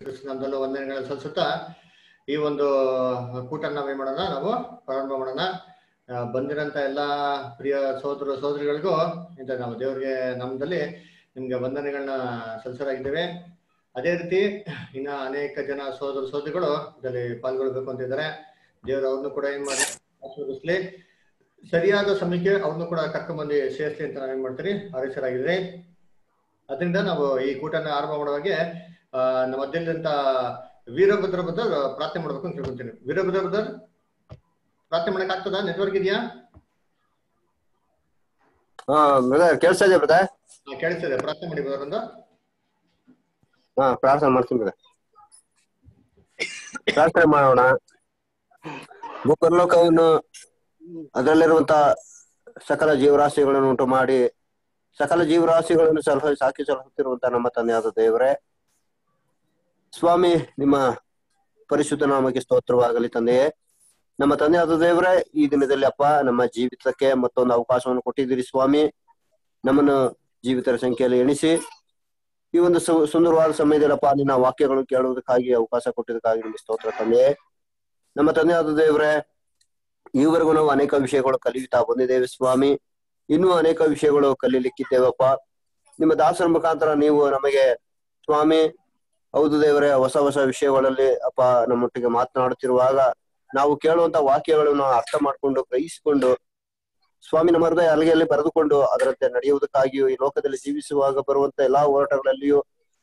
ಕೃಷ್ಣಂದಲ್ಲೂ ವಂದನೆಗಳ ಸಲ್ಲಿಸುತ್ತಾ ಈ ಒಂದು ಕೂಟ ನಾವೇನ್ ಮಾಡೋಣ ನಾವು ಪ್ರಾರಂಭ ಮಾಡೋಣ ಆ, ಬಂದಿರಂತ ಎಲ್ಲಾ ಪ್ರಿಯ ಸಹೋದರ ಸಹೋದರಿಗಳಿಗೂ ಇಂತ ನಾವು ದೇವರಿಗೆ ನಾಮದಲ್ಲಿ ನಿಮ್ಗೆ ವಂದನೆಗಳನ್ನ ಸಲ್ಲಿಸಲಾಗಿದ್ದೇವೆ ಅದೇ ರೀತಿ ಇನ್ನ ಅನೇಕ ಜನ ಸಹೋದರ ಸಹೋದರಿಗಳು ಇದರಲ್ಲಿ ಪಾಲ್ಗೊಳ್ಬೇಕು ಅಂತ ಇದ್ದಾರೆ ದೇವರು ಅವ್ರನ್ನು ಕೂಡ ಏನ್ ಮಾಡಿ ಆಶೀರ್ವದಿಸ್ಲಿ ಸರಿಯಾದ ಸಮಯಕ್ಕೆ ಅವ್ರನ್ನು ಕೂಡ ಕರ್ಕೊಂಡ್ಬಂದು ಸೇರಿಸ್ಲಿ ಅಂತ ನಾವೇನ್ ಮಾಡ್ತೀರಿ ಆದೇಶರಾಗಿದ್ರೆ ಅದರಿಂದ ನಾವು ಈ ಕೂಟನ ಆರಂಭ ಮಾಡುವಾಗೆ ಆ, ನಮ್ಮ ಮಧ್ಯದಂತ ವೀರಭದ್ರ ಬದಲ್ ಪ್ರಾರ್ಥನೆ ಮಾಡ್ಬೇಕು ಅಂತ ತಿಳ್ಕೊಂತೀನಿ ವೀರಭದ್ರ ಬದಲ್ ಪ್ರಾರ್ಥನೆ ಮಾಡಕ್ ಆಗ್ತದ ನೆಟ್ವರ್ಕ್ ಇದೆಯಾ ಹಾ ಬ್ರದರ್ ಕೇಳಿಸ್ತಾ ಇದೆ ಬ್ರದರ್ ಹಾ, ಕೇಳಿಸ್ತಿದೆ ಪ್ರಾರ್ಥನೆ ಮಾಡಿ brother ಒಂದು ಹಾ ಪ್ರಾರ್ಥನೆ ಮಾಡ್ತೀನಿ ಬ್ರದರ್ ಪ್ರಾರ್ಥನೆ ಮಾಡೋಣ ಭೂಪರಲೋಕವನ್ನು ಅದರಲ್ಲಿರುವಂತ ಸಕಲ ಜೀವರಾಶಿಗಳನ್ನು ಉಂಟು ಮಾಡಿ ಸಕಲ ಜೀವರಾಶಿಗಳನ್ನು ಸಲಹ ಸಾಕಿ ಸಲಹುತ್ತಿರುವಂತ ನಮ್ಮ ತಂದೆಯಾದ ದೇವರೇ ಸ್ವಾಮಿ ನಿಮ್ಮ ಪರಿಶುದ್ಧ ನಾಮಕ್ಕೆ ಸ್ತೋತ್ರವಾಗಲಿ ತಂದೆಯೇ ನಮ್ಮ ತಂದೆಯಾದ ದೇವರೇ ಈ ದಿನದಲ್ಲಿ ಅಪ್ಪ ನಮ್ಮ ಜೀವಿತಕ್ಕೆ ಮತ್ತೊಂದು ಅವಕಾಶವನ್ನು ಕೊಟ್ಟಿದ್ದೀರಿ ಸ್ವಾಮಿ ನಮ್ಮನ್ನು ಜೀವಿತರ ಸಂಖ್ಯೆಯಲ್ಲಿ ಎಣಿಸಿ ಈ ಒಂದು ಸು- ಸುಂದರವಾದ ಸಮಯದಲ್ಲಪ್ಪ ನಿನ್ನ ವಾಕ್ಯಗಳನ್ನು ಕೇಳುವುದಕ್ಕಾಗಿ ಅವಕಾಶ ಕೊಟ್ಟಿದ್ದಕ್ಕಾಗಿ ನಿಮಗೆ ಸ್ತೋತ್ರ ತಂದೆ ನಮ್ಮ ತಂದೆಯಾದ ದೇವರೇ ಈವರೆಗೂ ನಾವು ಅನೇಕ ವಿಷಯಗಳು ಕಲಿಯುತ್ತಾ ಬಂದಿದ್ದೇವೆ ಸ್ವಾಮಿ ಇನ್ನೂ ಅನೇಕ ವಿಷಯಗಳು ಕಲೀಲಿಕ್ಕಿದ್ದೇವಪ್ಪ ನಿಮ್ಮ ದಾಸರ ಮುಖಾಂತರ ನೀವು ನಮಗೆ ಸ್ವಾಮಿ ಹೌದು ದೇವರೇ ಹೊಸ ಹೊಸ ವಿಷಯಗಳಲ್ಲಿ ಅಪ್ಪ ನಮ್ಮೊಟ್ಟಿಗೆ ಮಾತನಾಡುತ್ತಿರುವಾಗ ನಾವು ಕೇಳುವಂತ ವಾಕ್ಯಗಳನ್ನು ಅರ್ಥ ಮಾಡ್ಕೊಂಡು ಗ್ರಹಿಸಿಕೊಂಡು ಸ್ವಾಮಿ ನಮ್ಮ ಹೃದಯ ಅಲ್ಲಿಗೆಯಲ್ಲಿ ಬರೆದುಕೊಂಡು ಅದರಂತೆ ನಡೆಯುವುದಕ್ಕಾಗಿಯೂ ಈ ಲೋಕದಲ್ಲಿ ಜೀವಿಸುವಾಗ ಬರುವಂತ ಎಲ್ಲಾ ಹೋರಾಟಗಳಲ್ಲಿಯೂ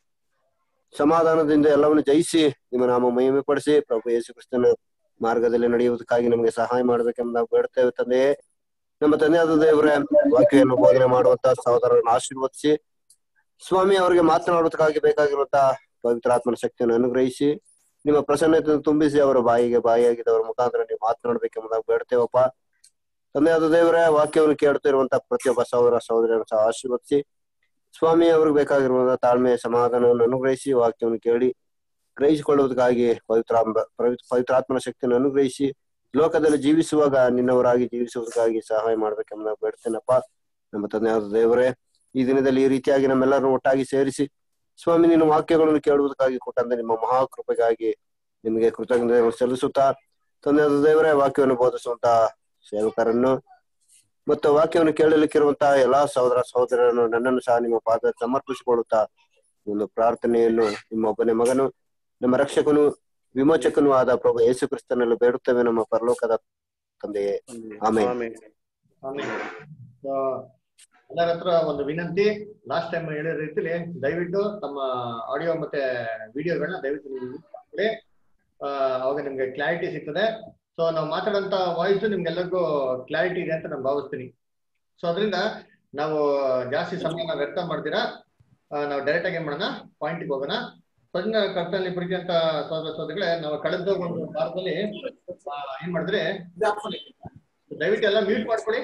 ಸಮಾಧಾನದಿಂದ ಎಲ್ಲವನ್ನು ಜಯಿಸಿ ನಿಮ್ಮ ನಾಮ ಮಹಿಮೆ ಪಡಿಸಿ ಪ್ರಭು ಯೇಸು ಕ್ರಿಸ್ತನ ಮಾರ್ಗದಲ್ಲಿ ನಡೆಯುವುದಕ್ಕಾಗಿ ನಮಗೆ ಸಹಾಯ ಮಾಡಬೇಕೆಂದು ನಾವು ಬೇಡ್ತೇವೆ ತಂದೆಯೇ ನಮ್ಮ ತಂದೆಯಾದ ದೇವರೇ ವಾಕ್ಯವನ್ನು ಬೋಧನೆ ಮಾಡುವಂತ ಸಹೋದರರನ್ನು ಆಶೀರ್ವದಿಸಿ ಸ್ವಾಮಿ ಅವರಿಗೆ ಮಾತನಾಡುವುದಕ್ಕಾಗಿ ಬೇಕಾಗಿರುವಂತ ಪವಿತ್ರಾತ್ಮನ ಶಕ್ತಿಯನ್ನು ಅನುಗ್ರಹಿಸಿ ನಿಮ್ಮ ಪ್ರಸನ್ನತೆಯನ್ನು ತುಂಬಿಸಿ ಅವರ ಬಾಯಿಗೆ ಬಾಯಿಯಾಗಿದ್ದವರ ಮುಖಾಂತರ ನೀವು ಮಾತನಾಡಬೇಕೆಂಬುದಾಗಿ ಬೇಡ್ತೇವಪ್ಪ ತಂದೆಯಾದ ದೇವರೇ ವಾಕ್ಯವನ್ನು ಕೇಳುತ್ತಿರುವಂತ ಪ್ರತಿಯೊಬ್ಬ ಸಹೋದರ ಸಹೋದರಿಯನ್ನು ಸಹ ಆಶೀರ್ವದಿಸಿ ಸ್ವಾಮಿ ಅವ್ರಿಗೆ ಬೇಕಾಗಿರುವಂತಹ ತಾಳ್ಮೆ ಸಮಾಧಾನವನ್ನು ಅನುಗ್ರಹಿಸಿ ವಾಕ್ಯವನ್ನು ಕೇಳಿ ಗ್ರಹಿಸಿಕೊಳ್ಳುವುದಕ್ಕಾಗಿ ಪವಿತ್ರಾತ್ಮ ಪವಿ- ಪವಿತ್ರಾತ್ಮನ ಶಕ್ತಿಯನ್ನು ಅನುಗ್ರಹಿಸಿ ಲೋಕದಲ್ಲಿ ಜೀವಿಸುವಾಗ ನಿನ್ನವರಾಗಿ ಜೀವಿಸುವುದಕ್ಕಾಗಿ ಸಹಾಯ ಮಾಡ್ಬೇಕೆಂಬ ಬೇಡ್ತೇನಪ್ಪ ನಮ್ಮ ತಂದೆಯಾದ ದೇವರೇ ಈ ದಿನದಲ್ಲಿ ಈ ರೀತಿಯಾಗಿ ನಮ್ಮೆಲ್ಲರನ್ನು ಒಟ್ಟಾಗಿ ಸೇರಿಸಿ ಸ್ವಾಮಿ ನಿನ್ನ ವಾಕ್ಯಗಳನ್ನು ಕೇಳುವುದಕ್ಕಾಗಿ ಕೊಟ್ಟಂತ ನಿಮ್ಮ ಮಹಾಕೃಪೆಗಾಗಿ ನಿಮಗೆ ಕೃತಜ್ಞತೆ ಸಲ್ಲಿಸುತ್ತಾ ತಂದೆಯಾದ ದೇವರೇ ವಾಕ್ಯವನ್ನು ಬೋಧಿಸುವಂತ ಸೇವಕರನ್ನು ಮತ್ತು ವಾಕ್ಯವನ್ನು ಕೇಳಲಿಕ್ಕಿರುವಂತಹ ಎಲ್ಲಾ ಸಹೋದರ ಸಹೋದರರನ್ನು ನನ್ನನ್ನು ಸಹ ನಿಮ್ಮ ಪಾದ ಸಮರ್ಪಿಸಿಕೊಳ್ಳುತ್ತಾ ಒಂದು ಪ್ರಾರ್ಥನೆಯನ್ನು ನಿಮ್ಮ ಒಬ್ಬನೇ ಮಗನು ನಮ್ಮ ರಕ್ಷಕನು ವಿಮೋಚಕನೂ ಆದ ಪ್ರಭು ಯೇಸು ಕ್ರಿಸ್ತನಲ್ಲಿ ಬೇಡುತ್ತೇವೆ ನಮ್ಮ ಪರಲೋಕದ ತಂದೆಯೇ ಆಮೇಲೆ ಆಮೇಲೆ ಆ, ಎಲ್ಲರ ಹತ್ರ ಒಂದು ವಿನಂತಿ ಲಾಸ್ಟ್ ಟೈಮ್ ಹೇಳಿದ ರೀತಿಲಿ ದಯವಿಟ್ಟು ತಮ್ಮ ಆಡಿಯೋ ಮತ್ತೆ ವಿಡಿಯೋಗಳನ್ನ ದಯವಿಟ್ಟು ನೀವು use ಮಾಡ್ಕೊಳ್ಳಿ ಆ, ಅವಾಗ ನಿಮ್ಗೆ ಕ್ಲಾರಿಟಿ ಸಿಗ್ತದೆ ಸೊ ನಾವು ಮಾತಾಡೋಂತ ವಾಯ್ಸ್ ನಿಮ್ಗೆಲ್ಲರಿಗೂ ಕ್ಲಾರಿಟಿ ಇದೆ ಅಂತ ನಾನು ಭಾವಿಸ್ತೀನಿ ಸೊ ಅದರಿಂದ ನಾವು ಜಾಸ್ತಿ ಸಮಯನ ವ್ಯರ್ಥ ಮಾಡ್ತೀರಾ ಆ, ನಾವು ಡೈರೆಕ್ಟ್ ಆಗಿ ಏನ್ ಮಾಡೋಣ ಪಾಯಿಂಟ್ಗೆ ಹೋಗೋಣ ಸೊ ಅದನ್ನ ಕರ್ತನಲ್ಲಿ ಪ್ರೀತಿ ಅಂತ ಸೋದರ ಸೋದರಿಗಳೇ ನಾವು ಕಳೆದ ಒಂದು ವಾರದಲ್ಲಿ ಆ, ಏನ್ ಮಾಡಿದ್ರೆ ದಯವಿಟ್ಟು ಎಲ್ಲ ಮ್ಯೂಟ್ ಮಾಡ್ಕೊಳ್ಳಿ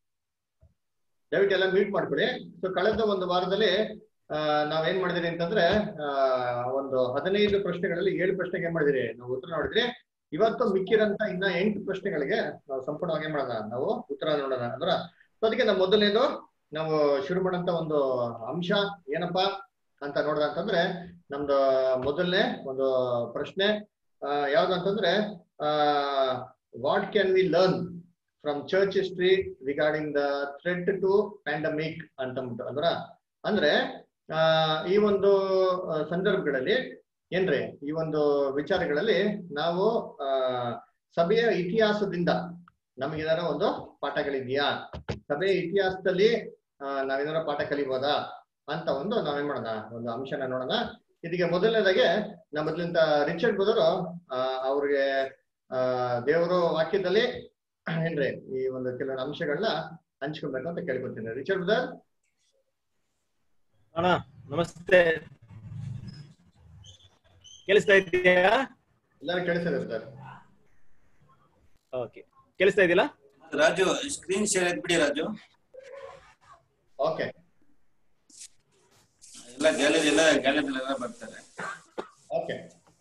ದಯವಿಟ್ಟು ಎಲ್ಲ ಮ್ಯೂಟ್ ಮಾಡ್ಕೊಳ್ಳಿ ಸೊ ಕಳೆದ ಒಂದು ವಾರದಲ್ಲಿ ಆ, ನಾವೇನ್ ಮಾಡಿದಿರಿ ಅಂತಂದ್ರೆ ಆ, ಒಂದು ಹದಿನೈದು ಪ್ರಶ್ನೆಗಳಲ್ಲಿ ಏಳು ಪ್ರಶ್ನೆಗೆ ಏನ್ ಮಾಡಿದಿರಿ ನಾವು ಉತ್ತರ ನೋಡಿದ್ರಿ ಇವತ್ತು ಮಿಕ್ಕಿರಂತ ಇನ್ನ ಎಂಟು ಪ್ರಶ್ನೆಗಳಿಗೆ ನಾವು ಸಂಪೂರ್ಣವಾಗಿ ಏನ್ ಮಾಡೋಣ ನಾವು ಉತ್ತರ ನೋಡೋಣ ಅಂದ್ರ ಸೊ ಅದಕ್ಕೆ ನಾವು ಮೊದಲನೇದು ನಾವು ಶುರು ಮಾಡೋಂತ ಒಂದು ಅಂಶ ಏನಪ್ಪಾ ಅಂತ ನೋಡ್ದ ಅಂತಂದ್ರೆ ನಮ್ದು ಮೊದಲನೇ ಒಂದು ಪ್ರಶ್ನೆ ಆ, ಯಾವ್ದು ಅಂತಂದ್ರೆ what can we learn from church history regarding the threat to pandemic ಅಂತಂದ್ಬಿಟ್ಟು ಅಂದ್ರ ಅಂದ್ರೆ ಆ, ಈ ಒಂದು ಆ, ಸಂದರ್ಭಗಳಲ್ಲಿ ಏನ್ರಿ ಈ ಒಂದು ವಿಚಾರಗಳಲ್ಲಿ ನಾವು ಆ ಸಭೆಯ ಇತಿಹಾಸದಿಂದ ನಮಗೇನಾರ ಒಂದು ಪಾಠಗಳಿದೆಯಾ ಸಭೆಯ ಇತಿಹಾಸದಲ್ಲಿ ಆ, ನಾವೇನಾರ ಪಾಠ ಕಲಿಬೋದಾ ಅಂತ ಒಂದು ನಾವೇನ್ ಮಾಡೋಣ ಒಂದು ಅಂಶನ ನೋಡೋಣ ಇದಕ್ಕೆ ಮೊದಲನೇದಾಗೆ ನಮ್ಮ ಮೊದಲಿಂದ ರಿಚರ್ಡ್ ಬದರು ಅವ್ರಿಗೆ ಆ ದೇವರು ವಾಕ್ಯದಲ್ಲಿ ಏನ್ರಿ ಈ ಒಂದು ಕೆಲವೊಂದು ಅಂಶಗಳನ್ನ ಹಂಚ್ಕೊಬೇಕು ಅಂತ ಕೇಳ್ಕೊತೀನಿ ರಿಚರ್ಡ್ ಬ್ರದರ್ ಅಣ್ಣ ನಮಸ್ತೆ ಕೇಳಿಸ್ತಾ ಇದೆಯಾ ಎಲ್ಲರೂ ಕೇಳಿಸಿದೆ ಸರ್ ಓಕೆ ಕೇಳಿಸ್ತಾ ಇದೆಯಲ್ಲ ರಾಜು ಸ್ಕ್ರೀನ್ ಶೇರ್ ಎತ್ಬಿಡಿ ರಾಜು ಓಕೆ ಎಲ್ಲ ಗ್ಯಾಲರಿ ಎಲ್ಲ ಗ್ಯಾಲರಿ ಎಲ್ಲ ಬರ್ತಾರೆ okay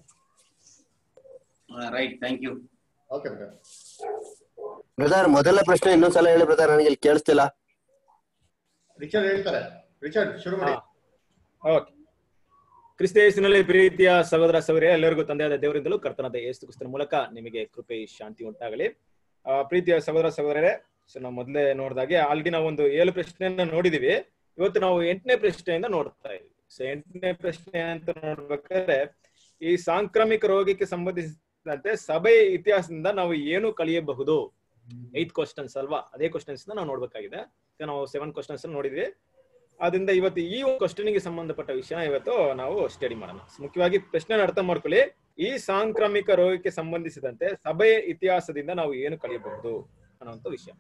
right thank you okay brother brother ಮೊದಲನೇ ಪ್ರಶ್ನೆ ಇನ್ನೊಂದ್ಸಲ ಹೇಳಿ ಬ್ರದರ್ ನನಗೆ ಇಲ್ಲಿ ಕೇಳಿಸ್ತಿಲ್ಲ ರಿಚರ್ಡ್ ಹೇಳ್ತಾರೆ ರಿಚರ್ಡ್ ಶುರು ಮಾಡಿ ಓಕೆ ಕ್ರಿಸ್ತ ಯೇಸುವಿನಲ್ಲಿ ಪ್ರೀತಿಯ ಸಹೋದರ ಸಹೋದರಿಯ ಎಲ್ಲರಿಗೂ ತಂದೆಯಾದ ದೇವರಿಂದಲೂ ಕರ್ತನಾದ ಯೇಸು ಕ್ರಿಸ್ತನ ಮೂಲಕ ನಿಮಗೆ ಕೃಪೆ ಶಾಂತಿ ಉಂಟಾಗಲಿ ಆ, ಪ್ರೀತಿಯ ಸಹೋದರ ಸಹೋದರರೇ ಸೊ ನಾವು ಮೊದಲೇ ನೋಡಿದಾಗೆ ಆಲ್ರೆಡಿ ನಾವು ಒಂದು ಏಳು ಪ್ರಶ್ನೆಯನ್ನ ನೋಡಿದೀವಿ ಇವತ್ತು ನಾವು ಎಂಟನೇ ಪ್ರಶ್ನೆಯಿಂದ ನೋಡ್ತಾ ಇದ್ದೀವಿ ಸೊ ಎಂಟನೇ ಪ್ರಶ್ನೆ ಅಂತ ನೋಡ್ಬೇಕಾದ್ರೆ ಈ ಸಾಂಕ್ರಾಮಿಕ ರೋಗಕ್ಕೆ ಸಂಬಂಧಿಸಿದಂತೆ ಸಭೆ ಇತಿಹಾಸದಿಂದ ನಾವು ಏನು ಕಲಿಯಬಹುದು ಏತ್ ಕ್ವಶನ್ಸ್ ಅಲ್ವಾ ಅದೇ ಕ್ವಶನ್ಸ್ ನಾವು ನೋಡ್ಬೇಕಾಗಿದೆ ಈಗ ನಾವು ಸೆವೆನ್ ಕ್ವಶನ್ಸ್ ನೋಡಿದ್ವಿ ಆದ್ರಿಂದ ಇವತ್ತು ಈ ಕ್ವಶನ್ ಗೆ ಸಂಬಂಧಪಟ್ಟ ವಿಷಯ ಇವತ್ತು ನಾವು ಸ್ಟಡಿ ಮಾಡೋಣ ಮುಖ್ಯವಾಗಿ ಪ್ರಶ್ನೆ ಅರ್ಥ ಮಾಡ್ಕೊಳ್ಳಿ ಈ ಸಾಂಕ್ರಾಮಿಕ ರೋಗಕ್ಕೆ ಸಂಬಂಧಿಸಿದಂತೆ ಸಭೆಯ ಇತಿಹಾಸದಿಂದ ನಾವು ಏನು ಕಲಿಯಬಹುದು ಅನ್ನುವಂತ ವಿಷಯ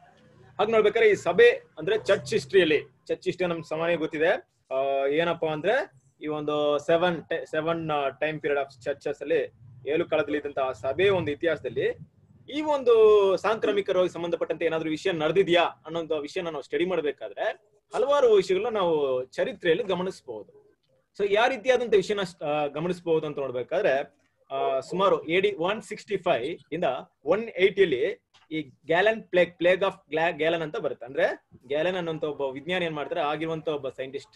ಹಾಗೆ ನೋಡ್ಬೇಕಾದ್ರೆ ಈ ಸಭೆ ಅಂದ್ರೆ ಚರ್ಚ್ ಹಿಸ್ಟ್ರಿಯಲ್ಲಿ ಚರ್ಚ್ ಹಿಸ್ಟ್ರಿ ನಮ್ಗೆ ಸಾಮಾನ್ಯ ಗೊತ್ತಿದೆ ಆ, ಏನಪ್ಪಾ ಅಂದ್ರೆ ಈ ಒಂದು seven seven time period of churches ಅಲ್ಲಿ ಏಳು ಕಾಲದಲ್ಲಿ ಇದ್ದಂತಹ ಸಭೆ ಒಂದು ಇತಿಹಾಸದಲ್ಲಿ ಈ ಒಂದು ಸಾಂಕ್ರಾಮಿಕ ರೋಗ ಸಂಬಂಧಪಟ್ಟಂತೆ ಏನಾದ್ರೂ ವಿಷಯ ನಡೆದಿದ್ಯಾ ಅನ್ನೋ ವಿಷಯನ ನಾವು ಸ್ಟಡಿ ಮಾಡ್ಬೇಕಾದ್ರೆ ಹಲವಾರು ವಿಷಯಗಳನ್ನ ನಾವು ಚರಿತ್ರೆಯಲ್ಲಿ ಗಮನಿಸಬಹುದು ಸೊ ಯಾವ ರೀತಿಯಾದಂತ ವಿಷಯನ ಆ, ಗಮನಿಸಬಹುದು ಅಂತ ನೋಡ್ಬೇಕಾದ್ರೆ ಆ, ಸುಮಾರು ಎಡಿ ಒನ್ ಸಿಕ್ಸ್ಟಿ ಫೈವ್ ಇಂದ ಒನ್ ಏಯ್ಟಿಯಲ್ಲಿ ಈ Galen plague plague of Galen ಅಂತ ಬರುತ್ತೆ ಅಂದ್ರೆ ಗ್ಯಾಲನ್ ಅನ್ನೋಂತ ಒಬ್ಬ ವಿಜ್ಞಾನಿ ಏನ್ ಮಾಡ್ತಾರೆ ಆಗಿರುವಂತ ಒಬ್ಬ ಸೈಂಟಿಸ್ಟ್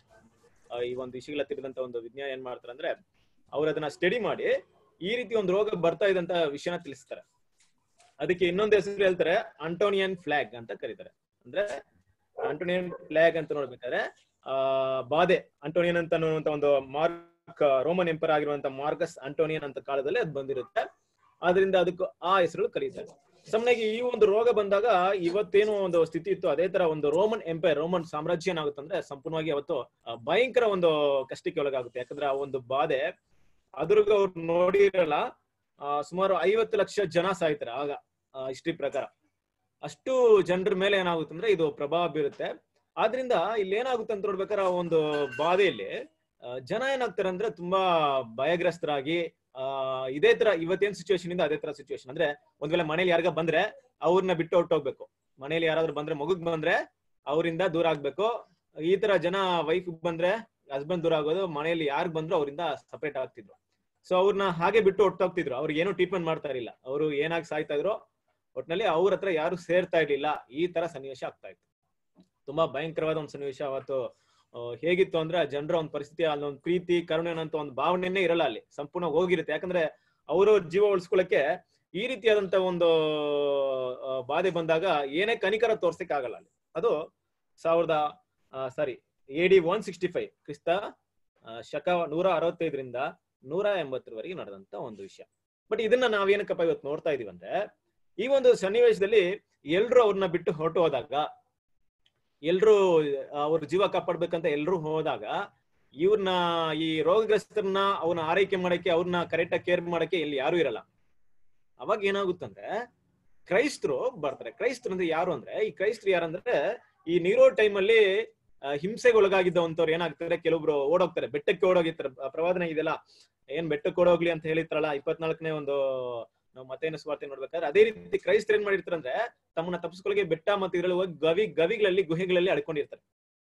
ಈ ಒಂದು ವಿಷಯಗಳ ತಿಳಿದಂತ ಒಂದು ವಿಜ್ಞಾನ ಏನ್ ಮಾಡ್ತಾರೆ ಅಂದ್ರೆ ಅವ್ರು ಅದನ್ನ ಸ್ಟಡಿ ಮಾಡಿ ಈ ರೀತಿ ಒಂದು ರೋಗ ಬರ್ತಾ ಇದ್ದಂತ ವಿಷಯನ ತಿಳಿಸ್ತಾರೆ ಅದಕ್ಕೆ ಇನ್ನೊಂದು ಹೆಸರು ಹೇಳ್ತಾರೆ ಅಂಟೋನಿಯನ್ ಫ್ಲಾಗ್ ಅಂತ ಕರೀತಾರೆ ಅಂದ್ರೆ ಅಂಟೋನಿಯನ್ ಫ್ಲಾಗ್ ಅಂತ ನೋಡ್ಬೇಕಾದ್ರೆ ಆ ಬಾಧೆ ಅಂಟೋನಿಯನ್ ಅಂತ ಅನ್ನುವಂತ ಒಂದು ಮಾರ್ಕ್ ರೋಮನ್ ಎಂಪರ್ ಆಗಿರುವಂತ ಮಾರ್ಕಸ್ ಅಂಟೋನಿಯನ್ ಅಂತ ಕಾಲದಲ್ಲಿ ಅದು ಬಂದಿರುತ್ತೆ ಆದ್ರಿಂದ ಅದಕ್ಕೂ ಆ ಹೆಸರು ಕರೀತಾರೆ ಸಾಮಾನ್ಯವಾಗಿ ಈ ಒಂದು ರೋಗ ಬಂದಾಗ ಇವತ್ತೇನು ಒಂದು ಸ್ಥಿತಿ ಇತ್ತು ಅದೇ ತರ ಒಂದು ರೋಮನ್ ಎಂಪೈರ್ ರೋಮನ್ ಸಾಮ್ರಾಜ್ಯ ಏನಾಗುತ್ತೆ ಅಂದ್ರೆ ಸಂಪೂರ್ಣವಾಗಿ ಅವತ್ತು ಆ, ಭಯಂಕರ ಒಂದು ಕಷ್ಟಕ್ಕೆ ಒಳಗಾಗುತ್ತೆ ಯಾಕಂದ್ರೆ ಆ ಒಂದು ಬಾಧೆ ಅದ್ರಿಗೆ ಅವ್ರು ನೋಡಿರಲ್ಲ ಆ, ಸುಮಾರು ಐವತ್ತು ಲಕ್ಷ ಜನ ಸಾಯ್ತಾರೆ ಆಗ ಹಿಸ್ಟ್ರಿ ಪ್ರಕಾರ ಅಷ್ಟು ಜನರ ಮೇಲೆ ಏನಾಗುತ್ತೆ ಅಂದ್ರೆ ಇದು ಪ್ರಭಾವ ಬೀರುತ್ತೆ ಆದ್ರಿಂದ ಇಲ್ಲಿ ಏನಾಗುತ್ತೆ ಅಂತ ನೋಡ್ಬೇಕಾದ್ರೆ ಆ ಒಂದು ಬಾಧೆಯಲ್ಲಿ ಆ, ಜನ ಏನಾಗ್ತಾರೆ ಅಂದ್ರೆ ತುಂಬಾ ಭಯಗ್ರಸ್ತರಾಗಿ ಆ ಇದೇ ತರ ಇವತ್ತೇನ್ ಸಿಚುವೇಶನ್ ಇಂದ ಅದೇ ತರ ಸಿಚುವೇಶನ್ ಅಂದ್ರೆ ಒಂದ್ ವೇಳೆ ಮನೇಲಿ ಯಾರಿಗ ಬಂದ್ರೆ ಅವ್ರನ್ನ ಬಿಟ್ಟು ಹೊರಟೋಗ್ಬೇಕು ಮನೇಲಿ ಯಾರಾದ್ರೂ ಬಂದ್ರೆ ಮಗುಗ್ ಬಂದ್ರೆ ಅವರಿಂದ ದೂರ ಆಗ್ಬೇಕು ಈ ತರ ಜನ ವೈಫ್ ಬಂದ್ರೆ ಹಸ್ಬೆಂಡ್ ದೂರ ಆಗೋದು ಮನೆಯಲ್ಲಿ ಯಾರು ಬಂದ್ರು ಅವರಿಂದ ಸಪರೇಟ್ ಆಗ್ತಿದ್ರು ಸೊ ಅವ್ರನ್ನ ಹಾಗೆ ಬಿಟ್ಟು ಹೊಟ್ಟೋಗ್ತಿದ್ರು ಅವ್ರಿಗೆ ಏನು ಟ್ರೀಟ್ಮೆಂಟ್ ಮಾಡ್ತಾ ಇರಲಿಲ್ಲ ಅವರು ಏನಾಗಿ ಸಾಯ್ತಾ ಇದ್ರು ಒಟ್ನಲ್ಲಿ ಅವ್ರ ಹತ್ರ ಯಾರು ಸೇರ್ತಾ ಇರ್ಲಿಲ್ಲ ಈ ತರ ಸನ್ನಿವೇಶ ಆಗ್ತಾ ಇತ್ತು ತುಂಬಾ ಭಯಂಕರವಾದ ಒಂದು ಸನ್ನಿವೇಶ ಅವತ್ತು ಆ, ಹೇಗಿತ್ತು ಅಂದ್ರೆ ಜನರ ಒಂದು ಪರಿಸ್ಥಿತಿ ಅಲ್ಲೊಂದು ಪ್ರೀತಿ ಕರುಣೆ ಅನ್ನೋ ಒಂದು ಭಾವನೆನೇ ಇರಲ್ಲ ಅಲ್ಲಿ ಸಂಪೂರ್ಣ ಹೋಗಿರುತ್ತೆ ಯಾಕಂದ್ರೆ ಅವರು ಜೀವ ಉಳಿಸ್ಕೊಳ್ಳಕ್ಕೆ ಈ ರೀತಿಯಾದಂತ ಒಂದು ಆ, ಬಾಧೆ ಬಂದಾಗ ಏನೇ ಕನಿಕರ ತೋರ್ಸಕ್ ಆಗಲ್ಲ ಅಲ್ಲಿ ಅದು ಸಾವಿರದ ಸಾರಿ A D one sixty five ಕ್ರಿಸ್ತ ಆ, ಶಕ ನೂರ ಅರವತ್ತೈದರಿಂದ ನೂರ ಎಂಬತ್ತರವರೆಗೆ ನಡೆದಂತ ಒಂದು ವಿಷಯ ಬಟ್ ಇದನ್ನ ನಾವೇನಕ್ಕಪ್ಪ ಇವತ್ತು ನೋಡ್ತಾ ಇದೀವಿ ಅಂದ್ರೆ ಈ ಒಂದು ಸನ್ನಿವೇಶದಲ್ಲಿ ಎಲ್ರು ಅವ್ರನ್ನ ಬಿಟ್ಟು ಹೊರಟು ಹೋದಾಗ ಎಲ್ರು ಅವ್ರ ಜೀವ ಕಾಪಾಡ್ಬೇಕಂತ ಎಲ್ರು ಹೋದಾಗ ಇವ್ರನ್ನ ಈ ರೋಗಗ್ರಸ್ತರನ್ನ ಅವ್ರನ್ನ ಆರೈಕೆ ಮಾಡಕ್ಕೆ ಅವ್ರನ್ನ ಕರೆಕ್ಟ್ ಆಗಿ ಕೇರ್ ಮಾಡಕ್ಕೆ ಇಲ್ಲಿ ಯಾರು ಇರಲ್ಲ ಅವಾಗ ಏನಾಗುತ್ತಂದ್ರೆ ಕ್ರೈಸ್ತರು ಬರ್ತಾರೆ ಕ್ರೈಸ್ತರು ಅಂದ್ರೆ ಯಾರು ಅಂದ್ರೆ ಈ ಕ್ರೈಸ್ತರು ಯಾರಂದ್ರೆ ಈ ನೀರೋ ಟೈಮ್ ಅಲ್ಲಿ ಆ, ಹಿಂಸೆಗೆ ಒಳಗಾಗಿದ್ದವಂತವ್ರು ಏನಾಗ್ತಾರೆ ಕೆಲವೊಬ್ರು ಓಡೋಗ್ತಾರೆ ಬೆಟ್ಟಕ್ಕೆ ಓಡೋಗಿರ್ತಾರೆ ಆ ಪ್ರವಾದನೆ ಇದೆಲ್ಲ ಏನ್ ಬೆಟ್ಟಕ್ಕೆ ಓಡೋಗ್ಲಿ ಅಂತ ಹೇಳಿರ್ತಾರಲ್ಲ ಇಪ್ಪತ್ನಾಲ್ಕನೇ ಒಂದು ನಾವು ಮತ್ತೇನು ಸ್ವಾರ್ಥ ನೋಡ್ಬೇಕಾದ್ರೆ ಅದೇ ರೀತಿ ಕ್ರೈಸ್ತರು ಏನ್ ಮಾಡಿರ್ತಾರೆ ಅಂದ್ರೆ ತಮ್ಮನ್ನ ತಪ್ಪಿಸ್ಕೊಳ್ಳಿಕ್ಕೆ ಬೆಟ್ಟ ಮತ್ತು ಇದ್ರಲ್ಲಿ ಹೋಗಿ ಗವಿ ಗವಿಗಳಲ್ಲಿ ಗುಹೆಗಳಲ್ಲಿ ಅಡ್ಕೊಂಡಿರ್ತಾರೆ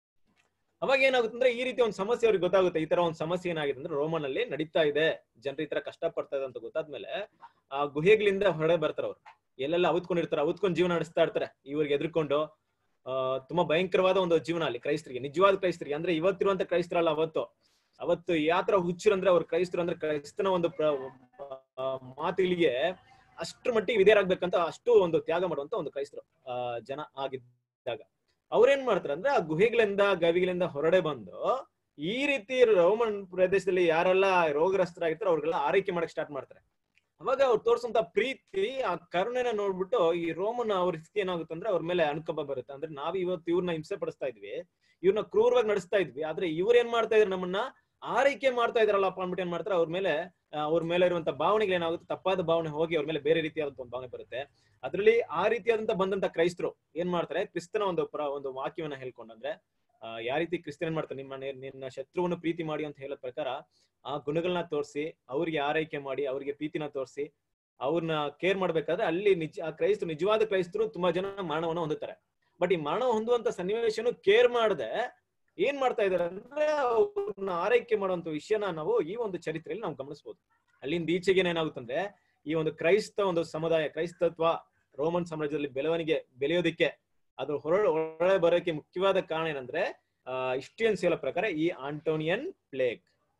ಅವಾಗ ಏನಾಗುತ್ತೆ ಅಂದ್ರೆ ಈ ರೀತಿ ಒಂದು ಸಮಸ್ಯೆ ಅವ್ರಿಗೆ ಗೊತ್ತಾಗುತ್ತೆ ಈ ತರ ಒಂದು ಸಮಸ್ಯೆ ಏನಾಗಿದೆ ಅಂದ್ರೆ ರೋಮನ್ ಅಲ್ಲಿ ನಡೀತಾ ಇದೆ ಜನರು ಈ ತರ ಕಷ್ಟ ಪಡ್ತಾ ಇದೆ ಅಂತ ಗೊತ್ತಾದ್ಮೇಲೆ ಆ ಗುಹೆಗಳಿಂದ ಹೊರಡೆ ಬರ್ತಾರೆ ಅವ್ರು ಎಲ್ಲೆಲ್ಲ ಅವತ್ಕೊಂಡಿರ್ತಾರೆ ಅವತ್ಕೊಂಡು ಜೀವನ ನಡೆಸ್ತಾ ಇರ್ತಾರೆ ಇವ್ರಿಗೆ ಎದ್ರುಕೊಂಡು ಆ ತುಂಬಾ ಭಯಂಕರವಾದ ಒಂದು ಜೀವನ ಅಲ್ಲಿ ಕ್ರೈಸ್ತರಿಗೆ ನಿಜವಾದ ಕ್ರೈಸ್ತರಿಗೆ ಅಂದ್ರೆ ಇವತ್ತಿರುವಂತ ಕ್ರೈಸ್ತರಲ್ಲ ಅವತ್ತು ಅವತ್ತು ಯಾವ ತರ ಹುಚ್ಚರು ಅಂದ್ರೆ ಅವ್ರ ಕ್ರೈಸ್ತರು ಅಂದ್ರೆ ಕ್ರೈಸ್ತನ ಒಂದು ಪ್ರ ಆ, ಮಾತುಗಳಿಗೆ ಅಷ್ಟ್ರ ಮಟ್ಟಿಗೆ ವಿಧೇಯರಾಗ್ಬೇಕಂತ ಅಷ್ಟು ಒಂದು ತ್ಯಾಗ ಮಾಡುವಂತ ಒಂದು ಕ್ರೈಸ್ತರು ಆ ಜನ ಆಗಿದ್ದಾಗ ಅವ್ರೇನ್ ಮಾಡ್ತಾರೆ ಅಂದ್ರೆ ಆ ಗುಹೆಗಳಿಂದ ಗವಿಗಳಿಂದ ಹೊರಡೆ ಬಂದು ಈ ರೀತಿ ರೋಮನ್ ಪ್ರದೇಶದಲ್ಲಿ ಯಾರೆಲ್ಲ ರೋಗಗ್ರಸ್ತರಾಗಿರ್ತಾರೋ ಅವ್ರಿಗೆಲ್ಲ ಆರೈಕೆ ಮಾಡಕ್ ಸ್ಟಾರ್ಟ್ ಮಾಡ್ತಾರೆ ಅವಾಗ ಅವ್ರು ತೋರ್ಸಂತ ಪ್ರೀತಿ ಆ ಕರುಣೆನ ನೋಡ್ಬಿಟ್ಟು ಈ ರೋಮನ್ ಅವ್ರ ಸ್ಥಿತಿ ಏನಾಗುತ್ತೆ ಅಂದ್ರೆ ಅವ್ರ ಮೇಲೆ ಅನುಕಂಪ ಬರುತ್ತೆ ಅಂದ್ರೆ ನಾವ್ ಇವತ್ತು ಇವ್ರನ್ನ ಹಿಂಸೆ ಪಡಿಸ್ತಾ ಇದ್ವಿ ಇವ್ರನ್ನ ಕ್ರೂರವಾಗಿ ನಡೆಸ್ತಾ ಇದ್ವಿ ಆದ್ರೆ ಇವ್ರ ಏನ್ ಮಾಡ್ತಾ ಇದ್ರು ನಮ್ಮನ್ನ ಆರೈಕೆ ಮಾಡ್ತಾ ಇದ್ರಲ್ಲಪ್ಪ ಅಂದ್ಬಿಟ್ಟು ಏನ್ ಮಾಡ್ತಾರೆ ಅವ್ರ ಮೇಲೆ ಆ, ಅವ್ರ ಮೇಲೆ ಇರುವಂತ ಭಾವನೆಗಳು ಏನಾಗುತ್ತೆ ತಪ್ಪಾದ ಭಾವನೆ ಹೋಗಿ ಅವ್ರ ಮೇಲೆ ಬೇರೆ ರೀತಿಯಾದಂತ ಒಂದು ಭಾವನೆ ಬರುತ್ತೆ ಅದ್ರಲ್ಲಿ ಆ ರೀತಿಯಾದಂತ ಬಂದಂತ ಕ್ರೈಸ್ತರು ಏನ್ ಮಾಡ್ತಾರೆ ಕ್ರಿಸ್ತನ ಒಂದು ಪ್ರ ಒಂದು ವಾಕ್ಯವನ್ನ ಹೇಳ್ಕೊಂಡಂದ್ರೆ ಆ, ಯಾವ ರೀತಿ ಕ್ರಿಸ್ತನ್ ಏನ್ ಮಾಡ್ತಾರೆ ನಿಮ್ಮ ನೆ- ನಿನ್ನ ಶತ್ರುವನ್ನು ಪ್ರೀತಿ ಮಾಡಿ ಅಂತ ಹೇಳೋ ಪ್ರಕಾರ ಆ ಗುಣಗಳನ್ನ ತೋರಿಸಿ ಅವ್ರಿಗೆ ಆರೈಕೆ ಮಾಡಿ ಅವ್ರಿಗೆ ಪ್ರೀತಿನ ತೋರಿಸಿ ಅವ್ರನ್ನ ಕೇರ್ ಮಾಡ್ಬೇಕಾದ್ರೆ ಅಲ್ಲಿ ನಿಜ ಆ ಕ್ರೈಸ್ತರು ನಿಜವಾದ ಕ್ರೈಸ್ತರು ತುಂಬಾ ಜನ ಮರಣವನ್ನ ಹೊಂದುತ್ತಾರೆ ಬಟ್ ಈ ಮರಣ ಹೊಂದುವಂತ ಸನ್ನಿವೇಶನು ಕೇರ್ ಮಾಡದೆ ಏನ್ ಮಾಡ್ತಾ ಇದಾರೆ ಅಂದ್ರೆ ಅವ್ರನ್ನ ಆರೈಕೆ ಮಾಡುವಂತ ವಿಷಯನ ನಾವು ಈ ಒಂದು ಚರಿತ್ರೆಯಲ್ಲಿ ನಾವು ಗಮನಿಸಬಹುದು ಅಲ್ಲಿಂದ ಈಚೆಗೆ ಏನಾಗುತ್ತಂದ್ರೆ ಈ ಒಂದು ಕ್ರೈಸ್ತ ಒಂದು ಸಮುದಾಯ ಕ್ರೈಸ್ತತ್ವ ರೋಮನ್ ಸಾಮ್ರಾಜ್ಯದಲ್ಲಿ ಬೆಳವಣಿಗೆ ಬೆಳೆಯೋದಿಕ್ಕೆ ಅದು ಹೊರ ಹೊರಳೆ ಬರೋಕೆ ಮುಖ್ಯವಾದ ಕಾರಣ ಏನಂದ್ರೆ ಆ ಇಸ್ಟಿಯನ್ಸ್ ಹೇಳೋ ಪ್ರಕಾರ ಈ ಆಂಟೋನಿಯನ್ ಪ್ಲೇಗ್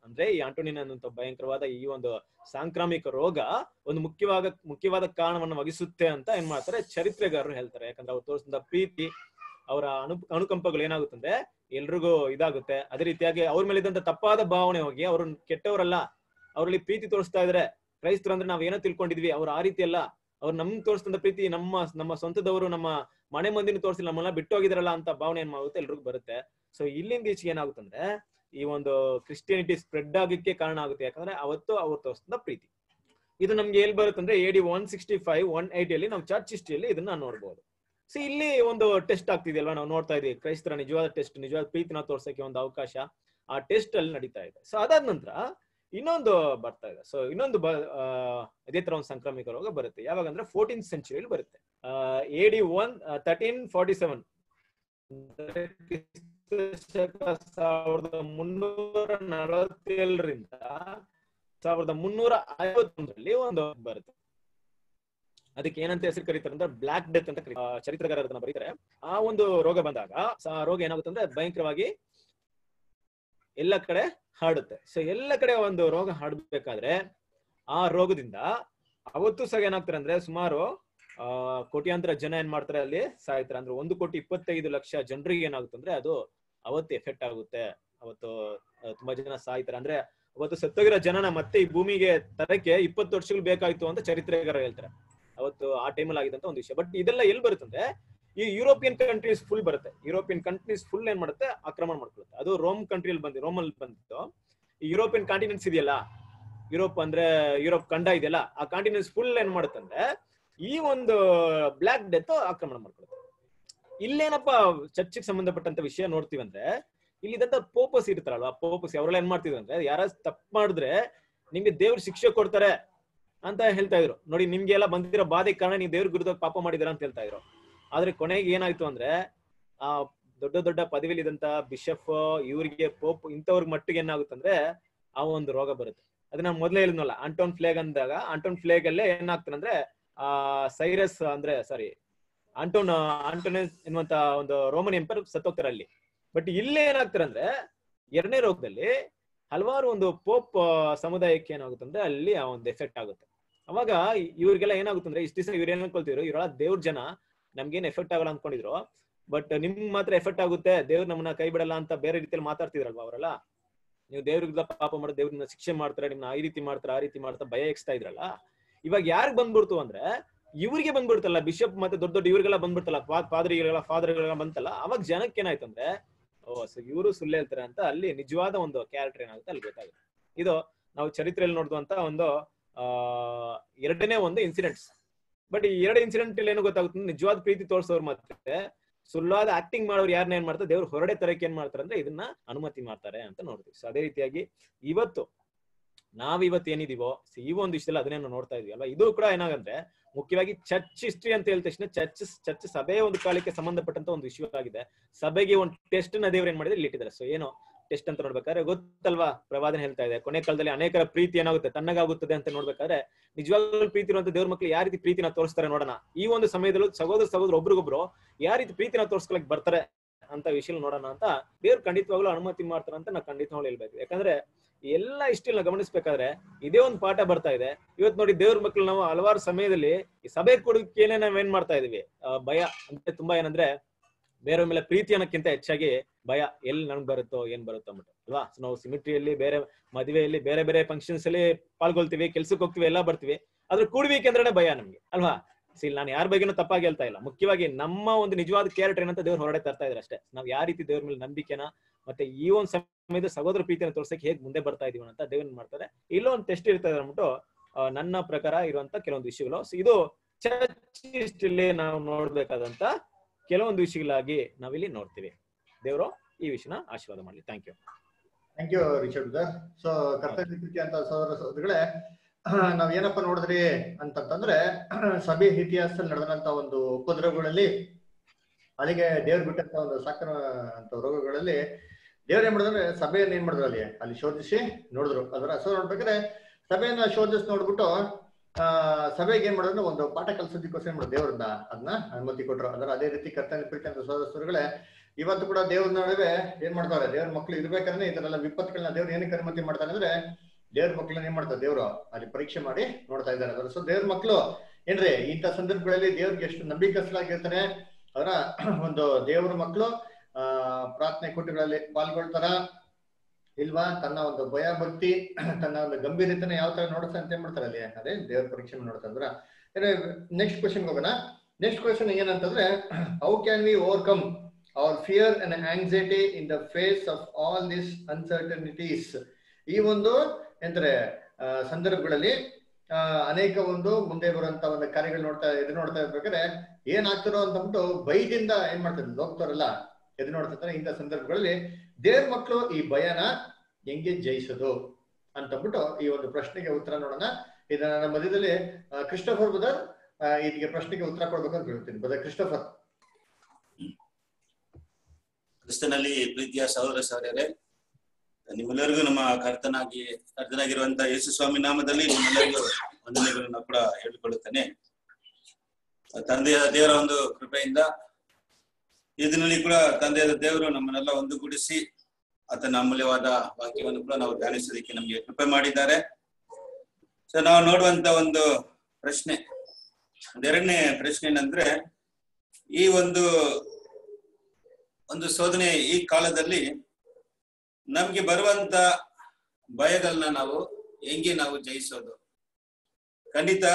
ಅಂದ್ರೆ ಈ ಆಂಟೋನಿನ ಅನ್ನುವಂಥ ಭಯಂಕರವಾದ ಈ ಒಂದು ಸಾಂಕ್ರಾಮಿಕ ರೋಗ ಒಂದು ಮುಖ್ಯವಾದ ಮುಖ್ಯವಾದ ಕಾರಣವನ್ನು ವಹಿಸುತ್ತೆ ಅಂತ ಏನ್ ಮಾಡ್ತಾರೆ ಚರಿತ್ರೆಗಾರರು ಹೇಳ್ತಾರೆ ಯಾಕಂದ್ರೆ ಅವ್ರು ತೋರಿಸಿದ ಪ್ರೀತಿ ಅವರ ಅನು ಅನುಕಂಪಗಳು ಏನಾಗುತ್ತಂದ್ರೆ ಎಲ್ರಿಗೂ ಇದಾಗುತ್ತೆ ಅದೇ ರೀತಿಯಾಗಿ ಅವ್ರ ಮೇಲೆ ಇದ್ದಂತ ತಪ್ಪಾದ ಭಾವನೆ ಹೋಗಿ ಅವ್ರು ಕೆಟ್ಟವರಲ್ಲ ಅವರಲ್ಲಿ ಪ್ರೀತಿ ತೋರಿಸ್ತಾ ಇದಾರೆ ಕ್ರೈಸ್ತರು ಅಂದ್ರೆ ನಾವ್ ಏನೋ ತಿಳ್ಕೊಂಡಿದ್ವಿ ಅವ್ರು ಆ ರೀತಿ ಅಲ್ಲ ಅವ್ರು ನಮ್ ತೋರಿಸಿದ ಪ್ರೀತಿ ನಮ್ಮ ನಮ್ಮ ಸ್ವಂತದವರು ನಮ್ಮ ಮನೆ ಮಂದಿನ ತೋರಿಸಿ ನಮ್ಮನ್ನ ಬಿಟ್ಟು ಹೋಗಿದಾರಲ್ಲ ಅಂತ ಭಾವನೆ ಏನ್ ಮಾಡುತ್ತೆ ಎಲ್ರಿಗೂ ಬರುತ್ತೆ ಸೊ ಇಲ್ಲಿಂದ ಈಚೆಗೆ ಏನಾಗುತ್ತಂದ್ರೆ ಈ ಒಂದು ಕ್ರಿಸ್ಟಿಯಾನಿಟಿ ಸ್ಪ್ರೆಡ್ ಆಗಕ್ಕೆ ಕಾರಣ ಆಗುತ್ತೆ ಯಾಕಂದ್ರೆ ಅವತ್ತು ಅವ್ರು ತೋರಿಸಿದ ಪ್ರೀತಿ ಇದು ನಮ್ಗೆ ಎಲ್ಲಿ ಬರುತ್ತಂದ್ರೆ AD one sixty five one ಏಟಿಯಲ್ಲಿ ನಾವು ಚರ್ಚ್ ಹಿಸ್ಟ್ರಿಯಲ್ಲಿ ಇದನ್ನ ನೋಡ್ಬೋದು ಸೊ ಇಲ್ಲಿ ಒಂದು ಟೆಸ್ಟ್ ಆಗ್ತಿದೆಯಲ್ವಾ ನಾವು ನೋಡ್ತಾ ಇದೀವಿ ಕ್ರೈಸ್ತರ ನಿಜವಾದ ಟೆಸ್ಟ್ ನಿಜವಾದ ಪ್ರೀತಿನ ತೋರ್ಸಕ್ಕೆ ಒಂದು ಅವಕಾಶ ಆ ಟೆಸ್ಟ್ ಅಲ್ಲಿ ನಡೀತಾ ಇದೆ ಸೊ ಅದಾದ ನಂತರ ಇನ್ನೊಂದು ಬರ್ತಾ ಇದೆ ಸೊ ಇನ್ನೊಂದು ಬ ಆ, ಇದೇ ತರ ಒಂದು ಸಾಂಕ್ರಾಮಿಕ ರೋಗ ಬರುತ್ತೆ ಯಾವಾಗ ಅಂದ್ರೆ ಫೋರ್ಟೀನ್ ಸೆಂಚುರಿಯಲ್ಲಿ ಬರುತ್ತೆ A D one thirteen forty seven ಸಾವಿರದ ಮುನ್ನೂರ ನಲವತ್ತೇಳರಿಂದ ಸಾವಿರದ ಮುನ್ನೂರ ಐವತ್ತೊಂದರಲ್ಲಿ ಒಂದು ಬರುತ್ತೆ ಅದಕ್ಕೆ ಏನಂತ ಹೆಸರು ಕರೀತಾರೆ ಅಂದ್ರೆ ಬ್ಲಾಕ್ ಡೆತ್ ಅಂತ ಕರೀತಾರೆ ಆ, ಚರಿತ್ರಗಾರರು ಅದನ್ನ ಬರೀತಾರೆ ಆ ಒಂದು ರೋಗ ಬಂದಾಗ ಸ- ಆ ರೋಗ ಏನಾಗುತ್ತೆ ಅಂದ್ರೆ ಭಯಂಕರವಾಗಿ ಎಲ್ಲ ಕಡೆ ಹರಡುತ್ತೆ ಸೊ ಎಲ್ಲ ಕಡೆ ಒಂದು ರೋಗ ಹರಡ್ಬೇಕಾದ್ರೆ ಆ ರೋಗದಿಂದ ಅವತ್ತು ಸಹ ಏನಾಗ್ತಾರೆ ಅಂದ್ರೆ ಸುಮಾರು ಆ ಕೋಟ್ಯಾಂತರ ಜನ ಏನ್ ಮಾಡ್ತಾರೆ ಅಲ್ಲಿ ಸಾಯ್ತಾರೆ ಅಂದ್ರೆ ಒಂದು ಕೋಟಿ ಇಪ್ಪತ್ತೈದು ಲಕ್ಷ ಜನರಿಗೆ ಏನಾಗುತ್ತೆ ಅಂದ್ರೆ ಅದು ಅವತ್ತು ಎಫೆಕ್ಟ್ ಆಗುತ್ತೆ ಅವತ್ತು ಆ, ತುಂಬಾ ಜನ ಸಾಯ್ತಾರೆ ಅಂದ್ರೆ ಅವತ್ತು ಸತ್ತೋಗಿರೋ ಜನನ ಮತ್ತೆ ಈ ಭೂಮಿಗೆ ತರಕ್ಕೆ ಇಪ್ಪತ್ತು ವರ್ಷಗಳು ಬೇಕಾಯ್ತು ಅಂತ ಚರಿತ್ರೆಗಾರ ಹೇಳ್ತಾರೆ ಅವತ್ತು ಆ ಟೈಮಲ್ಲಿ ಆಗಿದಂತ ಒಂದು ವಿಷಯ ಬಟ್ ಇದೆಲ್ಲ ಎಲ್ಲಿ ಬರುತ್ತಂದ್ರೆ ಈ ಯುರೋಪಿಯನ್ ಕಂಟ್ರೀಸ್ ಫುಲ್ ಬರುತ್ತೆ ಯುರೋಪಿಯನ್ ಕಂಟ್ರೀಸ್ ಫುಲ್ ಏನ್ ಮಾಡುತ್ತೆ ಆಕ್ರಮಣ ಮಾಡ್ಕೊಳ್ಳುತ್ತೆ ಅದು ರೋಮ್ ಕಂಟ್ರಿಯಲ್ಲಿ ಬಂದಿ ರೋಮಲ್ಲಿ ಬಂದಿತ್ತು ಈ ಯುರೋಪಿಯನ್ ಕಾಂಟಿನೆಂಟ್ಸ್ ಇದೆಯಲ್ಲ ಯುರೋಪ್ ಅಂದ್ರೆ ಯುರೋಪ್ ಖಂಡ ಇದೆಯಲ್ಲ ಆ ಕಾಂಟಿನೆಂಟ್ಸ್ ಫುಲ್ ಏನ್ ಮಾಡುತ್ತಂದ್ರೆ ಈ ಒಂದು ಬ್ಲಾಕ್ ಡೆತ್ ಆಕ್ರಮಣ ಮಾಡ್ಕೊಳ್ಳುತ್ತೆ ಇಲ್ಲೇನಪ್ಪ ಚರ್ಚಿಗೆ ಸಂಬಂಧಪಟ್ಟಂತ ವಿಷಯ ನೋಡ್ತೀವಂದ್ರೆ ಇಲ್ಲಿದಂತ ಪೋಪಸ್ ಇರ್ತಾರಲ್ವಾ ಪೋಪಸ್ ಅವರೆಲ್ಲ ಏನ್ ಮಾಡ್ತಿದ್ರು ಅಂದ್ರೆ ಯಾರ ತಪ್ಪು ಮಾಡಿದ್ರೆ ನಿಮ್ಗೆ ದೇವ್ರ ಶಿಕ್ಷೆ ಕೊಡ್ತಾರೆ ಅಂತ ಹೇಳ್ತಾ ಇದ್ರು ನೋಡಿ ನಿಮ್ಗೆ ಎಲ್ಲ ಬಂದಿರೋ ಬಾಧೆ ಕಾರಣ ನೀವು ದೇವ್ರ ವಿರುದ್ಧ ಪಾಪ ಮಾಡಿದಾರ ಅಂತ ಹೇಳ್ತಾ ಇದ್ರು ಆದ್ರೆ ಕೊನೆಗೆ ಏನಾಯ್ತು ಅಂದ್ರೆ ಆ ದೊಡ್ಡ ದೊಡ್ಡ ಪದವಿಲಿದಂತ ಬಿಷಪ್ ಇವ್ರಿಗೆ ಪೋಪ್ ಇಂಥವ್ರ ಮಟ್ಟಿಗೆ ಏನಾಗುತ್ತಂದ್ರೆ ಆ ಒಂದು ರೋಗ ಬರುತ್ತೆ ಅದನ್ನ ಮೊದಲೇ ಹೇಳಿದ್ನಲ್ಲ ಆಂಟೋನ್ ಫ್ಲೇಗ್ ಅಂದಾಗ ಆಂಟೋನ್ ಫ್ಲೇಗ್ ಅಲ್ಲೇ ಏನಾಗ್ತಾನೆ ಅಂದ್ರೆ ಆ ಸೈರಸ್ ಅಂದ್ರೆ ಸಾರಿ ಆಂಟೋನ್ ಆಂಟೋನಸ್ ಎನ್ನುವಂತ ಒಂದು ರೋಮನ್ ಎಂಪರ್ ಸತ್ತೋಗ್ತಾರೆ ಅಲ್ಲಿ ಬಟ್ ಇಲ್ಲೇ ಏನಾಗ್ತಾರೆ ಅಂದ್ರೆ ಎರಡನೇ ರೋಗದಲ್ಲಿ ಹಲವಾರು ಒಂದು ಪೋಪ್ ಸಮುದಾಯಕ್ಕೆ ಏನಾಗುತ್ತೆ ಅಂದ್ರೆ ಅಲ್ಲಿ ಆ ಒಂದು ಎಫೆಕ್ಟ್ ಆಗುತ್ತೆ ಅವಾಗ ಇವ್ರಿಗೆಲ್ಲ ಏನಾಗುತ್ತೆ ಅಂದ್ರೆ ಇಷ್ಟ ದಿವಸ ಇವ್ರು ಏನ್ ಅನ್ಕೊಳ್ತಿದ್ರು ಇವರೆಲ್ಲ ದೇವ್ರ ಜನ ನಮ್ಗೇನ್ ಎಫೆಕ್ಟ್ ಆಗಲ್ಲ ಅನ್ಕೊಂಡಿದ್ರು ಬಟ್ ನಿಮ್ ಮಾತ್ರ ಎಫೆಕ್ಟ್ ಆಗುತ್ತೆ ದೇವ್ರು ನಮ್ಮನ್ನ ಕೈ ಬಿಡಲ್ಲ ಅಂತ ಬೇರೆ ರೀತಿಯಲ್ಲಿ ಮಾತಾಡ್ತಿದ್ರಲ್ವಾ ಅವರೆಲ್ಲ ನೀವು ದೇವ್ರಿಗೆ ಪಾಪ ಮಾಡೋ ದೇವ್ರನ್ನ ಶಿಕ್ಷೆ ಮಾಡ್ತಾರೆ ನಿಮ್ನ ಈ ರೀತಿ ಮಾಡ್ತಾರೆ ಆ ರೀತಿ ಮಾಡ್ತಾರೆ ಭಯ ಎಕ್ಸ್ತಾ ಇದ್ರಲ್ಲ ಇವಾಗ ಯಾರಿಗ್ ಬಂದ್ಬಿಡ್ತು ಅಂದ್ರೆ ಇವ್ರಿಗೆ ಬಂದ್ಬಿಡ್ತಲ್ಲ ಬಿಷಪ್ ಮತ್ತೆ ದೊಡ್ಡ ದೊಡ್ಡ ಇವ್ರಿಗೆಲ್ಲ ಬಂದ್ಬಿಡ್ತಲ್ಲ ಪಾದ್ರಿಗೆಲ್ಲ ಫಾದರ್ಗೆಲ್ಲ ಬಂತಲ್ಲ ಅವಾಗ ಜನಕ್ಕೆ ಏನಾಯ್ತು ಅಂದ್ರೆ ಓ ಸೊ ಇವರು ಸುಳ್ಳು ಹೇಳ್ತಾರೆ ಅಂತ ಅಲ್ಲಿ ನಿಜವಾದ ಒಂದು ಕ್ಯಾರೆಕ್ಟರ್ ಏನಾಗುತ್ತೆ ಅಲ್ಲಿ ಗೊತ್ತಾಗುತ್ತೆ ಇದು ನಾವು ಚರಿತ್ರೆಯಲ್ಲಿ ನೋಡಿದಂತ ಒಂದು ಆ ಎರಡನೇ ಒಂದು ಇನ್ಸಿಡೆಂಟ್ಸ್ ಬಟ್ ಈ ಎರಡು ಇನ್ಸಿಡೆಂಟ್ ಅಲ್ಲಿ ಏನು ಗೊತ್ತಾಗುತ್ತೆ ನಿಜವಾದ ಪ್ರೀತಿ ತೋರಿಸೋರು ಮತ್ತೆ ಸುಳ್ಳಾದ ಆಕ್ಟಿಂಗ್ ಮಾಡೋರು ಯಾರನ್ನ ಏನ್ ಮಾಡ್ತಾರೆ ದೇವ್ರು ಹೊರಡೆ ತರಕ್ಕೆ ಏನ್ ಮಾಡ್ತಾರೆ ಅಂದ್ರೆ ಇದನ್ನ ಅನುಮತಿ ಮಾಡ್ತಾರೆ ಅಂತ ನೋಡ್ತೀವಿ ಸೊ ಅದೇ ರೀತಿಯಾಗಿ ಇವತ್ತು ನಾವ್ ಇವತ್ತು ಏನಿದೀವೋ so ಈ ಒಂದು ವಿಷಯದಲ್ಲಿ ಅದನ್ನೇ ನಾವು ನೋಡ್ತಾ ಇದೀವಿ ಅಲ್ವಾ ಇದು ಕೂಡ ಏನಾಗಂದ್ರೆ ಮುಖ್ಯವಾಗಿ ಚರ್ಚ್ ಹಿಸ್ಟ್ರಿ ಅಂತ ಹೇಳಿದ ತಕ್ಷಣ ಚರ್ಚ್ ಚರ್ಚ್ ಸಭೆಯ ಒಂದು ಕಾಲಕ್ಕೆ ಸಂಬಂಧಪಟ್ಟಂತ ಒಂದು ವಿಷಯವಾಗಿದೆ ಸಭೆಗೆ ಒಂದು ಟೆಸ್ಟ್ ನ ದೇವ್ರು ಏನ್ ಮಾಡಿದ್ರೆ ಇಲ್ಲಿ ಇಟ್ಟಿದ್ದಾರೆ ಸೊ ಏನು ಟೆಸ್ಟ್ ಅಂತ ನೋಡ್ಬೇಕಾದ್ರೆ ಗೊತ್ತಲ್ವಾ ಪ್ರವಾದನೆ ಹೇಳ್ತಾ ಇದೆ ಕೊನೆ ಕಾಲದಲ್ಲಿ ಅನೇಕರ ಪ್ರೀತಿ ಏನಾಗುತ್ತೆ ತಣ್ಣಗಾಗುತ್ತದೆ ಅಂತ ನೋಡ್ಬೇಕಾದ್ರೆ ನಿಜವಾಗ್ಲೂ ಪ್ರೀತಿ ಇರುವಂತ ದೇವ್ರ ಮಕ್ಳು ಯಾವ ರೀತಿ ಪ್ರೀತಿನ ತೋರಿಸ್ತಾರೆ ನೋಡೋಣ ಈ ಒಂದು ಸಮಯದಲ್ಲೂ ಸಹೋದರ ಸಹೋದರ ಒಬ್ರಿಗೊಬ್ರು ಯಾವ ರೀತಿ ಪ್ರೀತಿನ ತೋರ್ಸ್ಕೊಳಕ್ ಬರ್ತಾರೆ ಅಂತ ವಿಷಯ ನೋಡೋಣ ಅಂತ ದೇವ್ರು ಖಂಡಿತವಾಗ್ಲೂ ಅನುಮತಿ ಮಾಡ್ತಾರೆ ಅಂತ ನಾವು ಖಂಡಿತವಾಗ್ಲೂ ಹೇಳ್ಬೇಕು ಯಾಕಂದ್ರೆ ಈ ಎಲ್ಲ ಇಷ್ಟಿಲ್ಲ ಗಮನಿಸ್ಬೇಕಾದ್ರೆ ಇದೇ ಒಂದು ಪಾಠ ಬರ್ತಾ ಇದೆ ಇವತ್ತು ನೋಡಿ ದೇವ್ರ ಮಕ್ಳು ನಾವು ಹಲವಾರು ಸಮಯದಲ್ಲಿ ಈ ಸಭೆ ಕೊಡೋಕೆನೆ ನಾವ್ ಏನ್ ಮಾಡ್ತಾ ಇದೀವಿ ಆ, ಭಯ ಅಂದ್ರೆ ತುಂಬಾ ಏನಂದ್ರೆ ಬೇರೆ ಮೇಲೆ ಪ್ರೀತಿ ಅನ್ನೋಕ್ಕಿಂತ ಹೆಚ್ಚಾಗಿ ಭಯ ಎಲ್ಲಿ ನನ್ಗ್ ಬರುತ್ತೋ ಏನ್ ಬರುತ್ತೋ ಅಂದ್ಬಿಟ್ಟು ಅಲ್ವಾ So ನಾವು ಸಿಮಿಟ್ರಿಯಲ್ಲಿ ಬೇರೆ ಮದುವೆಯಲ್ಲಿ ಬೇರೆ ಬೇರೆ ಫಂಕ್ಷನ್ಸ್ ಅಲ್ಲಿ ಪಾಲ್ಗೊಳ್ತೀವಿ ಕೆಲ್ಸಕ್ಕೆ ಹೋಗ್ತೀವಿ ಎಲ್ಲ ಬರ್ತೀವಿ ಆದ್ರೆ ಕೂಡ್ಬೇಕಂದ್ರೆ ಭಯ ನಮ್ಗೆ ಅಲ್ವಾ ಸಿ ನಾನು ಯಾರ ಬಗ್ಗೆನೂ ತಪ್ಪಾಗಿ ಹೇಳ್ತಾ ಇಲ್ಲ ಮುಖ್ಯವಾಗಿ ನಮ್ಮ ಒಂದು ನಿಜವಾದ ಕ್ಯಾರೆಕ್ಟರ್ ಏನಂತ ದೇವ್ರು ಹೊರಡೆ ತರ್ತಾ ಇದ್ರೆ ಅಷ್ಟೇ ನಾವ್ ಯಾವ ರೀತಿ ದೇವ್ರ ಮೇಲೆ ನಂಬಿಕೆನ ಮತ್ತೆ ಈ ಒಂದು ಸಮಯದ ಸಹೋದರ ಪ್ರೀತಿಯನ್ನು ತೋರ್ಸಕ್ಕೆ ಹೇಗ್ ಮುಂದೆ ಬರ್ತಾ ಇದೀವಿ ಅಂತ ದೇವ್ರ ಮಾಡ್ತಾರೆ ಇಲ್ಲೊಂದು ಟೆಸ್ಟ್ ಇರ್ತದೆ ಅಂದ್ಬಿಟ್ಟು ಆ, ನನ್ನ ಪ್ರಕಾರ ಇರುವಂತ ಕೆಲವೊಂದು ವಿಷಯಗಳು So ಇದು ಚರ್ಚ್ ಇಲ್ಲಿ ನಾವು ನೋಡ್ಬೇಕಾದಂತ ಕೆಲವೊಂದು ವಿಷಯಗಳಾಗಿ ನಾವಿಲ್ಲಿ ನೋಡ್ತೀವಿ ದೇವರು ಈ ವಿಷಯನ ಆಶೀರ್ವಾದ ಮಾಡಲಿ thank you thank you Rishab sir so ಕರ್ತವ್ಯ ಪ್ರೀತಿ ಅಂತ ಸಹೋದರ ಸಹೋದರಿಗಳೇ ನಾವ್ ಏನಪ್ಪ ನೋಡಿದ್ರಿ ಅಂತಂತಂದ್ರೆ ಸಭೆ ಇತಿಹಾಸದಲ್ಲಿ ನಡೆದಂತ ಒಂದು ಉಪದ್ರವಗಳಲ್ಲಿ ಅಲ್ಲಿಗೆ ದೇವ್ರು ಬಿಟ್ಟಂತ ಒಂದು ಸಾಕನ ಅಂತ ರೋಗಗಳಲ್ಲಿ ದೇವ್ರು ಏನ್ ಮಾಡಿದ್ರೆ ಸಭೆಯನ್ನ ಏನ್ ಮಾಡಿದ್ರು ಅಲ್ಲಿ ಅಲ್ಲಿ ಶೋಧಿಸಿ ನೋಡಿದ್ರು ಅದರ ಸೊ ನೋಡ್ಬೇಕಾದ್ರೆ ಸಭೆಯನ್ನ ಶೋಧಿಸಿ ನೋಡ್ಬಿಟ್ಟು ಆ ಸಭೆಗೆ ಏನ್ ಮಾಡಿದ್ರು ಒಂದು ಪಾಠ ಕಲ್ಸೋದಕ್ಕೋಸ್ಕರ ಏನ್ ಮಾಡಿದ್ರು ದೇವರಿಂದ ಅದನ್ನ ಅನುಮತಿ ಕೊಟ್ರು ಅದರ ಅದೇ ರೀತಿ ಕರ್ತನ ಪ್ರೀತಿ ಅಂತ ಸಹೋದರಗಳೇ ಇವತ್ತು ಕೂಡ ದೇವ್ರ ನಡುವೆ ಏನ್ ಮಾಡ್ತಾರೆ ದೇವ್ರ ಮಕ್ಳು ಇರ್ಬೇಕಾದ್ರೆ ಇದನ್ನೆಲ್ಲ ವಿಪತ್ತುಗಳನ್ನ ದೇವ್ರು ಏನಕ್ಕೆ ಅನುಮತಿ ಮಾಡ್ತಾನೆ ಅಂದ್ರೆ ದೇವ್ರ ಮಕ್ಳನ್ನ ಏನ್ ಮಾಡ್ತಾರೆ ದೇವ್ರು ಅಲ್ಲಿ ಪರೀಕ್ಷೆ ಮಾಡಿ ನೋಡ್ತಾ ಇದ್ದಾರೆ ಅದರ ಸೊ ದೇವ್ರ ಮಕ್ಳು ಏನ್ರಿ ಇಂಥ ಸಂದರ್ಭಗಳಲ್ಲಿ ದೇವ್ರಿಗೆ ಎಷ್ಟು ನಂಬಿಕಸ್ಥರಾಗಿರ್ತಾರೆ ಅದರ ಒಂದು ದೇವ್ರ ಮಕ್ಳು ಆ ಪ್ರಾರ್ಥನೆ ಕೂಟಗಳಲ್ಲಿ ಪಾಲ್ಗೊಳ್ತಾರ ಇಲ್ವಾ ತನ್ನ ಒಂದು ಭಯ ಭಕ್ತಿ ತನ್ನ ಒಂದು ಗಂಭೀರತೆನ ಯಾವ ತರ ನೋಡುತ್ತೆ ಅಂತ ಏನ್ ಮಾಡ್ತಾರೆ ಅಲ್ಲಿ ಅದೇ ದೇವ್ರ ಪರೀಕ್ಷೆ ನೋಡ್ತಾ ಅಂದ್ರ ನೆಕ್ಸ್ಟ್ ಕ್ವಶನ್ ಹೋಗೋಣ ನೆಕ್ಸ್ಟ್ ಕ್ವಶನ್ ಏನಂತಂದ್ರೆ how can we overcome our fear and anxiety in the face of all this uncertainties ಈ ಒಂದು ಎಂದ್ರೆ ಆ, ಸಂದರ್ಭಗಳಲ್ಲಿ ಆ, ಅನೇಕ ಒಂದು ಮುಂದೆ ಬರುವಂತ ಒಂದು ಕಾರ್ಯಗಳು ನೋಡ್ತಾ ಎದುರು ನೋಡ್ತಾ ಇರ್ಬೇಕಾದ್ರೆ ಏನಾಗ್ತಿರೋ ಅಂತಂದ್ಬಿಟ್ಟು ಭಯದಿಂದ ಏನ್ ಮಾಡ್ತಾರೆ ಹೋಗ್ತಾರಲ್ಲ ಎದುರು ನೋಡ್ತಿರ್ತಾರೆ ಇಂಥ ಸಂದರ್ಭಗಳಲ್ಲಿ ದೇವ್ರ ಮಕ್ಕಳು ಈ ಭಯನ ಹೆಂಗೆ ಜಯಿಸೋದು ಅಂತಂದ್ಬಿಟ್ಟು ಈ ಒಂದು ಪ್ರಶ್ನೆಗೆ ಉತ್ತರ ನೋಡೋಣ ಇದನ್ನ ನನ್ನ ಮಧ್ಯದಲ್ಲಿ ಆ, ಕ್ರಿಸ್ಟೋಫರ್ ಬದರ್ ಇದಕ್ಕೆ ಪ್ರಶ್ನೆಗೆ ಉತ್ತರ ಕೊಡ್ಬೇಕು ಅಂತ ಹೇಳ್ತೀನಿ ಬದರ್ ಕ್ರಿಸ್ಟೋಫರ್ ಕ್ರಿಸ್ತನಲ್ಲಿ ಪ್ರೀತಿಯ ಸಹೋದರ ಸಹೋದರರೇ ನಿಮ್ಮೆಲ್ಲರಿಗೂ ನಮ್ಮ ಕರ್ತನಾಗಿ ಕರ್ತನಾಗಿರುವಂತ ಯೇಸು ಸ್ವಾಮಿ ನಾಮದಲ್ಲಿ ನಿಮ್ಮೆಲ್ಲರಿಗೂ ವಂದನೆಗಳನ್ನು ಕೂಡ ಹೇಳಿಕೊಳ್ಳುತ್ತೇನೆ ತಂದೆಯ ದೇವರ ಒಂದು ಕೃಪೆಯಿಂದ ಈ ದಿನದಲ್ಲಿ ಕೂಡ ತಂದೆಯಾದ ದೇವರು ನಮ್ಮನ್ನೆಲ್ಲ ಒಂದುಗೂಡಿಸಿ ಆತನ ಅಮೂಲ್ಯವಾದ ವಾಕ್ಯವನ್ನು ಕೂಡ ನಾವು ಧ್ಯಾನಿಸೋದಕ್ಕೆ ನಮಗೆ ಕೃಪೆ ಮಾಡಿದ್ದಾರೆ ಸೊ ನಾವು ನೋಡುವಂತ ಒಂದು ಪ್ರಶ್ನೆ ಎರಡನೇ ಪ್ರಶ್ನೆ ಏನಂದ್ರೆ ಈ ಒಂದು ಒಂದು ಶೋಧನೆ ಈ ಕಾಲದಲ್ಲಿ ನಮ್ಗೆ ಬರುವಂತ ಭಯಗಳನ್ನ ನಾವು ಹೆಂಗೆ ನಾವು ಜಯಿಸೋದು ಖಂಡಿತ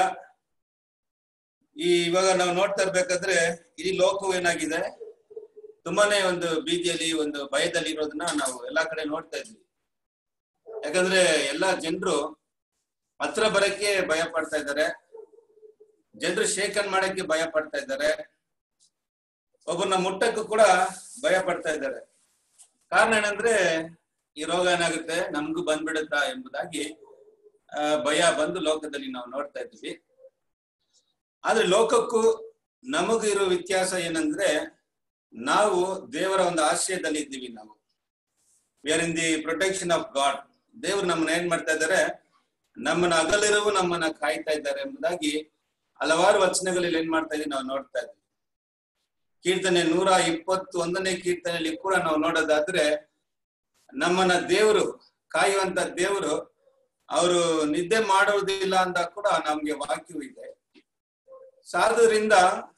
ಈ ಇವಾಗ ನಾವು ನೋಡ್ತಾ ಇರ್ಬೇಕಾದ್ರೆ ಇಡೀ ಲೋಕವು ಏನಾಗಿದೆ ತುಂಬಾನೇ ಒಂದು ಭೀತಿಯಲ್ಲಿ ಒಂದು ಭಯದಲ್ಲಿ ಇರೋದನ್ನ ನಾವು ಎಲ್ಲಾ ಕಡೆ ನೋಡ್ತಾ ಇದ್ವಿ ಯಾಕಂದ್ರೆ ಎಲ್ಲಾ ಜನರು ಹತ್ರ ಬರಕ್ಕೆ ಭಯ ಪಡ್ತಾ ಇದ್ದಾರೆ ಜನರು ಶೇಖನ್ ಮಾಡಕ್ಕೆ ಭಯ ಪಡ್ತಾ ಇದ್ದಾರೆ ಒಬ್ಬರನ್ನ ಮುಟ್ಟಕ್ಕೂ ಕೂಡ ಭಯ ಪಡ್ತಾ ಇದ್ದಾರೆ ಕಾರಣ ಏನಂದ್ರೆ ಈ ರೋಗ ಏನಾಗುತ್ತೆ ನಮ್ಗೂ ಬಂದ್ಬಿಡುತ್ತಾ ಎಂಬುದಾಗಿ ಆ, ಭಯ ಬಂದು ಲೋಕದಲ್ಲಿ ನಾವು ನೋಡ್ತಾ ಇದ್ವಿ ಆದ್ರೆ ಲೋಕಕ್ಕೂ ನಮಗೂ ಇರೋ ವ್ಯತ್ಯಾಸ ಏನಂದ್ರೆ ನಾವು ದೇವರ ಒಂದು ಆಶ್ರಯದಲ್ಲಿ ಇದ್ದೀವಿ ನಾವು we are in the protection of God ದೇವ್ರು ನಮ್ಮನ್ನ ಏನ್ ಮಾಡ್ತಾ ಇದ್ದಾರೆ ನಮ್ಮನ್ನ ಅಗಲಿರುವ ನಮ್ಮನ್ನ ಕಾಯ್ತಾ ಇದ್ದಾರೆ ಎಂಬುದಾಗಿ ಹಲವಾರು ವಚನಗಳಲ್ಲಿ ಏನ್ ಮಾಡ್ತಾ ಇದೀವಿ ನಾವು ನೋಡ್ತಾ ಇದ್ವಿ ಕೀರ್ತನೆ ನೂರ ಇಪ್ಪತ್ತು ಒಂದನೇ ಕೀರ್ತನೆಯಲ್ಲಿ ಕೂಡ ನಾವು ನೋಡೋದಾದ್ರೆ ನಮ್ಮನ್ನ ದೇವರು ಕಾಯುವಂತ ದೇವರು ಅವರು ನಿದ್ದೆ ಮಾಡೋದಿಲ್ಲ ಅಂತ ಕೂಡ ನಮ್ಗೆ ವಾಕ್ಯವು ಇದೆ ಸಾಧುರಿಂದ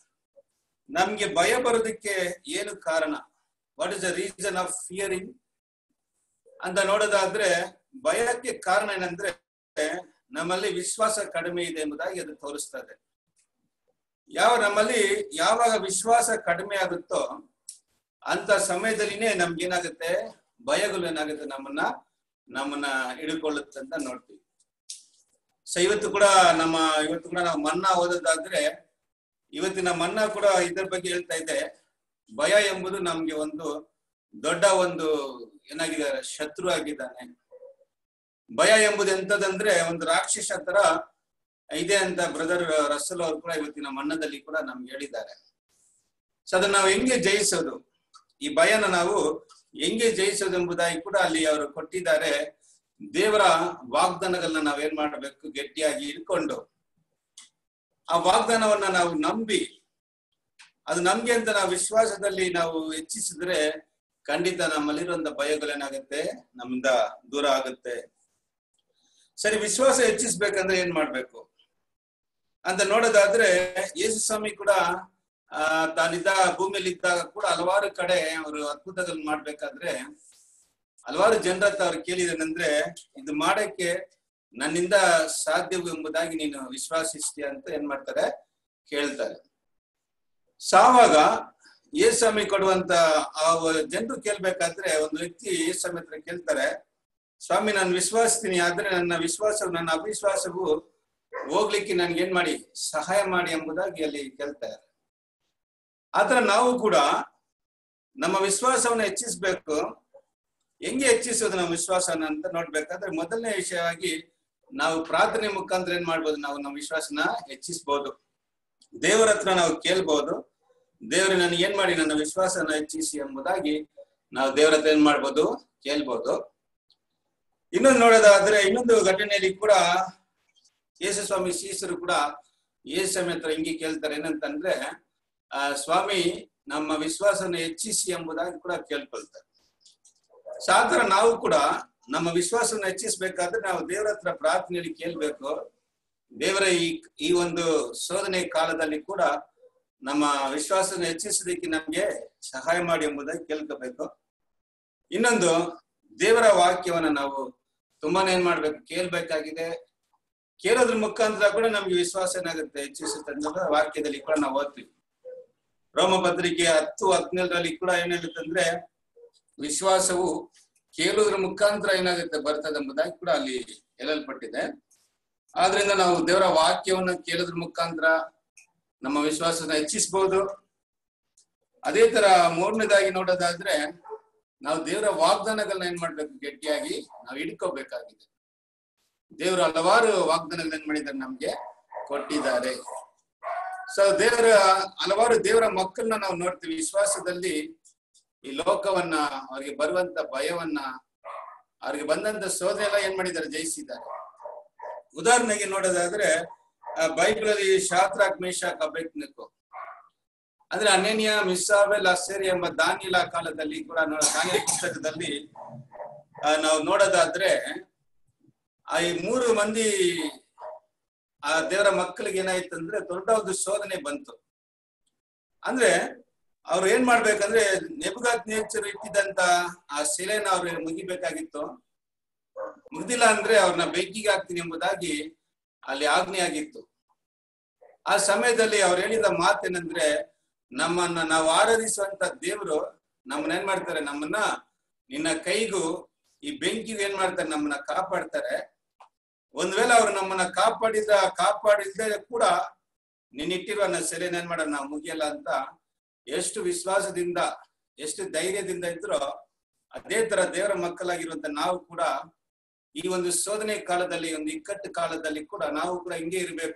ನಮ್ಗೆ ಭಯ ಬರೋದಕ್ಕೆ ಏನು ಕಾರಣ what is the reason of fearing ಅಂತ ನೋಡೋದಾದ್ರೆ ಭಯಕ್ಕೆ ಕಾರಣ ಏನಂದ್ರೆ ನಮ್ಮಲ್ಲಿ ವಿಶ್ವಾಸ ಕಡಿಮೆ ಇದೆ ಎಂಬುದಾಗಿ ಅದು ತೋರಿಸ್ತದೆ ಯಾವ ನಮ್ಮಲ್ಲಿ ಯಾವಾಗ ವಿಶ್ವಾಸ ಕಡಿಮೆ ಆಗುತ್ತೋ ಅಂತ ಸಮಯದಲ್ಲಿನೇ ನಮ್ಗೇನಾಗುತ್ತೆ ಭಯಗಳು ಏನಾಗುತ್ತೆ ನಮ್ಮನ್ನ ನಮ್ಮನ್ನ ಹಿಡ್ಕೊಳ್ಳುತ್ತೆ ಅಂತ ನೋಡ್ತೀವಿ ಸೊ ಇವತ್ತು ಕೂಡ ನಮ್ಮ ಇವತ್ತು ಕೂಡ ನಾವು ಮನ್ನಾ ಓದೋದಾದ್ರೆ ಇವತ್ತಿನ ಮನ್ನಾ ಕೂಡ ಇದ್ರ ಬಗ್ಗೆ ಹೇಳ್ತಾ ಇದೆ ಭಯ ಎಂಬುದು ನಮ್ಗೆ ಒಂದು ದೊಡ್ಡ ಒಂದು ಏನಾಗಿದೆ ಶತ್ರು ಆಗಿದ್ದಾನೆ ಭಯ ಎಂಬುದು ಎಂತದಂದ್ರೆ ಒಂದು ರಾಕ್ಷಸ ತರ ಇದೆ ಅಂತ ಬ್ರದರ್ ರಸಲ್ ಅವರು ಕೂಡ ಇವತ್ತಿನ ಮನ್ನದಲ್ಲಿ ಕೂಡ ನಮ್ಗೆ ಹೇಳಿದ್ದಾರೆ ಸೊ ಅದನ್ನ ನಾವು ಹೆಂಗೆ ಜಯಿಸೋದು ಈ ಭಯನ ನಾವು ಹೆಂಗೆ ಜಯಿಸೋದು ಎಂಬುದಾಗಿ ಕೂಡ ಅಲ್ಲಿ ಅವರು ಕೊಟ್ಟಿದ್ದಾರೆ ದೇವರ ವಾಗ್ದಾನಗಳನ್ನ ನಾವೇನ್ ಮಾಡಬೇಕು ಗಟ್ಟಿಯಾಗಿ ಇಟ್ಕೊಂಡು ಆ ವಾಗ್ದಾನವನ್ನ ನಾವು ನಂಬಿ ಅದು ನಮ್ಗೆ ಅಂತ ನಾವು ವಿಶ್ವಾಸದಲ್ಲಿ ನಾವು ಹೆಚ್ಚಿಸಿದ್ರೆ ಖಂಡಿತ ನಮ್ಮಲ್ಲಿರುವಂತ ಭಯಗಳೇನಾಗುತ್ತೆ ನಮ್ಮಿಂದ ದೂರ ಆಗುತ್ತೆ ಸರಿ ವಿಶ್ವಾಸ ಹೆಚ್ಚಿಸ್ಬೇಕಂದ್ರೆ ಏನ್ ಮಾಡ್ಬೇಕು ಅಂತ ನೋಡೋದಾದ್ರೆ ಯೇಸು ಸ್ವಾಮಿ ಕೂಡ ಆ ತಾನಿದ್ದ ಭೂಮಿಯಲ್ಲಿ ಇದ್ದಾಗ ಕೂಡ ಹಲವಾರು ಕಡೆ ಅವರು ಅದ್ಭುತಗಳನ್ನ ಮಾಡ್ಬೇಕಾದ್ರೆ ಹಲವಾರು ಜನರ ಹತ್ರ ಅವ್ರು ಕೇಳಿದೇನೆಂದ್ರೆ ಇದು ಮಾಡಕ್ಕೆ ನನ್ನಿಂದ ಸಾಧ್ಯವು ಎಂಬುದಾಗಿ ನೀನು ವಿಶ್ವಾಸಿಸ್ತೀಯ ಅಂತ ಏನ್ ಮಾಡ್ತಾರೆ ಕೇಳ್ತಾರೆ ಸಾವಾಗ ಯೇಸ್ವಾಮಿ ಕೊಡುವಂತ ಆ ಜನರು ಕೇಳ್ಬೇಕಾದ್ರೆ ಒಂದು ವ್ಯಕ್ತಿ ಯೇಸ್ವಾಮಿ ಹತ್ರ ಕೇಳ್ತಾರೆ ಸ್ವಾಮಿ ನಾನು ವಿಶ್ವಾಸಿಸ್ತೀನಿ ಆದ್ರೆ ನನ್ನ ವಿಶ್ವಾಸವು ನನ್ನ ಅವಿಶ್ವಾಸವು ಹೋಗ್ಲಿಕ್ಕೆ ನನ್ಗೆ ಏನ್ ಮಾಡಿ ಸಹಾಯ ಮಾಡಿ ಎಂಬುದಾಗಿ ಅಲ್ಲಿ ಕೇಳ್ತಾರೆ ಆತರ ನಾವು ಕೂಡ ನಮ್ಮ ವಿಶ್ವಾಸವನ್ನ ಹೆಚ್ಚಿಸ್ಬೇಕು ಹೆಂಗೆ ಹೆಚ್ಚಿಸೋದು ನಮ್ಮ ವಿಶ್ವಾಸನ ಅಂತ ನೋಡ್ಬೇಕಾದ್ರೆ ಮೊದಲನೇ ವಿಷಯವಾಗಿ ನಾವು ಪ್ರಾರ್ಥನೆ ಮುಖಾಂತರ ಏನ್ ಮಾಡ್ಬೋದು ನಾವು ನಮ್ಮ ವಿಶ್ವಾಸನ ಹೆಚ್ಚಿಸ್ಬೋದು ದೇವರ ಹತ್ರ ನಾವು ಕೇಳ್ಬೋದು ದೇವರು ನನಗೆ ಏನ್ ಮಾಡಿ ನನ್ನ ವಿಶ್ವಾಸನ ಹೆಚ್ಚಿಸಿ ಎಂಬುದಾಗಿ ನಾವು ದೇವರ ಹತ್ರ ಏನ್ ಮಾಡ್ಬೋದು ಕೇಳ್ಬೋದು ಇನ್ನೊಂದು ನೋಡೋದಾದ್ರೆ ಇನ್ನೊಂದು ಘಟನೆಯಲ್ಲಿ ಕೂಡ ಯೇಸು ಸ್ವಾಮಿ ಶ್ರೀಸರು ಕೂಡ ಯೇಸು ಸ್ವಾಮಿ ಹತ್ರ ಹಿಂಗೆ ಕೇಳ್ತಾರೆ ಏನಂತಂದ್ರೆ ಆ ಸ್ವಾಮಿ ನಮ್ಮ ವಿಶ್ವಾಸನ ಹೆಚ್ಚಿಸಿ ಎಂಬುದಾಗಿ ಕೂಡ ಕೇಳ್ಕೊಳ್ತಾರೆ ಸಾತರ ನಾವು ಕೂಡ ನಮ್ಮ ವಿಶ್ವಾಸನ ಹೆಚ್ಚಿಸ್ಬೇಕಾದ್ರೆ ನಾವು ದೇವರ ಹತ್ರ ಪ್ರಾರ್ಥನೆಯಲ್ಲಿ ಕೇಳ್ಬೇಕು ದೇವರ ಈ ಈ ಒಂದು ಶೋಧನೆ ಕಾಲದಲ್ಲಿ ಕೂಡ ನಮ್ಮ ವಿಶ್ವಾಸನ ಹೆಚ್ಚಿಸೋದಕ್ಕೆ ನಮ್ಗೆ ಸಹಾಯ ಮಾಡಿ ಎಂಬುದಾಗಿ ಕೇಳ್ಕೋಬೇಕು ಇನ್ನೊಂದು ದೇವರ ವಾಕ್ಯವನ್ನ ನಾವು ತುಂಬಾನೇ ಏನ್ ಮಾಡ್ಬೇಕು ಕೇಳ್ಬೇಕಾಗಿದೆ ಕೇಳೋದ್ರ ಮುಖಾಂತರ ಕೂಡ ನಮ್ಗೆ ವಿಶ್ವಾಸ ಏನಾಗುತ್ತೆ ಹೆಚ್ಚಿಸುತ್ತೆ ಅನ್ನೋದು ವಾಕ್ಯದಲ್ಲಿ ಕೂಡ ನಾವು ಓದ್ತೀವಿ ರೋಮ ಪತ್ರಿಕೆ ಹತ್ತು ಹದಿನೇಳರಲ್ಲಿ ಕೂಡ ಏನಾಗುತ್ತೆ ಅಂದ್ರೆ ವಿಶ್ವಾಸವು ಕೇಳುವುದ್ರ ಮುಖಾಂತರ ಏನಾಗುತ್ತೆ ಬರ್ತದೆ ಎಂಬುದಾಗಿ ಕೂಡ ಅಲ್ಲಿ ಹೇಳಲ್ಪಟ್ಟಿದೆ ಆದ್ರಿಂದ ನಾವು ದೇವರ ವಾಕ್ಯವನ್ನು ಕೇಳೋದ್ರ ಮುಖಾಂತರ ನಮ್ಮ ವಿಶ್ವಾಸನ ಹೆಚ್ಚಿಸಬಹುದು ಅದೇ ತರ ಮೂರನೇದಾಗಿ ನೋಡೋದಾದ್ರೆ ನಾವು ದೇವರ ವಾಗ್ದಾನಗಳನ್ನ ಏನ್ ಮಾಡ್ಬೇಕು ಗಟ್ಟಿಯಾಗಿ ನಾವು ಹಿಡ್ಕೋಬೇಕಾಗಿದೆ ದೇವರು ಹಲವಾರು ವಾಗ್ದಾನಗಳನ್ನ ಏನ್ ಮಾಡಿದ್ದಾರೆ ನಮ್ಗೆ ಕೊಟ್ಟಿದ್ದಾರೆ ಸೊ ದೇವರ ಹಲವಾರು ದೇವರ ಮಕ್ಕಳನ್ನ ನಾವು ನೋಡ್ತೀವಿ ವಿಶ್ವಾಸದಲ್ಲಿ ಈ ಲೋಕವನ್ನ ಅವ್ರಿಗೆ ಬರುವಂತ ಭಯವನ್ನ ಅವ್ರಿಗೆ ಬಂದಂತ ಶೋಧನೆ ಎಲ್ಲ ಏನ್ ಮಾಡಿದ್ದಾರೆ ಜಯಿಸಿದ್ದಾರೆ ಉದಾಹರಣೆಗೆ ನೋಡೋದಾದ್ರೆ ಬೈಬಲ್ ಅಲ್ಲಿ ಶಾತ್ರಾಕ್ ಮೇಷಾಕ್ ಅಬೇಕ್ನಿಕು ಅಂದ್ರೆ ಅನೇನಿಯ ಮಿಸ್ಸಾವೆಲ್ ಅಸೇರಿ ಎಂಬ ದಾನಿಲ ಕಾಲದಲ್ಲಿ ಕೂಡ ನೋಡ ದಾನಿಯ ಪುಸ್ತಕದಲ್ಲಿ ಆ, ನಾವು ನೋಡೋದಾದ್ರೆ ಆ ಈ ಮೂರು ಮಂದಿ ಆ ದೇವರ ಮಕ್ಕಳಿಗೆ ಏನಾಯ್ತು ಅಂದ್ರೆ ದೊಡ್ಡ ಒಂದು ಶೋಧನೆ ಬಂತು ಅಂದ್ರೆ ಅವ್ರು ಏನ್ ಮಾಡ್ಬೇಕಂದ್ರೆ ನೆಬುಗಾತ್ ನೇಚರ್ ಇಟ್ಟಿದ್ದಂತ ಆ ಶಿಲೆನ ಅವ್ರು ಮುಗಿಬೇಕಾಗಿತ್ತು ಮುಗ್ದಿಲ್ಲ ಅಂದ್ರೆ ಅವ್ರನ್ನ ಬೆಂಕಿಗೆ ಹಾಕ್ತೀನಿ ಎಂಬುದಾಗಿ ಅಲ್ಲಿ ಆಜ್ಞೆ ಆಗಿತ್ತು ಆ ಸಮಯದಲ್ಲಿ ಅವ್ರು ಹೇಳಿದ ಮಾತೇನಂದ್ರೆ ನಮ್ಮನ್ನ ನಾವು ಆರಾಧಿಸುವಂತ ದೇವರು ನಮ್ಮನ್ನ ಏನ್ ಮಾಡ್ತಾರೆ ನಮ್ಮನ್ನ ನಿನ್ನ ಕೈಗೂ ಈ ಬೆಂಕಿಗೂ ಏನ್ ಮಾಡ್ತಾರೆ ನಮ್ಮನ್ನ ಕಾಪಾಡ್ತಾರೆ ಒಂದ್ ವೇಳೆ ಅವ್ರು ನಮ್ಮನ್ನ ಕಾಪಾಡಿದ ಕಾಪಾಡಿಲ್ದೆ ಕೂಡ ನೀನ್ ಇಟ್ಟಿರುವ ನನ್ನ ಸೆಲೆನ ಏನ್ ಮಾಡೋಣ ನಾವು ಮುಗಿಯಲ್ಲ ಅಂತ ಎಷ್ಟು ವಿಶ್ವಾಸದಿಂದ ಎಷ್ಟು ಧೈರ್ಯದಿಂದ ಇದ್ರೋ ಅದೇ ತರ ದೇವರ ಮಕ್ಕಳಾಗಿರುವಂತ ನಾವು ಕೂಡ ಈ ಒಂದು ಶೋಧನೆ ಕಾಲದಲ್ಲಿ ಒಂದು ಇಕ್ಕಟ್ಟು ಕಾಲದಲ್ಲಿ ಕೂಡ ನಾವು ಕೂಡ ಹಿಂಗೆ ಇರಬೇಕು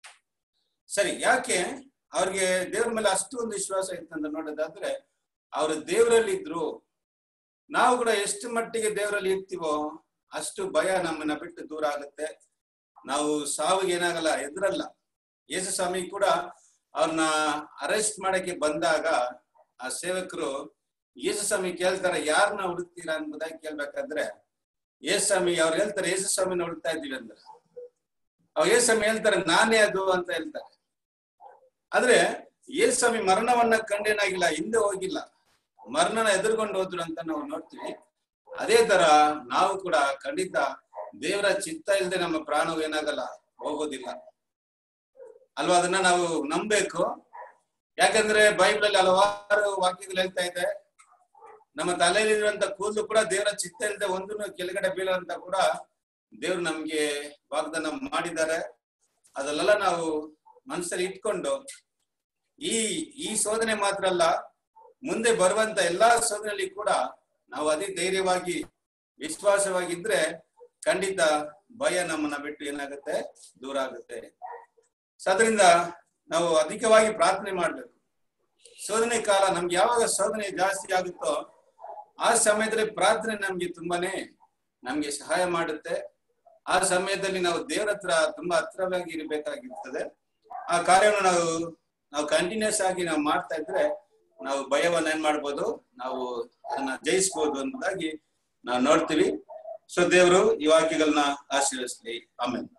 ಸರಿ ಯಾಕೆ ಅವ್ರಿಗೆ ದೇವ್ರ ಮೇಲೆ ಅಷ್ಟು ಒಂದು ವಿಶ್ವಾಸ ಇತ್ತು ಅಂತ ನೋಡೋದಾದ್ರೆ ಅವರು ದೇವರಲ್ಲಿ ಇದ್ರು ನಾವು ಕೂಡ ಎಷ್ಟು ಮಟ್ಟಿಗೆ ದೇವರಲ್ಲಿ ಇರ್ತೀವೋ ಅಷ್ಟು ಭಯ ನಮ್ಮನ್ನ ಬಿಟ್ಟು ದೂರ ಆಗುತ್ತೆ ನಾವು ಸಾವಿಗೆ ಏನಾಗಲ್ಲ ಎದುರಲ್ಲ ಯೇಸು ಸ್ವಾಮಿ ಕೂಡ ಅವ್ರನ್ನ ಅರೆಸ್ಟ್ ಮಾಡಕ್ಕೆ ಬಂದಾಗ ಆ ಸೇವಕರು ಯೇಸು ಸ್ವಾಮಿ ಕೇಳ್ತಾರೆ ಯಾರನ್ನ ಹುಡುಕ್ತೀರಾ ಎಂಬುದಾಗಿ ಕೇಳ್ಬೇಕಾದ್ರೆ ಯೇಸು ಸ್ವಾಮಿ ಅವ್ರು ಹೇಳ್ತಾರೆ ಯೇಸು ಸ್ವಾಮಿನ ಹುಡುಕ್ತಾ ಇದ್ದೀವಿ ಅಂದ್ರೆ ಅವ್ರು ಯೇಸು ಸ್ವಾಮಿ ಹೇಳ್ತಾರೆ ನಾನೇ ಅದು ಅಂತ ಹೇಳ್ತಾರೆ ಆದ್ರೆ ಯೇಸು ಸ್ವಾಮಿ ಮರಣವನ್ನ ಕಂಡೇನಾಗಿಲ್ಲ ಹಿಂದೆ ಹೋಗಿಲ್ಲ ಮರಣನ ಎದುರ್ಕೊಂಡು ಹೋದ್ರು ಅಂತ ನಾವು ನೋಡ್ತೀವಿ ಅದೇ ತರ ನಾವು ಕೂಡ ಖಂಡಿತ ದೇವರ ಚಿತ್ತ ಇಲ್ಲದೆ ನಮ್ಮ ಪ್ರಾಣವು ಏನಾಗಲ್ಲ ಹೋಗೋದಿಲ್ಲ ಅಲ್ವಾ ಅದನ್ನ ನಾವು ನಂಬೇಕು ಯಾಕಂದ್ರೆ ಬೈಬಲ್ ಅಲ್ಲಿ ಹಲವಾರು ವಾಕ್ಯಗಳು ಹೇಳ್ತಾ ಇದೆ ನಮ್ಮ ತಲೆಯಲ್ಲಿರುವಂತ ಕೂದಲು ಕೂಡ ದೇವರ ಚಿತ್ತ ಇಲ್ಲದೆ ಒಂದನ್ನು ಕೆಳಗಡೆ ಬೀಳುವಂತ ಕೂಡ ದೇವ್ರು ನಮ್ಗೆ ವಾಗ್ದಾನ ಮಾಡಿದ್ದಾರೆ ಅದೆಲ್ಲ ನಾವು ಮನಸ್ಸಲ್ಲಿ ಇಟ್ಕೊಂಡು ಈ ಈ ಶೋಧನೆ ಮಾತ್ರ ಅಲ್ಲ ಮುಂದೆ ಬರುವಂತ ಎಲ್ಲಾ ಶೋಧನೆಯಲ್ಲಿ ಕೂಡ ನಾವು ಅದೇ ಧೈರ್ಯವಾಗಿ ವಿಶ್ವಾಸವಾಗಿದ್ರೆ ಖಂಡಿತ ಭಯ ನಮ್ಮನ್ನ ಬಿಟ್ಟು ಏನಾಗುತ್ತೆ ದೂರ ಆಗುತ್ತೆ ಸೊ ಅದರಿಂದ ನಾವು ಅಧಿಕವಾಗಿ ಪ್ರಾರ್ಥನೆ ಮಾಡ್ಬೇಕು ಶೋಧನೆ ಕಾಲ ನಮ್ಗೆ ಯಾವಾಗ ಶೋಧನೆ ಜಾಸ್ತಿ ಆಗುತ್ತೋ ಆ ಸಮಯದಲ್ಲಿ ಪ್ರಾರ್ಥನೆ ನಮ್ಗೆ ತುಂಬಾನೇ ನಮ್ಗೆ ಸಹಾಯ ಮಾಡುತ್ತೆ ಆ ಸಮಯದಲ್ಲಿ ನಾವು ದೇವರ ಹತ್ರ ತುಂಬಾ ಹತ್ರವಾಗಿ ಇರಬೇಕಾಗಿರ್ತದೆ ಆ ಕಾರ್ಯವನ್ನು ನಾವು ನಾವು ಕಂಟಿನ್ಯೂಸ್ ಆಗಿ ನಾವು ಮಾಡ್ತಾ ಇದ್ರೆ ನಾವು ಭಯವನ್ನ ಏನ್ ಮಾಡ್ಬೋದು ನಾವು ಅದನ್ನ ಜಯಿಸ್ಬೋದು ಅನ್ನೋದಾಗಿ ನಾವು ನೋಡ್ತೀವಿ ಸೊ ದೇವರು ಈ ವಾಕ್ಯಗಳನ್ನ ಆಶೀರ್ವದಿಸ್ಲಿ ಆಮೇಲೆ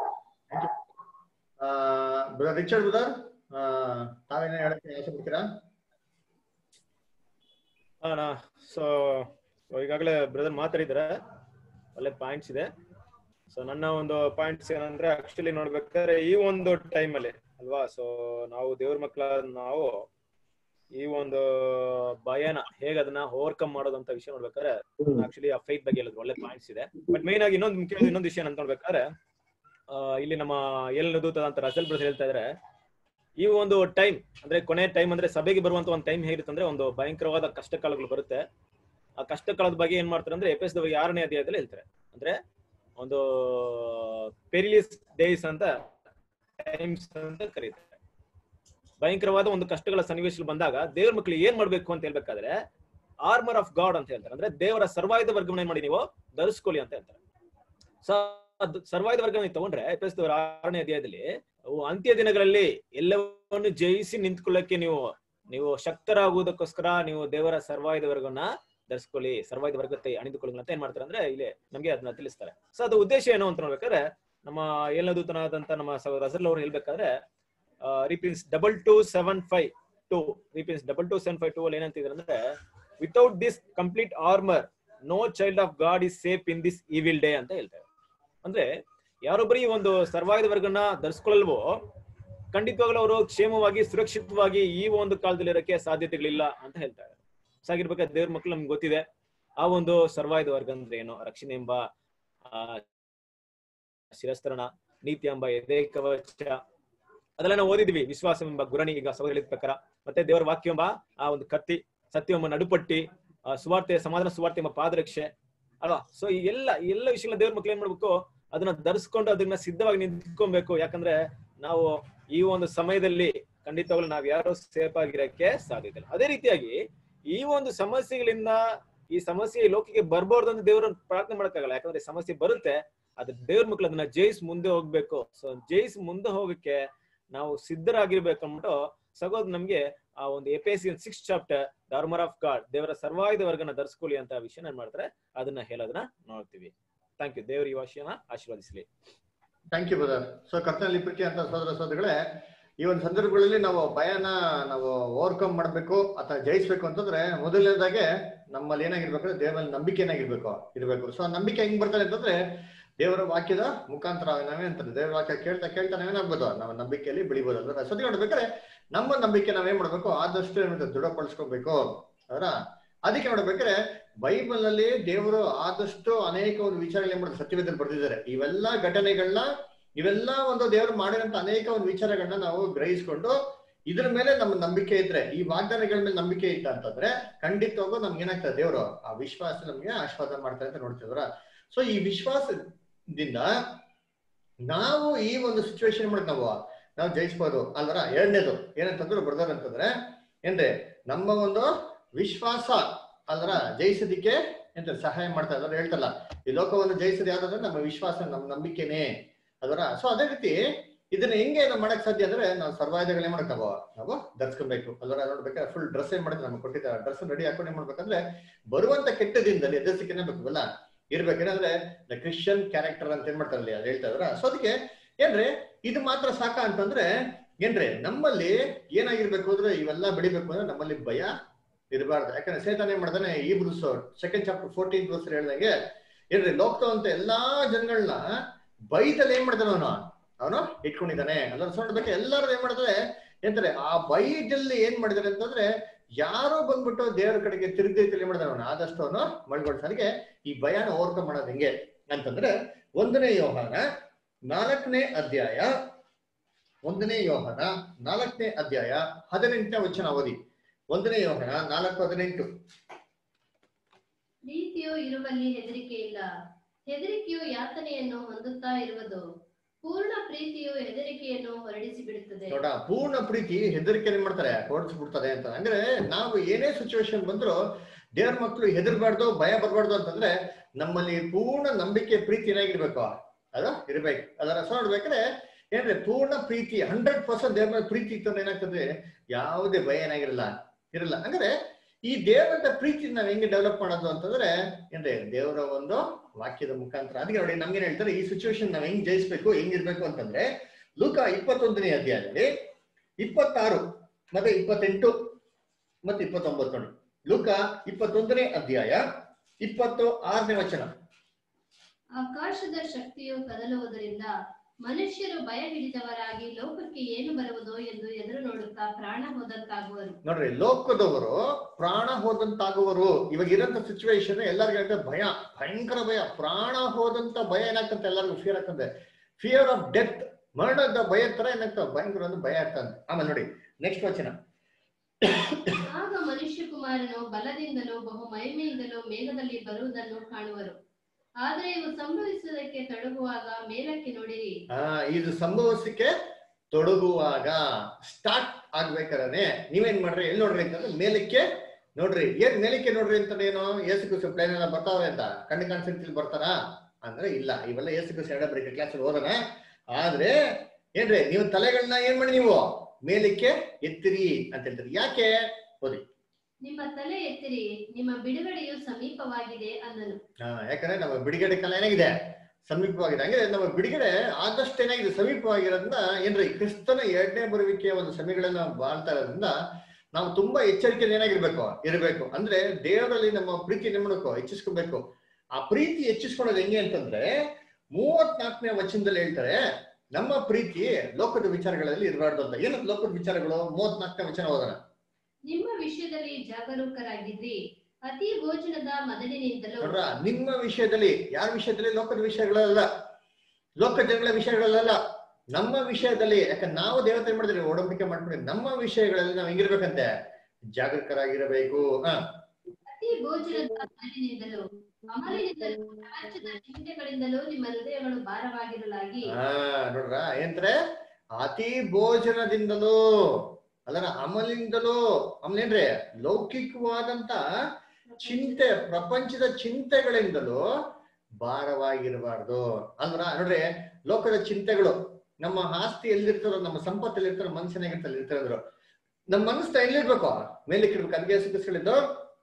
ಬ್ರದರ್ ರಿಚರ್ಡ್ ಬ್ರದರ್ ತಾವೇನ ಹೇಳಕ್ಕೆ ಆಸೆ ಪಡ್ತೀರಾ ಅಣ್ಣ ಸೊ ಈಗಾಗಲೇ ಬ್ರದರ್ ಮಾತಾಡಿದ್ರೆ ಒಳ್ಳೆ ಪಾಯಿಂಟ್ಸ್ ಇದೆ ಸೊ ನನ್ನ ಒಂದು ಪಾಯಿಂಟ್ಸ್ ಏನಂದ್ರೆ ಆಕ್ಚುಲಿ ನೋಡ್ಬೇಕಾದ್ರೆ ಈ ಒಂದು ಟೈಮ್ ಅಲ್ಲಿ ಅಲ್ವಾ ಸೊ ನಾವು ದೇವ್ರ ಮಕ್ಕಳ ನಾವು ಈ ಒಂದು ಭಯನ ಹೇಗೆ ಅದನ್ನ ಓವರ್ಕಮ್ ಮಾಡೋದು ಅಂತ ವಿಷಯ ನೋಡ್ಬೇಕಾದ್ರೆ ಆಕ್ಚುಲಿ ಆ ಫೈಟ್ ಬಗ್ಗೆ ಹೇಳಿದ್ರು ಒಳ್ಳೆ ಪಾಯಿಂಟ್ಸ್ ಇದೆ ಬಟ್ ಮೇನ್ ಆಗಿ ಇನ್ನೊಂದು ಮುಖ್ಯವಾದ ಇನ್ನೊಂದು ವಿಷಯ ಅಂತ ನೋಡ್ಬೇಕಾದ್ರೆ ಆ, ಇಲ್ಲಿ ನಮ್ಮ ಎಲ್ ನದೂತದ ಅಂತ ರಸಲ್ ಬ್ರದರ್ ಹೇಳ್ತಾ ಇದ್ರೆ ಈ ಒಂದು ಟೈಮ್ ಅಂದ್ರೆ ಕೊನೆ ಟೈಮ್ ಅಂದ್ರೆ ಸಭೆಗೆ ಬರುವಂತ ಒಂದು ಟೈಮ್ ಹೇಗಿರುತ್ತೆ ಅಂದ್ರೆ ಒಂದು ಭಯಂಕರವಾದ ಕಷ್ಟ ಕಾಲಗಳು ಬರುತ್ತೆ ಆ ಕಷ್ಟ ಕಾಲದ ಬಗ್ಗೆ ಏನ್ ಮಾಡ್ತಾರೆ ಅಂದ್ರೆ ಎಪಿಎಸ್ ಆರನೇ ಅಧ್ಯಾಯದಲ್ಲಿ ಹೇಳ್ತಾರೆ ಅಂದ್ರೆ ಒಂದು ಪೆರಿಲಿಯಸ್ ಡೇಸ್ ಅಂತ ಟೈಮ್ಸ್ ಅಂತ ಕರೀತಾರೆ ಭಯಂಕರವಾದ ಒಂದು ಕಷ್ಟಗಳ ಸನ್ನಿವೇಶಗಳು ಬಂದಾಗ ದೇವ್ರ ಮಕ್ಕಳು ಏನ್ ಮಾಡ್ಬೇಕು ಅಂತ ಹೇಳ್ಬೇಕಾದ್ರೆ ಆರ್ಮರ್ ಆಫ್ ಗಾಡ್ ಅಂತ ಹೇಳ್ತಾರೆ ಅಂದ್ರೆ ದೇವರ ಸರ್ವಾಯುಧ ವರ್ಗವನ್ನು ಏನ್ ಮಾಡಿ ನೀವು ಧರಿಸ್ಕೊಳ್ಳಿ ಅಂತ ಹೇಳ್ತಾರೆ ಸೊ ಸರ್ವಾಯುಧ ವರ್ಗ ನೀವು ತಗೊಂಡ್ರೆ ಎಪಿಎಸ್ ಆರನೇ ಅಧ್ಯಾಯದಲ್ಲಿ ಅವು ಅಂತ್ಯ ದಿನಗಳಲ್ಲಿ ಎಲ್ಲವನ್ನು ಜಯಿಸಿ ನಿಂತ್ಕೊಳ್ಳಕ್ಕೆ ನೀವು ನೀವು ಶಕ್ತರಾಗುವುದಕ್ಕೋಸ್ಕರ ನೀವು ದೇವರ ಸರ್ವಾಯುಧ ವರ್ಗವನ್ನ ಧರಿಸ್ಕೊಳ್ಳಿ ಸರ್ವಾಯುಧ ವರ್ಗத்தை ಅಣಿದುಕೊಳ್ಳಿ ಅಂತ ಏನ್ ಮಾಡ್ತಾರೆ ಅಂದ್ರೆ ಇಲ್ಲಿ ನಮ್ಗೆ ಅದನ್ನ ತಿಳಿಸ್ತಾರೆ ಸೊ ಅದು ಉದ್ದೇಶ ಏನು ಅಂತ ನೋಡ್ಬೇಕಾದ್ರೆ ನಮ್ಮ ಏಳನೇ ದೂತನಾದಂತ ನಮ್ಮ ಸಹೋದರ ಅಜರ್ಲ್ ಅವರು ಹೇಳ್ಬೇಕಾದ್ರೆ ರಿಪೀನ್ಸ್ double two seven five two ರಿಪೀನ್ಸ್ double two seven five two ಅಲ್ಲಿ ಏನಂತಿದ್ರೆ ಅಂದ್ರೆ without this complete armour no child of God is safe in this evil day ಅಂತ ಹೇಳ್ತಾರೆ ಅಂದ್ರೆ ಯಾರೊಬ್ಬರು ಈ ಒಂದು ಸರ್ವಾಯುಧ ವರ್ಗನ ಧರಿಸ್ಕೊಳ್ಳಲ್ವೋ ಖಂಡಿತವಾಗ್ಲೂ ಅವರು ಕ್ಷೇಮವಾಗಿ ಸುರಕ್ಷಿತವಾಗಿ ಈ ಒಂದು ಕಾಲದಲ್ಲಿ ಇರೋಕೆ ಸಾಧ್ಯತೆಗಳಿಲ್ಲ ಅಂತ ಹೇಳ್ತಾರೆ ಸಾಗಿರ್ಬೇಕಾದ್ರೆ ದೇವ್ರ ಮಕ್ಳು ನಮ್ಗೆ ಗೊತ್ತಿದೆ ಆ ಒಂದು ಸರ್ವಾಯುಧ ವರ್ಗ ಅಂದ್ರೆ ಏನು ರಕ್ಷಣೆ ಎಂಬ ಆ ಶಿರಸ್ತರಣ ನೀತಿ ಎಂಬ ಎದೆ ಕವಚ ಅದೆಲ್ಲ ನಾವು ಓದಿದ್ವಿ ವಿಶ್ವಾಸ ಎಂಬ ಗುರಣಿ ಈಗ ಸಭೆ ಹೇಳಿದ ಪ್ರಕಾರ ಮತ್ತೆ ದೇವರ ವಾಕ್ಯ ಎಂಬ ಆ ಒಂದು ಕತ್ತಿ ಸತ್ಯ ಎಂಬ ನಡುಪಟ್ಟಿ ಆ ಸುವಾರ್ತೆ ಸಮಾಧಾನ ಸುವಾರ್ತೆ ಎಂಬ ಪಾದರಕ್ಷೆ ಅಲ್ವಾ ಸೊ ಈ ಎಲ್ಲ ಈ ಎಲ್ಲ ವಿಷಯಗಳ ದೇವ್ರ ಮಕ್ಳು ಏನ್ ಮಾಡ್ಬೇಕು ಅದನ್ನ ಧರಿಸ್ಕೊಂಡು ಅದನ್ನ ಸಿದ್ಧವಾಗಿ ನಿಂತ್ಕೊಬೇಕು ಯಾಕಂದ್ರೆ ನಾವು ಈ ಒಂದು ಸಮಯದಲ್ಲಿ ಖಂಡಿತವಾಗ್ಲೂ ನಾವ್ ಯಾರು ಸೇಫ್ ಆಗಿರಕ್ಕೆ ಸಾಧ್ಯತೆ ಇಲ್ಲ ಅದೇ ರೀತಿಯಾಗಿ ಈ ಒಂದು ಸಮಸ್ಯೆಗಳಿಂದ ಈ ಸಮಸ್ಯೆ ಈ ಲೋಕಕ್ಕೆ ಬರ್ಬಾರ್ದು ಅಂತ ದೇವ್ರನ್ನ ಪ್ರಾರ್ಥನೆ ಮಾಡಕ್ಕಾಗಲ್ಲ ಯಾಕಂದ್ರೆ ಸಮಸ್ಯೆ ಬರುತ್ತೆ ಅದ್ರ ದೇವ್ರ ಮಕ್ಳು ಅದನ್ನ ಜಯಿಸ್ ಮುಂದೆ ಹೋಗ್ಬೇಕು ಸೊ ಜಯಿಸ್ ಮುಂದೆ ಹೋಗಕ್ಕೆ ನಾವು ಸಿದ್ಧರಾಗಿರ್ಬೇಕು ಅಂದ್ಬಿಟ್ಟು ಸಗೋದ್ ನಮ್ಗೆ ಆ ಒಂದು ಎಪಿಎಸ್ಸಿ ಸಿಕ್ಸ್ ಚಾಪ್ಟರ್ ಧರ್ಮರ್ ಆಫ್ ಗಾಡ್ ದೇವರ ಸರ್ವಾಯುಧ ವರ್ಗನ ಧರಿಸ್ಕೊಳ್ಳಿ ಅಂತ ವಿಷಯನ ಏನ್ ಮಾಡ್ತಾರೆ ಅದನ್ನ ಹೇಳೋದನ್ನ ನೋಡ್ತೀವಿ ಥ್ಯಾಂಕ್ ಯು ದೇವ್ರ ಈ ವಿಷಯನ ಆಶೀರ್ವದಿಸಲಿ ಥ್ಯಾಂಕ್ ಯು ಬ್ರದರ್ ಸೊ ಕರ್ತನಲ್ಲಿ ಪ್ರೀತಿ ಅಂತ ಸೋದರ ಸೋದರಿಗಳೇ ಈ ಒಂದು ಸಂದರ್ಭಗಳಲ್ಲಿ ನಾವು ಭಯನ ನಾವು ಓವರ್ಕಮ್ ಮಾಡಬೇಕು ಅಥವಾ ಜಯಿಸ್ಬೇಕು ಅಂತಂದ್ರೆ ಮೊದಲನೇದಾಗೆ ನಮ್ಮಲ್ಲಿ ಏನಾಗಿರ್ಬೇಕು ದೇವರಲ್ಲಿ ನಂಬಿಕೆ ಏನಾಗಿರ್ಬೇಕು ಇರ್ಬೇಕು ಸೊ ನಂಬಿಕೆ ಹೆಂಗ್ ಬರ್ತಾರೆ ಅಂತಂದ್ರೆ ದೇವರ ವಾಕ್ಯದ ಮುಖಾಂತರ ನಾವೇ ಅಂತಾರೆ ದೇವರ ವಾಕ್ಯ ಕೇಳ್ತಾ ಕೇಳ್ತಾ ನಾವೇನಾಗ್ಬೋದು ನಾವು ನಂಬಿಕೆಯಲ್ಲಿ ಬೆಳಿಬೋದು ಅಂದ್ರೆ ಸತಿ ನೋಡ್ಬೇಕಾದ್ರೆ ನಮ್ಮ ನಂಬಿಕೆ ನಾವೇನ್ ಮಾಡ್ಬೇಕು ಆದಷ್ಟು ಏನಿದೆ ದೃಢಪಡಿಸ್ಕೋಬೇಕು ಅದರ ಅದಕ್ಕೆ ನೋಡ್ಬೇಕಾದ್ರೆ ಬೈಬಲ್ ನಲ್ಲಿ ದೇವರು ಆದಷ್ಟು ಅನೇಕ ಒಂದು ವಿಚಾರಗಳು ಏನ್ ಮಾಡಿದ್ರು ಸತ್ಯವೇದಲ್ಲಿ ಬರೆದಿದ್ದಾರೆ ಇವೆಲ್ಲ ಘಟನೆಗಳನ್ನ ಇವೆಲ್ಲ ಒಂದು ದೇವರು ಮಾಡಿರಂತ ಅನೇಕ ಒಂದು ವಿಚಾರಗಳನ್ನ ನಾವು ಗ್ರಹಿಸ್ಕೊಂಡು ಇದ್ರ ಮೇಲೆ ನಮ್ಮ ನಂಬಿಕೆ ಇದ್ರೆ ಈ ವಾಗ್ದಾನಗಳ ಮೇಲೆ ನಂಬಿಕೆ ಇತ್ತ ಅಂತಂದ್ರೆ ಖಂಡಿತವಾಗೂ ನಮ್ಗೆ ಏನಾಗ್ತದೆ ದೇವರು ಆ ವಿಶ್ವಾಸ ನಮ್ಗೆ ಆಶೀರ್ವಾದ ಮಾಡ್ತಾರೆ ಅಂತ ನೋಡ್ತಿದ್ರ ಸೊ ಈ ವಿಶ್ವಾಸದಿಂದ ನಾವು ಈ ಒಂದು ಸಿಚುವೇಶನ್ ಮಾಡಿ ನಾವು ನಾವು ಜಯಿಸ್ಬೋದು ಅಲ್ವರ ಎರಡನೇದು ಏನಂತಂದ್ರೆ ಬ್ರದರ್ ಅಂತಂದ್ರೆ ಏನ್ರಿ ನಮ್ಮ ಒಂದು ವಿಶ್ವಾಸ ಅಲ್ವರ ಜಯಿಸೋದಿಕ್ಕೆ ಎಂತ ಸಹಾಯ ಮಾಡ್ತಾ ಇದ್ದಾರೆ ಹೇಳ್ತಲ್ಲ ಈ ಲೋಕವನ್ನು ಜಯಿಸೋದು ಯಾವ್ದಂದ್ರೆ ನಮ್ಮ ವಿಶ್ವಾಸ ನಮ್ಮ ನಂಬಿಕೆನೇ ಅದರ ಸೊ ಅದೇ ರೀತಿ ಇದನ್ನ ಹೆಂಗೆ ನಾವು ಮಾಡಕ್ ಸಾಧ್ಯ ಅಂದ್ರೆ ನಾವು ಸರ್ವಾಯುಧಗಳೇ ಮಾಡಕ್ ನಾವು ನಾವು ಧರಿಸ್ಕೊಬೇಕು ಅಲ್ವರ ನೋಡ್ಬೇಕಾದ್ರೆ ಫುಲ್ ಡ್ರೆಸ್ ಏನ್ ಮಾಡಿದ್ರೆ ನಮ್ಗೆ ಕೊಟ್ಟಿದ್ದಾರೆ ಡ್ರೆಸ್ ರೆಡಿ ಹಾಕೊಂಡು ಏನ್ ಮಾಡ್ಬೇಕಂದ್ರೆ ಬರುವಂತ ಕೆಟ್ಟ ದಿನದಲ್ಲಿ ಎದುರಿಸಿಕೆನೇ ಬೇಕಲ್ಲ ಇರ್ಬೇಕೇನಂದ್ರೆ ದ ಕ್ರಿಶ್ಚಿಯನ್ ಕ್ಯಾರೆಕ್ಟರ್ ಅಂತ ಏನ್ ಮಾಡ್ತಾರಲ್ಲಿ ಅದು ಹೇಳ್ತಾ ಇದ್ರ ಸೊ ಅದಕ್ಕೆ ಏನ್ರಿ ಇದು ಮಾತ್ರ ಸಾಕ ಅಂತಂದ್ರೆ ಏನ್ರಿ ನಮ್ಮಲ್ಲಿ ಏನಾಗಿರ್ಬೇಕು ಅಂದ್ರೆ ಇವೆಲ್ಲ ಬೆಳಿಬೇಕು ಅಂದ್ರೆ ನಮ್ಮಲ್ಲಿ ಭಯ ಇರಬಾರ್ದು ಯಾಕಂದ್ರೆ ಸೇತಾನ ಏನ್ ಮಾಡ್ತಾನೆ ಈ Hebrews second chapter fourteen Hebrews ಹೇಳ್ದಂಗೆ ಏನ್ರಿ ಲೋಕ್ತವಂತ ಎಲ್ಲಾ ಜನಗಳನ್ನ ಬೈದಲ್ಲಿ ಏನ್ ಮಾಡ್ತಾನೆ ಅವನು ಅವನು ಇಟ್ಕೊಂಡಿದ್ದಾನೆ ಅದನ್ನ ನೋಡ್ಬೇಕು ಎಲ್ಲರೂ ಏನ್ ಮಾಡ್ತಾರೆ ಎಂತಾರೆ ಆ ಬೈದಲ್ಲಿ ಏನ್ ಮಾಡಿದಾರೆ ಅಂತಂದ್ರೆ ಯಾರೋ ಬಂದ್ಬಿಟ್ಟು ದೇವರ ಕಡೆಗೆ ತಿರುಗಿ ಏನ್ ಮಾಡಿದಾನೆ ಅವನು ಆದಷ್ಟು ಅವನು ಮಳ್ಗೊಳ್ಸಲಿಗೆ ಈ ಭಯನ ಓವರ್ಕಮ್ ಮಾಡೋದು ಹೆಂಗೆ ಅಂತಂದ್ರೆ ಒಂದನೇ ಯೋಹಾನ ನಾಲ್ಕನೇ ಅಧ್ಯಾಯ ಒಂದನೇ ಯೋಹನ ನಾಲ್ಕನೇ ಅಧ್ಯಾಯ ಹದಿನೆಂಟನೇ ವಚನ ಓದಿ ಒಂದನೇ ಯೋಹನ ನಾಲ್ಕು ಹದಿನೆಂಟು ಪ್ರೀತಿಯು ಇರುವಲ್ಲಿ ಹೆದರಿಕೆ ಇಲ್ಲ ಹೆದರಿಕೆಯು ಯಾತನೆಯನ್ನು ಹೊಂದುತ್ತಾ ಇರುವುದು ಪೂರ್ಣ ಪ್ರೀತಿಯು ಹೆದರಿಕೆಯನ್ನು ಹೊರಡಿಸಿ ಬಿಡುತ್ತದೆ ನೋಡ ಪೂರ್ಣ ಪ್ರೀತಿ ಹೆದರಿಕೆ ಏನ್ ಮಾಡ್ತಾರೆ ಹೊರಡಿಸ್ಬಿಡ್ತಾರೆ ಅಂತ ಅಂದ್ರೆ ನಾವು ಏನೇ ಸಿಚುವೇಶನ್ ಬಂದ್ರು ದೇವ್ರ ಮಕ್ಕಳು ಹೆದರ್ಬಾರ್ದು ಭಯ ಬರ್ಬಾರ್ದು ಅಂತಂದ್ರೆ ನಮ್ಮಲ್ಲಿ ಪೂರ್ಣ ನಂಬಿಕೆ ಪ್ರೀತಿ ಏನಾಗಿರ್ಬೇಕು ಅದು ಇರ್ಬೇಕು ಅದರ ಸೊ ನೋಡ್ಬೇಕಾದ್ರೆ ಏನ್ರಿ ಪೂರ್ಣ ಪ್ರೀತಿ ಹಂಡ್ರೆಡ್ ಪರ್ಸೆಂಟ್ ದೇವ್ರ ಮೇಲೆ ಪ್ರೀತಿ ಇತ್ತು ಏನಾಗ್ತದೆ ಯಾವುದೇ ಭಯ ಏನಾಗಿರಲ್ಲ ಇರಲ್ಲ ಅಂದ್ರೆ ಈ ದೇವರ ಪ್ರೀತಿ ನಾವ್ ಹೆಂಗೆ ಡೆವಲಪ್ ಮಾಡೋದು ಅಂತಂದ್ರೆ ಏನ್ರಿ ದೇವರ ಒಂದು ವಾಕ್ಯದ ಮುಖಾಂತರ ಅದಕ್ಕೆ ನೋಡಿ ನಮ್ಗೇನ್ ಹೇಳ್ತಾರೆ ಈ ಸಿಚುವೇಶನ್ ನಾವ್ ಹೆಂಗ್ ಜಯಿಸ್ಬೇಕು ಹೆಂಗಿರ್ಬೇಕು ಅಂತಂದ್ರೆ ಲೂಕ ಇಪ್ಪತ್ತೊಂದನೇ ಅಧ್ಯಾಯದಲ್ಲಿ ಇಪ್ಪತ್ತಾರು ಮತ್ತೆ ಇಪ್ಪತ್ತೆಂಟು ಮತ್ತೆ ಇಪ್ಪತ್ತೊಂಬತ್ತು ನೋಡಿ ಲೂಕ ಇಪ್ಪತ್ತೊಂದನೇ ಅಧ್ಯಾಯ ಇಪ್ಪತ್ತು ಆರನೇ ವಚನ ಆಕಾಶದ ಶಕ್ತಿಯು ಕದಲುವುದರಿಂದ ಮನುಷ್ಯರು ಭಯ ಹಿಡಿದವರಾಗಿ ಲೋಕಕ್ಕೆ ಏನು ಬರುವುದೋ ಎಂದು ಎದುರು ನೋಡುತ್ತಾ ಪ್ರಾಣ ಹೋದಂತಾಗುವರು ನೋಡ್ರಿ ಲೋಕದವರು ಪ್ರಾಣ ಹೋದಂತಾಗುವರು ಇವಾಗ ಇರೋಂಥ ಸಿಚುವೇಶನ್ ಎಲ್ಲರಿಗೂ ಹೇಳ್ತಾರೆ ಭಯ ಭಯಂಕರ ಭಯ ಪ್ರಾಣ ಹೋದಂತ ಭಯ ಏನಾಗ್ತಂತೆ ಎಲ್ಲರಿಗೂ ಫಿಯರ್ ಆಗ್ತದೆ ಫಿಯರ್ ಆಫ್ ಡೆತ್ ಮರಣದ ಭಯ ತರ ಏನಾಗ್ತದೆ ಭಯಂಕರ ಒಂದು ಭಯ ಆಗ್ತದೆ ಆಮೇಲೆ ನೋಡಿ ನೆಕ್ಸ್ಟ್ ವಚನ ಆಗ ಮನುಷ್ಯ ಕುಮಾರನು ಬಲದಿಂದಲೂ ಬಹು ಮಹಿಮೆಯಿಂದಲೂ ಮೇಘದಲ್ಲಿ ಬರುವುದನ್ನು ಕಾಣುವರು ಆದರೆ ಇವು ಸಂಭವಿಸುವುದಕ್ಕೆ ತೊಡಗುವಾಗ ಮೇಲಕ್ಕೆ ನೋಡಿರಿ ಆ ಇದು ಸಂಭವಿಸಕ್ಕೆ ತೊಡಗುವಾಗ ಸ್ಟಾರ್ಟ್ ಆಗ್ಬೇಕಾದ್ರೆ ನೀವೇನ್ ಮಾಡ್ರಿ ಎಲ್ಲಿ ನೋಡ್ರಿ ಅಂತಂದ್ರೆ ಮೇಲಕ್ಕೆ ನೋಡ್ರಿ ಏನ್ ಮೇಲಕ್ಕೆ ನೋಡ್ರಿ ಅಂತ ಏನು ಏಸು ಕುಸು ಪ್ಲೇನ್ ಎಲ್ಲ ಬರ್ತಾವೆ ಅಂತ ಕಣ್ಣು ಕಾಣಿಸಿ ಬರ್ತಾರಾ ಅಂದ್ರೆ ಇಲ್ಲ ಇವೆಲ್ಲ ಏಸು ಕುಸು ಎರಡ ಬರೀ ಕ್ಲಾಸ್ ಓದೋಣ ಆದ್ರೆ ಏನ್ರಿ ನೀವು ತಲೆಗಳನ್ನ ಏನ್ ಮಾಡಿ ನೀವು ಮೇಲಕ್ಕೆ ಎತ್ತಿರಿ ಅಂತ ಹೇಳ್ತಾರೆ ಯಾಕೆ ಓದಿ ನಿಮ್ಮ ತಲೆ ಎತ್ತಿರಿ ನಿಮ್ಮ ಬಿಡುಗಡೆಯು ಸಮೀಪವಾಗಿದೆ ಅನ್ನನು ಹಾ ಯಾಕಂದ್ರೆ ನಮ್ಮ ಬಿಡುಗಡೆ ಕಾಲ ಏನಾಗಿದೆ ಸಮೀಪವಾಗಿದೆ ಹಂಗೆ ನಮ್ಮ ಬಿಡುಗಡೆ ಆದಷ್ಟು ಏನಾಗಿದೆ ಸಮೀಪವಾಗಿರೋದ್ರಿಂದ ಏನ್ರಿ ಕ್ರಿಸ್ತನ ಎರಡನೇ ಬರುವಿಕೆಯ ಒಂದು ಸಮಯಗಳನ್ನ ಬಾಳ್ತಾ ಇರೋದ್ರಿಂದ ನಾವು ತುಂಬಾ ಎಚ್ಚರಿಕೆ ಏನಾಗಿರ್ಬೇಕು ಇರಬೇಕು ಅಂದ್ರೆ ದೇವರಲ್ಲಿ ನಮ್ಮ ಪ್ರೀತಿ ಮಾಡಬೇಕು ಹೆಚ್ಚಿಸ್ಕೊಬೇಕು ಆ ಪ್ರೀತಿ ಹೆಚ್ಚಿಸ್ಕೊಳೋದು ಹೆಂಗೆ ಅಂತಂದ್ರೆ ಮೂವತ್ನಾಲ್ಕನೇ ವಚನದಲ್ಲಿ ಹೇಳ್ತಾರೆ ನಮ್ಮ ಪ್ರೀತಿ ಲೋಕದ ವಿಚಾರಗಳಲ್ಲಿ ಇರಬಾರ್ದು ಅಂತ ಏನಂತ ಲೋಕದ ವಿಚಾರಗಳು ಮೂವತ್ನಾಲ್ಕನೇ ವಚನ ಹೋಗೋಣ ನಿಮ್ಮ ವಿಷಯದಲ್ಲಿ ಜಾಗರೂಕರಾಗಿದ್ರಿ ಅತಿ ಭೋಜನದ ಮದಲಿನಿಂದಲೂ ನೋಡ್ರ ನಿಮ್ಮ ವಿಷಯದಲ್ಲಿ ಯಾರ ವಿಷಯದಲ್ಲಿ ಲೋಕದ ವಿಷಯಗಳಲ್ಲ ಲೋಕ ಜನಗಳ ವಿಷಯಗಳಲ್ಲ ನಮ್ಮ ವಿಷಯದಲ್ಲಿ ಯಾಕಂದ್ರೆ ನಾವು ದೇವತೆ ಮಾಡಿದ್ರೆ ಒಡಂಬಡಿಕೆ ಮಾಡ್ಕೊಂಡ್ರೆ ನಮ್ಮ ವಿಷಯಗಳಲ್ಲಿ ನಾವು ಹೆಂಗಿರ್ಬೇಕಂತೆ ಜಾಗರೂಕರಾಗಿರಬೇಕು ಹ ಅತಿ ಭೋಜನದ ಮದಲಿನಿಂದಲೂ ಅಮಲಿನಿಂದಲೂ ಪ್ರಪಂಚದ ಚಿಂತೆಗಳಿಂದಲೂ ನಿಮ್ಮ ಹೃದಯಗಳು ಭಾರವಾಗಿರಲಾಗಿ ಹಾ ನೋಡ್ರ ಏನ್ರೆ ಅತಿ ಭೋಜನದಿಂದಲೂ ಅಲ್ಲರ ಅಮಲಿಂದಲೂ ಆಮೇಲೇನ್ರಿ ಲೌಕಿಕವಾದಂತ ಚಿಂತೆ ಪ್ರಪಂಚದ ಚಿಂತೆಗಳಿಂದಲೂ ಭಾರವಾಗಿರಬಾರ್ದು ಅಂದ್ರ ನೋಡ್ರಿ ಲೋಕದ ಚಿಂತೆಗಳು ನಮ್ಮ ಆಸ್ತಿ ಎಲ್ಲಿರ್ತಾರೋ ನಮ್ಮ ಸಂಪತ್ತು ಎಲ್ಲಿರ್ತಾರೋ ಮನಸ್ಸಿನಾಗಿರ್ತಾರೆ ಇರ್ತಾರಂದ್ರು ನಮ್ಮ ಮನಸ್ಸು ಎಲ್ಲಿರ್ಬೇಕು ಮೇಲಕ್ಕೆ ಇರ್ಬೇಕು ಅದಕ್ಕೆ ಸುಖಿಸ್ಗಳಿದ್ದು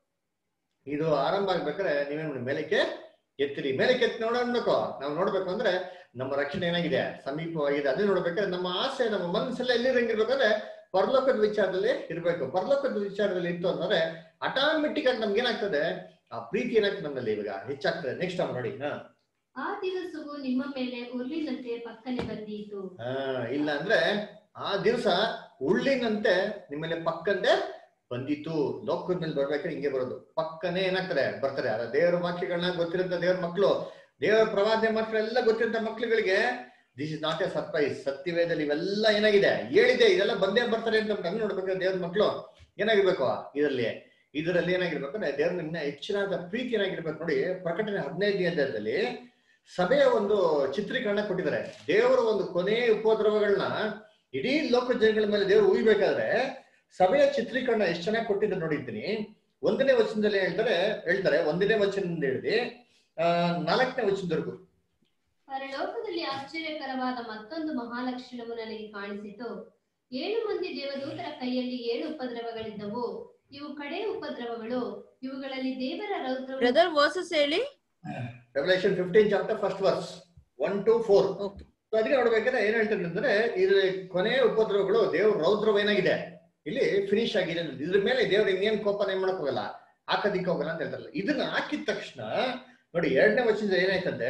ಇದು ಆರಂಭ ಆಗ್ಬೇಕಾದ್ರೆ ನೀವೇನ್ ಮಾಡಿ ಮೇಲಕ್ಕೆ ಎತ್ತಿರಿ ಮೇಲಕ್ಕೆ ಎತ್ತಿ ನೋಡಬೇಕು ನಾವು ನೋಡ್ಬೇಕು ಅಂದ್ರೆ ನಮ್ಮ ರಕ್ಷಣೆ ಏನಾಗಿದೆ ಸಮೀಪವಾಗಿದೆ ಅದೇ ನೋಡ್ಬೇಕಾದ್ರೆ ನಮ್ಮ ಆಸೆ ನಮ್ಮ ಮನಸ್ಸೆಲ್ಲ ಎಲ್ಲಿರಂಗಿರ್ಬೇಕಂದ್ರೆ ಪರಲೋಕದ ವಿಚಾರದಲ್ಲಿ ಇರ್ಬೇಕು ಪರಲೋಕದ ವಿಚಾರದಲ್ಲಿ ಇತ್ತು ಅಂದ್ರೆ ಆಟೋಮೆಟಿಕ್ ಆಗಿ ನಮ್ಗೆ ಏನಾಗ್ತದೆ ಆ ಪ್ರೀತಿ ಏನಾಗ್ತದೆ ನಮ್ಮಲ್ಲಿ ಇವಾಗ ಹೆಚ್ಚಾಗ್ತದೆ ನೆಕ್ಸ್ಟ್ ಟೈಮ್ ನೋಡಿ ಹಾ ಆ ದಿವಸವು ನಿಮ್ಮ ಮೇಲೆ ಉರುಳಿನಂತೆ ಪಕ್ಕನೆ ಬಂದೀತು ಆ, ಇಲ್ಲ ಅಂದ್ರೆ ಆ ದಿವಸ ಉಳ್ಳಿನಂತೆ ನಿಮ್ಮಲ್ಲಿ ಪಕ್ಕಂತೆ ಬಂದಿತ್ತು ಲೋಕದ ಮೇಲೆ ಬರ್ಬೇಕಾದ್ರೆ ಹಿಂಗೆ ಬರೋದು ಪಕ್ಕನೆ ಏನಾಗ್ತಾರೆ ಬರ್ತಾರೆ ಅದ ದೇವರ ವಾಕ್ಯಗಳನ್ನ ಗೊತ್ತಿರಂತ ದೇವ್ರ ಮಕ್ಕಳು ದೇವರ ಪ್ರವಾದನೆ ಮಕ್ಕಳೆಲ್ಲ ಗೊತ್ತಿರಂತ ಮಕ್ಳುಗಳಿಗೆ this is not a surprise ಸತ್ಯವೇದಲ್ಲಿ ಇವೆಲ್ಲ ಏನಾಗಿದೆ ಹೇಳಿದೆ ಇದೆಲ್ಲ ಬಂದೇ ಬರ್ತಾರೆ ಅಂತ ಹಂಗ್ ನೋಡ್ಬೇಕಾದ್ರೆ ದೇವ್ರ ಮಕ್ಕಳು ಏನಾಗಿರ್ಬೇಕು ಇದರಲ್ಲಿ ಇದರಲ್ಲಿ ಏನಾಗಿರ್ಬೇಕು ಅಂದ್ರೆ ದೇವ್ರ ಇನ್ನ ಹೆಚ್ಚಿನಾದ ಪ್ರೀತಿ ಏನಾಗಿರ್ಬೇಕು ನೋಡಿ ಪ್ರಕಟಣೆ ಹದಿನೈದನೇ ಅಧ್ಯಾಯದಲ್ಲಿ ಸಭೆಯ ಒಂದು ಚಿತ್ರೀಕರಣ ಕೊಟ್ಟಿದ್ದಾರೆ ದೇವರ ಒಂದು ಕೊನೆ ಉಪದ್ರವಗಳನ್ನ ಇಡೀ ಲೋಕ ಜನಗಳ ಮೇಲೆ ದೇವರು ಉಯ್ಬೇಕಾದ್ರೆ ಸಭೆಯ ಚಿತ್ರೀಕರಣ ಎಷ್ಟು ಚೆನ್ನಾಗಿ ಕೊಟ್ಟಿದ್ದು ನೋಡಿದ್ದೀನಿ ಒಂದನೇ ವಚನದಲ್ಲಿ ಹೇಳ್ತಾರೆ ಹೇಳ್ತಾರೆ ಒಂದನೇ ವಚನದಿಂದ ಹಿಡಿದು ಆ ನಾಲ್ಕನೇ ವಚನದವರೆಗೂ ಪರಲೋಕದಲ್ಲಿ ಆಶ್ಚರ್ಯಕರವಾದ ಮತ್ತೊಂದು ಮಹಾಲಕ್ಷಣವು ನನಗೆ ಕಾಣಿಸಿತು ಏಳು ಮಂದಿ ದೇವದೂತರ ಕೈಯಲ್ಲಿ ಏಳು ಉಪದ್ರವಗಳಿದ್ದವು ಇವು ಕಡೆ ಉಪದ್ರವಗಳು ಇವುಗಳಲ್ಲಿ ದೇವರ ರೌದ್ರವು ಬ್ರದರ್ ವರ್ಸಸ್ ಹೇಳಿ Revelation fifteen chapter first verse one two four Okay. ಅದಕ್ಕೆ ನೋಡ್ಬೇಕಾದ್ರೆ ಏನ್ ಹೇಳ್ತಾರೆ ಅಂದ್ರೆ ಇದು ಕೊನೆಯ ಉಪದ್ರವಗಳು ದೇವ್ರ ರೌದ್ರವ ಏನಾಗಿದೆ ಇಲ್ಲಿ ಫಿನಿಶ್ ಆಗಿದೆ ಅನ್ನೋದು. ಇದ್ರ ಮೇಲೆ ದೇವ್ರ ಇನ್ನೇನ್ ಕೋಪನ ಏನ್ ಮಾಡಕ್ ಹೋಗಲ್ಲ ಹಾಕೋದಿಕ್ಕೆ ಹೋಗಲ್ಲ ಅಂತ ಹೇಳ್ತಾರಲ್ಲ ಇದನ್ನ ಹಾಕಿದ ತಕ್ಷಣ ನೋಡಿ ಎರಡನೇ ವರ್ಷದಿಂದ ಏನಾಯ್ತಂತೆ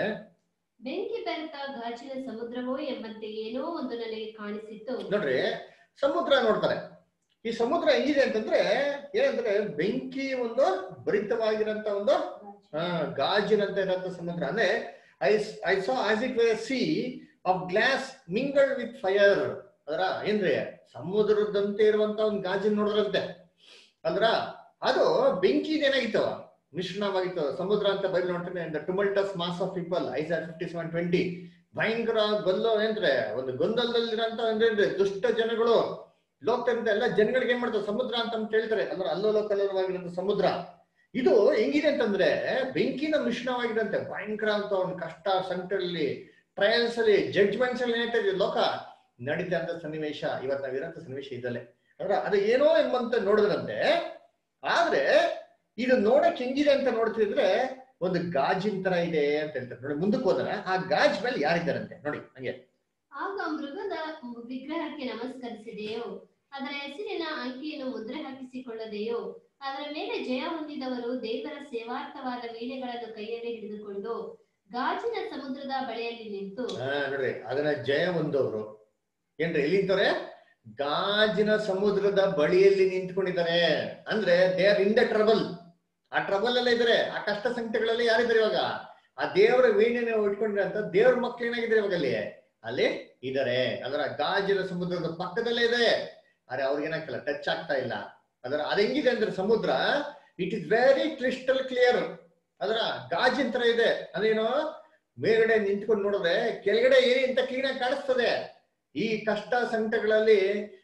ಬೆಂಕಿ ಬೆರೆತ ಗಾಜಿನ ಸಮುದ್ರವೋ ಎಂಬಂತೆ ಏನೋ ಒಂದು ನನಗೆ ಕಾಣಿಸಿತ್ತು ನೋಡ್ರಿ ಸಮುದ್ರ ನೋಡ್ತಾರೆ ಈ ಸಮುದ್ರ ಹೆಂಗಿದೆ ಅಂತಂದ್ರೆ ಏನಂದ್ರೆ ಬೆಂಕಿ ಒಂದು ಭರಿತವಾಗಿರಂತ ಒಂದು ಆ, ಗಾಜಿನಂತೆ ಇರೋಂಥ ಸಮುದ್ರ ಅಂದ್ರೆ I I saw as it were sea of glass mingled with fire ಅದರ ಏನ್ರಿ ಸಮುದ್ರದಂತೆ ಇರುವಂತ ಒಂದು ಗಾಜಿನ ನೋಡಿದ್ರಂತೆ ಅಂದ್ರ ಅದು ಬೆಂಕಿ ಏನಾಗಿತ್ತು ಮಿಶ್ರಣವಾಗಿತ್ತು ಸಮುದ್ರ ಅಂತ ಬೈಬಲ್ ನೋಡ್ತಾನೆ the tumultuous mass of people Isaiah fifty seven twenty ಭಯಂಕರ ಗೊಂದಲ ಏನ್ರೆ ಒಂದು ಗೊಂದಲದಲ್ಲಿರಂತ ಅಂದ್ರೆ ದುಷ್ಟ ಜನಗಳು ಲೋಕದಿಂದ ಎಲ್ಲ ಜನಗಳಿಗೆ ಏನ್ ಮಾಡ್ತಾರೆ ಸಮುದ್ರ ಅಂತ ಅಂತ ಹೇಳ್ತಾರೆ ಅಂದ್ರೆ ಅಲ್ಲೋಲ ಕಲ್ಲೋಲವಾಗಿರೋದು ಸಮುದ್ರ ಇದು ಹೆಂಗಿದೆ ಅಂತಂದ್ರೆ ಬೆಂಕಿನ ಮಿಶ್ರಣವಾಗಿದಂತೆ ಭಯಂಕರ ಅಂತ ಒಂದು ಕಷ್ಟ ಸಂಕಟದಲ್ಲಿ ಟ್ರಯಲ್ಸ್ ಅಲ್ಲಿ ಜಡ್ಜ್ಮೆಂಟ್ಸ್ ಅಲ್ಲಿ ಏನಾಗ್ತಾ ಇದೆ ಲೋಕ ನಡೀತಾ ಅಂತ ಸನ್ನಿವೇಶ ಇವತ್ತು ನಾವಿರೋಂಥ ಸನ್ನಿವೇಶ ಇದಲ್ಲೇ ಅಂದ್ರೆ ಅದು ಏನೋ ಎಂಬಂತ ನೋಡಿದ್ರಂತೆ ಆದ್ರೆ ಇದು ನೋಡಕ್ ಹೆಂಗಿದೆ ಅಂತ ನೋಡ್ತಿದ್ರೆ ಒಂದು ಗಾಜಿನ ತರ ಇದೆ ಅಂತ ಹೇಳ್ತಾರೆ ನೋಡಿ ಮುಂದಕ್ಕೆ ಹೋದ್ರೆ ಆ ಗಾಜ್ ಮೇಲೆ ಯಾರಿದ್ದಾರಂತೆ ನೋಡಿ ಹಂಗೆ ಆಗ ಮೃಗದ ವಿಗ್ರಹಕ್ಕೆ ನಮಸ್ಕರಿಸಿದೆಯೋ ಅದರ ಹೆಸರಿನ ಅಂಕಿಯನ್ನು ಮುದ್ರೆ ಹಾಕಿಸಿಕೊಳ್ಳದೆಯೋ ಅದರ ಮೇಲೆ ಜಯ ಹೊಂದಿದವರು ದೇವರ ಸೇವಾರ್ಥವಾದ ವೀಣೆಗಳನ್ನು ಕೈಯಲ್ಲಿ ಹಿಡಿದುಕೊಂಡು ಗಾಜಿನ ಸಮುದ್ರದ ಬಳಿಯಲ್ಲಿ ನಿಂತು ಹಾ ನೋಡ್ರಿ ಅದನ್ನ ಜಯ ಹೊಂದವ್ರು ಏನ್ರಿ ಎಲ್ಲಿ ನಿಂತವ್ರೆ ಗಾಜಿನ ಸಮುದ್ರದ ಬಳಿಯಲ್ಲಿ ನಿಂತ್ಕೊಂಡಿದ್ದಾರೆ ಅಂದ್ರೆ they are in the trouble ಆ ಟ್ರಬಲ್ ಅಲ್ಲೇ ಇದಾರೆ ಆ ಕಷ್ಟ ಸಂಕಟಗಳಲ್ಲಿ ಯಾರಿದ್ದಾರೆ ಇವಾಗ ಆ ದೇವರ ವೀಣೆನ ಇಟ್ಕೊಂಡಿರಂತ ದೇವ್ರ ಮಕ್ಳು ಏನಾಗಿದ್ದಾರೆ ಇವಾಗ ಅಲ್ಲಿ ಅಲ್ಲಿ ಇದಾರೆ ಅದರ ಗಾಜಿನ ಸಮುದ್ರದ ಪಕ್ಕದಲ್ಲೇ ಇದೆ ಆದ್ರೆ ಅವ್ರಿಗೆ ಏನಾಗ್ತಿಲ್ಲ ಟಚ್ ಆಗ್ತಾ ಇಲ್ಲ ಅದರ ಅದ್ ಹೆಂಗಿದೆ ಅಂದ್ರೆ ಸಮುದ್ರ it is very crystal clear ಅದರ ಗಾಜಿನ ತರ ಇದೆ ಅದೇನೋ ಮೇಲ್ಗಡೆ ನಿಂತ್ಕೊಂಡು ನೋಡಿದ್ರೆ ಕೆಳಗಡೆ ಏನಿ ಅಂತ ಕ್ಲೀನ್ ಆಗಿ ಕಾಣಿಸ್ತದೆ ಈ ಕಷ್ಟ ಸಂಕಟಗಳಲ್ಲಿ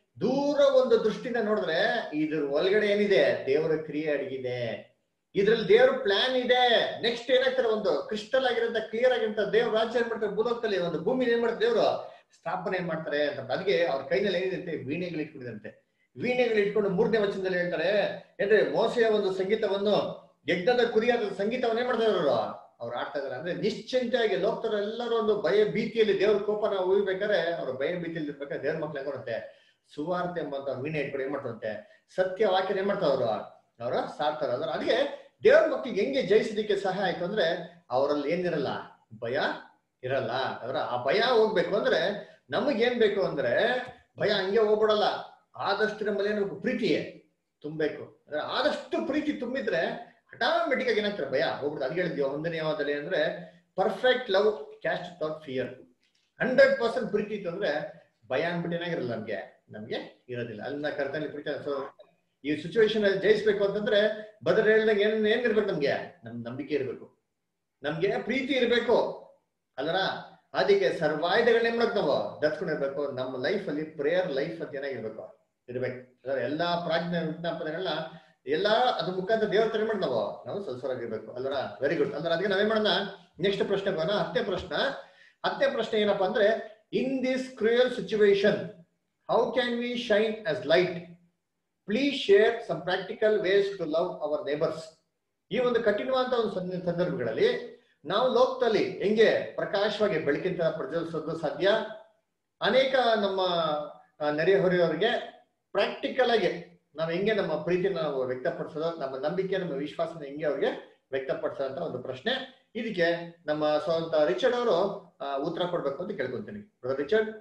ದೂರ ಒಂದು ದೃಷ್ಟಿಯಿಂದ ನೋಡಿದ್ರೆ ಇದ್ರ ಒಳಗಡೆ ಏನಿದೆ ದೇವರ ಕ್ರಿಯೆ ಅಡಗಿದೆ ಇದ್ರಲ್ಲಿ ದೇವ್ರ ಪ್ಲಾನ್ ಇದೆ ನೆಕ್ಸ್ಟ್ ಏನಾಗ್ತಾರೆ ಒಂದು ಕ್ರಿಸ್ಟಲ್ ಆಗಿರೋಂಥ ಕ್ಲಿಯರ್ ಆಗಿರೋಂಥ ದೇವ್ರ ರಾಜ್ಯ ಏನ್ ಮಾಡ್ತಾರೆ ಭೂಲೋಕದಲ್ಲಿ ಒಂದು ಭೂಮಿ ಏನ್ ಮಾಡ್ತಾರೆ ದೇವ್ರು ಸ್ಥಾಪನೆ ಮಾಡ್ತಾರೆ ಅಂತ ಅದಕ್ಕೆ ಅವ್ರ ಕೈನಲ್ಲಿ ಏನಿದೆ ವೀಣೆಗಳು ಇಟ್ಕೊಂಡಿದಂತೆ ವೀಣೆಗಳು ಇಟ್ಕೊಂಡು ಮೂರನೇ ವಚನದಲ್ಲಿ ಹೇಳ್ತಾರೆ ಏನ್ರಿ ಮೋಸೆಯ ಒಂದು ಸಂಗೀತವನ್ನು ಯಜ್ಞದ ಕುರಿಯಾದ ಸಂಗೀತವನ್ನೇ ಮಾಡ್ತಾ ಇದ್ರು ಅವ್ರು ಆಡ್ತಾ ಇದಾರೆ ಅಂದ್ರೆ ನಿಶ್ಚಿಂತೆಯಾಗಿ ಲೋಕದವ್ರು ಎಲ್ಲರೂ ಒಂದು ಭಯ ಭೀತಿಯಲ್ಲಿ ದೇವ್ರ ಕೋಪನ ಉಯ್ಬೇಕಾದ್ರೆ ಅವ್ರ ಭಯ ಭೀತಿಯಲ್ಲಿ ಇರ್ಬೇಕಾದ್ರೆ ದೇವ್ರ ಮಕ್ಳು ಹೆಂಗೊಡುತ್ತೆ ಸುವಾರ್ತೆ ಎಂಬಂತ ವೀಣೆ ಇಟ್ಕೊಂಡು ಏನ್ ಮಾಡ್ತಾರಂತೆ ಸತ್ಯ ವಾಕ್ಯನ ಏನ್ ಮಾಡ್ತಾವ್ರು ಅವ್ರ ಸಾರ್ತಾರೆ ಅಂದ್ರೆ ಅದಕ್ಕೆ ದೇವ್ರ ಮಕ್ಳಿಗೆ ಹೆಂಗೆ ಜಯಿಸೋದಕ್ಕೆ ಸಹಾಯ ಆಯ್ತು ಅಂದ್ರೆ ಅವರಲ್ಲಿ ಏನಿರಲ್ಲ ಭಯ ಇರಲ್ಲ ಅದರ ಆ ಭಯ ಹೋಗ್ಬೇಕು ಅಂದ್ರೆ ನಮಗೇನ್ ಬೇಕು ಅಂದ್ರೆ ಭಯ ಹಂಗೆ ಹೋಗ್ಬಿಡಲ್ಲ ಆದಷ್ಟು ನಮ್ಮಲ್ಲಿ ಏನ್ ಬೇಕು? ಪ್ರೀತಿಯೇ ತುಂಬಬೇಕು ಅಂದ್ರೆ ಆದಷ್ಟು ಪ್ರೀತಿ ತುಂಬಿದ್ರೆ ಆಟೋಮೆಟಿಕ್ ಆಗಿ ಏನಾಗ್ತಾರೆ ಭಯ ಹೋಗ್ಬಿಡುತ್ತೆ ಅದ್ ಹೇಳಿದ್ವಿ ಒಂದನೇ ಯಾವ್ದಲ್ಲಿ ಅಂದ್ರೆ perfect love cast without fear hundred percent ಪ್ರೀತಿ ಇತ್ತು ಅಂದ್ರೆ ಭಯ ಅಂದ್ಬಿಟ್ಟು ಏನಾಗಿರಲ್ಲ ನಮ್ಗೆ ನಮ್ಗೆ ಇರೋದಿಲ್ಲ ಅಲ್ಲಿಂದ ಕರ್ತನಲ್ಲಿ ಪ್ರೀತಿ ಸೊ ಈ ಸಿಚುವೇಶನ್ ಅಲ್ಲಿ ಜಯಿಸ್ಬೇಕು ಅಂತಂದ್ರೆ ಬದ್ರ ಹೇಳ್ದಂಗೆ ಏನ್ ಏನ್ ಇರ್ಬೇಕು ನಮ್ಗೆ ನಮ್ ನಂಬಿಕೆ ಇರ್ಬೇಕು ನಮ್ಗೆ ಪ್ರೀತಿ ಇರ್ಬೇಕು ಅಲ್ಲರ ಅದಕ್ಕೆ ಸರ್ವಾಯುಧಗಳನ್ನ ಏನ್ ಮಾಡಕ್ ನಾವು ದರ್ಸ್ಕೊಂಡಿರ್ಬೇಕು ನಮ್ಮ ಲೈಫ್ ಅಲ್ಲಿ ಪ್ರೇಯರ್ ಲೈಫ್ ಅಂತ ಏನಾಗಿರ್ಬೇಕು ಇರ್ಬೇಕು ಅದರ ಎಲ್ಲಾ ಪ್ರಾಜ್ಞೆ ವಿಜ್ಞಾಪನೆಗಳನ್ನ ಎಲ್ಲಾ ಅದ್ರ ಮುಖಾಂತರ ದೇವ್ರ ತರ ಮಾಡಿ ನಾವು ನಾವು ಸಲ್ಸರಾಗಿರ್ಬೇಕು ಅಲ್ಲರ ವೆರಿ ಗುಡ್ ಅಂದ್ರೆ ಅದಕ್ಕೆ ನಾವೇನ್ ಮಾಡೋಣ ನೆಕ್ಸ್ಟ್ ಪ್ರಶ್ನೆ ಬರೋಣ ಹತ್ತನೇ ಪ್ರಶ್ನೆ ಹತ್ತನೇ ಪ್ರಶ್ನೆ ಏನಪ್ಪಾ ಅಂದ್ರೆ in this cruel situation how can we shine as light please share some practical ways to love our neighbours ಈ ಒಂದು ಕಠಿಣವಾದ ಒಂದು ಸಂದ- ಸಂದರ್ಭಗಳಲ್ಲಿ ನಾವು ಲೋಕದಲ್ಲಿ ಹೆಂಗೆ ಪ್ರಕಾಶವಾಗಿ ಬೆಳಕಿಂತ ಪ್ರಜ್ವಲಿಸೋದು ಸಾಧ್ಯ ಅನೇಕ ನಮ್ಮ ಆ, ನೆರೆಹೊರೆಯವರಿಗೆ ಪ್ರಾಕ್ಟಿಕಲ್ ಆಗಿ ನಾವು ಹೆಂಗೆ ನಮ್ಮ ಪ್ರೀತಿನ ನಾವು ವ್ಯಕ್ತಪಡಿಸೋದು ನಮ್ಮ ನಂಬಿಕೆ ನಮ್ಮ ವಿಶ್ವಾಸನ ಹೆಂಗೆ ಅವ್ರಿಗೆ ವ್ಯಕ್ತಪಡಿಸೋದಂತ ಒಂದು ಪ್ರಶ್ನೆ ಇದಕ್ಕೆ ನಮ್ಮ ಸ್ವಂತ ರಿಚರ್ಡ್ ಅವರು ಆ, ಉತ್ತರ ಕೊಡ್ಬೇಕು ಅಂತ ಕೇಳ್ಕೊಂತೀನಿ ಬ್ರದರ್ ರಿಚರ್ಡ್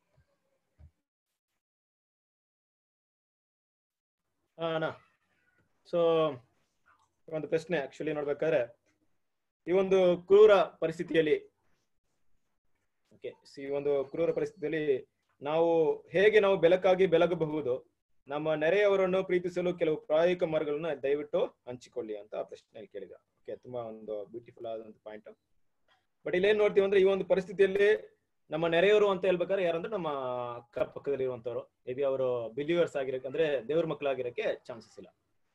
ಅಣ್ಣ ಸೊ ಒಂದು ಪ್ರಶ್ನೆ ಆಕ್ಚುಲಿ ನೋಡ್ಬೇಕಾದ್ರೆ ಈ ಒಂದು ಕ್ರೂರ ಪರಿಸ್ಥಿತಿಯಲ್ಲಿ ಓಕೆ ಈ ಒಂದು ಕ್ರೂರ ಪರಿಸ್ಥಿತಿಯಲ್ಲಿ ನಾವು ಹೇಗೆ ನಾವು ಬೆಳಕಾಗಿ ಬೆಳಗಬಹುದು ನಮ್ಮ ನೆರೆಯವರನ್ನು ಪ್ರೀತಿಸಲು ಕೆಲವು ಪ್ರಾಯೋಗಿಕ ಮಾರ್ಗಗಳನ್ನ ದಯವಿಟ್ಟು ಹಂಚಿಕೊಳ್ಳಿ ಅಂತ ಆ ಪ್ರಶ್ನೆಯಲ್ಲಿ ಕೇಳಿದ ಓಕೆ ತುಂಬಾ ಒಂದು ಬ್ಯೂಟಿಫುಲ್ ಆದಂತ ಪಾಯಿಂಟ್ ಬಟ್ ಇಲ್ಲಿ ಏನ್ ನೋಡ್ತೀವಿ ಅಂದ್ರೆ ಈ ಒಂದು ಪರಿಸ್ಥಿತಿಯಲ್ಲಿ ನಮ್ಮ ನೆರೆಯವರು ಅಂತ ಹೇಳ್ಬೇಕಾದ್ರೆ ಯಾರಂದ್ರೆ ನಮ್ಮ ಅಕ್ಕಪಕ್ಕದಲ್ಲಿ ಇರುವಂತವ್ರು ಮೇ ಬಿ ಅವರು ಬಿಲೀವರ್ಸ್ ಆಗಿರಕ್ಕೆ ಅಂದ್ರೆ ದೇವ್ರ ಮಕ್ಕಳಾಗಿರಕ್ಕೆ ಚಾನ್ಸಸ್ ಇಲ್ಲ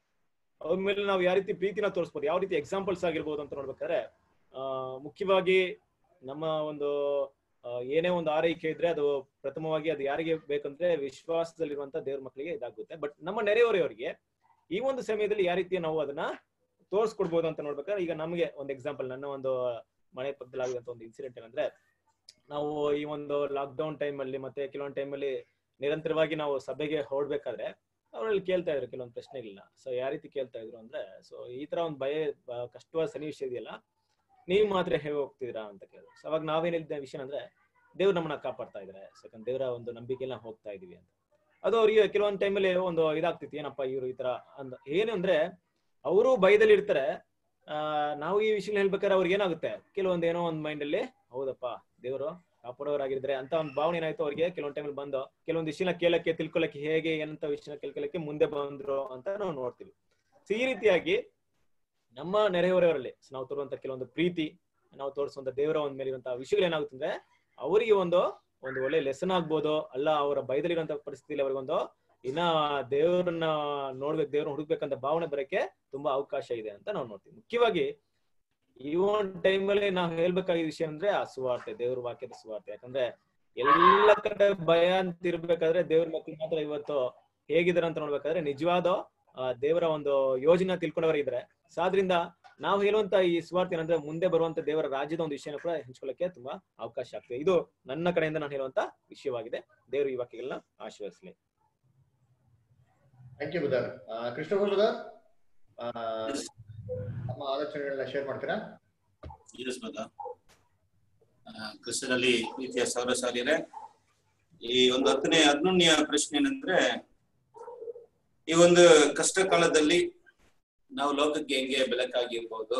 ಅವ್ರ ಮೇಲೆ ನಾವು ಯಾವ ರೀತಿ ಪ್ರೀತಿನ ತೋರಿಸ್ಬೋದು ಯಾವ ರೀತಿ ಎಕ್ಸಾಂಪಲ್ಸ್ ಆಗಿರ್ಬೋದು ಅಂತ ನೋಡ್ಬೇಕಾದ್ರೆ ಆ ಮುಖ್ಯವಾಗಿ ನಮ್ಮ ಒಂದು ಆ, ಏನೇ ಒಂದು ಆರೈಕೆ ಇದ್ರೆ ಅದು ಪ್ರಥಮವಾಗಿ ಅದು ಯಾರಿಗೆ ಬೇಕಂದ್ರೆ ವಿಶ್ವಾಸದಲ್ಲಿರುವಂತ ದೇವ್ರ ಮಕ್ಕಳಿಗೆ ಇದಾಗುತ್ತೆ ಬಟ್ ನಮ್ಮ ನೆರೆಯವರವರಿಗೆ ಈ ಒಂದು ಸಮಯದಲ್ಲಿ ಯಾವ ರೀತಿ ನಾವು ಅದನ್ನ ತೋರಿಸ್ಕೊಡ್ಬೋದು ಅಂತ ನೋಡ್ಬೇಕಾದ್ರೆ ಈಗ ನಮಗೆ ಒಂದು ಎಕ್ಸಾಂಪಲ್ ನನ್ನ ಒಂದು ಮನೆ ಪಕ್ಕದಲ್ಲಿ ಆಗಿದಂತ ಒಂದು ಇನ್ಸಿಡೆಂಟ್ ಏನಂದ್ರೆ ನಾವು ಈ ಒಂದು ಲಾಕ್ಡೌನ್ ಟೈಮ್ ಅಲ್ಲಿ ಮತ್ತೆ ಕೆಲವೊಂದು ಟೈಮ್ ಅಲ್ಲಿ ನಿರಂತರವಾಗಿ ನಾವು ಸಭೆಗೆ ಹೊರಡ್ಬೇಕಾದ್ರೆ ಅವರಲ್ಲಿ ಕೇಳ್ತಾ ಇದ್ರು ಕೆಲವೊಂದು ಪ್ರಶ್ನೆಗಳನ್ನ ಸೊ ಯಾವ ರೀತಿ ಕೇಳ್ತಾ ಇದ್ರು ಅಂದ್ರೆ ಸೊ ಈ ತರ ಒಂದು ಭಯ ಬ- ಕಷ್ಟವಾದ ಸನ್ನಿವೇಶ ಇದೆಯಲ್ಲ ನೀವು ಮಾತ್ರ ಹೇಗೆ ಹೋಗ್ತಿದ್ದೀರಾ ಅಂತ ಕೇಳಿದ್ರು ಸೊ ಅವಾಗ ನಾವೇನ್ ಹೇಳಿದ್ದ ವಿಷಯ ಅಂದ್ರೆ ದೇವ್ರು ನಮ್ಮನ್ನ ಕಾಪಾಡ್ತಾ ಇದಾರೆ ಯಾಕಂದ್ರೆ ದೇವರ ಒಂದು ನಂಬಿಕೆಲ್ಲ ಹೋಗ್ತಾ ಇದೀವಿ ಅಂತ ಅದು ಅವರಿಗೆ ಕೆಲವೊಂದು ಟೈಮಲ್ಲಿ ಒಂದು ಇದಾಗ್ತಿತ್ತು ಏನಪ್ಪ ಇವರು ಈ ತರ ಅಂದ ಏನು ಅಂದ್ರೆ ಅವರು ಭಯದಲ್ಲಿ ಇರ್ತಾರೆ ಆ ನಾವು ಈ ವಿಷಯ ಹೇಳ್ಬೇಕಾದ್ರೆ ಅವ್ರಿಗೆ ಏನಾಗುತ್ತೆ ಕೆಲವೊಂದು ಏನೋ ಒಂದು ಮೈಂಡ್ ಅಲ್ಲಿ ಹೌದಪ್ಪ ದೇವರು ಕಾಪಾಡೋರಾಗಿದ್ರೆ ಅಂತ ಒಂದು ಭಾವನೆ ಏನಾಯ್ತು ಅವ್ರಿಗೆ ಕೆಲವೊಂದು ಟೈಮಲ್ಲಿ ಬಂದು ಕೆಲವೊಂದು ವಿಷಯನ ಕೇಳಕ್ಕೆ ತಿಳ್ಕೊಳಕ್ಕೆ ಹೇಗೆ ಏನಂತ ವಿಷಯನ ಕೇಳ್ಕೊಳಕ್ಕೆ ಮುಂದೆ ಬಂದ್ರು ಅಂತ ನಾವು ನೋಡ್ತೀವಿ ಸೊ ಈ ರೀತಿಯಾಗಿ ನಮ್ಮ ನೆರೆಹೊರೆಯವರಲ್ಲಿ ನಾವು ತೋರುವಂತ ಕೆಲವೊಂದು ಪ್ರೀತಿ ನಾವು ತೋರಿಸುವಂತ ದೇವರ ಒಂದ್ ಮೇಲೆ ಇರುವಂತಹ ವಿಷಯಗಳು ಏನಾಗುತ್ತೆ ಅಂದ್ರೆ ಅವರಿಗೆ ಒಂದು ಒಂದು ಒಳ್ಳೆ ಲೆಸನ್ ಆಗ್ಬೋದು ಅಲ್ಲ ಅವರ ಭಯದಲ್ಲಿರುವಂತ ಪರಿಸ್ಥಿತಿಯಲ್ಲಿ ಅವ್ರಿಗೊಂದು ಇನ್ನ ದೇವರನ್ನ ನೋಡ್ಬೇಕು ದೇವ್ರನ್ನ ಹುಡುಕ್ಬೇಕಂತ ಭಾವನೆ ಬರಕ್ಕೆ ತುಂಬಾ ಅವಕಾಶ ಇದೆ ಅಂತ ನಾವು ನೋಡ್ತೀವಿ ಮುಖ್ಯವಾಗಿ ಈ ಒಂದು ಟೈಮಲ್ಲಿ ನಾವು ಹೇಳ್ಬೇಕಾಗಿದ್ದ ವಿಷಯ ಅಂದ್ರೆ ಆ ಸುವಾರ್ತೆ ದೇವ್ರ ವಾಕ್ಯದ ಸುವಾರ್ತೆ ಯಾಕಂದ್ರೆ ಎಲ್ಲ ಕಡೆ ಭಯ ಅಂತ ಇರ್ಬೇಕಾದ್ರೆ ದೇವ್ರ ಮಕ್ಕಳು ಮಾತ್ರ ಇವತ್ತು ಹೇಗಿದಾರೆ ಅಂತ ನೋಡ್ಬೇಕಾದ್ರೆ ನಿಜವಾದ ಆ, ದೇವರ ಒಂದು ಯೋಜನೆ ತಿಳ್ಕೊಂಡವರು ಇದ್ರೆ ಸೊ ಆದ್ರಿಂದ ನಾವು ಹೇಳುವಂತ ಈ ಸುವಾರ್ತೆ ಏನಂದ್ರೆ ಮುಂದೆ ಬರುವಂತ ದೇವರ ರಾಜ್ಯದ ಒಂದು ವಿಷಯನ ಕೂಡ ಹಂಚ್ಕೊಳ್ಳಕ್ಕೆ ತುಂಬಾ ಅವಕಾಶ ಆಗ್ತದೆ ಇದು ನನ್ನ ಕಡೆಯಿಂದ ನಾನು ಹೇಳುವಂತ ವಿಷಯವಾಗಿದೆ ದೇವರು ಈ ವಾಕ್ಯಗಳನ್ನ ಆಶೀರ್ವದಿಸಲಿ thank you brother Krishnappa brother ನಮ್ಮ ಆಲೋಚನೆಗಳನ್ನ ಶೇರ್ ಮಾಡ್ತೀರಾ ಎಸ್ ಬ್ರದರ್ ಕ್ರಿಸ್ತನಲ್ಲಿ ಪ್ರೀತಿಯ ಸೌರಸಾಲಿಯರೇ ಈ ಒಂದು ಹತ್ತನೇ ಹದಿನೊಂದನೆಯ ಪ್ರಶ್ನೆ ಏನಂದ್ರೆ ಈ ಒಂದು ಕಷ್ಟ ಕಾಲದಲ್ಲಿ ನಾವು ಲೋಕಕ್ಕೆ ಹೆಂಗೆ ಬೆಳಕಾಗಿರ್ಬೋದು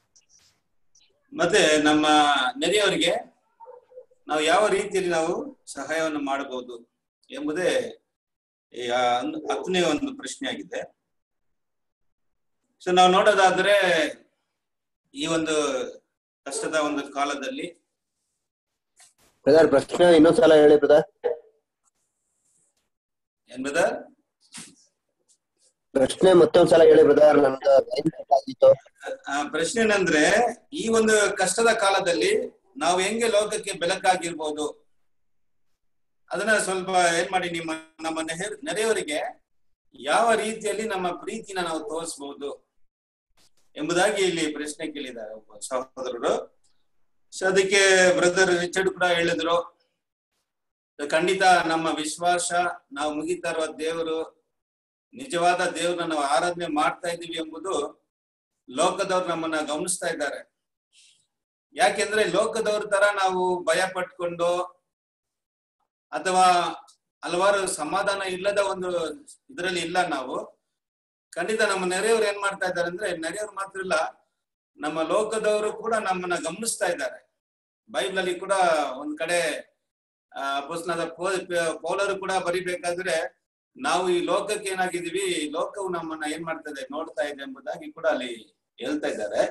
ಮತ್ತೆ ನಮ್ಮ ನೆರೆಯವರಿಗೆ ನಾವು ಯಾವ ರೀತಿಯಲ್ಲಿ ನಾವು ಸಹಾಯವನ್ನು ಮಾಡಬಹುದು ಎಂಬುದೇ ಈ ಆ ಒಂದು ಹತ್ತನೇ ಒಂದು ಪ್ರಶ್ನೆ ಆಗಿದೆ ಸೊ ನಾವು ನೋಡೋದಾದ್ರೆ ಈ ಒಂದು ಕಷ್ಟದ ಒಂದು ಕಾಲದಲ್ಲಿ ಬ್ರದರ್ ಪ್ರಶ್ನೆ ಇನ್ನೊಂದ್ಸಲ ಹೇಳಿ ಬ್ರದರ್ ಏನ್ ಬ್ರದರ್ ಪ್ರಶ್ನೆ ಮತ್ತೊಂದ್ಸಲ ಹೇಳಿ ಬ್ರದರ್ ನಮ್ದು line cut ಆಗಿತ್ತು ಆ, ಪ್ರಶ್ನೆ ಏನಂದ್ರೆ ಈ ಒಂದು ಕಷ್ಟದ ಕಾಲದಲ್ಲಿ ನಾವು ಹೆಂಗೆ ಲೋಕಕ್ಕೆ ಬೆಳಕಾಗಿರ್ಬೋದು ಅದನ್ನ ಸ್ವಲ್ಪ ಏನ್ ಮಾಡಿ ನಿಮ್ಮ ನಮ್ಮ ನೆರೆ- ನೆರೆಯವರಿಗೆ ಯಾವ ರೀತಿಯಲ್ಲಿ ನಮ್ಮ ಪ್ರೀತಿನ ನಾವು ತೋರಿಸಬಹುದು ಎಂಬುದಾಗಿ ಇಲ್ಲಿ ಪ್ರಶ್ನೆ ಕೇಳಿದ್ದಾರೆ ಒಬ್ಬ ಸಹೋದರರು ಸೊ ಅದಕ್ಕೆ ಬ್ರದರ್ ರಿಚರ್ಡ್ ಕೂಡ ಹೇಳಿದ್ರು ಖಂಡಿತ ನಮ್ಮ ವಿಶ್ವಾಸ ನಾವು ಮುಗಿತಾ ಇರುವ ದೇವರು ನಿಜವಾದ ದೇವ್ರನ್ನ ನಾವು ಆರಾಧನೆ ಮಾಡ್ತಾ ಇದೀವಿ ಎಂಬುದು ಲೋಕದವ್ರು ನಮ್ಮನ್ನ ಗಮನಿಸ್ತಾ ಇದ್ದಾರೆ ಯಾಕೆಂದ್ರೆ ಲೋಕದವ್ರ ತರ ನಾವು ಭಯ ಪಟ್ಕೊಂಡು ಅಥವಾ ಹಲವಾರು ಸಮಾಧಾನ ಇಲ್ಲದ ಒಂದು ಇದರಲ್ಲಿ ಇಲ್ಲ ನಾವು ಖಂಡಿತ ನಮ್ಮ ನೆರೆಯವರು ಏನ್ ಮಾಡ್ತಾ ಇದ್ದಾರೆ ಅಂದ್ರೆ ನೆರೆಯವರು ಮಾತ್ರ ಇಲ್ಲ ನಮ್ಮ ಲೋಕದವರು ಕೂಡ ನಮ್ಮನ್ನ ಗಮನಿಸ್ತಾ ಇದ್ದಾರೆ ಬೈಬಲ್ ಅಲ್ಲಿ ಕೂಡ ಒಂದ್ ಕಡೆ ಆ ಪುಸ್ತಕದ ಪೌಲರು ಕೂಡ ಬರಿಬೇಕಾದ್ರೆ ನಾವು ಈ ಲೋಕಕ್ಕೆ ಏನಾಗಿದೀವಿ ಈ ಲೋಕವು ನಮ್ಮನ್ನ ಏನ್ ಮಾಡ್ತಾ ಇದೆ ನೋಡ್ತಾ ಇದೆ ಎಂಬುದಾಗಿ ಕೂಡ ಅಲ್ಲಿ ಹೇಳ್ತಾ ಇದ್ದಾರೆ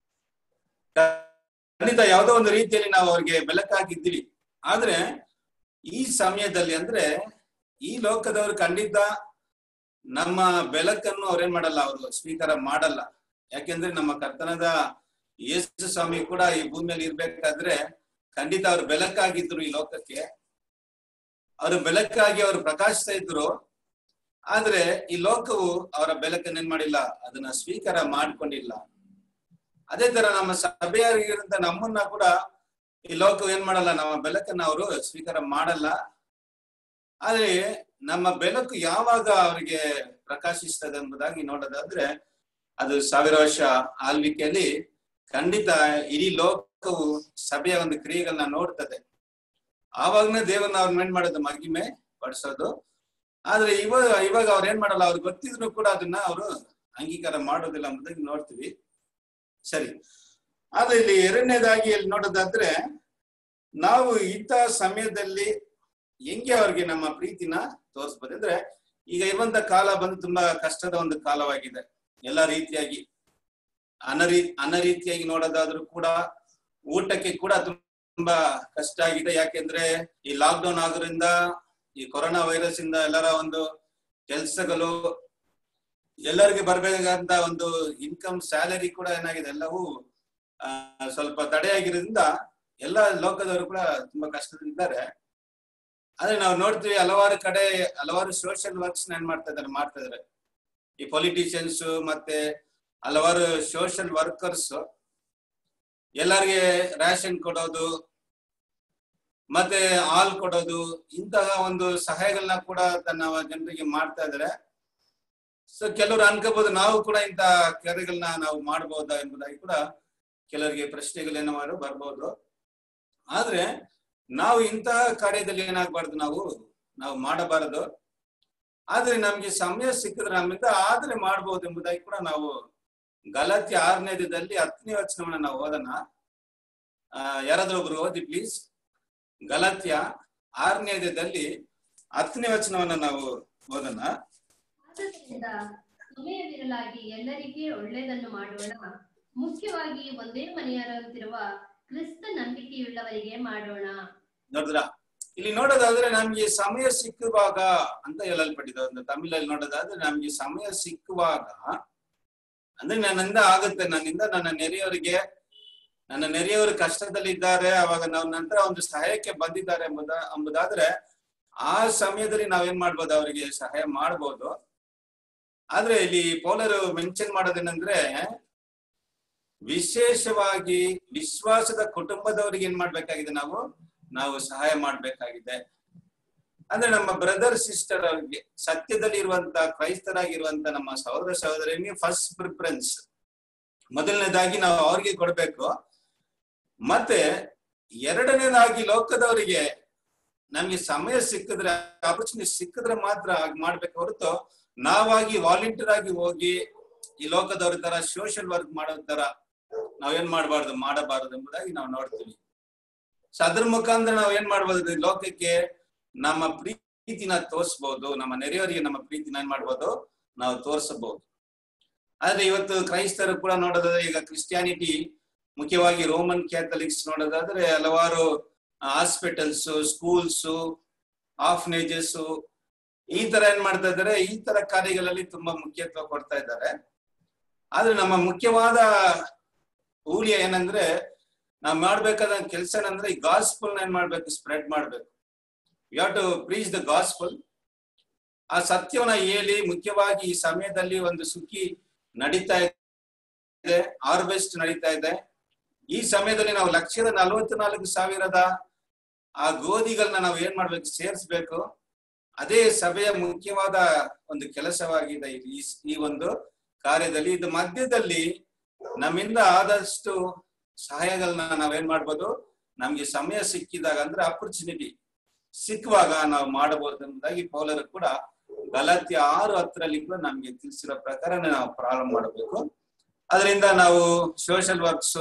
ಖಂಡಿತ ಯಾವುದೋ ಒಂದು ರೀತಿಯಲ್ಲಿ ನಾವು ಅವ್ರಿಗೆ ಬೆಳಕಾಗಿದ್ದೀವಿ ಆದ್ರೆ ಈ ಸಮಯದಲ್ಲಿ ಅಂದ್ರೆ ಈ ಲೋಕದವರು ಖಂಡಿತ ನಮ್ಮ ಬೆಳಕನ್ನು ಅವ್ರೇನ್ ಮಾಡಲ್ಲ ಅವರು ಸ್ವೀಕಾರ ಮಾಡಲ್ಲ ಯಾಕೆಂದ್ರೆ ನಮ್ಮ ಕರ್ತನದ ಯೇಸು ಸ್ವಾಮಿ ಕೂಡ ಈ ಭೂಮಿಯಲ್ಲಿ ಇರ್ಬೇಕಾದ್ರೆ ಖಂಡಿತ ಅವ್ರು ಬೆಳಕಾಗಿದ್ರು ಈ ಲೋಕಕ್ಕೆ ಅವರು ಬೆಳಕಾಗಿ ಅವರು ಪ್ರಕಾಶಿಸ್ತಾ ಇದ್ರು ಆದ್ರೆ ಈ ಲೋಕವು ಅವರ ಬೆಳಕನ್ನ ಏನ್ ಮಾಡಿಲ್ಲ ಅದನ್ನ ಸ್ವೀಕಾರ ಮಾಡ್ಕೊಂಡಿಲ್ಲ ಅದೇ ತರ ನಮ್ಮ ಸಭೆಯಾಗಿರಂತ ನಮ್ಮನ್ನ ಕೂಡ ಈ ಲೋಕವು ಏನ್ ಮಾಡಲ್ಲ ನಮ್ಮ ಬೆಳಕನ್ನ ಅವರು ಸ್ವೀಕಾರ ಮಾಡಲ್ಲ ಆದ್ರೆ ನಮ್ಮ ಬೆಳಕು ಯಾವಾಗ ಅವರಿಗೆ ಪ್ರಕಾಶಿಸ್ತದೆ ಎಂಬುದಾಗಿ ನೋಡೋದಾದ್ರೆ ಅದು ಸಾವಿರ ವರ್ಷ ಆಳ್ವಿಕೆಯಲ್ಲಿ ಖಂಡಿತ ಇಡೀ ಲೋಕವು ಸಭೆಯ ಒಂದು ಕ್ರಿಯೆಗಳನ್ನ ನೋಡ್ತದೆ ಆವಾಗನೇ ದೇವರನ್ನ ಅವ್ರ ಏನ್ ಮಾಡೋದು ಮಗಿಮೆ ಪಡಿಸೋದು ಆದ್ರೆ ಇವಾಗ ಇವಾಗ ಅವ್ರು ಏನ್ ಮಾಡಲ್ಲ ಅವ್ರಿಗೆ ಗೊತ್ತಿದ್ರು ಕೂಡ ಅದನ್ನ ಅವರು ಅಂಗೀಕಾರ ಮಾಡೋದಿಲ್ಲ ಎಂಬುದಾಗಿ ನೋಡ್ತೀವಿ ಸರಿ ಆದ್ರೆ ಇಲ್ಲಿ ಎರಡನೇದಾಗಿ ಇಲ್ಲಿ ನೋಡೋದಾದ್ರೆ ನಾವು ಇಂಥ ಸಮಯದಲ್ಲಿ ಹೆಂಗೆ ಅವ್ರಿಗೆ ನಮ್ಮ ಪ್ರೀತಿನ ತೋರಿಸ್ಬೋದು ಅಂದ್ರೆ ಈಗ ಇರುವಂತ ಕಾಲ ಬಂದು ತುಂಬಾ ಕಷ್ಟದ ಒಂದು ಕಾಲವಾಗಿದೆ ಎಲ್ಲ ರೀತಿಯಾಗಿ ಅನರೀ ಅನರೀತಿಯಾಗಿ ನೋಡೋದಾದ್ರೂ ಕೂಡ ಊಟಕ್ಕೆ ಕೂಡ ತುಂಬಾ ಕಷ್ಟ ಆಗಿದೆ ಯಾಕೆಂದ್ರೆ ಈ ಲಾಕ್ ಡೌನ್ ಆಗೋದ್ರಿಂದ ಈ ಕೊರೋನಾ ವೈರಸ್ ಇಂದ ಎಲ್ಲರ ಒಂದು ಕೆಲ್ಸಗಳು ಎಲ್ಲರಿಗೆ ಬರ್ಬೇಕಾದಂತ ಒಂದು ಇನ್ಕಮ್ ಸ್ಯಾಲರಿ ಕೂಡ ಏನಾಗಿದೆ ಎಲ್ಲವೂ ಆ ಸ್ವಲ್ಪ ತಡೆಯಾಗಿರೋದ್ರಿಂದ ಎಲ್ಲ ಲೋಕದವರು ಕೂಡ ತುಂಬಾ ಕಷ್ಟದಲ್ಲಿದ್ದಾರೆ ಆದ್ರೆ ನಾವು ನೋಡ್ತೀವಿ ಹಲವಾರು ಕಡೆ ಹಲವಾರು ಸೋಷಿಯಲ್ ವರ್ಕ್ಸ್ ಏನ್ ಮಾಡ್ತಾ ಇದಾರೆ ಮಾಡ್ತಾ ಇದಾರೆ ಈ ಪೊಲಿಟಿಷಿಯನ್ಸ್ ಮತ್ತೆ ಹಲವಾರು ಸೋಷಿಯಲ್ ವರ್ಕರ್ಸ್ ಎಲ್ಲರಿಗೆ ರೇಷನ್ ಕೊಡೋದು ಮತ್ತೆ ಹಾಲ್ ಕೊಡೋದು ಇಂತಹ ಒಂದು ಸಹಾಯಗಳನ್ನ ಕೂಡ ತನ್ನ ಜನರಿಗೆ ಮಾಡ್ತಾ ಇದಾರೆ ಸೊ ಕೆಲವರು ಅನ್ಕೋಬಹುದು ನಾವು ಕೂಡ ಇಂತ ಕಾರ್ಯಗಳನ್ನ ನಾವು ಮಾಡಬಹುದಾ ಎಂಬುದಾಗಿ ಕೂಡ ಕೆಲವರಿಗೆ ಪ್ರಶ್ನೆಗಳೇನೋ ಮಾಡು ಬರ್ಬೋದು ಆದ್ರೆ ನಾವು ಇಂತಹ ಕಾರ್ಯದಲ್ಲಿ ಏನಾಗಬಾರ್ದು ನಾವು ನಾವು ಮಾಡಬಾರದು ಆದ್ರೆ ನಮ್ಗೆ ಸಮಯ ಸಿಕ್ಕಿದ್ರೆ ನಮ್ಮಿಂದ ಆದ್ರೆ ಮಾಡ್ಬೋದು ಎಂಬುದಾಗಿ ಕೂಡ ನಾವು ಗಲಾತಿ ಆರನೇದಲ್ಲಿ ಹತ್ತನೇ ವಚನವನ್ನ ನಾವು ಓದೋಣ ಆ ಯಾರಾದ್ರೂ ಒಬ್ರು ಓದಿ ಪ್ಲೀಸ್ ಗಲಾತ್ಯ ಆರನೇದಲ್ಲಿ ಹತ್ತನೇ ವಚನವನ್ನ ನಾವು ಓದೋಣ ಆದ್ದರಿಂದ ಸಮಯವಿರಲಾಗಿ ಎಲ್ಲರಿಗೆ ಒಳ್ಳೆಯದನ್ನು ಮಾಡೋಣ ಮುಖ್ಯವಾಗಿ ಒಂದೇ ಮನೆಯರಂತಿರುವ ಕ್ರಿಸ್ತ ನಂಬಿಕೆಯುಳ್ಳವರಿಗೆ ಮಾಡೋಣ ನೋಡಿದ್ರ ಇಲ್ಲಿ ನೋಡೋದಾದ್ರೆ ನಮ್ಗೆ ಸಮಯ ಸಿಕ್ಕುವಾಗ ಅಂತ ಹೇಳಲ್ಪಟ್ಟಿದೆ ಒಂದು ತಮಿಳಲ್ಲಿ ನೋಡೋದಾದ್ರೆ ನಮ್ಗೆ ಸಮಯ ಸಿಕ್ಕುವಾಗ ಅಂದ್ರೆ ನನ್ನಿಂದ ಆಗುತ್ತೆ ನನ್ನಿಂದ ನನ್ನ ನೆರೆಯವರಿಗೆ ನನ್ನ ನೆರೆಯವರು ಕಷ್ಟದಲ್ಲಿದ್ದಾರೆ ಅವಾಗ ನಾವು ನಂತರ ಒಂದು ಸಹಾಯಕ್ಕೆ ಬಂದಿದ್ದಾರೆ ಎಂಬುದ ಎಂಬುದಾದ್ರೆ ಆ ಸಮಯದಲ್ಲಿ ನಾವೇನ್ ಮಾಡ್ಬೋದು ಅವರಿಗೆ ಸಹಾಯ ಮಾಡ್ಬೋದು ಆದ್ರೆ ಇಲ್ಲಿ ಪೌಲರು ಮೆನ್ಷನ್ ಮಾಡೋದೇನಂದ್ರೆ ವಿಶೇಷವಾಗಿ ವಿಶ್ವಾಸದ ಕುಟುಂಬದವರಿಗೆ ಏನ್ ಮಾಡ್ಬೇಕಾಗಿದೆ ನಾವು ನಾವು ಸಹಾಯ ಮಾಡ್ಬೇಕಾಗಿದೆ ಅಂದ್ರೆ ನಮ್ಮ ಬ್ರದರ್ ಸಿಸ್ಟರ್ ಅವ್ರಿಗೆ ಸತ್ಯದಲ್ಲಿ ಇರುವಂತ ಕ್ರೈಸ್ತರಾಗಿರುವಂತ ನಮ್ಮ ಸಹೋದರ ಸಹೋದರಿಗೆ ಫಸ್ಟ್ ಪ್ರಿಫರೆನ್ಸ್ ಮೊದಲನೇದಾಗಿ ನಾವು ಅವ್ರಿಗೆ ಕೊಡ್ಬೇಕು ಮತ್ತೆ ಎರಡನೇದಾಗಿ ಲೋಕದವರಿಗೆ ನಮ್ಗೆ ಸಮಯ ಸಿಕ್ಕಿದ್ರೆ ಆಪರ್ಚುನಿಟಿ ಸಿಕ್ಕಿದ್ರೆ ಮಾತ್ರ ಹಾಗೆ ಮಾಡ್ಬೇಕು ಹೊರತು ನಾವಾಗಿ ವಾಲಂಟಿಯರ್ ಆಗಿ ಹೋಗಿ ಈ ಲೋಕದವ್ರ ತರ ಸೋಷಿಯಲ್ ವರ್ಕ್ ಮಾಡೋ ತರ ನಾವೇನ್ ಮಾಡಬಾರ್ದು ಮಾಡಬಾರದು ಎಂಬುದಾಗಿ ನಾವು ನೋಡ್ತೀವಿ ಸೊ ಅದ್ರ ಮುಖಾಂತರ ನಾವ್ ಏನ್ ಮಾಡ್ಬೋದು ಈ ಲೋಕಕ್ಕೆ ನಮ್ಮ ಪ್ರೀತಿನ ತೋರಿಸ್ಬೋದು ನಮ್ಮ ನೆರೆಯವರಿಗೆ ನಮ್ಮ ಪ್ರೀತಿನ ಏನ್ ಮಾಡ್ಬೋದು ನಾವು ತೋರಿಸಬಹುದು ಆದ್ರೆ ಇವತ್ತು ಕ್ರೈಸ್ತರು ಕೂಡ ನೋಡೋದಾದ್ರೆ ಈಗ ಕ್ರಿಸ್ಟಿಯಾನಿಟಿ ಮುಖ್ಯವಾಗಿ ರೋಮನ್ ಕ್ಯಾಥಲಿಕ್ಸ್ ನೋಡೋದಾದ್ರೆ ಹಲವಾರು ಹಾಸ್ಪಿಟಲ್ಸ್ ಸ್ಕೂಲ್ಸ್ ಆಫ್ನೇಜಸ್ ಈ ತರ ಏನ್ ಮಾಡ್ತಾ ಇದ್ದಾರೆ ಈ ತರ ಕಾರ್ಯಗಳಲ್ಲಿ ತುಂಬಾ ಮುಖ್ಯತ್ವ ಕೊಡ್ತಾ ಇದ್ದಾರೆ ಆದ್ರೆ ನಮ್ಮ ಮುಖ್ಯವಾದ ಊಳಿಯ ಏನಂದ್ರೆ ನಾವ್ ಮಾಡ್ಬೇಕಾದ ಕೆಲಸ ಏನಂದ್ರೆ ಈ ಗಾಸ್ಪಲ್ ಏನ್ ಮಾಡ್ಬೇಕು ಸ್ಪ್ರೆಡ್ ಮಾಡ್ಬೇಕು we have to preach the gospel ಆ ಸತ್ಯವನ್ನ ಹೇಳಿ ಮುಖ್ಯವಾಗಿ ಈ ಸಮಯದಲ್ಲಿ ಒಂದು ಸುಖಿ ನಡೀತಾ ಇದೆ ಹಾರ್ವೆಸ್ಟ್ ನಡೀತಾ ಇದೆ ಈ ಸಮಯದಲ್ಲಿ ನಾವು ಲಕ್ಷದ ನಲವತ್ನಾಲ್ಕು ಸಾವಿರದ ಆ ಗೋಧಿಗಳನ್ನ ನಾವು ಏನ್ ಮಾಡ್ಬೇಕು ಸೇರಿಸ್ಬೇಕು ಅದೇ ಸಭೆಯ ಮುಖ್ಯವಾದ ಒಂದು ಕೆಲಸವಾಗಿದೆ ಈ ಈ ಒಂದು ಕಾರ್ಯದಲ್ಲಿ ಇದು ಮಧ್ಯದಲ್ಲಿ ನಮ್ಮಿಂದ ಆದಷ್ಟು ಸಹಾಯಗಳನ್ನ ನಾವೇನ್ ಮಾಡ್ಬೋದು ನಮ್ಗೆ ಸಮಯ ಸಿಕ್ಕಿದಾಗ ಅಂದ್ರೆ ಅಪರ್ಚುನಿಟಿ ಸಿಕ್ಕುವಾಗ ನಾವು ಮಾಡಬಹುದು ಎಂಬುದಾಗಿ ಪೌಲರು ಕೂಡ ಗಲಾತ್ಯ ಆರು ಹತ್ತರಲ್ಲಿ ಕೂಡ ನಮ್ಗೆ ತಿಳಿಸಿರೋ ಪ್ರಕಾರ ನಾವು ಪ್ರಾರಂಭ ಮಾಡಬೇಕು ಅದರಿಂದ ನಾವು ಸೋಷಿಯಲ್ ವರ್ಕ್ಸ್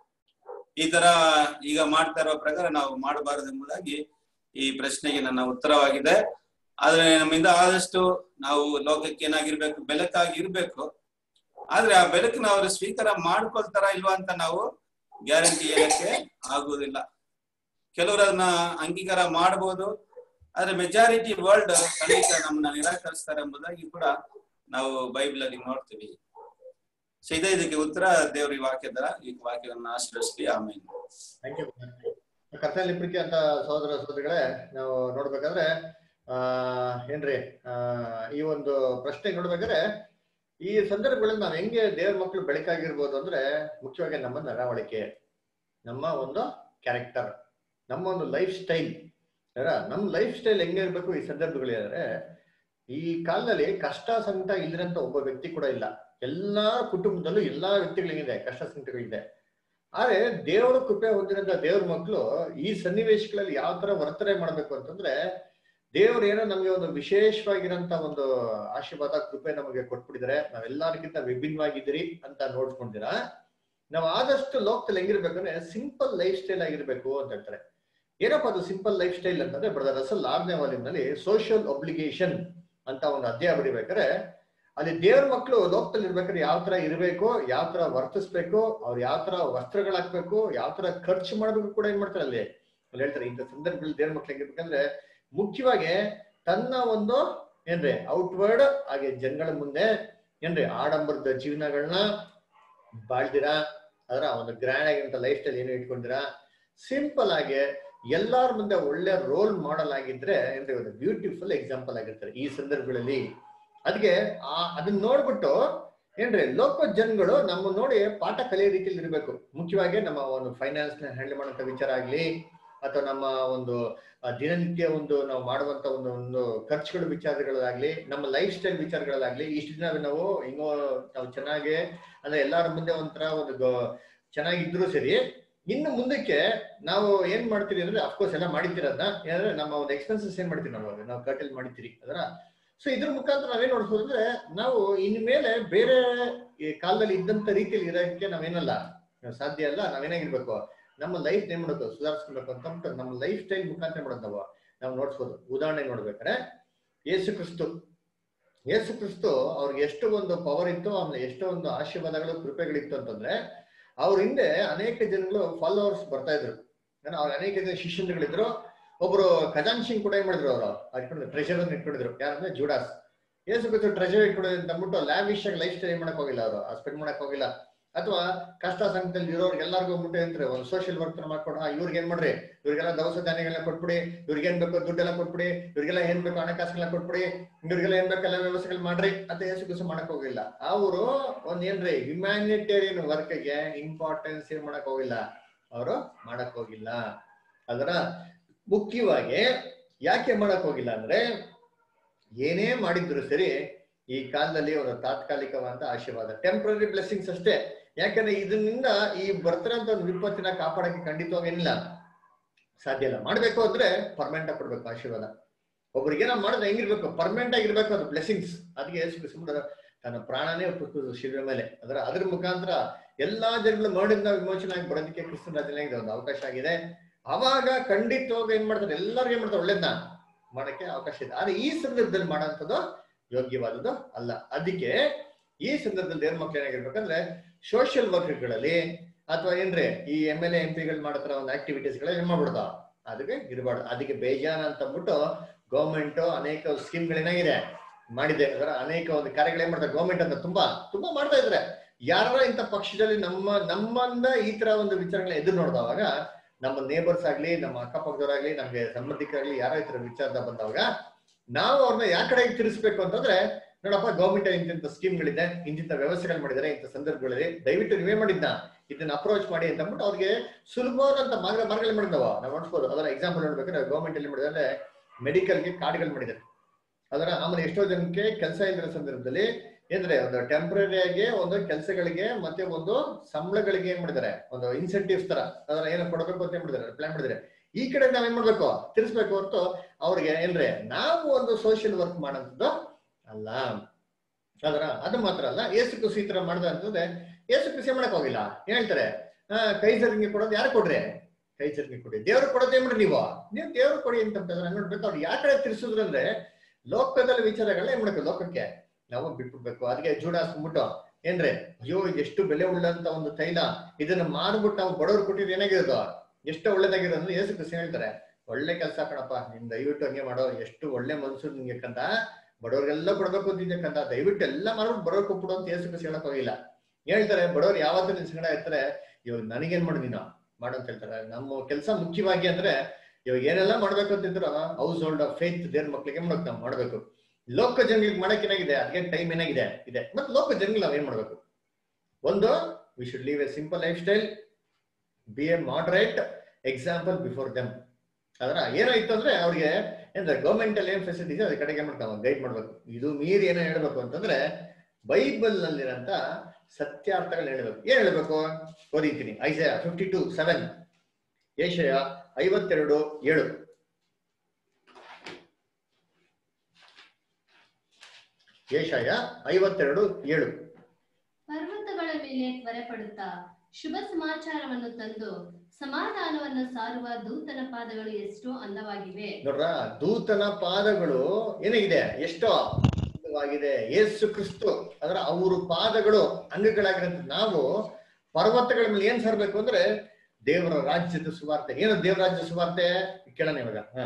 ಈ ತರ ಈಗ ಮಾಡ್ತಾ ಇರೋ ಪ್ರಕಾರ ನಾವು ಮಾಡಬಾರದು ಎಂಬುದಾಗಿ ಈ ಪ್ರಶ್ನೆಗೆ ನನ್ನ ಉತ್ತರವಾಗಿದೆ ಆದ್ರೆ ನಮ್ಮಿಂದ ಆದಷ್ಟು ನಾವು ಲೋಕಕ್ಕೆ ಏನಾಗಿರ್ಬೇಕು ಬೆಳಕಾಗಿ ಇರ್ಬೇಕು ಆದ್ರೆ ಆ ಬೆಳಕನ್ನ ಅವರು ಸ್ವೀಕಾರ ಮಾಡ್ಕೊಳ್ತಾರ ಇಲ್ವಾ ಅಂತ ನಾವು ಗ್ಯಾರಂಟಿ ಹೇಳಕ್ಕೆ ಆಗುವುದಿಲ್ಲ ಕೆಲವರು ಅದನ್ನ ಅಂಗೀಕಾರ ಮಾಡಬಹುದು ಆದ್ರೆ ಮೆಜಾರಿಟಿ ವರ್ಲ್ಡ್ ಖಂಡಿತ ನಮ್ಮನ್ನ ನಿರಾಕರಿಸ್ತಾರೆ ಎಂಬುದಾಗಿ ಕೂಡ ನಾವು ಬೈಬಲ್ ಅಲ್ಲಿ ನೋಡ್ತೀವಿ ಸೊ ಇದೇ ಇದಕ್ಕೆ ಉತ್ತರ ದೇವ್ರ ಈ ವಾಕ್ಯದ ಈ ವಾಕ್ಯವನ್ನು ಆಶ್ರಯಿಸ್ಲಿ ಆಮೇಲೆ ಥ್ಯಾಂಕ್ ಯು ಕರ್ತನಲ್ಲಿ ಪ್ರೀತಿ ಅಂತ ಸಹೋದರ ಸಹೋದರಿಗಳೇ ನಾವು ನೋಡ್ಬೇಕಾದ್ರೆ ಆ ಏನ್ರಿ ಆ ಈ ಒಂದು ಪ್ರಶ್ನೆ ನೋಡ್ಬೇಕಾದ್ರೆ ಈ ಸಂದರ್ಭಗಳಲ್ಲಿ ನಾವ್ ಹೆಂಗೆ ದೇವ್ರ ಮಕ್ಕಳು ಬೆಳಕಾಗಿರ್ಬೋದು ಅಂದ್ರೆ ಮುಖ್ಯವಾಗಿ ನಮ್ಮ ನಡವಳಿಕೆ ನಮ್ಮ ಒಂದು ಕ್ಯಾರೆಕ್ಟರ್ ನಮ್ಮ ಒಂದು ಲೈಫ್ ಸ್ಟೈಲ್ ನಮ್ಮ ಲೈಫ್ ಸ್ಟೈಲ್ ಹೆಂಗೆ ಇರ್ಬೇಕು ಈ ಸಂದರ್ಭಗಳಿದ್ರೆ ಈ ಕಾಲದಲ್ಲಿ ಕಷ್ಟ ಸಂಕಟ ಇಲ್ಲದಂತ ಒಬ್ಬ ವ್ಯಕ್ತಿ ಕೂಡ ಇಲ್ಲ ಎಲ್ಲಾ ಕುಟುಂಬದಲ್ಲೂ ಎಲ್ಲಾ ವ್ಯಕ್ತಿಗಳಿಗಿದೆ ಕಷ್ಟ ಸಂಕಟಗಳಿದೆ ಆದ್ರೆ ದೇವರ ಕೃಪೆ ಹೊಂದಿರಂತ ದೇವ್ರ ಮಕ್ಕಳು ಈ ಸನ್ನಿವೇಶಗಳಲ್ಲಿ ಯಾವ ತರ ವರ್ತನೆ ಮಾಡ್ಬೇಕು ಅಂತಂದ್ರೆ ದೇವ್ರು ಏನೋ ನಮ್ಗೆ ಒಂದು ವಿಶೇಷವಾಗಿರಂತ ಒಂದು ಆಶೀರ್ವಾದ ಕೃಪೆ ನಮಗೆ ಕೊಟ್ಬಿಟ್ಟಿದ್ರೆ ನಾವೆಲ್ಲರಿಗಿಂತ ವಿಭಿನ್ನವಾಗಿದ್ದೀರಿ ಅಂತ ನೋಡ್ಕೊಂಡಿರಾ ನಾವು ಆದಷ್ಟು ಲೋಕದಲ್ಲಿ ಹೆಂಗಿರ್ಬೇಕಂದ್ರೆ ಸಿಂಪಲ್ ಲೈಫ್ ಸ್ಟೈಲ್ ಆಗಿರ್ಬೇಕು ಅಂತ ಹೇಳ್ತಾರೆ ಏನಪ್ಪ ಅದು ಸಿಂಪಲ್ ಲೈಫ್ ಸ್ಟೈಲ್ ಅಂತಂದ್ರೆ ಬ್ರದರ್ ರಸಲ್ ಆರನೇ ವಾಲ್ಯೂಮ್ನಲ್ಲಿ ಸೋಷಿಯಲ್ ಒಬ್ಲಿಗೇಷನ್ ಅಂತ ಒಂದು ಅಧ್ಯಾಯ ಬಡಿಬೇಕಾದ್ರೆ ಅಲ್ಲಿ ದೇವ್ರ ಮಕ್ಕಳು ಲೋಕದಲ್ಲಿ ಇರ್ಬೇಕಾದ್ರೆ ಯಾವ ತರ ಇರಬೇಕು ಯಾವ ತರ ವರ್ತಿಸ್ಬೇಕು ಅವ್ರು ಯಾವ ತರ ವಸ್ತ್ರಗಳು ಹಾಕ್ಬೇಕು ಯಾವ ತರ ಖರ್ಚು ಮಾಡ್ಬೇಕು ಕೂಡ ಏನ್ ಮಾಡ್ತಾರೆ ಅಲ್ಲಿ ಅಲ್ಲಿ ಹೇಳ್ತಾರೆ ಇಂಥ ಸಂದರ್ಭದಲ್ಲಿ ದೇವ್ರ ಮಕ್ಳು ಹೆಂಗಿರ್ಬೇಕಂದ್ರೆ ಮುಖ್ಯವಾಗಿ ತನ್ನ ಒಂದು ಏನ್ರಿ ಔಟ್ವರ್ಡ್ ಹಾಗೆ ಜನಗಳ ಮುಂದೆ ಏನ್ರಿ ಆಡಂಬರದ ಜೀವನಗಳನ್ನ ಬಾಳ್ದಿರಾ ಅದರ ಒಂದು ಗ್ರ್ಯಾಂಡ್ ಆಗಿರಂತ ಲೈಫ್ ಸ್ಟೈಲ್ ಏನು ಇಟ್ಕೊಂಡಿರಾ ಸಿಂಪಲ್ ಆಗಿ ಎಲ್ಲಾರ ಮುಂದೆ ಒಳ್ಳೆ ರೋಲ್ ಮಾಡಲ್ ಆಗಿದ್ರೆ ಏನ್ರಿ ಒಂದು ಬ್ಯೂಟಿಫುಲ್ ಎಕ್ಸಾಂಪಲ್ ಆಗಿರ್ತಾರೆ ಈ ಸಂದರ್ಭಗಳಲ್ಲಿ ಅದಕ್ಕೆ ಆ ಅದನ್ನ ನೋಡ್ಬಿಟ್ಟು ಏನ್ರಿ ಲೋಕ ಜನಗಳು ನಮ್ಮ ನೋಡಿ ಪಾಠ ಕಲಿಯೋ ರೀತಿಯಲ್ಲಿ ಇರಬೇಕು ಮುಖ್ಯವಾಗಿ ನಮ್ಮ ಒಂದು ಫೈನಾನ್ಸ್ ನ ಹ್ಯಾಂಡಲ್ ಮಾಡುವಂತ ವಿಚಾರ ಆಗ್ಲಿ ಅಥವಾ ನಮ್ಮ ಒಂದು ದಿನನಿತ್ಯ ಒಂದು ನಾವು ಮಾಡುವಂತ ಒಂದು ಒಂದು ಖರ್ಚುಗಳ ವಿಚಾರಗಳಾಗ್ಲಿ ನಮ್ಮ ಲೈಫ್ ಸ್ಟೈಲ್ ವಿಚಾರಗಳಾಗ್ಲಿ ಇಷ್ಟು ದಿನ ನಾವು ಹಿಂಗೋ ನಾವು ಚೆನ್ನಾಗಿ ಅಂದ್ರೆ ಎಲ್ಲಾರ ಮುಂದೆ ಒಂಥರ ಒಂದು ಚೆನ್ನಾಗಿದ್ರು ಸರಿ ಇನ್ನು ಮುಂದಕ್ಕೆ ನಾವು ಏನ್ ಮಾಡ್ತೀರಿ ಅಂದ್ರೆ ಅಫ್ಕೋರ್ಸ್ ಎಲ್ಲ ಮಾಡಿದ್ದೀರ ಅದನ್ನ ಏನಂದ್ರೆ ನಮ್ಮ ಒಂದು ಎಕ್ಸ್ಪೆನ್ಸಸ್ ಏನ್ ಮಾಡ್ತೀವಿ ನಾವು ನಾವು ಕಟಲ್ ಮಾಡಿದ್ದೀರಿ ಅದರ ಸೊ ಇದ್ರ ಮುಖಾಂತರ ನಾವೇನ್ ನೋಡ್ಬೋದು ಅಂದ್ರೆ ನಾವು ಇನ್ಮೇಲೆ ಬೇರೆ ಕಾಲದಲ್ಲಿ ಇದ್ದಂತ ರೀತಿಯಲ್ಲಿ ಇರೋಕ್ಕೆ ನಾವೇನಲ್ಲ ಸಾಧ್ಯ ಅಲ್ಲ ನಾವೇನಾಗಿರ್ಬೇಕು ನಮ್ಮ ಲೈಫ್ ಏನ್ ಮಾಡೋದು ಸುಧಾರಿಸ್ಕೊಳ್ಬೇಕು ಅಂತ ನಮ್ಮ ಲೈಫ್ ಸ್ಟೈಲ್ ಮುಖಾಂತರ ಮಾಡೋದು ನಾವು ನಾವು ನೋಡ್ಸ್ಬೋದು ಉದಾಹರಣೆ ನೋಡ್ಬೇಕಾದ್ರೆ ಯೇಸು ಕ್ರಿಸ್ತು ಯೇಸು ಕ್ರಿಸ್ತು ಅವ್ರಿಗೆ ಎಷ್ಟು ಒಂದು ಪವರ್ ಇತ್ತು ಆಮೇಲೆ ಎಷ್ಟೋ ಒಂದು ಆಶೀರ್ವಾದಗಳು ಕೃಪೆಗಳಿತ್ತು ಅಂತಂದ್ರೆ ಅವ್ರ ಹಿಂದೆ ಅನೇಕ ಜನಗಳು ಫಾಲೋವರ್ಸ್ ಬರ್ತಾ ಇದ್ರು ಅವ್ರ ಅನೇಕ ಜನ ಶಿಷ್ಯಂದ್ರಗಳಿದ್ರು ಒಬ್ರು ಖಜಾನ್ ಸಿಂಗ್ ಕೂಡ ಏನ್ ಮಾಡಿದ್ರು ಅವರು ಇಟ್ಕೊಂಡಿದ್ರು ಟ್ರೆಷರ್ ಅನ್ನು ಇಟ್ಕೊಂಡಿದ್ರು ಯಾರಂದ್ರೆ ಜೂಡಾಸ್ ಏಸು ಗೊತ್ತು ಟ್ರೆಷರ್ ಇಟ್ಕೊಂಡಿದ್ರು ಅಂತ ಅಂದ್ಬಿಟ್ಟು ಲ್ಯಾವಿಶ್ ಆಗಿ ಲೈಫ್ ಸ್ಟೈಲ್ ಮಾಡಕ್ ಹೋಗಿಲ್ಲ ಅವರು ಸ್ಪೆಂಡ್ ಮಾಡಕ್ ಹೋಗಿಲ್ಲ ಅಥವಾ ಕಷ್ಟ ಸಂಘದಲ್ಲಿ ಇರೋರ್ಗೆ ಎಲ್ಲರಿಗೂ ಮುಟ್ಟೆ ಅಂತಾರೆ ಒಂದು ಸೋಷಿಯಲ್ ವರ್ಕ್ ಮಾಡ್ಕೊಂಡು ಹಾ ಇವ್ರಿಗೆ ಏನ್ ಮಾಡ್ರಿ ಇವ್ರಿಗೆಲ್ಲ ದವಸ ಧಾನ್ಯಗಳನ್ನ ಕೊಟ್ಬಿಡಿ ಇವ್ರಿಗೆ ಏನ್ ಬೇಕು ದುಡ್ಡೆಲ್ಲ ಕೊಟ್ಬಿಡಿ ಇವ್ರಿಗೆಲ್ಲ ಏನ್ ಬೇಕು ಹಣಕಾಸುಗಳನ್ನ ಕೊಟ್ಬಿಡಿ ಇವ್ರಿಗೆಲ್ಲ ಏನ್ ಬೇಕೆಲ್ಲ ವ್ಯವಸ್ಥೆಗಳು ಮಾಡ್ರಿ ಅಂತ ಏಸು ದಿವಸ ಮಾಡಕ್ ಹೋಗಿಲ್ಲ ಅವರು ಒಂದ್ ಏನ್ರಿ ಹ್ಯುಮ್ಯಾನಿಟೇರಿಯನ್ ವರ್ಕ್ಗೆ ಇಂಪಾರ್ಟೆನ್ಸ್ ಏನ್ ಮಾಡಕ್ ಹೋಗಿಲ್ಲ ಅವರು ಮಾಡಕ್ ಹೋಗಿಲ್ಲ ಅದರ ಮುಖ್ಯವಾಗಿ ಯಾಕೆ ಮಾಡಕ್ ಹೋಗಿಲ್ಲ ಅಂದ್ರೆ ಏನೇ ಮಾಡಿದ್ರು ಸರಿ ಈ ಕಾಲದಲ್ಲಿ ಅವರ ತಾತ್ಕಾಲಿಕವಾದ ಆಶೀರ್ವಾದ ಟೆಂಪ್ರರಿ ಬ್ಲೆಸ್ಸಿಂಗ್ಸ್ ಅಷ್ಟೇ ಯಾಕಂದ್ರೆ ಇದರಿಂದ ಈ ಬರ್ತಿರೋಂತ ಒಂದು ವಿಪತ್ತಿನ ಕಾಪಾಡಕ್ಕೆ ಖಂಡಿತವಾಗಿ ಏನಿಲ್ಲ ಸಾಧ್ಯ ಇಲ್ಲ ಮಾಡ್ಬೇಕು ಅಂದ್ರೆ ಪರ್ಮನೆಂಟ್ ಆಗಿ ಕೊಡ್ಬೇಕು ಆಶೀರ್ವಾದ ಒಬ್ರಿಗೆ ನಾವು ಮಾಡಿದ್ರೆ ಹೆಂಗಿರ್ಬೇಕು ಪರ್ಮನೆಂಟ್ ಆಗಿರ್ಬೇಕು ಅದು ಬ್ಲೆಸ್ಸಿಂಗ್ಸ್ ಅದಕ್ಕೆ ಯೇಸು ತನ್ನ ಪ್ರಾಣನೇ ಒಪ್ಪಿಸಿದ್ರು ಶಿಲ್ವೆ ಮೇಲೆ ಅದರ ಅದ್ರ ಮುಖಾಂತರ ಎಲ್ಲಾ ಜನಗಳು ಮರಣಿಂದ ವಿಮೋಚನೆ ಆಗಿ ಬರೋದಕ್ಕೆ ಕ್ರಿಸ್ತನ ರಾಜನಿಗೆ ಒಂದು ಅವಕಾಶ ಆಗಿದೆ ಅವಾಗ ಖಂಡಿತವಾಗಿ ಏನ್ ಮಾಡ್ತಾರೆ ಎಲ್ಲರಿಗೂ ಏನ್ ಮಾಡ್ತಾರೆ ಒಳ್ಳೇದನ್ನ ಮಾಡಕ್ಕೆ ಅವಕಾಶ ಇದೆ ಆದ್ರೆ ಈ ಸಂದರ್ಭದಲ್ಲಿ ಮಾಡೋಂಥದ್ದು ಯೋಗ್ಯವಾದದ್ದು ಅಲ್ಲ ಅದಕ್ಕೆ ಈ ಸಂದರ್ಭದಲ್ಲಿ ದೇವ್ರ ಮಕ್ಳು ಏನಾಗಿರ್ಬೇಕಂದ್ರೆ ಸೋಷಿಯಲ್ ವರ್ಕ್ಗಳಲ್ಲಿ ಅಥವಾ ಏನ್ರಿ ಈ ಎಮ್ ಎಲ್ ಎ ಎಂ ಪಿಗಳು ಮಾಡತ್ರ ಒಂದು ಆಕ್ಟಿವಿಟೀಸ್ ಗಳ ಏನ್ ಮಾಡ್ಬಿಡ್ತಾವ ಅದಕ್ಕೆ ಇರಬಾರ್ದು ಅದಕ್ಕೆ ಬೇಜಾನ್ ಅಂತ ಅಂದ್ಬಿಟ್ಟು ಗೌರ್ಮೆಂಟ್ ಅನೇಕ ಸ್ಕೀಮ್ಗಳೇನಾಗಿದೆ ಮಾಡಿದೆ ಅದರ ಅನೇಕ ಒಂದು ಕಾರ್ಯಗಳು ಏನ್ ಮಾಡ್ತಾರೆ ಗೌರ್ಮೆಂಟ್ ಅಂತ ತುಂಬಾ ತುಂಬಾ ಮಾಡ್ತಾ ಇದ್ರೆ ಯಾರ ಇಂಥ ಪಕ್ಷದಲ್ಲಿ ನಮ್ಮ ನಮ್ಮನ್ನ ಈ ತರ ಒಂದು ವಿಚಾರಗಳನ್ನ ಎದುರು ನೋಡಿದವಾಗ ನಮ್ಮ ನೇಬರ್ಸ್ ಆಗ್ಲಿ ನಮ್ಮ ಅಕ್ಕಪಕ್ಕದವರಾಗ್ಲಿ ನಮ್ಗೆ ಸಂಬಂಧಿಕರಾಗ್ಲಿ ಯಾರೋ ಈ ತರ ವಿಚಾರದ ಬಂದವಾಗ ನಾವು ಅವ್ರನ್ನ ಯಾವ ಕಡೆ ತಿರ್ಸ್ಬೇಕು ಅಂತಂದ್ರೆ ನೋಡಪ್ಪ ಗೌರ್ಮೆಂಟ್ ಇಂತಿಂತ ಸ್ಕೀಮ್ಗಳಿದೆ ಇಂತಿಂತ ವ್ಯವಸ್ಥೆಗಳು ಮಾಡಿದ್ದಾರೆ ಇಂಥ ಸಂದರ್ಭಗಳಲ್ಲಿ ದಯವಿಟ್ಟು ನೀವೇ ಮಾಡಿದ್ನ ಇದನ್ನ ಅಪ್ರೋಚ್ ಮಾಡಿ ಅಂತ ಅಂದ್ಬಿಟ್ಟು ಅವ್ರಿಗೆ ಸುಲಭವಾದಂತ ಮಾರ್ಗ ಮಾರ್ಗಗಳು ಮಾಡಿದಾವ ನಾವು ನೋಡ್ಬೋದು ಅದರ ಎಕ್ಸಾಂಪಲ್ ನೋಡ್ಬೇಕಾದ್ರೆ ಗೌರ್ಮೆಂಟ್ ಅಲ್ಲಿ ಮಾಡಿದ್ರೆ ಮೆಡಿಕಲ್ಗೆ ಕಾರ್ಡ್ಗಳು ಮಾಡಿದ್ದಾರೆ ಅದರ ಆಮೇಲೆ ಎಷ್ಟೋ ಜನಕ್ಕೆ ಕೆಲಸ ಇಲ್ಲದ ಸಂದರ್ಭದಲ್ಲಿ ಏನ್ರೆ ಒಂದು ಟೆಂಪ್ರರಿ ಆಗಿ ಒಂದು ಕೆಲಸಗಳಿಗೆ ಮತ್ತೆ ಒಂದು ಸಂಬಳಗಳಿಗೆ ಏನ್ ಮಾಡಿದ್ದಾರೆ ಒಂದು ಇನ್ಸೆಂಟಿವ್ಸ್ ತರ ಅದರ ಏನೋ ಕೊಡಬೇಕು ಅಂತ ಏನ್ ಮಾಡಿದ್ದಾರೆ ಪ್ಲಾನ್ ಮಾಡಿದ್ದಾರೆ ಈ ಕಡೆ ನಾವ್ ಏನ್ ಮಾಡ್ಬೇಕು ತಿರ್ಸ್ಬೇಕು ಹೊರತು ಅವ್ರಿಗೆ ಏನ್ರೆ ನಾವು ಒಂದು ಸೋಷಿಯಲ್ ವರ್ಕ್ ಮಾಡೋಂಥದ್ದು ಅಲ್ಲ ಅದರ ಅದು ಮಾತ್ರ ಅಲ್ಲ ಏಸು ಕೃಷಿ ಈ ತರ ಮಾಡ್ದ ಅಂತಂದ್ರೆ ಏಸು ಕೃಷಿ ಮಾಡಕ್ ಹೋಗಿಲ್ಲ ಏನ್ ಹೇಳ್ತಾರೆ ಆ, ಕೈ ಜರ್ಗಿ ಕೊಡೋದು ಯಾರು ಕೊಡ್ರಿ ಕೈ ಜರ್ಗಿ ಕೊಡಿ ದೇವ್ರು ಕೊಡೋದು ಏನ್ ಮಾಡ್ರಿ ನೀವು ನೀವು ದೇವ್ರು ಕೊಡಿ ಅಂತ ನೋಡ್ಬೇಕು ಅವ್ರು ಯಾವ ಕಡೆ ತಿರ್ಸಿದ್ರು ಅಂದ್ರೆ ಲೋಕದಲ್ಲಿ ವಿಚಾರಗಳನ್ನ ಏನ್ ಮಾಡ್ಬೇಕು ಲೋಕಕ್ಕೆ ನಾವು ಬಿಟ್ಬಿಡ್ಬೇಕು ಅದಕ್ಕೆ ಜೂಡ ಹಾಸ್ಬಿಟ್ಟು ಏನ್ರಿ ಅಯ್ಯೋ ಇದು ಎಷ್ಟು ಬೆಲೆ ಉಳ್ಳಂತ ಒಂದು ತೈಲ ಇದನ್ನ ಮಾರ್ಬಿಟ್ಟು ನಾವು ಬಡವ್ರು ಕೊಟ್ಟಿದ್ರೆ ಏನಾಗಿರೋದು ಎಷ್ಟು ಒಳ್ಳೇದಾಗಿರೋದು ಅಂದ್ರೆ ಏಸು ಕೃಷಿ ಹೇಳ್ತಾರೆ ಒಳ್ಳೆ ಕೆಲಸ ಕಣಪ್ಪ ನಿನ್ ದಯವಿಟ್ಟು ಹಂಗೆ ಮಾಡೋ ಎಷ್ಟು ಒಳ್ಳೆ ಮನ್ಸು ನಿಂಗೆ ಕಂದ ಬಡವ್ರಿಗೆಲ್ಲ ಕೊಡ್ಬೇಕು ಅಂತಿದ್ದಕ್ಕಂತ ದಯವಿಟ್ಟು ಎಲ್ಲ ಮಾಡ್ಬಿಟ್ಟು ಬಡವ್ರು ಕೊಟ್ಬಿಡು ಅಂತ ಏಸು ಕೃಷಿ ಹೇಳಕ್ ಹೋಗಿಲ್ಲ ಹೇಳ್ತಾರೆ ಬಡವ್ರು ಯಾವತ್ತೂ ನಿನ್ ಸಂಗಡ ಇರ್ತಾರೆ ಇವಾಗ ನನಗೇನ್ ಮಾಡು ನೀನು ಮಾಡು ಅಂತ ಹೇಳ್ತಾರೆ ನಮ್ಮ ಕೆಲಸ ಮುಖ್ಯವಾಗಿ ಅಂದ್ರೆ ಇವಾಗ ಏನೆಲ್ಲ ಮಾಡ್ಬೇಕು ಅಂತಿದ್ರು ಹೌಸ್ ಹೋಲ್ಡ್ ಆಫ್ ಫೇತ್ ದೇವ್ರ ಮಕ್ಳಿಗೆ ಮಾಡ್ಬೇಕು ನಾವು ಮಾಡ್ಬೇಕು ಲೋಕ ಜನಗಳಿಗೆ ಮಾಡಕ್ ಏನಾಗಿದೆ ಅದಕ್ಕೆ ಟೈಮ್ ಏನಾಗಿದೆ ಇದೆ ಮತ್ತೆ ಲೋಕ ಜನಗಳಿಗೆ ನಾವ್ ಏನ್ ಮಾಡ್ಬೇಕು ಒಂದು we should live a simple lifestyle be a moderate example before them ಅದರ ಏನಾಯ್ತು ಅಂದ್ರೆ ಅವ್ರಿಗೆ ಅಂದ್ರೆ ಗೌರ್ಮೆಂಟ್ ಅಲ್ಲಿ ಏನ್ ಫೆಸಿಲಿಟೀಸ್ ಅದ್ರ ಕಡೆಗೆ ಮಾಡ್ತಾವ ಗೈಡ್ ಮಾಡ್ಬೇಕು ಇದು ಮೀರಿ ಏನೋ ಹೇಳ್ಬೇಕು ಅಂತಂದ್ರೆ ಬೈಬಲ್ ನಲ್ಲಿರಂತ ಸತ್ಯಾರ್ಥಗಳು ಹೇಳ್ಬೇಕು ಏನ್ ಹೇಳ್ಬೇಕು ಓದಿತೀನಿ ಐಸಯ ಫಿಫ್ಟಿ ಟು ಸೆವೆನ್ ಏಷಯ ಐವತ್ತೆರಡು ಏಳು ಏಷಯ ಐವತ್ತೆರಡು ಏಳು ಪರ್ವತಗಳ ಮೇಲೆ ತ್ವರೆಪಡುತ್ತಾ ಶುಭ ಸಮಾಚಾರವನ್ನು ತಂದು ಸಮಾಧಾನವನ್ನು ಸಾರುವ ದೂತನ ಪಾದಗಳು ಎಷ್ಟೋ ಅಂದವಾಗಿವೆ ನೋಡ್ರ ದೂತನ ಪಾದಗಳು ಏನಾಗಿದೆ ಎಷ್ಟೋ ಅಂದವಾಗಿದೆ ಯೇಸು ಕ್ರಿಸ್ತು ಅದರ ಅವರು ಪಾದಗಳು ಅಂಗಗಳಾಗಿರಂತ ನಾವು ಪರ್ವತಗಳ ಮೇಲೆ ಏನ್ ಸರ್ಬೇಕು ಅಂದ್ರೆ ದೇವರ ರಾಜ್ಯದ ಸುವಾರ್ತೆ ಏನು ದೇವರ ರಾಜ್ಯ ಸುವಾರ್ತೆ ಕೇಳೋಣ ಇವಾಗ ಹ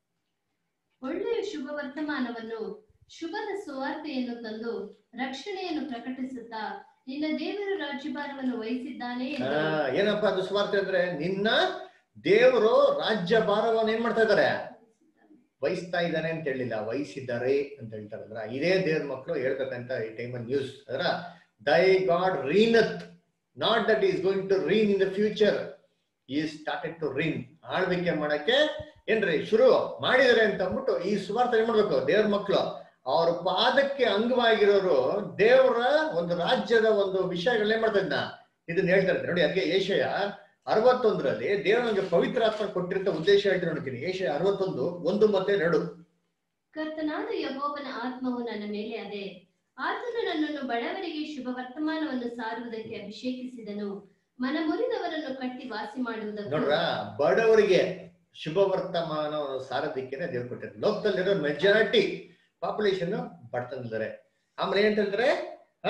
ಒಳ್ಳೆಯ ಶುಭ ವರ್ತಮಾನವನ್ನು ಶುಭದ ಸುವಾರ್ತೆಯನ್ನು ತಂದು ರಕ್ಷಣೆಯನ್ನು ಪ್ರಕಟಿಸುತ್ತಾ ನಿನ್ನ ದೇವರು ರಾಜ್ಯಭಾರವನ್ನು ವಹಿಸಿದ್ದಾನೆ ಆ, ಎಂದು ಏನಪ್ಪಾ ಅದು ಸುವಾರ್ತೆ ಅಂದ್ರೆ ನಿನ್ನ ದೇವರು ರಾಜ್ಯ ಭಾರವನ್ನು ಏನ್ ಮಾಡ್ತಾ ಇದ್ದಾರೆ ವಹಿಸ್ತಾ ಇದ್ದಾನೆ ಅಂತ ಹೇಳಿಲ್ಲ ವಹಿಸಿದ್ದಾರೆ ಅಂತ ಹೇಳ್ತಾರೆ ಅದ್ರ ಇದೇ ದೇವ್ರ ಮಕ್ಕಳು ಹೇಳ್ಬೇಕಂತ ಈ ಟೈಮಲ್ಲಿ ನ್ಯೂಸ್ ಅದರ thy God reigneth not that is going to reign in the future ಈ ಸ್ಟಾರ್ಟೆಡ್ ಟು ರೀನ್ ಆಳ್ವಿಕೆ ಮಾಡಕ್ಕೆ ಏನ್ರಿ ಶುರು ಮಾಡಿದಾರೆ ಅಂತ ಅಂದ್ಬಿಟ್ಟು ಈ ಸುವಾರ್ತೆ ಏನ್ ಮಾಡ್ಬೇಕು ದೇವ್ರ ಮಕ್ಕಳು ಅವ್ರ ಪಾದಕ್ಕೆ ಅಂಗವಾಗಿರೋರು ದೇವರ ಒಂದು ರಾಜ್ಯದ ಒಂದು ವಿಷಯಗಳನ್ನೇ ಮಾಡ್ತಾ ಇದ್ನ ಇದನ್ನ ಹೇಳ್ತಾ ಇದ್ದಾರೆ ನೋಡಿ ಅದಕ್ಕೆ ಏಷಯ ಅರವತ್ತೊಂದರಲ್ಲಿ ದೇವರು ನಮಗೆ ಪವಿತ್ರ ಆತ್ಮ ಕೊಟ್ಟಿರಂತ ಉದ್ದೇಶ ಹೇಳ್ತೀನಿ ನೋಡ್ತೀನಿ ಏಷಯ ಅರವತ್ತೊಂದು ಒಂದು ಮತ್ತೆ ಎರಡು ಕರ್ತನಾದ ಯಹೋವನ ಆತ್ಮವು ನನ್ನ ಮೇಲೆ ಅದೇ ಆತನು ನನ್ನನ್ನು ಬಡವರಿಗೆ ಶುಭ ವರ್ತಮಾನವನ್ನು ಸಾರುವುದಕ್ಕೆ ಅಭಿಷೇಕಿಸಿದನು ಮನಮುರಿದವರನ್ನು ಕಟ್ಟಿ ವಾಸಿ ಮಾಡುವುದಕ್ಕೂ ನೋಡ್ರ ಬಡವರಿಗೆ ಶುಭ ವರ್ತಮಾನವನ್ನು ಸಾರೋದಿಕ್ಕೆ ದೇವ್ರು ಕೊಟ್ಟಿದ್ದಾರೆ ಲೋಕದಲ್ಲಿರೋ ಮೆಜಾರಿಟಿ ಪಾಪ್ಯುಲೇಷನ್ ಬಡತನದಿದ್ದಾರೆ ಆಮೇಲೆ ಏನ್ ಹೇಳ್ತಾರೆ ಆ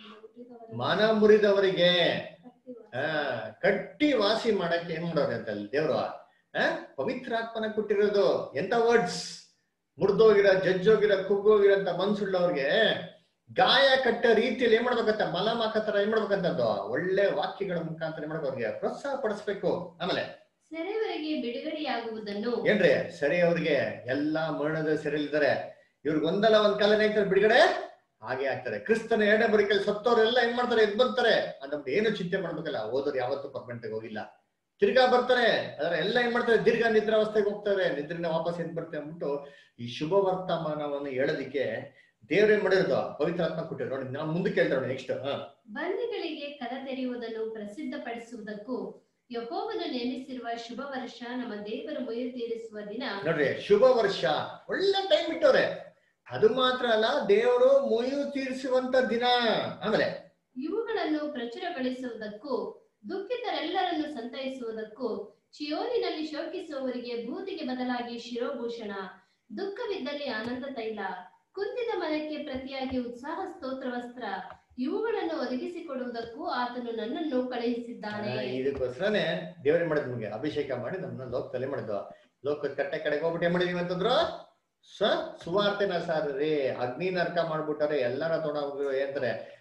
ಮನ ಮುರಿದವರಿಗೆ ಆ ಕಟ್ಟಿ ವಾಸಿ ಮಾಡಕ್ಕೆ ಏನ್ ಮಾಡೋರು ಅಂತ ಅಲ್ಲಿ ದೇವ್ರು ಆ ಪವಿತ್ರ ಆತ್ಮನ ಕೊಟ್ಟಿರೋದು ಎಂತ ವರ್ಡ್ಸ್ ಮುರಿದೋಗಿರೋ ಜಜ್ಜೋಗಿರೋ ಕುಗ್ಗೋಗಿರೋಂತ ಮನ್ಸುಳ್ಳವ್ರಿಗೆ ಗಾಯ ಕಟ್ಟ ರೀತಿಯಲ್ಲಿ ಏನ್ ಮಾಡ್ಬೇಕಂತ ಮಲಮಾಕ ತರ ಏನ್ ಮಾಡ್ಬೇಕಂತದ್ದು ಒಳ್ಳೆ ವಾಕ್ಯಗಳ ಮುಖಾಂತರ ಏನ್ ಮಾಡ್ಬೇಕು ಅವ್ರಿಗೆ ಪ್ರೋತ್ಸಾಹ ಪಡಿಸ್ಬೇಕು ಆಮೇಲೆ ಸೆರೆವರೆಗೆ ಬಿಡುಗಡೆಯಾಗುವುದನ್ನು ಏನ್ರಿ ಸರಿ ಅವ್ರಿಗೆ ಎಲ್ಲಾ ಮರಣದ ಸೆರೆಲಿದ್ದಾರೆ ಇವ್ರಿಗೆ ಒಂದಲ್ಲ ಒಂದ್ ಕಾಲ ಏನಾಗ್ತಾರೆ ಬಿಡುಗಡೆ ಹಾಗೆ ಆಗ್ತಾರೆ ಕ್ರಿಸ್ತನ ಎರಡನೇ ಬರಿಕಲ್ಲಿ ಸತ್ತವ್ರೆಲ್ಲ ಏನ್ ಮಾಡ್ತಾರೆ ಎದ್ ಬರ್ತಾರೆ ಅಂತ ಏನು ಚಿಂತೆ ಮಾಡ್ಬೇಕಲ್ಲ ಓದೋರು ಯಾವತ್ತೂ ಪರ್ಮನೆಂಟ್ ಹೋಗಿಲ್ಲ ತಿರ್ಗಾ ಬರ್ತಾರೆ ಅದರ ಎಲ್ಲ ಏನ್ ಮಾಡ್ತಾರೆ ದೀರ್ಘ ನಿದ್ರಾವಸ್ಥೆಗೆ ಹೋಗ್ತಾರೆ ನಿದ್ರೆನ ವಾಪಸ್ ಎದ್ ಬರ್ತಾರೆ ಅಂದ್ಬಿಟ್ಟು ಈ ಶುಭ ವರ್ತಮಾನವನ್ನು ಹೇಳೋದಿಕ್ಕೆ ದೇವ್ರೇನ್ ಮಾಡಿರೋದು ಪವಿತ್ರಾತ್ಮ ಕೊಟ್ಟಿರೋ ನೋಡಿ ನಾವು ಮುಂದಕ್ಕೆ ಹೇಳ್ತಾರೆ ನೋಡಿ ನೆಕ್ಸ್ಟ್ ಹ ಬಂದಿಗಳಿಗೆ ಕದ ತೆರೆಯುವುದನ್ನು ಪ್ರಸಿದ್ಧಪಡಿಸುವುದಕ್ಕೂ ಯಹೋವನು ನೇಮಿಸಿರುವ ಶುಭ ವರ್ಷ ನಮ್ಮ ದೇವರು ಮುಯ್ಯು ತೀರಿಸುವ ದಿನ ನೋಡ್ರಿ ಶುಭ ವರ್ಷ ಒಳ್ಳೆ ಟೈಮ್ ಇಟ್ಟವ್ರೆ ಅದು ಮಾತ್ರ ಅಲ್ಲ ದೇವರು ಮುಯ್ಯು ತೀರಿಸುವಂತ ದಿನ ಆಮೇಲೆ ಇವುಗಳನ್ನು ಪ್ರಚುರಗೊಳಿಸುವುದಕ್ಕೂ ದುಃಖಿತರೆಲ್ಲರನ್ನು ಸಂತೈಸುವುದಕ್ಕೂ ಚಿಯೋನಿನಲ್ಲಿ ಶೋಕಿಸುವವರಿಗೆ ಬೂದಿಗೆ ಬದಲಾಗಿ ಶಿರೋಭೂಷಣ ದುಃಖವಿದ್ದಲ್ಲಿ ಆನಂದ ತೈಲ ಕುಂದಿದ ಮನಕ್ಕೆ ಪ್ರತಿಯಾಗಿ ಉತ್ಸಾಹ ಸ್ತೋತ್ರ ವಸ್ತ್ರ ಇವುಗಳನ್ನು ಒದಗಿಸಿಕೊಡುವುದಕ್ಕೂ ಆತನು ನನ್ನನ್ನು ಕಳುಹಿಸಿದ್ದಾನೆ ಆ, ಇದಕ್ಕೋಸ್ಕರನೇ ದೇವರೇ ಮಾಡಿದ್ ನಮ್ಗೆ ಅಭಿಷೇಕ ಮಾಡಿ ನಮ್ಮನ್ನ ಲೋಕದಲ್ಲೇ ಮಾಡಿದ್ವು ಲೋಕದ ಕಟ್ಟೆ ಕಡೆಗೆ ಹೋಗ್ಬಿಟ್ಟು ಏನ್ ಮಾಡಿದೀವಿ ಅಂತಂದ್ರು ಸ ಸುವಾರ್ತೆನ ಸಾರ್ರಿ ಅಗ್ನಿ ನರ್ಕ ಮಾಡ್ಬಿಟ್ಟಾರೆ ಎಲ್ಲಾರ ತೊಗೊಂಡೋಗ್ರು ಏನಂತಾರೆ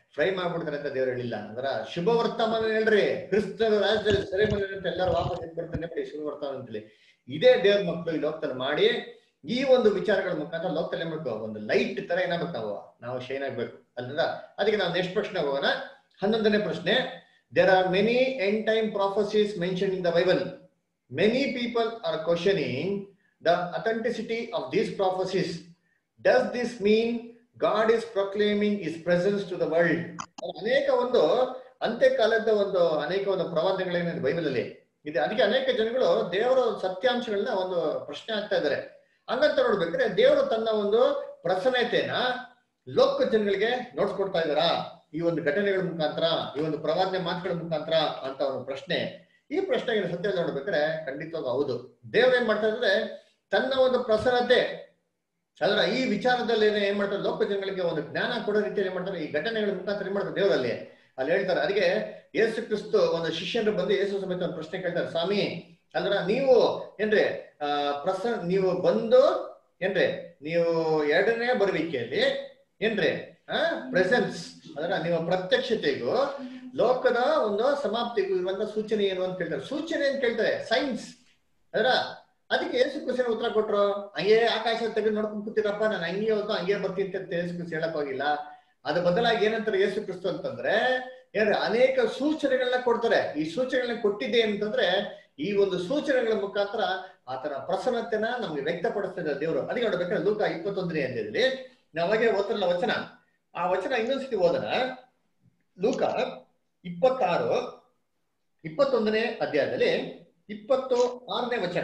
ಫ್ರೈ ಮಾಡ್ಬಿಡ್ತಾರೆ ಅಂತ ದೇವ್ರು ಹೇಳಿಲ್ಲ ಅಂದ್ರ ಶುಭ ವರ್ತಮಾನ ಹೇಳ್ರಿ ಕ್ರಿಸ್ತನ ರಾಜ್ಯದಲ್ಲಿ ಸೆರೆಮನೆ ಅಂತ ಎಲ್ಲರೂ ವಾಪಸ್ ಬರ್ತಾನೆ ಬಿಡಿ ಶುಭ ವರ್ತಮಾನ ಅಂತೇಳಿ ಇದೇ ದೇವ್ರ ಮಕ್ಕಳು ಈ ಲೋಕದಲ್ಲಿ ಮಾಡಿ ಈ ಒಂದು ವಿಚಾರಗಳ ಮುಖಾಂತರ ಲೋಕದಲ್ಲಿ ಏನ್ ಮಾಡ್ಬೇಕು ಒಂದು ಲೈಟ್ ತರ ಏನಾಗ್ಬೇಕು ನಾವು ನಾವು ಶೈನ್ ಆಗ್ಬೇಕು ಅಲ್ರ ಅದಕ್ಕೆ ನಾವು ನೆಕ್ಸ್ಟ್ ಪ್ರಶ್ನೆ ಹೋಗೋಣ ಹನ್ನೊಂದನೇ ಪ್ರಶ್ನೆ there are many end time prophecies mention in the Bible many people are questioning the authenticity of these prophecies does this mean God is proclaiming his presence to the world ಅನೇಕ ಒಂದು ಅಂತ್ಯಕಾಲದ ಒಂದು ಅನೇಕ ಒಂದು ಪ್ರವಾದಗಳೇನಿದೆ Bible ಅಲ್ಲಿ ಇದೆ ಅದಕ್ಕೆ ಅನೇಕ ಜನಗಳು ದೇವರ ಒಂದು ಸತ್ಯಾಂಶಗಳನ್ನ ಒಂದು ಪ್ರಶ್ನೆ ಆಗ್ತಾ ಇದ್ದಾರೆ ಹಂಗಂತ ನೋಡ್ಬೇಕ್ರೆ ದೇವರು ತನ್ನ ಒಂದು ಪ್ರಸನ್ನತೆನ ಲೋಕ ಜನಗಳಿಗೆ ನೋಡ್ಸ್ಕೊಡ್ತಾ ಇದಾರಾ ಈ ಒಂದು ಘಟನೆಗಳ ಮುಖಾಂತರ ಈ ಒಂದು ಪ್ರವಾದನೆ ಮಾತುಗಳ ಮುಖಾಂತರ ಅಂತ ಒಂದು ಪ್ರಶ್ನೆ ಈ ಪ್ರಶ್ನೆಗೆ ಸತ್ಯ ನೋಡ್ಬೇಕಾದ್ರೆ ಖಂಡಿತವಾಗ ಹೌದು ದೇವ್ರ ಏನ್ ಮಾಡ್ತಾ ಇದ್ರೆ ತನ್ನ ಒಂದು ಪ್ರಸನ್ನತೆ ಅದರ ಈ ವಿಚಾರದಲ್ಲಿ ಏನ್ ಮಾಡ್ತಾರೆ ಲೋಕ ಜನಗಳಿಗೆ ಒಂದು ಜ್ಞಾನ ಕೊಡೋ ರೀತಿಯಲ್ಲಿ ಏನ್ ಮಾಡ್ತಾರೆ ಈ ಘಟನೆಗಳ ಮುಖಾಂತರ ಏನ್ ಮಾಡ್ತಾರೆ ದೇವರಲ್ಲಿ ಅಲ್ಲಿ ಹೇಳ್ತಾರೆ ಅದಕ್ಕೆ ಯೇಸು ಕ್ರಿಸ್ತು ಒಂದು ಶಿಷ್ಯರು ಬಂದು ಯೇಸು ಸಮೇತ ಒಂದು ಪ್ರಶ್ನೆ ಕೇಳ್ತಾರೆ ಸ್ವಾಮಿ ಅಲ್ರ ನೀವು ಏನ್ರಿ ಆ ಪ್ರಸ ನೀವು ಬಂದು ಏನ್ರಿ ನೀವು ಎರಡನೇ ಬರುವಿಕೆಯಲ್ಲಿ ಏನ್ರಿ ಆ ಪ್ರೆಸೆನ್ಸ್ ಅದರ ನಿಮ್ಮ ಪ್ರತ್ಯಕ್ಷತೆಗೂ ಲೋಕದ ಒಂದು ಸಮಾಪ್ತಿಗೂ ಇರುವಂತ ಸೂಚನೆ ಏನು ಅಂತ ಕೇಳ್ತಾರೆ ಸೂಚನೆ ಅಂತ ಕೇಳ್ತಾರೆ ಸೈನ್ಸ್ ಅದರ ಅದಕ್ಕೆ ಏಸು ಕ್ರಿಸ್ತನ ಉತ್ತರ ಕೊಟ್ರು ಹಂಗೆ ಆಕಾಶ ತೆಗೆದು ನೋಡ್ಕೊಂಡ್ ಕೂತಿರಪ್ಪ ನಾನು ಹಂಗೆ ಹೋಗ್ತು ಹಂಗೆ ಬರ್ತೀನಿ ಅಂತ ಏಸು ಕ್ರಿಸ್ತ ಹೇಳಕ್ ಹೋಗಿಲ್ಲ ಅದ್ರ ಬದಲಾಗಿ ಏನಂತಾರೆ ಯೇಸು ಕ್ರಿಸ್ತು ಅಂತಂದ್ರೆ ಏನ್ರಿ ಅನೇಕ ಸೂಚನೆಗಳನ್ನ ಕೊಡ್ತಾರೆ ಈ ಸೂಚನೆಗಳನ್ನ ಕೊಟ್ಟಿದ್ದೆ ಅಂತಂದ್ರೆ ಈ ಒಂದು ಸೂಚನೆಗಳ ಮುಖಾಂತರ ಆತನ ಪ್ರಸನ್ನತೆನ ನಮ್ಗೆ ವ್ಯಕ್ತಪಡಿಸ್ತಾ ಇದ್ದಾರೆ ದೇವರು ಅದಕ್ಕೆ ನೋಡ್ಬೇಕಾದ್ರೆ ಲೂಕ ಇಪ್ಪತ್ತೊಂದನೇ ಅಧ್ಯಾಯದಲ್ಲಿ ನಾವಾಗೆ ಓದ್ತಿರಲ್ಲ ವಚನ ಆ ವಚನ ಇನ್ನೊಂದ್ಸತಿ ಓದನ ಲೂಕ ಇಪ್ಪತ್ತಾರು ಇಪ್ಪತ್ತೊಂದನೇ ಅಧ್ಯಾಯದಲ್ಲಿ ಇಪ್ಪತ್ತು ಆರನೇ ವಚನ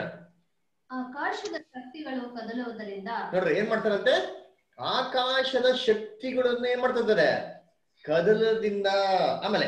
ಆಕಾಶದ ಶಕ್ತಿಗಳು ಕದಲುವುದರಿಂದ ನೋಡ್ರಿ ಏನ್ ಮಾಡ್ತಾರಂತೆ ಆಕಾಶದ ಶಕ್ತಿಗಳನ್ನ ಏನ್ ಮಾಡ್ತಾ ಇದ್ದಾರೆ ಕದಲದಿಂದ ಆಮೇಲೆ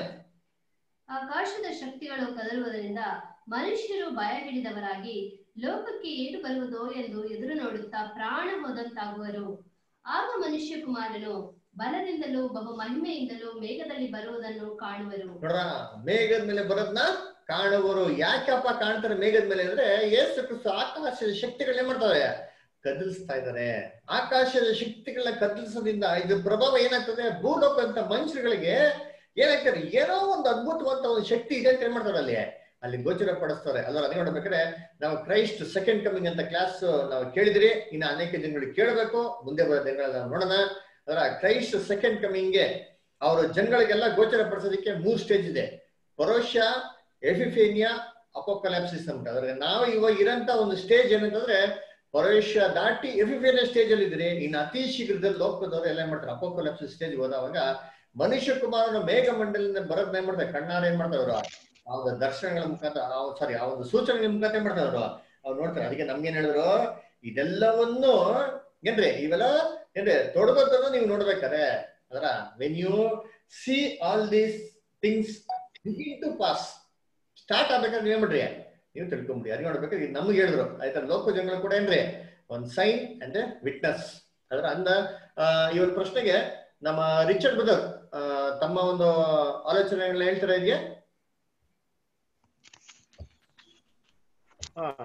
ಆಕಾಶದ ಶಕ್ತಿಗಳು ಕದಲುವುದರಿಂದ ಮನುಷ್ಯರು ಭಯಹಿಡಿದವರಾಗಿ ಲೋಕಕ್ಕೆ ಏನು ಬರುವುದೋ ಎಂದು ಎದುರು ನೋಡುತ್ತಾ ಪ್ರಾಣ ಹೋದಂತಾಗುವರು ಆಗ ಮನುಷ್ಯ ಕುಮಾರನು ಬಲದಿಂದಲೂ ಬಹು ಮಹಿಮೆಯಿಂದಲೂ ಮೇಘದಲ್ಲಿ ಬರುವುದನ್ನು ಕಾಣುವರು ನೋಡ್ರ ಮೇಘದ ಮೇಲೆ ಬರೋದ್ನ ಕಾಣುವರು ಯಾಕಪ್ಪ ಕಾಣ್ತಾರೆ ಮೇಘದ ಮೇಲೆ ಅಂದ್ರೆ ಏಸು ಕ್ರಿಸ್ತು ಆಕಾಶದ ಶಕ್ತಿಗಳನ್ನ ಏನ್ ಮಾಡ್ತಾರೆ ಕದಲಿಸ್ತಾ ಇದ್ದಾರೆ ಆಕಾಶದ ಶಕ್ತಿಗಳನ್ನ ಕದಲಿಸೋದ್ರಿಂದ ಇದ್ರ ಪ್ರಭಾವ ಏನಾಗ್ತದೆ ಭೂಲೋಕಂತ ಮನುಷ್ಯರುಗಳಿಗೆ ಏನಾಗ್ತಾರೆ ಏನೋ ಒಂದು ಅದ್ಭುತವಾದ ಒಂದು ಶಕ್ತಿ ಇದೆ ಅಂತ ಏನ್ ಮಾಡ್ತಾರೆ ಅಲ್ಲಿ ಅಲ್ಲಿ ಗೋಚರ ಪಡಿಸ್ತಾರೆ ಅಲ್ಲ ಅದೇ ನೋಡ್ಬೇಕಾದ್ರೆ ನಾವು ಕ್ರೈಸ್ಟ್ ಸೆಕೆಂಡ್ ಕಮಿಂಗ್ ಅಂತ ಕ್ಲಾಸ್ ನಾವು ಕೇಳಿದ್ರಿ ಇನ್ನು ಅನೇಕ ಜನಗಳಿಗೆ ಕೇಳಬೇಕು ಮುಂದೆ ಬರೋ ದಿನಗಳಲ್ಲಿ ನಾವು ನೋಡೋಣ ಅದರ ಕ್ರೈಸ್ಟ್ ಸೆಕೆಂಡ್ ಕಮಿಂಗ್ಗೆ ಅವರು ಜನಗಳಿಗೆಲ್ಲ ಗೋಚರ ಪಡಿಸೋದಕ್ಕೆ ಮೂರ್ ಸ್ಟೇಜ್ ಇದೆ ಪರೋಶ ಎಫಿಫೇನಿಯಾ ಅಪೋಕಲಾಪ್ಸಿಸ್ ಅಂತ ಅದ್ರ ನಾವು ಇವಾಗ ಇರಂತ ಒಂದು ಸ್ಟೇಜ್ ಏನಂತಂದ್ರೆ ಪರೋಶ ದಾಟಿ ಎಫಿಫೇನಿಯಾ ಸ್ಟೇಜ್ ಅಲ್ಲಿ ಇದ್ರಿ ಇನ್ನು ಅತಿ ಶೀಘ್ರದಲ್ಲಿ ಲೋಕದವರು ಎಲ್ಲ ಏನ್ ಮಾಡ್ತಾರೆ ಅಪೋಕಲಾಪ್ಸಿಸ್ ಸ್ಟೇಜ್ ಹೋದವಾಗ ಮನುಷ್ಯ ಕುಮಾರನ ಮೇಘ ಮಂಡಲಿಂದ ಬರೋದ್ ಏನ್ ಮಾಡ್ತಾರೆ ಕಣ್ಣಾರ ಏನ್ ಮಾಡ್ತಾರೆ ಅವರು ಆ ಒಂದು ದರ್ಶನಗಳ ಮುಖಾಂತರ ಸಾರಿ ಆ ಒಂದು ಸೂಚನೆಗಳ ಮುಖಾಂತರ ಏನ್ ಮಾಡ್ತಾರೆ ಅವರು ಅವ್ರು ನೋಡ್ತಾರೆ ಅದಕ್ಕೆ ನಮ್ಗೇನ್ ಹೇಳಿದ್ರು ಇದೆಲ್ಲವನ್ನು ಏನ್ರಿ ಇವೆಲ್ಲ ಏನ್ರಿ ತೊಡಗೋದನ್ನು ನೀವು ನೋಡ್ಬೇಕಾರೆ ಅದರ when you see all these things begin to pass start ಆಗ್ಬೇಕಾದ್ರೆ ನೀವ್ ಮಾಡ್ರಿ ನೀವು ತಿಳ್ಕೊಂಬಿಡಿ ಅದಕ್ಕೆ ನೋಡ್ಬೇಕಾದ್ರೆ ಈಗ ನಮ್ಗೆ ಹೇಳಿದ್ರು ಆಯ್ತಾ ಲೋಕ ಜನಗಳು ಕೂಡ ಏನ್ರಿ ಒಂದ್ ಸೈನ್ ಅಂಡ್ ವಿಟ್ನೆಸ್ ಅದರ ಅಂದ ಈ ಒಂದು ಪ್ರಶ್ನೆಗೆ ನಮ್ಮ ರಿಚರ್ಡ್ ಬ್ರದರ್ ತಮ್ಮ ಒಂದು ಆಲೋಚನೆಗಳನ್ನ ಹೇಳ್ತಾರೆ ಇದೆಯಾ ಹಾ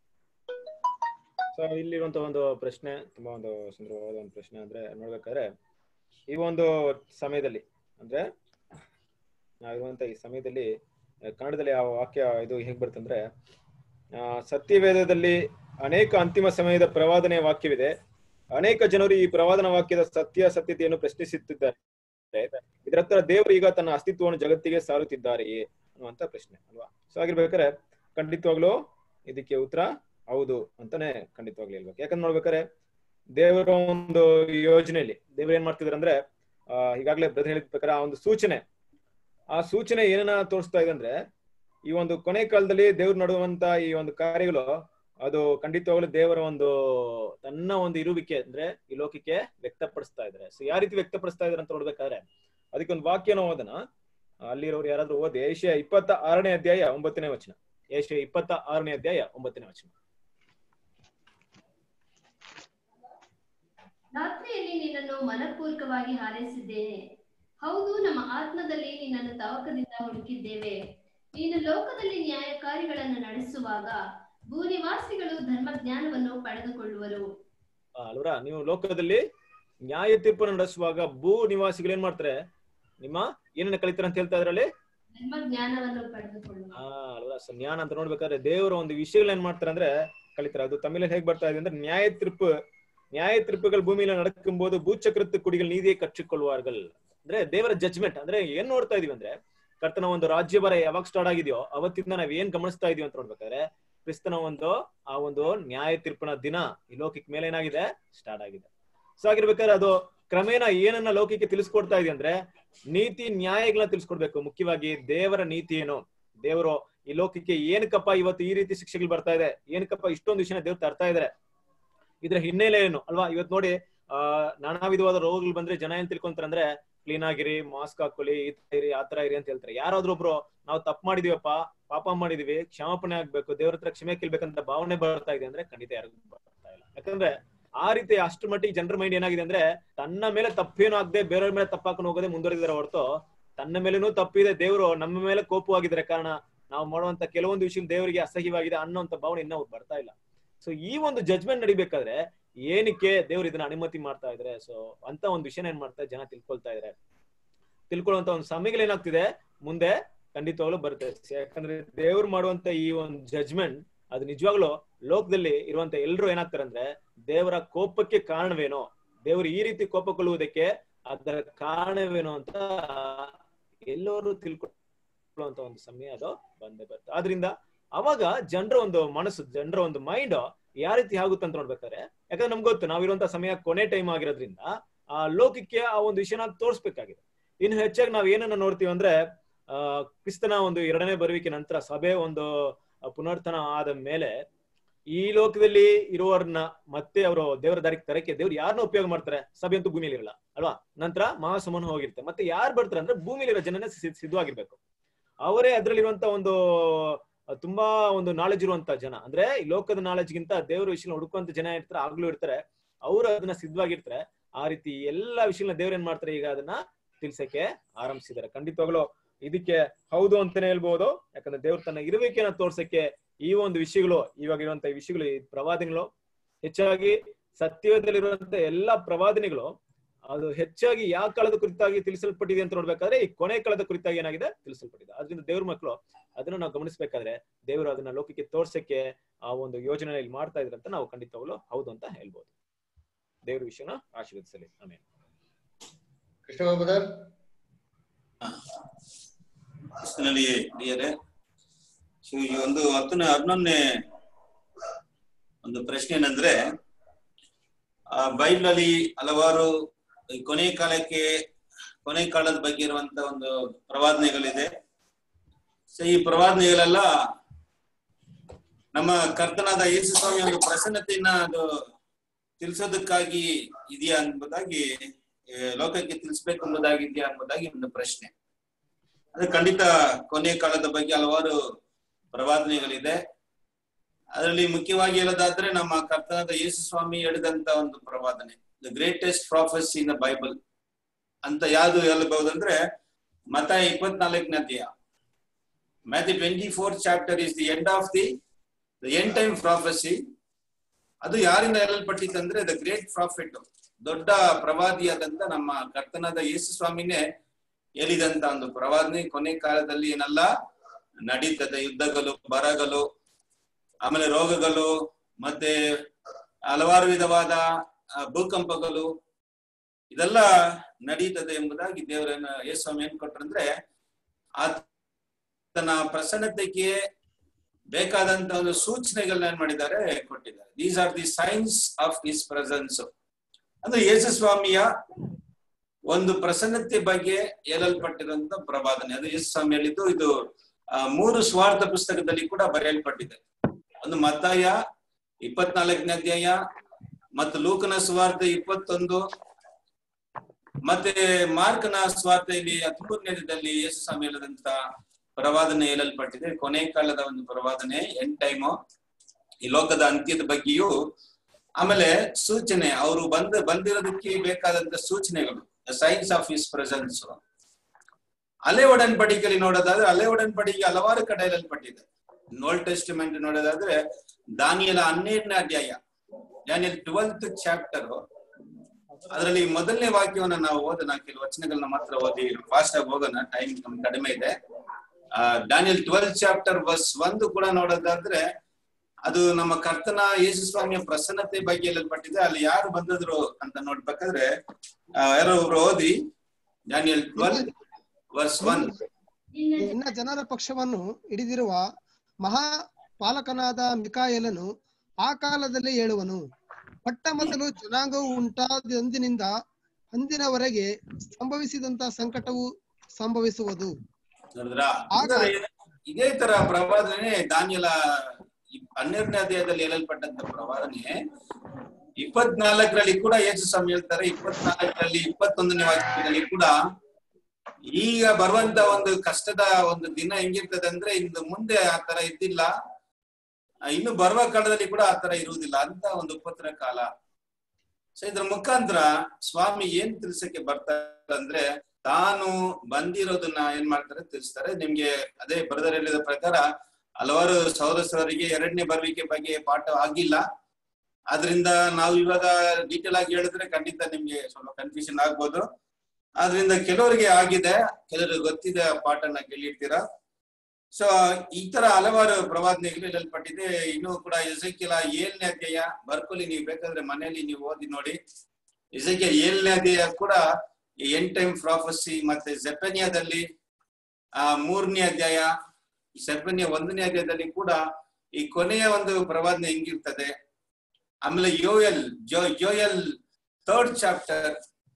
ಸೊ ಇಲ್ಲಿರುವಂತ ಒಂದು ಪ್ರಶ್ನೆ ತುಂಬಾ ಒಂದು ಸುಂದರವಾದ ಒಂದು ಪ್ರಶ್ನೆ ಅಂದ್ರೆ ನೋಡ್ಬೇಕಾದ್ರೆ ಈ ಒಂದು ಸಮಯದಲ್ಲಿ ಅಂದ್ರೆ ನಾವಿರುವಂತ ಈ ಸಮಯದಲ್ಲಿ ಆ, ಕನ್ನಡದಲ್ಲಿ ಆ ವಾಕ್ಯ ಇದು ಹೇಗ್ ಬರ್ತಂದ್ರೆ ಆ, ಸತ್ಯವೇದದಲ್ಲಿ ಅನೇಕ ಅಂತಿಮ ಸಮಯದ ಪ್ರವಾದನೆ ವಾಕ್ಯವಿದೆ ಅನೇಕ ಜನರು ಈ ಪ್ರವಾದನ ವಾಕ್ಯದ ಸತ್ಯಾಸತ್ಯತೆಯನ್ನು ಪ್ರಶ್ನಿಸುತ್ತಿದ್ದಾರೆ ಇದರತ್ರ ದೇವರು ಈಗ ತನ್ನ ಅಸ್ತಿತ್ವವನ್ನು ಜಗತ್ತಿಗೆ ಸಾರುತ್ತಿದ್ದಾರೆಯೇ ಅನ್ನುವಂತ ಪ್ರಶ್ನೆ ಅಲ್ವಾ ಸೊ ಆಗಿರ್ಬೇಕಾದ್ರೆ ಖಂಡಿತವಾಗ್ಲೂ ಇದಕ್ಕೆ ಉತ್ತರ ಹೌದು ಅಂತಾನೆ ಖಂಡಿತವಾಗ್ಲೂ ಹೇಳ್ಬೇಕು ಯಾಕಂದ್ರೆ ನೋಡ್ಬೇಕಾದ್ರೆ ದೇವರ ಒಂದು ಯೋಜನೆಯಲ್ಲಿ ದೇವರು ಏನ್ ಮಾಡ್ತಿದಾರೆ ಅಂದ್ರೆ ಆ ಈಗಾಗಲೇ ಬ್ರದರ್ ಹೇಳಿದ ಪ್ರಕಾರ ಆ ಒಂದು ಸೂಚನೆ ಆ ಸೂಚನೆ ಏನನ್ನ ತೋರಿಸ್ತಾ ಇದೆ ಅಂದ್ರೆ ಈ ಒಂದು ಕೊನೆ ಕಾಲದಲ್ಲಿ ದೇವ್ರು ನಡುವಂತ ಈ ಒಂದು ಕಾರ್ಯಗಳು ಅದು ಖಂಡಿತವಾಗ್ಲೂ ದೇವರ ಒಂದು ತನ್ನ ಒಂದು ಇರುವಿಕೆ ಅಂದ್ರೆ ಈ ಲೋಕಕ್ಕೆ ವ್ಯಕ್ತಪಡಿಸ್ತಾ ಇದ್ದಾರೆ ಸೊ ಯಾವ ರೀತಿ ವ್ಯಕ್ತಪಡಿಸ್ತಾ ಇದಾರೆ ಅಂತ ನೋಡ್ಬೇಕಾದ್ರೆ ಅದಕ್ಕೆ ಒಂದು ವಾಕ್ಯನ ಓದನ ಅಲ್ಲಿರೋರು ಯಾರಾದ್ರೂ ಓದಿ ಏಷ್ಯಾ ಇಪ್ಪತ್ತ ಆರನೇ ಅಧ್ಯಾಯ ಒಂಬತ್ತನೇ ವಚನ ಏಷ್ಯಾ ಇಪ್ಪತ್ತ ಆರನೇ ಅಧ್ಯಾಯ ಒಂಬತ್ತನೇ ವಚನ ರಾತ್ರಿಯಲ್ಲಿ ನಿನ್ನನ್ನು ಮನಪೂರ್ವಕವಾಗಿ ಹಾರೈಸಿದ್ದೇನೆ ಹೌದು ನಮ್ಮ ಆತ್ಮದಲ್ಲಿ ನಿನ್ನನ್ನು ತವಕದಿಂದ ಹುಡುಕಿದ್ದೇವೆ ನೀನು ಲೋಕದಲ್ಲಿ ನ್ಯಾಯಕಾರಿಗಳನ್ನು ನಡೆಸುವಾಗ ಭೂನಿವಾಸಿಗಳು ಧರ್ಮಜ್ಞಾನವನ್ನು ಪಡೆದುಕೊಳ್ಳುವರು ಆ, ಅಲ್ವರ ನೀವು ಲೋಕದಲ್ಲಿ ನ್ಯಾಯ ತೀರ್ಪನ್ನು ನಡೆಸುವಾಗ ಭೂ ನಿವಾಸಿಗಳು ಏನ್ ಮಾಡ್ತಾರೆ ನಿಮ್ಮ ಏನನ್ನ ಕಲಿತೀರ ಅಂತ ಹೇಳ್ತಾ ಇದ್ರಲ್ಲಿ ಧರ್ಮ ಜ್ಞಾನವನ್ನು ಪಡೆದುಕೊಳ್ಳುವ ಆ ಅಲ್ವಾ ಸೊ ಜ್ಞಾನ ಅಂತ ನೋಡ್ಬೇಕಾದ್ರೆ ದೇವರ ಒಂದು ವಿಷಯಗಳು ಏನ್ ಮಾಡ್ತಾರೆ ಅಂದ್ರೆ ಕಲಿತಾರೆ ಅದು ತಮಿಳಲ್ಲಿ ಹೇಗ್ ಬರ್ತಾ ಇದೆ ಅಂದ್ರೆ ನ್ಯಾಯ ತೀರ್ಪು ನ್ಯಾಯ ತೀರ್ಪುಗಳು ಭೂಮಿಯಲ್ಲಿ நடக்கும்போது ಭೂಚಕ್ರத்து ಕುಡಿಗಳು ನೀதியை ಕಚ್ಚಿಕೊಳ್ಳುವಾர்கள் ಅಂದ್ರೆ ದೇವರ ಜಜ್ಮೆಂಟ್ ಅಂದ್ರೆ ಏನ್ ನೋಡ್ತಾ ಇದೀವಿ ಅಂದ್ರೆ ಕರ್ತನ ಒಂದು ರಾಜ್ಯಭಾರ ಯಾವಾಗ ಸ್ಟಾರ್ಟ್ ಆಗಿದೆಯೋ ಅವತ್ತಿಂದ ನಾವ್ ಏನ್ ಗಮನಿಸ್ತಾ ಇದೀವಿ ಅಂತ ನೋಡ್ಬೇಕಾದ್ರೆ ಕ್ರಿಸ್ತನ ಒಂದು ಆ ಒಂದು ನ್ಯಾಯ ತೀರ್ಪಿನ ದಿನ ಈ ಲೋಕಕ್ಕೆ ಮೇಲೆ ಏನಾಗಿದೆ ಸ್ಟಾರ್ಟ್ ಆಗಿದೆ ಸೊ ಆಗಿರ್ಬೇಕಾದ್ರೆ ಅದು ಕ್ರಮೇಣ ಏನನ್ನ ಲೋಕಕ್ಕೆ ತಿಳಿಸ್ಕೊಡ್ತಾ ಇದೆ ಅಂದ್ರೆ ನೀತಿ ನ್ಯಾಯಗಳನ್ನ ತಿಳಿಸ್ಕೊಡ್ಬೇಕು ಮುಖ್ಯವಾಗಿ ದೇವರ ನೀತಿ ಏನು ದೇವರು ಈ ಲೋಕಕ್ಕೆ ಏನಕ್ಕಪ್ಪ ಇವತ್ತು ಈ ರೀತಿ ಶಿಕ್ಷೆಗಳು ಬರ್ತಾ ಇದೆ ಏನಕ್ಕಪ್ಪ ಇಷ್ಟೊಂದು ವಿಷಯನ ದೇವ್ರು ತರ್ತಾ ಇದಾರೆ ಇದ್ರ ಹಿನ್ನೆಲೆ ಏನು ಅಲ್ವಾ ಇವತ್ತು ನೋಡಿ ಆ ನಾನಾ ವಿಧವಾದ ರೋಗಗಳು ಬಂದ್ರೆ ಜನ ಏನ್ ತಿಳ್ಕೊಂತಾರೆ ಅಂದ್ರೆ ಕ್ಲೀನ್ ಆಗಿರಿ ಮಾಸ್ಕ್ ಹಾಕೊಳ್ಳಿ ಈ ತರ ಇರಿ ಆ ತರ ಇರಿ ಅಂತ ಹೇಳ್ತಾರೆ ಯಾರಾದ್ರೂ ಒಬ್ರು ನಾವು ತಪ್ಪು ಮಾಡಿದೀವಪ್ಪ ಪಾಪ ಮಾಡಿದೀವಿ ಕ್ಷಮಾಪಣೆ ಆಗ್ಬೇಕು ದೇವ್ರ ಹತ್ರ ಕ್ಷಮೆ ಕೇಳ್ಬೇಕಂತ ಭಾವನೆ ಬರ್ತಾ ಇದೆ ಅಂದ್ರೆ ಖಂಡಿತ ಯಾರಿಗೂ ಬರ್ತಾ ಇಲ್ಲ ಯಾಕಂದ್ರೆ ಆ ರೀತಿ ಅಷ್ಟು ಮಟ್ಟಿಗೆ ಜನರ ಮೈಂಡ್ ಏನಾಗಿದೆ ಅಂದ್ರೆ ತನ್ನ ಮೇಲೆ ತಪ್ಪೇನು ಆಗದೆ ಬೇರೆಯವ್ರ ಮೇಲೆ ತಪ್ಪಾಕೊಂಡು ಹೋಗೋದೇ ಮುಂದುವರೆದಿದ್ದಾರೆ ಹೊರತು ತನ್ನ ಮೇಲೇನೂ ತಪ್ಪಿದೆ ದೇವರು ನಮ್ಮ ಮೇಲೆ ಕೋಪವಾಗಿದ್ದಾರೆ ಕಾರಣ ನಾವು ಮಾಡುವಂತ ಕೆಲವೊಂದು ವಿಷಯ ದೇವರಿಗೆ ಅಸಹ್ಯವಾಗಿದೆ ಅನ್ನೋಂತ ಭಾವನೆ ಇನ್ನೂ ಅವ್ರಿಗೆ ಬರ್ತಾ ಇಲ್ಲ ಸೊ ಈ ಒಂದು ಜಜ್ಮೆಂಟ್ ನಡಿಬೇಕಾದ್ರೆ ಏನಕ್ಕೆ ದೇವ್ರು ಇದನ್ನ ಅನುಮತಿ ಮಾಡ್ತಾ ಇದ್ರೆ ಸೊ ಅಂತ ಒಂದು ವಿಷಯನ ಏನ್ ಮಾಡ್ತಾರೆ ಜನ ತಿಳ್ಕೊಳ್ತಾ ಇದಾರೆ ತಿಳ್ಕೊಳ್ಳುವಂತ ಒಂದು ಸಮಯಗಳು ಏನಾಗ್ತಿದೆ ಮುಂದೆ ಖಂಡಿತವಾಗ್ಲೂ ಬರುತ್ತೆ ಯಾಕಂದ್ರೆ ದೇವ್ರು ಮಾಡುವಂತ ಈ ಒಂದು ಜಜ್ಮೆಂಟ್ ಅದು ನಿಜವಾಗ್ಲೂ ಲೋಕದಲ್ಲಿ ಇರುವಂತ ಎಲ್ರು ಏನಾಗ್ತಾರೆ ಅಂದ್ರೆ ದೇವರ ಕೋಪಕ್ಕೆ ಕಾರಣವೇನೋ ದೇವರು ಈ ರೀತಿ ಕೋಪಗೊಳ್ಳುವುದಕ್ಕೆ ಅದರ ಕಾರಣವೇನೋ ಅಂತ ಎಲ್ಲರೂ ತಿಳ್ಕೊಳ್ಳುವಂತ ಒಂದು ಸಮಯ ಅದು ಬಂದೇ ಬರುತ್ತೆ ಆದ್ರಿಂದ ಅವಾಗ ಜನರ ಒಂದು ಮನಸ್ಸು ಜನರ ಒಂದು ಮೈಂಡ್ ಯಾವ ರೀತಿ ಆಗುತ್ತೆ ಅಂತ ನೋಡ್ಬೇಕಾದ್ರೆ ಯಾಕಂದ್ರೆ ನಮ್ಗೆ ಗೊತ್ತು ನಾವಿರುವಂತ ಸಮಯ ಕೊನೆ ಟೈಮ್ ಆಗಿರೋದ್ರಿಂದ ಆ ಲೋಕಕ್ಕೆ ಆ ಒಂದು ವಿಷಯನ ತೋರಿಸ್ಬೇಕಾಗಿದೆ ಇನ್ನು ಹೆಚ್ಚಾಗಿ ನಾವ್ ಏನನ್ನ ನೋಡ್ತೀವಿ ಅಂದ್ರೆ ಆ ಕ್ರಿಸ್ತನ ಒಂದು ಎರಡನೇ ಬರುವಿಕೆ ನಂತರ ಸಭೆ ಒಂದು ಪುನರ್ತನ ಆದ ಮೇಲೆ ಈ ಲೋಕದಲ್ಲಿ ಇರುವವ್ರನ್ನ ಮತ್ತೆ ಅವರು ದೇವರ ದಾರಿಗೆ ತರಕ್ಕೆ ದೇವ್ರು ಯಾರನ್ನ ಉಪಯೋಗ ಮಾಡ್ತಾರೆ ಸಭೆ ಅಂತೂ ಭೂಮಿಯಲ್ಲಿ ಇರಲ್ಲ ಅಲ್ವಾ ನಂತರ ಮಹಾಸಮನ ಹೋಗಿರುತ್ತೆ ಮತ್ತೆ ಯಾರು ಬರ್ತಾರೆ ಅಂದ್ರೆ ಭೂಮಿಲಿರೋ ಜನನೇ ಸಿದ್- ಸಿದ್ಧವಾಗಿರ್ಬೇಕು ಅವರೇ ಅದ್ರಲ್ಲಿರುವಂತ ಒಂದು ಅಹ್, ತುಂಬಾ ಒಂದು ನಾಲೆಜ್ ಇರುವಂತ ಜನ ಅಂದ್ರೆ ಈ ಲೋಕದ ನಾಲೆಜ್ಗಿಂತ ದೇವರ ವಿಷಯ ಹುಡುಕುವಂತ ಜನ ಇರ್ತಾರೆ ಆಗ್ಲೂ ಇರ್ತಾರೆ ಅವರು ಅದನ್ನ ಸಿದ್ಧವಾಗಿರ್ತಾರೆ ಆ ರೀತಿ ಎಲ್ಲಾ ವಿಷಯಗಳನ್ನ ದೇವ್ರ ಏನ್ ಮಾಡ್ತಾರೆ ಈಗ ಅದನ್ನ ತಿಳ್ಸಕ್ಕೆ ಆರಂಭಿಸಿದ್ದಾರೆ ಖಂಡಿತವಾಗ್ಲೂ ಇದಕ್ಕೆ ಹೌದು ಅಂತಾನೆ ಹೇಳ್ಬೋದು ಯಾಕಂದ್ರೆ ದೇವ್ರು ತನ್ನ ಇರುವಿಕೆಯನ್ನ ತೋರ್ಸಕ್ಕೆ ಈ ಒಂದು ವಿಷಯಗಳು ಇವಾಗ ಇರುವಂತ ಈ ವಿಷಯಗಳು ಈ ಪ್ರವಾದನೆಗಳು ಹೆಚ್ಚಾಗಿ ಸತ್ಯದಲ್ಲಿರುವಂತ ಎಲ್ಲಾ ಪ್ರವಾದನೆಗಳು ಅದು ಹೆಚ್ಚಾಗಿ ಯಾವ ಕಾಲದ ಕುರಿತಾಗಿ ತಿಳಿಸಲ್ಪಟ್ಟಿದೆ ಅಂತ ನೋಡ್ಬೇಕಾದ್ರೆ ಈ ಕೊನೆ ಕಾಲದ ಕುರಿತಾಗಿ ಏನಾಗಿದೆ ತಿಳಿಸಲ್ಪಟ್ಟಿದೆ ಅದರಿಂದ ದೇವ್ರ ಮಕ್ಕಳು ಅದನ್ನ ನಾವು ಗಮನಿಸಬೇಕಾದ್ರೆ ದೇವರು ಅದನ್ನ ಲೋಕಕ್ಕೆ ತೋರ್ಸಕ್ಕೆ ಆ ಒಂದು ಯೋಜನೆ ಇಲ್ಲಿ ಮಾಡ್ತಾ ಇದ್ರೆ ಅಂತ ನಾವು ಖಂಡಿತವಾಗ್ಲೂ ಹೌದು ಅಂತ ಹೇಳ್ಬೋದು ದೇವ್ರ ವಿಷಯನ ಆಶೀರ್ವದಿಸಲಿ ಆಮೇಲೆ ಕೃಷ್ಣ ಬ್ರದರ್ ಕ್ರಿಸ್ತನಲ್ಲಿ ಹಿರಿಯರೇ ಸೊ ಈ ಒಂದು ಹತ್ತನೇ ಹನ್ನೊಂದನೇ ಒಂದು ಪ್ರಶ್ನೆ ಏನಂದ್ರೆ ಆ ಬೈಬ್ಲಲ್ಲಿ ಹಲವಾರು ಈ ಕೊನೆ ಕಾಲಕ್ಕೆ ಕೊನೆ ಕಾಲದ ಬಗ್ಗೆ ಇರುವಂತ ಒಂದು ಪ್ರವಾದನೆಗಳಿದೆ ಸೊ ಈ ಪ್ರವಾದನೆಗಳೆಲ್ಲ ನಮ್ಮ ಕರ್ತನಾದ ಯೇಸು ಸ್ವಾಮಿ ಒಂದು ಪ್ರಸನ್ನತೆಯನ್ನ ಅದು ತಿಳಿಸೋದಕ್ಕಾಗಿ ಇದೆಯಾ ಎಂಬುದಾಗಿ ಆ, ಲೋಕಕ್ಕೆ ತಿಳಿಸ್ಬೇಕು ಎಂಬುದಾಗಿ ಇದೆಯಾ ಎಂಬುದಾಗಿ ಒಂದು ಪ್ರಶ್ನೆ ಅದು ಖಂಡಿತ ಕೊನೆ ಕಾಲದ ಬಗ್ಗೆ ಹಲವಾರು ಪ್ರವಾದನೆಗಳಿದೆ ಅದರಲ್ಲಿ ಮುಖ್ಯವಾಗಿ ಹೇಳೋದಾದ್ರೆ ನಮ್ಮ ಕರ್ತನಾದ ಯೇಸು ಸ್ವಾಮಿ ಹೇಳಿದಂತ ಒಂದು ಪ್ರವಾದನೆ the greatest prophecies in the Bible ಅಂತ ಯಾವ್ದು ಹೇಳಬಹುದಂದ್ರೆ ಮತ ಇಪ್ಪತ್ನಾಲ್ಕನೇ ಅಧ್ಯಾಯ Matthew twenty four chapter is the end of the end time prophecy ಅದು ಯಾರಿಂದ ಹೇಳಲ್ಪಟ್ಟಿತ್ತಂದ್ರೆ ದ ಗ್ರೇಟ್ ಪ್ರಾಫಿಟ್ ದೊಡ್ಡ ಪ್ರವಾದಿಯಾದಂತ ನಮ್ಮ ಕರ್ತನಾದ ಯೇಸು ಸ್ವಾಮಿನೇ ಹೇಳಿದಂತ ಒಂದು ಪ್ರವಾದನೆ ಕೊನೆ ಕಾಲದಲ್ಲಿ ಏನೆಲ್ಲ ನಡೀತದೆ ಯುದ್ಧಗಳು ಬರಗಳು ಆಮೇಲೆ ರೋಗಗಳು ಮತ್ತೆ ಹಲವಾರು ವಿಧವಾದ ಆ, ಭೂಕಂಪಗಳು ಇದೆಲ್ಲ ನಡೀತದೆ ಎಂಬುದಾಗಿ ದೇವರನ್ನ ಯೇಸು ಸ್ವಾಮಿ ಏನ್ ಕೊಟ್ರಂದ್ರೆ ಆತನ ಪ್ರಸನ್ನತೆಗೆ ಬೇಕಾದಂತ ಒಂದು ಸೂಚನೆಗಳನ್ನ ಏನ್ ಮಾಡಿದ್ದಾರೆ ಕೊಟ್ಟಿದ್ದಾರೆ these are the signs of his presence ಅಂದ್ರೆ ಯೇಸು ಸ್ವಾಮಿಯ ಒಂದು ಪ್ರಸನ್ನತೆ ಬಗ್ಗೆ ಹೇಳಲ್ಪಟ್ಟಿರುವಂತ ಪ್ರವಾದನೆ ಅದು ಯೇಸು ಸ್ವಾಮಿ ಹೇಳಿದ್ದು ಇದು ಆ, ಮೂರು ಸ್ವಾರ್ಥ ಪುಸ್ತಕದಲ್ಲಿ ಕೂಡ ಬರೆಯಲ್ಪಟ್ಟಿದೆ ಒಂದು ಮತ್ತಾಯ ಇಪ್ಪತ್ನಾಲ್ಕನೇ ಅಧ್ಯಾಯ ಮತ್ತು ಲೂಕನ ಸ್ವಾರ್ಥ ಇಪ್ಪತ್ತೊಂದು ಮತ್ತೆ ಮಾರ್ಕನ ಸ್ವಾರ್ಥೆಯಲ್ಲಿ ಹದಿಮೂರನೇದಲ್ಲಿ ಯೇಸು ಸ್ವಾಮಿ ಹೇಳಿದಂತ ಪ್ರವಾದನೆ ಹೇಳಲ್ಪಟ್ಟಿದೆ ಕೊನೆ ಕಾಲದ ಒಂದು ಪ್ರವಾದನೆ ಎಂಡ್ ಟೈಮು ಈ ಲೋಕದ ಅಂತ್ಯದ ಬಗ್ಗೆಯೂ ಆಮೇಲೆ ಸೂಚನೆ ಅವರು ಬಂದ ಬಂದಿರೋದಕ್ಕೆ ಬೇಕಾದಂತ ಸೂಚನೆಗಳು ಸೈನ್ಸ್ ಆಫ್ ಹಿಸ್ ಪ್ರೆಸೆನ್ಸ್ ಅಲೆ ಒಡನ್ಬಡಿಕೆಯಲ್ಲಿ ನೋಡೋದಾದ್ರೆ ಅಲೆ ಒಡನ್ಬಡಿಕೆ ಹಲವಾರು ಕಡೆ ಹೇಳಲ್ಪಟ್ಟಿದೆ ಓಲ್ಡ್ ಟೆಸ್ಟಿಮೆಂಟ್ ನೋಡೋದಾದ್ರೆ ದಾನಿಯಲ ಹನ್ನೆರಡನೇ ಅಧ್ಯಾಯ ಡ್ಯಾನಿಯಲ್ ಟ್ವೆಲ್ತ್ ಚಾಪ್ಟರ್ ಅದರಲ್ಲಿ ಮೊದಲನೇ ವಾಕ್ಯವನ್ನ ನಾವು ಓದೋಣ ಕೆಲವು ವಚನಗಳನ್ನ ಮಾತ್ರ ಓದಿ ಫಾಸ್ಟ್ ಆಗಿ ಹೋಗೋಣ ಟೈಮ್ ನಮ್ಗೆ ಕಡಿಮೆ ಇದೆ ಡ್ಯಾನಿಯಲ್ ಟ್ವೆಲ್ ಚಾಪ್ಟರ್ ಬಸ್ ಒಂದು ಕೂಡ ನೋಡೋದಾದ್ರೆ ಅದು ನಮ್ಮ ಕರ್ತನ ಯೇಸು ಸ್ವಾಮಿಯ ಪ್ರಸನ್ನತೆ ಬಗ್ಗೆ ಹೇಳಲ್ಪಟ್ಟಿದೆ ಅಲ್ಲಿ ಯಾರು ಬಂದಿದ್ರು ಅಂತ ನೋಡ್ಬೇಕಾದ್ರೆ ಆ, ಯಾರೋ ಒಬ್ರು ಓದಿ ಡ್ಯಾನಿಯಲ್ ಟ್ವೆಲ್ ವರ್ಸ್ ಒನ್ ನಿನ್ನ ನಿನ್ನ ಜನರ ಪಕ್ಷವನ್ನು ಹಿಡಿದಿರುವ ಮಹಾ ಪಾಲಕನಾದ ಮಿಕಾಯಲನು ಆ ಕಾಲದಲ್ಲಿ ಹೇಳುವನು ಪಟ್ಟ ಮೊದಲು ಜನಾಂಗವು ಉಂಟಾದಂದಿನಿಂದ ಅಂದಿನವರೆಗೆ ಸಂಭವಿಸಿದಂತ ಸಂಕಟವು ಸಂಭವಿಸುವುದು ನೋಡಿದ್ರಾ ಆಗ- ಅಂದ್ರೆ ಇದೇ ತರ ಪ್ರವಾದನೆ ದಾನಿಯಲ ಹನ್ನೆರಡನೇ ಅಧ್ಯಾಯದಲ್ಲಿ ಹೇಳಲ್ಪಟ್ಟಂತ ಪ್ರವಾದನೆ ಇಪ್ಪತ್ನಾಲ್ಕರಲ್ಲಿ ಕೂಡ ಯೇಸು ಸ್ವಾಮಿ ಹೇಳ್ತಾರೆ ಇಪ್ಪತ್ನಾಲ್ಕರಲ್ಲಿ ಇಪ್ಪತ್ತೊಂದನೇ ವಾಕ್ಯದಲ್ಲಿ ಕೂಡ ಈಗ ಬರುವಂತ ಒಂದು ಕಷ್ಟದ ಒಂದು ದಿನ ಹೆಂಗಿರ್ತದೆ ಅಂದ್ರೆ ಇನ್ನು ಮುಂದೆ ಆ ತರ ಇದ್ದಿಲ್ಲ ಆ, ಇನ್ನು ಬರುವ ಕಾಲದಲ್ಲಿ ಕೂಡ ಆ ತರ ಇರುವುದಿಲ್ಲ ಅಂತ ಒಂದು ಉಪದ್ರ ಕಾಲ ಸೊ ಇದ್ರ ಮುಖಾಂತರ ಸ್ವಾಮಿ ಏನ್ ತಿಳ್ಸಕ್ಕೆ ಬರ್ತಾರೆ ಅಂದ್ರೆ ತಾನು ಬಂದಿರೋದನ್ನ ಏನ್ ಮಾಡ್ತಾರೆ ತಿಳಿಸ್ತಾರೆ ನಿಮ್ಗೆ ಅದೇ ಬ್ರದರ್ ಹೇಳಿದ ಪ್ರಕಾರ ಹಲವಾರು ಸಹೋದರರಿಗೆ ಎರಡನೇ ಬರುವಿಕೆ ಬಗ್ಗೆ ಪಾಠ ಆಗಿಲ್ಲ ಆದ್ರಿಂದ ನಾವು ಇವಾಗ ಡೀಟೇಲ್ ಆಗಿ ಹೇಳಿದ್ರೆ ಖಂಡಿತ ನಿಮ್ಗೆ ಸ್ವಲ್ಪ ಕನ್ಫ್ಯೂಷನ್ ಆಗ್ಬೋದು ಆದ್ರಿಂದ ಕೆಲವರಿಗೆ ಆಗಿದೆ ಕೆಲವರಿಗೆ ಗೊತ್ತಿದೆ ಆ ಪಾಠನ ಕೇಳಿರ್ತೀರಾ ಸೊ ಈ ತರ ಹಲವಾರು ಪ್ರವಾದನೆಗಳು ಹೇಳಲ್ಪಟ್ಟಿದೆ ಇನ್ನೂ ಕೂಡ ಎಸಕಿಲ ಏಳನೇ ಅಧ್ಯಾಯ ಬರ್ಕೊಳ್ಳಿ ನೀವು ಬೇಕಾದ್ರೆ ಮನೆಯಲ್ಲಿ ನೀವು ಓದಿ ನೋಡಿ ಎಸಕಿಯ ಏಳನೇ ಅಧ್ಯಾಯ ಕೂಡ ಎಂಡ್ ಟೈಮ್ ಪ್ರಾಫಸಿ ಮತ್ತೆ ಜೆಪನಿಯಾದಲ್ಲಿ ಆ ಮೂರನೇ ಅಧ್ಯಾಯ ಸೆಪನಿಯ ಒಂದನೇ ಅಧ್ಯಾಯದಲ್ಲಿ ಕೂಡ ಈ ಕೊನೆಯ ಒಂದು ಪ್ರವಾದನೆ ಹೆಂಗಿರ್ತದೆ ಆಮೇಲೆ ಯೋಯಲ್ ಜೋ ಯೋಯಲ್ ಥರ್ಡ್ ಚಾಪ್ಟರ್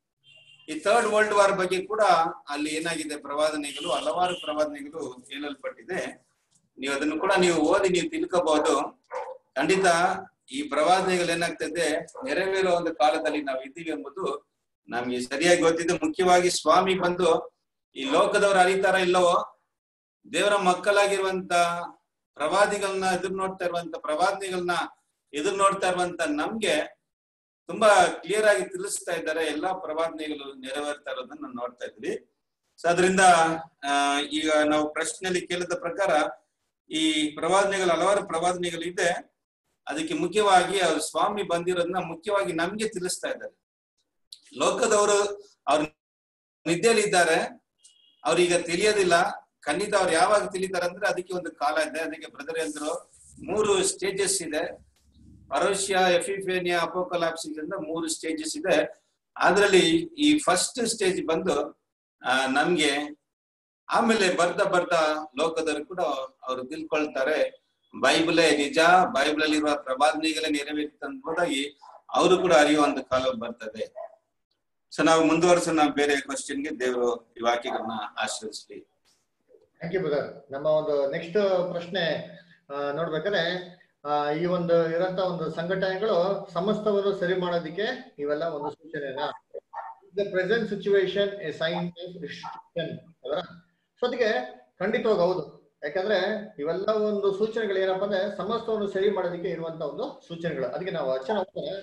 ಈ ಥರ್ಡ್ ವರ್ಲ್ಡ್ ವಾರ್ ಬಗ್ಗೆ ಕೂಡ ಅಲ್ಲಿ ಏನಾಗಿದೆ ಪ್ರವಾದನೆಗಳು ಹಲವಾರು ಪ್ರವಾದನೆಗಳು ಹೇಳಲ್ಪಟ್ಟಿದೆ ನೀವು ಅದನ್ನು ಕೂಡ ನೀವು ಓದಿ ನೀವು ತಿಳ್ಕೋಬಹುದು ಖಂಡಿತ ಈ ಪ್ರವಾದನೆಗಳು ಏನಾಗ್ತದೆ ನೆರವೇರೋ ಒಂದು ಕಾಲದಲ್ಲಿ ನಾವು ಇದ್ದೀವಿ ಎಂಬುದು ನಮ್ಗೆ ಸರಿಯಾಗಿ ಗೊತ್ತಿದೆ ಮುಖ್ಯವಾಗಿ ಸ್ವಾಮಿ ಬಂದು ಈ ಲೋಕದವ್ರು ಅರಿತಾರ ಇಲ್ಲವೋ ದೇವರ ಮಕ್ಕಳಾಗಿರುವಂತ ಪ್ರವಾದಿಗಳನ್ನ ಎದುರು ನೋಡ್ತಾ ಇರುವಂತ ಪ್ರವಾದಿಗಳನ್ನ ಎದುರು ನೋಡ್ತಾ ಇರುವಂತ ನಮ್ಗೆ ತುಂಬಾ ಕ್ಲಿಯರ್ ಆಗಿ ತಿಳಿಸ್ತಾ ಇದ್ದಾರೆ ಎಲ್ಲಾ ಪ್ರವಾದನೆಗಳು ನೆರವೇರ್ತಾ ಇರೋದನ್ನ ನಾವು ನೋಡ್ತಾ ಇದ್ವಿ ಸೊ ಅದರಿಂದ ಆ, ಈಗ ನಾವು ಪ್ರಶ್ನೆಯಲ್ಲಿ ಕೇಳಿದ ಪ್ರಕಾರ ಈ ಪ್ರವಾದನೆಗಳು ಹಲವಾರು ಪ್ರವಾದನೆಗಳು ಇದೆ ಅದಕ್ಕೆ ಮುಖ್ಯವಾಗಿ ಅವ್ರ ಸ್ವಾಮಿ ಬಂದಿರೋದನ್ನ ಮುಖ್ಯವಾಗಿ ನಮ್ಗೆ ತಿಳಿಸ್ತಾ ಇದ್ದಾರೆ ಲೋಕದವರು ಅವ್ರ ನಿದ್ದೆಯಲ್ಲಿ ಇದ್ದಾರೆ ಅವ್ರೀಗ ತಿಳಿಯೋದಿಲ್ಲ ಖಂಡಿತ ಅವ್ರು ಯಾವಾಗ ತಿಳಿತಾರೆ ಅಂದ್ರೆ ಅದಕ್ಕೆ ಒಂದು ಕಾಲ ಇದೆ ಅದಕ್ಕೆ ಬ್ರದರ್ ಹೇಳಿದ್ರು ಮೂರು ಸ್ಟೇಜಸ್ ಇದೆ ಪರೋಷ್ಯ ಎಫಿಫೇನಿಯಾ ಅಪೋಕಲಾಪ್ಸಿಸ್ ಅಂತ ಮೂರು ಸ್ಟೇಜಸ್ ಇದೆ ಅದ್ರಲ್ಲಿ ಈ ಫಸ್ಟ್ ಸ್ಟೇಜ್ ಬಂದು ಆ, ನಮ್ಗೆ ಆಮೇಲೆ ಬರ್ತಾ ಬರ್ತಾ ಲೋಕದವರು ಕೂಡ ಅವರು ತಿಳ್ಕೊಳ್ತಾರೆ ಬೈಬಲೇ ನಿಜ ಬೈಬಲ್ ಅಲ್ಲಿರುವ ಪ್ರವಾದನೆಗಳೇ ನೆರವೇರಿತು ಎಂಬುದಾಗಿ ಅವರು ಕೂಡ ಅರಿಯುವಂತ ಕಾಲ ಬರ್ತದೆ ಸೊ ನಾವು ಮುಂದುವರ್ಸೋಣ ಬೇರೆ ಕ್ವಶನ್ಗೆ ದೇವರು ಈ ವಾಕ್ಯಗಳನ್ನ ಆಶ್ರಯಿಸ್ಲಿ ಥ್ಯಾಂಕ್ ಯು ಬ್ರದರ್ ನಮ್ಮ ಒಂದು ನೆಕ್ಸ್ಟ್ ಪ್ರಶ್ನೆ ಆ, ನೋಡ್ಬೇಕಾದ್ರೆ ಆ, ಈ ಒಂದು ಇರೋಂತ ಒಂದು ಸಂಘಟನೆಗಳು ಸಮಸ್ತವನ್ನು ಸರಿ ಮಾಡೋದಕ್ಕೆ ಇವೆಲ್ಲ ಒಂದು ಸೂಚನೆನ the present situation a sign restriction ಅದರ ಸೊ ಅದಕ್ಕೆ ಖಂಡಿತವಾಗಿ ಹೌದು ಯಾಕಂದ್ರೆ ಇವೆಲ್ಲ ಒಂದು ಸೂಚನೆಗಳು ಏನಪ್ಪಾ ಅಂದ್ರೆ ಸಮಸ್ತವನ್ನು ಸರಿ ಮಾಡೋದಕ್ಕೆ ಇರುವಂತ ಒಂದು ಸೂಚನೆಗಳು ಅದಕ್ಕೆ ನಾವು ಅರ್ಚನೆ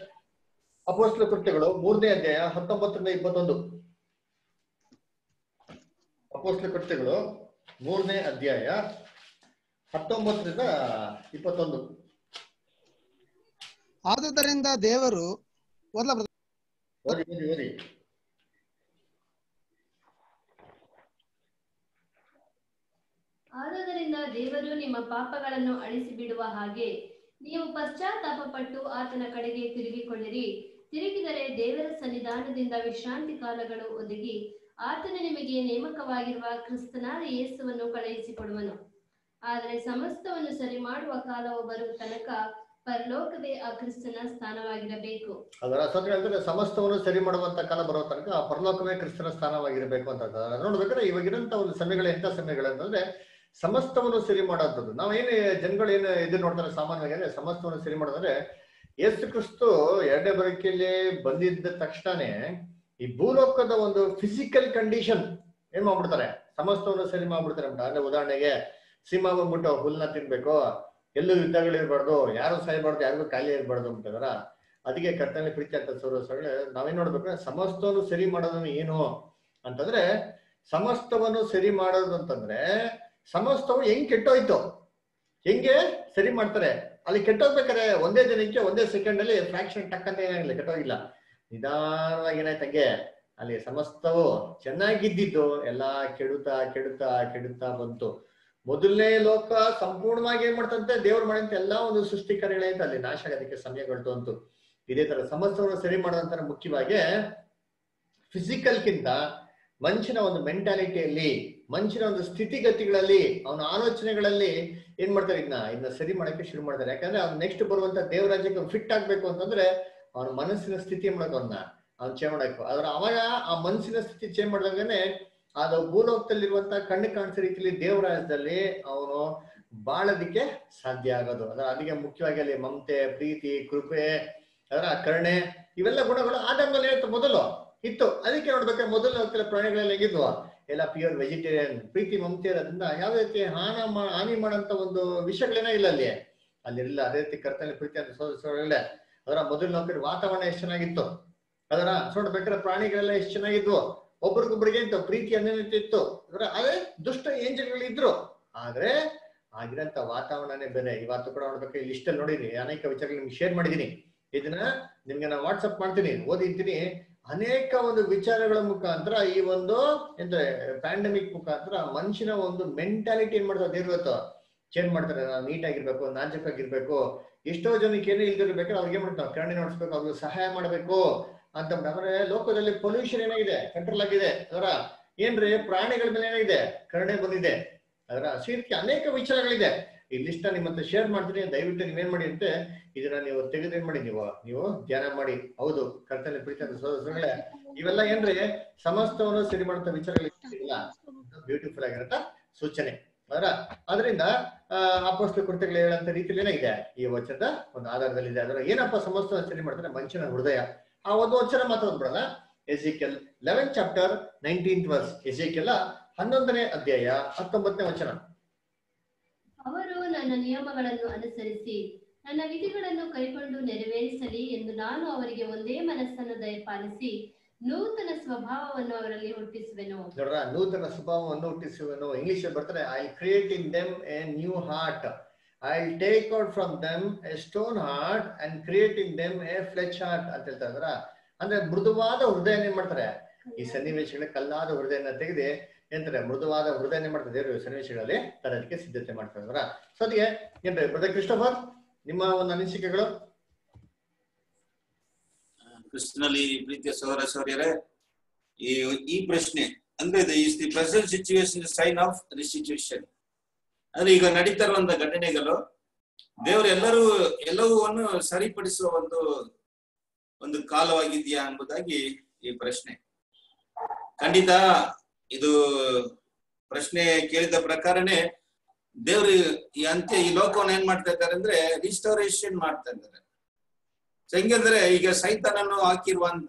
ಅಪೋಸ್ಲ ಕೃತ್ಯಗಳು ಮೂರನೇ ಅಧ್ಯಾಯ ಹತ್ತೊಂಬತ್ತರಿಂದ ಇಪ್ಪತ್ತೊಂದು ಅಪೋಸ್ಲ ಕೃತ್ಯಗಳು ಮೂರನೇ ಅಧ್ಯಾಯ ಹತ್ತೊಂಬತ್ತರಿಂದ ಇಪ್ಪತ್ತೊಂದು ಆದುದರಿಂದ ದೇವರು ಓದ್ಲಾ brother? ಓದಿ ಓದಿ ಓದಿ ಆದುದರಿಂದ ದೇವರು ನಿಮ್ಮ ಪಾಪಗಳನ್ನು ಅಳಿಸಿ ಬಿಡುವ ಹಾಗೆ ನೀವು ಪಶ್ಚಾತ್ತಾಪ ಪಟ್ಟು ಆತನ ಕಡೆಗೆ ತಿರುಗಿಕೊಳ್ಳಿರಿ ತಿರುಗಿದರೆ ದೇವರ ಸನ್ನಿಧಾನದಿಂದ ವಿಶ್ರಾಂತಿ ಕಾಲಗಳು ಒದಗಿ ಆತನು ನಿಮಗೆ ನೇಮಕವಾಗಿರುವ ಕ್ರಿಸ್ತನಾದ ಯೇಸುವನ್ನು ಕಳುಹಿಸಿಕೊಡುವನು ಆದರೆ ಸಮಸ್ತವನ್ನು ಸರಿ ಮಾಡುವ ಕಾಲವು ಬರುವ ತನಕ ಪರಲೋಕವೇ ಆ ಕ್ರಿಸ್ತನ ಸ್ಥಾನವಾಗಿರಬೇಕು ಅದರ ಸತ್ಯ ಅಂದ್ರೆ ಸಮಸ್ತವನ್ನು ಸರಿ ಮಾಡುವಂತ ಕಾಲ ಬರೋ ತನಕ ಆ ಪರಲೋಕವೇ ಕ್ರಿಸ್ತನ ಸ್ಥಾನವಾಗಿರ್ಬೇಕು ಅಂತ ಅರ್ಥ. ನೋಡ್ಬೇಕಾದ್ರೆ ಇವಾಗಿರಂತ ಒಂದು ಸಮಯಗಳು ಎಂತ ಸಮಯಗಳು ಅಂತಂದ್ರೆ ಸಮಸ್ತವನ್ನು ಸರಿ ಮಾಡೋಂಥದ್ದು ನಾವೇನು ಜನಗಳು ಏನು ಎದುರು ನೋಡ್ತಾರೆ ಸಾಮಾನ್ಯವಾಗಿ ಅಂದ್ರೆ ಸಮಸ್ತವನ್ನು ಸರಿ ಮಾಡೋದಂದ್ರೆ ಯೇಸು ಕ್ರಿಸ್ತು ಎರಡನೇ ಬರಕೆಯಲ್ಲಿ ಬಂದಿದ್ದ ತಕ್ಷಣನೇ ಈ ಭೂಲೋಕದ ಒಂದು ಫಿಸಿಕಲ್ ಕಂಡೀಷನ್ ಏನ್ ಮಾಡ್ಬಿಡ್ತಾರೆ ಸಮಸ್ತವನ್ನು ಸರಿ ಮಾಡ್ಬಿಡ್ತಾರೆ ಅಂತ ಅಂದ್ರೆ ಉದಾಹರಣೆಗೆ ಸಿಂಹ ಬಂದ್ಬಿಟ್ಟು ಹುಲ್ನ ತಿನ್ಬೇಕು ಎಲ್ಲೂ ಯುದ್ಧಗಳಿರ್ಬಾರ್ದು ಯಾರು ಸಾಯ್ಬಾರ್ದು ಯಾರಿಗೂ ಖಾಲಿ ಇರಬಾರ್ದು ಅಂತಂದ್ರ ಅದಕ್ಕೆ ಕರ್ತನೆ ಪ್ರೀತಿ ಅಂತ ಸೌರಸಗಳೇ ನಾವೇನ್ ನೋಡ್ಬೇಕು ಸಮಸ್ತವನ್ನು ಸರಿ ಮಾಡೋದನ್ನು ಏನು ಅಂತಂದ್ರೆ ಸಮಸ್ತವನ್ನು ಸರಿ ಮಾಡೋದು ಅಂತಂದ್ರೆ ಸಮಸ್ತವು ಹೆಂಗ್ ಕೆಟ್ಟೋಯ್ತು ಹೆಂಗೆ ಸರಿ ಮಾಡ್ತಾರೆ ಅಲ್ಲಿ ಕೆಟ್ಟೋಗ್ಬೇಕಾದ್ರೆ ಒಂದೇ ದಿನಕ್ಕೆ ಒಂದೇ ಸೆಕೆಂಡ್ ಅಲ್ಲಿ ಫ್ರಾಕ್ಷನ್ ಟಕ್ ಅಂತ ಏನಾಗಿಲ್ಲ ಕೆಟ್ಟೋಗಿಲ್ಲ ನಿಧಾನವಾಗಿ ಏನಾಯ್ತಂಗೆ ಅಲ್ಲಿ ಸಮಸ್ತವು ಚೆನ್ನಾಗಿದ್ದಿದ್ದು ಎಲ್ಲಾ ಕೆಡುತ್ತಾ ಕೆಡುತ್ತಾ ಕೆಡುತ್ತಾ ಬಂತು ಮೊದಲನೇ ಲೋಕ ಸಂಪೂರ್ಣವಾಗಿ ಏನ್ ಮಾಡ್ತಂತೆ ದೇವ್ರ ಮಾಡಿದಂತೆ ಎಲ್ಲಾ ಒಂದು ಸೃಷ್ಟಿ ಕಾರ್ಯಗಳಾಯ್ತು ಅಲ್ಲಿ ನಾಶ ಆಗೋದಕ್ಕೆ ಸಮಯಗಳು ಅಂತು ಇದೇ ತರ ಸಮಸ್ತವನ್ನು ಸರಿ ಮಾಡೋದಂತ ಮುಖ್ಯವಾಗಿ ಫಿಸಿಕಲ್ಗಿಂತ ಮನುಷ್ಯನ ಒಂದು ಮೆಂಟಾಲಿಟಿಯಲ್ಲಿ ಮನುಷ್ಯನ ಒಂದು ಸ್ಥಿತಿಗತಿಗಳಲ್ಲಿ ಅವನ ಆಲೋಚನೆಗಳಲ್ಲಿ ಏನ್ ಮಾಡ್ತಾರೆ ಇದನ್ನ ಇದನ್ನ ಸರಿ ಮಾಡಕ್ಕೆ ಶುರು ಮಾಡ್ತಾರೆ ಯಾಕಂದ್ರೆ ಅವ್ನು ನೆಕ್ಸ್ಟ್ ಬರುವಂತ ದೇವರಾಜ್ಯಕ್ಕೆ ಫಿಟ್ ಆಗ್ಬೇಕು ಅಂತಂದ್ರೆ ಅವನ ಮನಸ್ಸಿನ ಸ್ಥಿತಿ ಮಾಡೋಕೆ ಅವನ್ನ ಅವ್ನು ಚೇಂಜ್ ಮಾಡಬೇಕು ಆದ್ರೆ ಅವಾಗ ಆ ಮನಸ್ಸಿನ ಸ್ಥಿತಿ ಚೇಂಜ್ ಮಾಡಿದಾಗನೆ ಅದು ಭೂಲೋಕದಲ್ಲಿರುವಂತ ಕಣ್ಣು ಕಾಣಿಸೋ ರೀತಿಯಲ್ಲಿ ದೇವರಾಜ್ಯದಲ್ಲಿ ಅವನು ಬಾಳೋದಿಕ್ಕೆ ಸಾಧ್ಯ ಆಗೋದು ಅದರ ಅದಕ್ಕೆ ಮುಖ್ಯವಾಗಿ ಅಲ್ಲಿ ಮಮತೆ ಪ್ರೀತಿ ಕೃಪೆ ಅದರ ಕರುಣೆ ಇವೆಲ್ಲ ಗುಣಗಳು ಆದಂಗಲ್ಲಿ ಇತ್ತು ಮೊದಲು ಇತ್ತು ಅದಕ್ಕೆ ನೋಡ್ಬೇಕಾದ್ರೆ ಮೊದಲು ಕೆಲವು ಪ್ರಾಣಿಗಳೆಲ್ಲ ಹೇಗಿದ್ವು ಎಲ್ಲ ಪ್ಯೂರ್ ವೆಜಿಟೇರಿಯನ್ ಪ್ರೀತಿ ಮಮತೆ ಇರೋದ್ರಿಂದ ಯಾವ ರೀತಿ ಹಾನ ಮಾ ಹಾನಿ ಮಾಡಂತ ಒಂದು ವಿಷಯಗಳೇನೋ ಇಲ್ಲ ಅಲ್ಲಿ ಅಲ್ಲಿರಲಿಲ್ಲ ಅದೇ ರೀತಿ ಕರ್ತನೆ ಪ್ರೀತಿ ಅಂತ ಸೋದರಗಳೇ ಅದರ ಮೊದಲು ನೌಕರಿ ವಾತಾವರಣ ಎಷ್ಟು ಚೆನ್ನಾಗಿತ್ತು ಅದರ ನೋಡ್ಬೇಕಾದ್ರೆ ಪ್ರಾಣಿಗಳೆಲ್ಲ ಎಷ್ಟು ಚೆನ್ನಾಗಿದ್ವು ಒಬ್ರಿಗೊಬ್ರಿಗೆ ಇತ್ತು ಪ್ರೀತಿ ಅನ್ಯತೆ ಇತ್ತು ಅದರ ಅದೇ ದುಷ್ಟ ಏಂಜಲ್ಗಳು ಇದ್ರು ಆದ್ರೆ ಆಗಿರಂತ ವಾತಾವರಣನೇ ಬೇರೆ ಇವತ್ತು ಕೂಡ ನೋಡ್ಬೇಕು ಈ ಲಿಸ್ಟ್ ಅಲ್ಲಿ ನೋಡಿದೀನಿ ಅನೇಕ ವಿಚಾರಗಳು ನಿಮ್ಗೆ ಶೇರ್ ಮಾಡಿದೀನಿ ಇದನ್ನ ನಿಮ್ಗೆ ನಾನು ವಾಟ್ಸಪ್ ಮಾಡ್ತೀನಿ ಓದಿದ್ದೀನಿ ಅನೇಕ ಒಂದು ವಿಚಾರಗಳ ಮುಖಾಂತರ ಈ ಒಂದು ಎಂತ ಪ್ಯಾಂಡಮಿಕ್ ಮುಖಾಂತರ ಮನುಷ್ಯನ ಒಂದು ಮೆಂಟಾಲಿಟಿ ಏನ್ ಮಾಡ್ತಾರೆ ದೇವ್ರು ಇವತ್ತು ಚೇಂಜ್ ಮಾಡ್ತಾರೆ ನಾವು ನೀಟಾಗಿರ್ಬೇಕು ನಾಜೂಕಾಗಿರ್ಬೇಕು ಎಷ್ಟೋ ಜನಕ್ಕೆ ಏನೇ ಇಲ್ದಿರ್ಬೇಕಾದ್ರೆ ಅವ್ರಿಗೆ ಏನ್ ಮಾಡ್ತಾರೆ ಕರುಣೆ ನೋಡಿಸ್ಬೇಕು ಅವ್ರಿಗೆ ಸಹಾಯ ಮಾಡ್ಬೇಕು ಅಂತ ಅಂದ್ರೆ ಲೋಕದಲ್ಲಿ ಪೊಲ್ಯೂಷನ್ ಏನಾಗಿದೆ ಕಂಟ್ರೋಲ್ ಆಗಿದೆ ಅದರ ಏನ್ರಿ ಪ್ರಾಣಿಗಳ ಮೇಲೆ ಏನಾಗಿದೆ ಕರುಣೆ ಬಂದಿದೆ ಅದರ ಸೇರಿಕೆ ಅನೇಕ ವಿಚಾರಗಳಿದೆ ಈ ಲಿಸ್ಟ್ ನಿಮ್ಮ ಹತ್ರ ಶೇರ್ ಮಾಡ್ತೀನಿ ದಯವಿಟ್ಟು ನೀವೇನ್ ಮಾಡಿ ಅಂತೆ ಇದನ್ನ ನೀವು ತೆಗೆದು ಏನ್ ಮಾಡಿ ನೀವು ನೀವು ಧ್ಯಾನ ಮಾಡಿ ಹೌದು ಕರ್ತನೆ ಪ್ರೀತಿ ಸೋದರಗಳೇ ಇವೆಲ್ಲ ಏನ್ರಿ ಸಮಸ್ತವನ್ನು ಸರಿ ಮಾಡುವಂತ ವಿಚಾರಗಳಿಲ್ಲ ಬ್ಯೂಟಿಫುಲ್ ಆಗಿರತ್ತ ಸೂಚನೆ ಅದರ ಅದರಿಂದ ಅಪೋಸ್ತ ಕೃತ್ಯಗಳು ಹೇಳಂತ ರೀತಿಯಲ್ಲಿ ಏನಾಗಿದೆ ಈ ವಚನದ ಒಂದು ಆಧಾರದಲ್ಲಿದೆ ಅದರ ಏನಪ್ಪ ಸಮಸ್ತವನ್ನು ಸರಿ ಮಾಡ್ತಾರೆ ಮನುಷ್ಯನ ಹೃದಯ ಆ ಒಂದು ವಚನ ಮಾತ್ರ ಒಂದ್ಬಿಡಲ್ಲ Ezekiel eleven chapter nineteenth verse ಎಜಿಕೆಲ್ಲ ಹನ್ನೊಂದನೇ ಅಧ್ಯಾಯ ಹತ್ತೊಂಬತ್ತನೇ ವಚನ ಅವರು ನನ್ನ ನಿಯಮಗಳನ್ನು ಅನುಸರಿಸಿ ನನ್ನ ವಿಧಿಗಳನ್ನು ಕೈಕೊಂಡು ನೆರವೇರಿಸಲಿ ಎಂದು ನಾನು ಅವರಿಗೆ ಒಂದೇ ಮನಸ್ಸನ್ನು ದಯಪಾಲಿಸಿ ನೂತನ ಸ್ವಭಾವವನ್ನು ಅವರಲ್ಲಿ ಹುಟ್ಟಿಸುವೆನು ನೋಡ್ರ ನೂತನ ಸ್ವಭಾವವನ್ನು ಹುಟ್ಟಿಸುವನು ಇಂಗ್ಲಿಷ್ ಬರ್ತಾರೆ I create in them a new heart I take out from them a stone heart and create in them a flesh heart ಅಂತ ಹೇಳ್ತಾರೆ ಅದ್ರ ಅಂದ್ರೆ ಮೃದುವಾದ ಹೃದಯನ ಏನ್ ಮಾಡ್ತಾರೆ ಈ ಸನ್ನಿವೇಶಗಳ ಕಲ್ಲಾದ ಹೃದಯನ ತೆಗೆದು ಏನಂತಾರೆ ಮೃದುವಾದ ಹೃದಯನ ಮಾಡ್ತಾರೆ ದೇವರು ಈ ಸನ್ನಿವೇಶಗಳಲ್ಲಿ ತರೋದಕ್ಕೆ ಸಿದ್ಧತೆ ಮಾಡ್ತಾರೆ ಅದ್ರ ಸೊ ಅದಕ್ಕೆ ಏನ್ರಿ ಬ್ರದರ್ ಕ್ರಿಸ್ಟೋಫರ್ ನಿಮ್ಮ ಒಂದು ಅನಿಸಿಕೆಗಳು ಕ್ರಿಸ್ತನಲ್ಲಿ ಪ್ರೀತಿಯ ಸಹೋದರ ಸಹೋದರಿಯರೇ ಈ ಈ ಪ್ರಶ್ನೆ ಅಂದ್ರೆ is the present situation sign of resituation ಅಂದ್ರೆ ಈಗ ನಡೀತಾ ಇರುವಂತ ಘಟನೆಗಳು ದೇವರು ಎಲ್ಲರೂ ಎಲ್ಲವನ್ನೂ ಸರಿಪಡಿಸುವ ಒಂದು ಒಂದು ಕಾಲವಾಗಿದೆಯಾ ಎಂಬುದಾಗಿ ಈ ಪ್ರಶ್ನೆ ಖಂಡಿತ ಇದು ಪ್ರಶ್ನೆ ಕೇಳಿದ ಪ್ರಕಾರನೇ ದೇವರು ಈ ಅಂತ್ಯ ಈ ಲೋಕವನ್ನು ಏನ್ ಮಾಡ್ತಾ ಇದ್ದಾರೆ ಅಂದ್ರೆ ರಿಸ್ಟೋರೇಷನ್ ಮಾಡ್ತಾ ಇದ್ದಾರೆ ಸೊ ಹೆಂಗಂದ್ರೆ ಈಗ ಸೈತಾನನ್ನು ಹಾಕಿರುವಂತ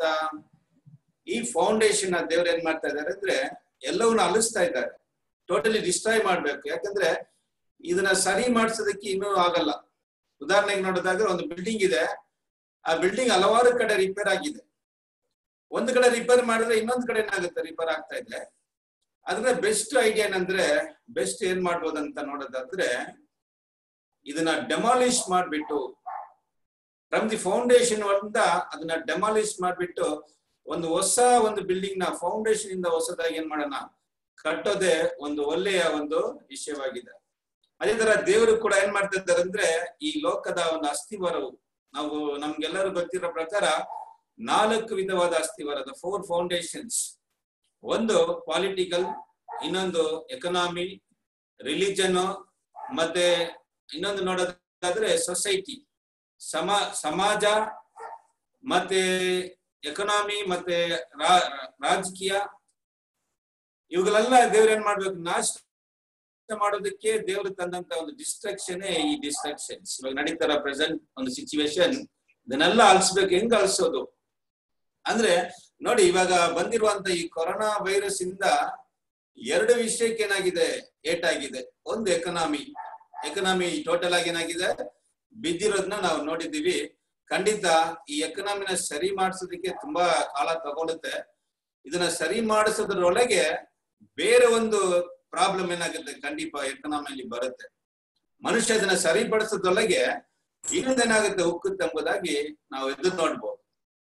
ಈ ಫೌಂಡೇಶನ್ ದೇವ್ರು ಏನ್ ಮಾಡ್ತಾ ಇದ್ದಾರೆ ಅಂದ್ರೆ ಎಲ್ಲವನ್ನ ಅಲಿಸ್ತಾ ಇದ್ದಾರೆ ಟೋಟಲಿ ಡಿಸ್ಟ್ರಾಯ್ ಮಾಡ್ಬೇಕು ಯಾಕಂದ್ರೆ ಇದನ್ನ ಸರಿ ಮಾಡಿಸೋದಕ್ಕೆ ಇನ್ನೂ ಆಗಲ್ಲ ಉದಾಹರಣೆಗೆ ನೋಡಿದಾಗ ಒಂದು ಬಿಲ್ಡಿಂಗ್ ಇದೆ ಆ ಬಿಲ್ಡಿಂಗ್ ಹಲವಾರು ಕಡೆ ರಿಪೇರ್ ಆಗಿದೆ ಒಂದು ಕಡೆ ರಿಪೇರ್ ಮಾಡಿದ್ರೆ ಇನ್ನೊಂದು ಕಡೆ ಏನಾಗುತ್ತೆ ರಿಪೇರ್ ಆಗ್ತಾ ಇದೆ ಅದ್ರ ಬೆಸ್ಟ್ ಐಡಿಯಾ ಏನಂದ್ರೆ ಬೆಸ್ಟ್ ಏನ್ ಮಾಡ್ಬೋದಂತ ನೋಡೋದಾದ್ರೆ ಇದನ್ನ ಡೆಮಾಲಿಷ್ ಮಾಡ್ಬಿಟ್ಟು ಫ್ರಮ್ ದಿ ಫೌಂಡೇಶನ್ ಅಂತ ಅದನ್ನ ಡೆಮಾಲಿಷ್ ಮಾಡ್ಬಿಟ್ಟು ಒಂದು ಹೊಸ ಒಂದು ಬಿಲ್ಡಿಂಗ್ ನ ಫೌಂಡೇಶನ್ ಇಂದ ಹೊಸದಾಗಿ ಏನ್ ಮಾಡೋಣ ಕಟ್ಟೋದೇ ಒಂದು ಒಳ್ಳೆಯ ಒಂದು ವಿಷಯವಾಗಿದೆ ಅದೇ ತರ ದೇವರು ಕೂಡ ಏನ್ ಮಾಡ್ತಾ ಇದ್ದಾರೆ ಅಂದ್ರೆ ಈ ಲೋಕದ ಒಂದು ಅಸ್ಥಿವಾರವು ನಾವು ನಮ್ಗೆಲ್ಲರೂ ಗೊತ್ತಿರೋ ಪ್ರಕಾರ ನಾಲ್ಕು ವಿಧವಾದ ಅಸ್ಥಿವಾರದ ಫೋರ್ ಫೌಂಡೇಶನ್ಸ್ ಒಂದು ಪಾಲಿಟಿಕಲ್ ಇನ್ನೊಂದು ಎಕನಾಮಿ ರಿಲಿಜನ್ ಮತ್ತೆ ಇನ್ನೊಂದು ನೋಡೋದಾದ್ರೆ ಸೊಸೈಟಿ ಸಮ ಸಮಾಜ ಮತ್ತೆ ಎಕನಾಮಿ ಮತ್ತೆ ರಾಜಕೀಯ ಇವುಗಳೆಲ್ಲ ದೇವ್ರ ಏನ್ ಮಾಡ್ಬೇಕು ನಾಶ ಮಾಡೋದಕ್ಕೆ ದೇವರು ತಂದಂತ ಒಂದು ಡಿಸ್ಟ್ರಕ್ಷನ್ ಈ ಡಿಸ್ಟ್ರಕ್ಷನ್ಸ್ ಇವಾಗ ನಡೀತಾರ ಪ್ರೆಸೆಂಟ್ ಒಂದು ಸಿಚುವೇಶನ್ ಇದನ್ನೆಲ್ಲ ಅಲ್ಸ್ಬೇಕು ಹೆಂಗ್ ಅಲ್ಸೋದು ಅಂದ್ರೆ ನೋಡಿ ಇವಾಗ ಬಂದಿರುವಂತ ಈ ಕೊರೋನಾ ವೈರಸ್ ಇಂದ ಎರಡು ವಿಷಯಕ್ಕೆ ಏನಾಗಿದೆ ಏಟಾಗಿದೆ ಒಂದು ಎಕನಾಮಿ ಎಕನಾಮಿ ಟೋಟಲ್ ಆಗಿ ಏನಾಗಿದೆ ಬಿದ್ದಿರೋದನ್ನ ನಾವು ನೋಡಿದೀವಿ ಖಂಡಿತ ಈ ಎಕನಾಮಿನ ಸರಿ ಮಾಡಿಸೋದಕ್ಕೆ ತುಂಬಾ ಕಾಲ ತಗೊಳುತ್ತೆ ಇದನ್ನ ಸರಿ ಮಾಡಿಸೋದ್ರೊಳಗೆ ಬೇರೆ ಒಂದು ಪ್ರಾಬ್ಲಮ್ ಏನಾಗುತ್ತೆ ಖಂಡಿತ ಎಕನಾಮಿಯಲ್ಲಿ ಬರುತ್ತೆ ಮನುಷ್ಯ ಇದನ್ನ ಸರಿಪಡಿಸೋದ್ರೊಳಗೆ ಇನ್ನೊಂದೇನಾಗುತ್ತೆ ಉಕ್ಕುತ್ತೆ ಎಂಬುದಾಗಿ ನಾವು ಎದುರು ನೋಡ್ಬೋದು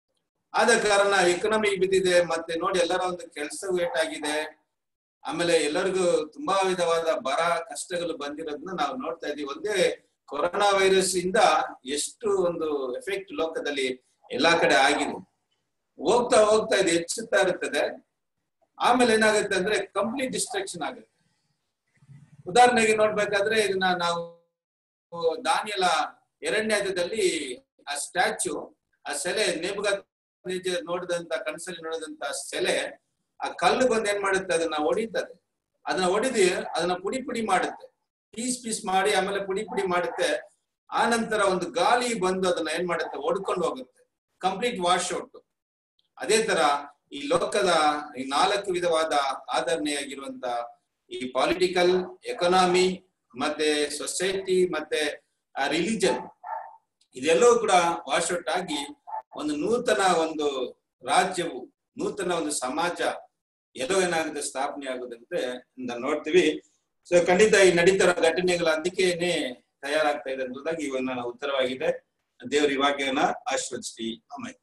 ಆದ ಕಾರಣ ಎಕನಾಮಿ ಬಿದ್ದಿದೆ ಮತ್ತೆ ನೋಡಿ ಎಲ್ಲರ ಒಂದು ಕೆಲಸ ವೇಟ್ ಆಗಿದೆ ಆಮೇಲೆ ಎಲ್ಲರಿಗೂ ತುಂಬಾ ವಿಧವಾದ ಬರ ಕಷ್ಟಗಳು ಬಂದಿರೋದನ್ನ ನಾವು ನೋಡ್ತಾ ಇದೀವಿ ಒಂದೇ ಕೊರೋನಾ ವೈರಸ್ ಇಂದ ಎಷ್ಟು ಒಂದು ಎಫೆಕ್ಟ್ ಲೋಕದಲ್ಲಿ ಎಲ್ಲಾ ಕಡೆ ಆಗಿದೆ ಹೋಗ್ತಾ ಹೋಗ್ತಾ ಇದು ಹೆಚ್ಚುತ್ತಾ ಇರುತ್ತದೆ ಆಮೇಲೆ ಏನಾಗುತ್ತೆ ಅಂದ್ರೆ ಕಂಪ್ಲೀಟ್ ಡಿಸ್ಟ್ರಕ್ಷನ್ ಆಗುತ್ತೆ ಉದಾಹರಣೆಗೆ ನೋಡ್ಬೇಕಾದ್ರೆ ಇದನ್ನ ನಾವು ದಾನಿಯಲ ಎರಡನೇ ಹಂತದಲ್ಲಿ ಆ ಸ್ಟ್ಯಾಚು ಆ ಸೆಲೆ ನೇಬುಗ ನೋಡಿದಂತ ಕನಸಲ್ಲಿ ನೋಡಿದಂತ ಸೆಲೆ ಆ ಕಲ್ಲು ಬಂದು ಏನ್ ಮಾಡುತ್ತೆ ಅದನ್ನ ಹೊಡಿತದೆ ಅದನ್ನ ಹೊಡಿದು ಅದನ್ನ ಪುಡಿ ಪುಡಿ ಮಾಡುತ್ತೆ ಪೀಸ್ ಪೀಸ್ ಮಾಡಿ ಆಮೇಲೆ ಪುಡಿ ಪುಡಿ ಮಾಡುತ್ತೆ ಆ ನಂತರ ಒಂದು ಗಾಳಿ ಬಂದು ಅದನ್ನ ಏನ್ ಮಾಡುತ್ತೆ ಹೊಡ್ಕೊಂಡು ಹೋಗುತ್ತೆ ಕಂಪ್ಲೀಟ್ ವಾಶ್ ಔಟ್ ಅದೇ ತರ ಈ ಲೋಕದ ಈ ನಾಲ್ಕು ವಿಧವಾದ ಆಧರಣೆಯಾಗಿರುವಂತ ಈ ಪಾಲಿಟಿಕಲ್ ಎಕನಾಮಿ ಮತ್ತೆ ಸೊಸೈಟಿ ಮತ್ತೆ ರಿಲಿಜನ್ ಇದೆಲ್ಲವೂ ಕೂಡ ವಾಶ್ ಔಟ್ ಆಗಿ ಒಂದು ನೂತನ ಒಂದು ರಾಜ್ಯವು ನೂತನ ಒಂದು ಸಮಾಜ ಎಲ್ಲೋ ಏನಾಗುತ್ತೆ ಸ್ಥಾಪನೆ ಆಗುದಂತೆ ಅಂತ ನೋಡ್ತೀವಿ ಸೊ ಖಂಡಿತ ಈ ನಡೀತಿರೋ ಘಟನೆಗಳ ಅದಕ್ಕೇನೆ ತಯಾರಾಗ್ತಾ ಇದೆ ಅನ್ನೋದಾಗಿ ಇವನ್ನ ಉತ್ತರವಾಗಿದೆ ದೇವ್ರ ಈ ವಾಕ್ಯನ ಆಶ್ವದಿಸಿ ಆಮೇಲೆ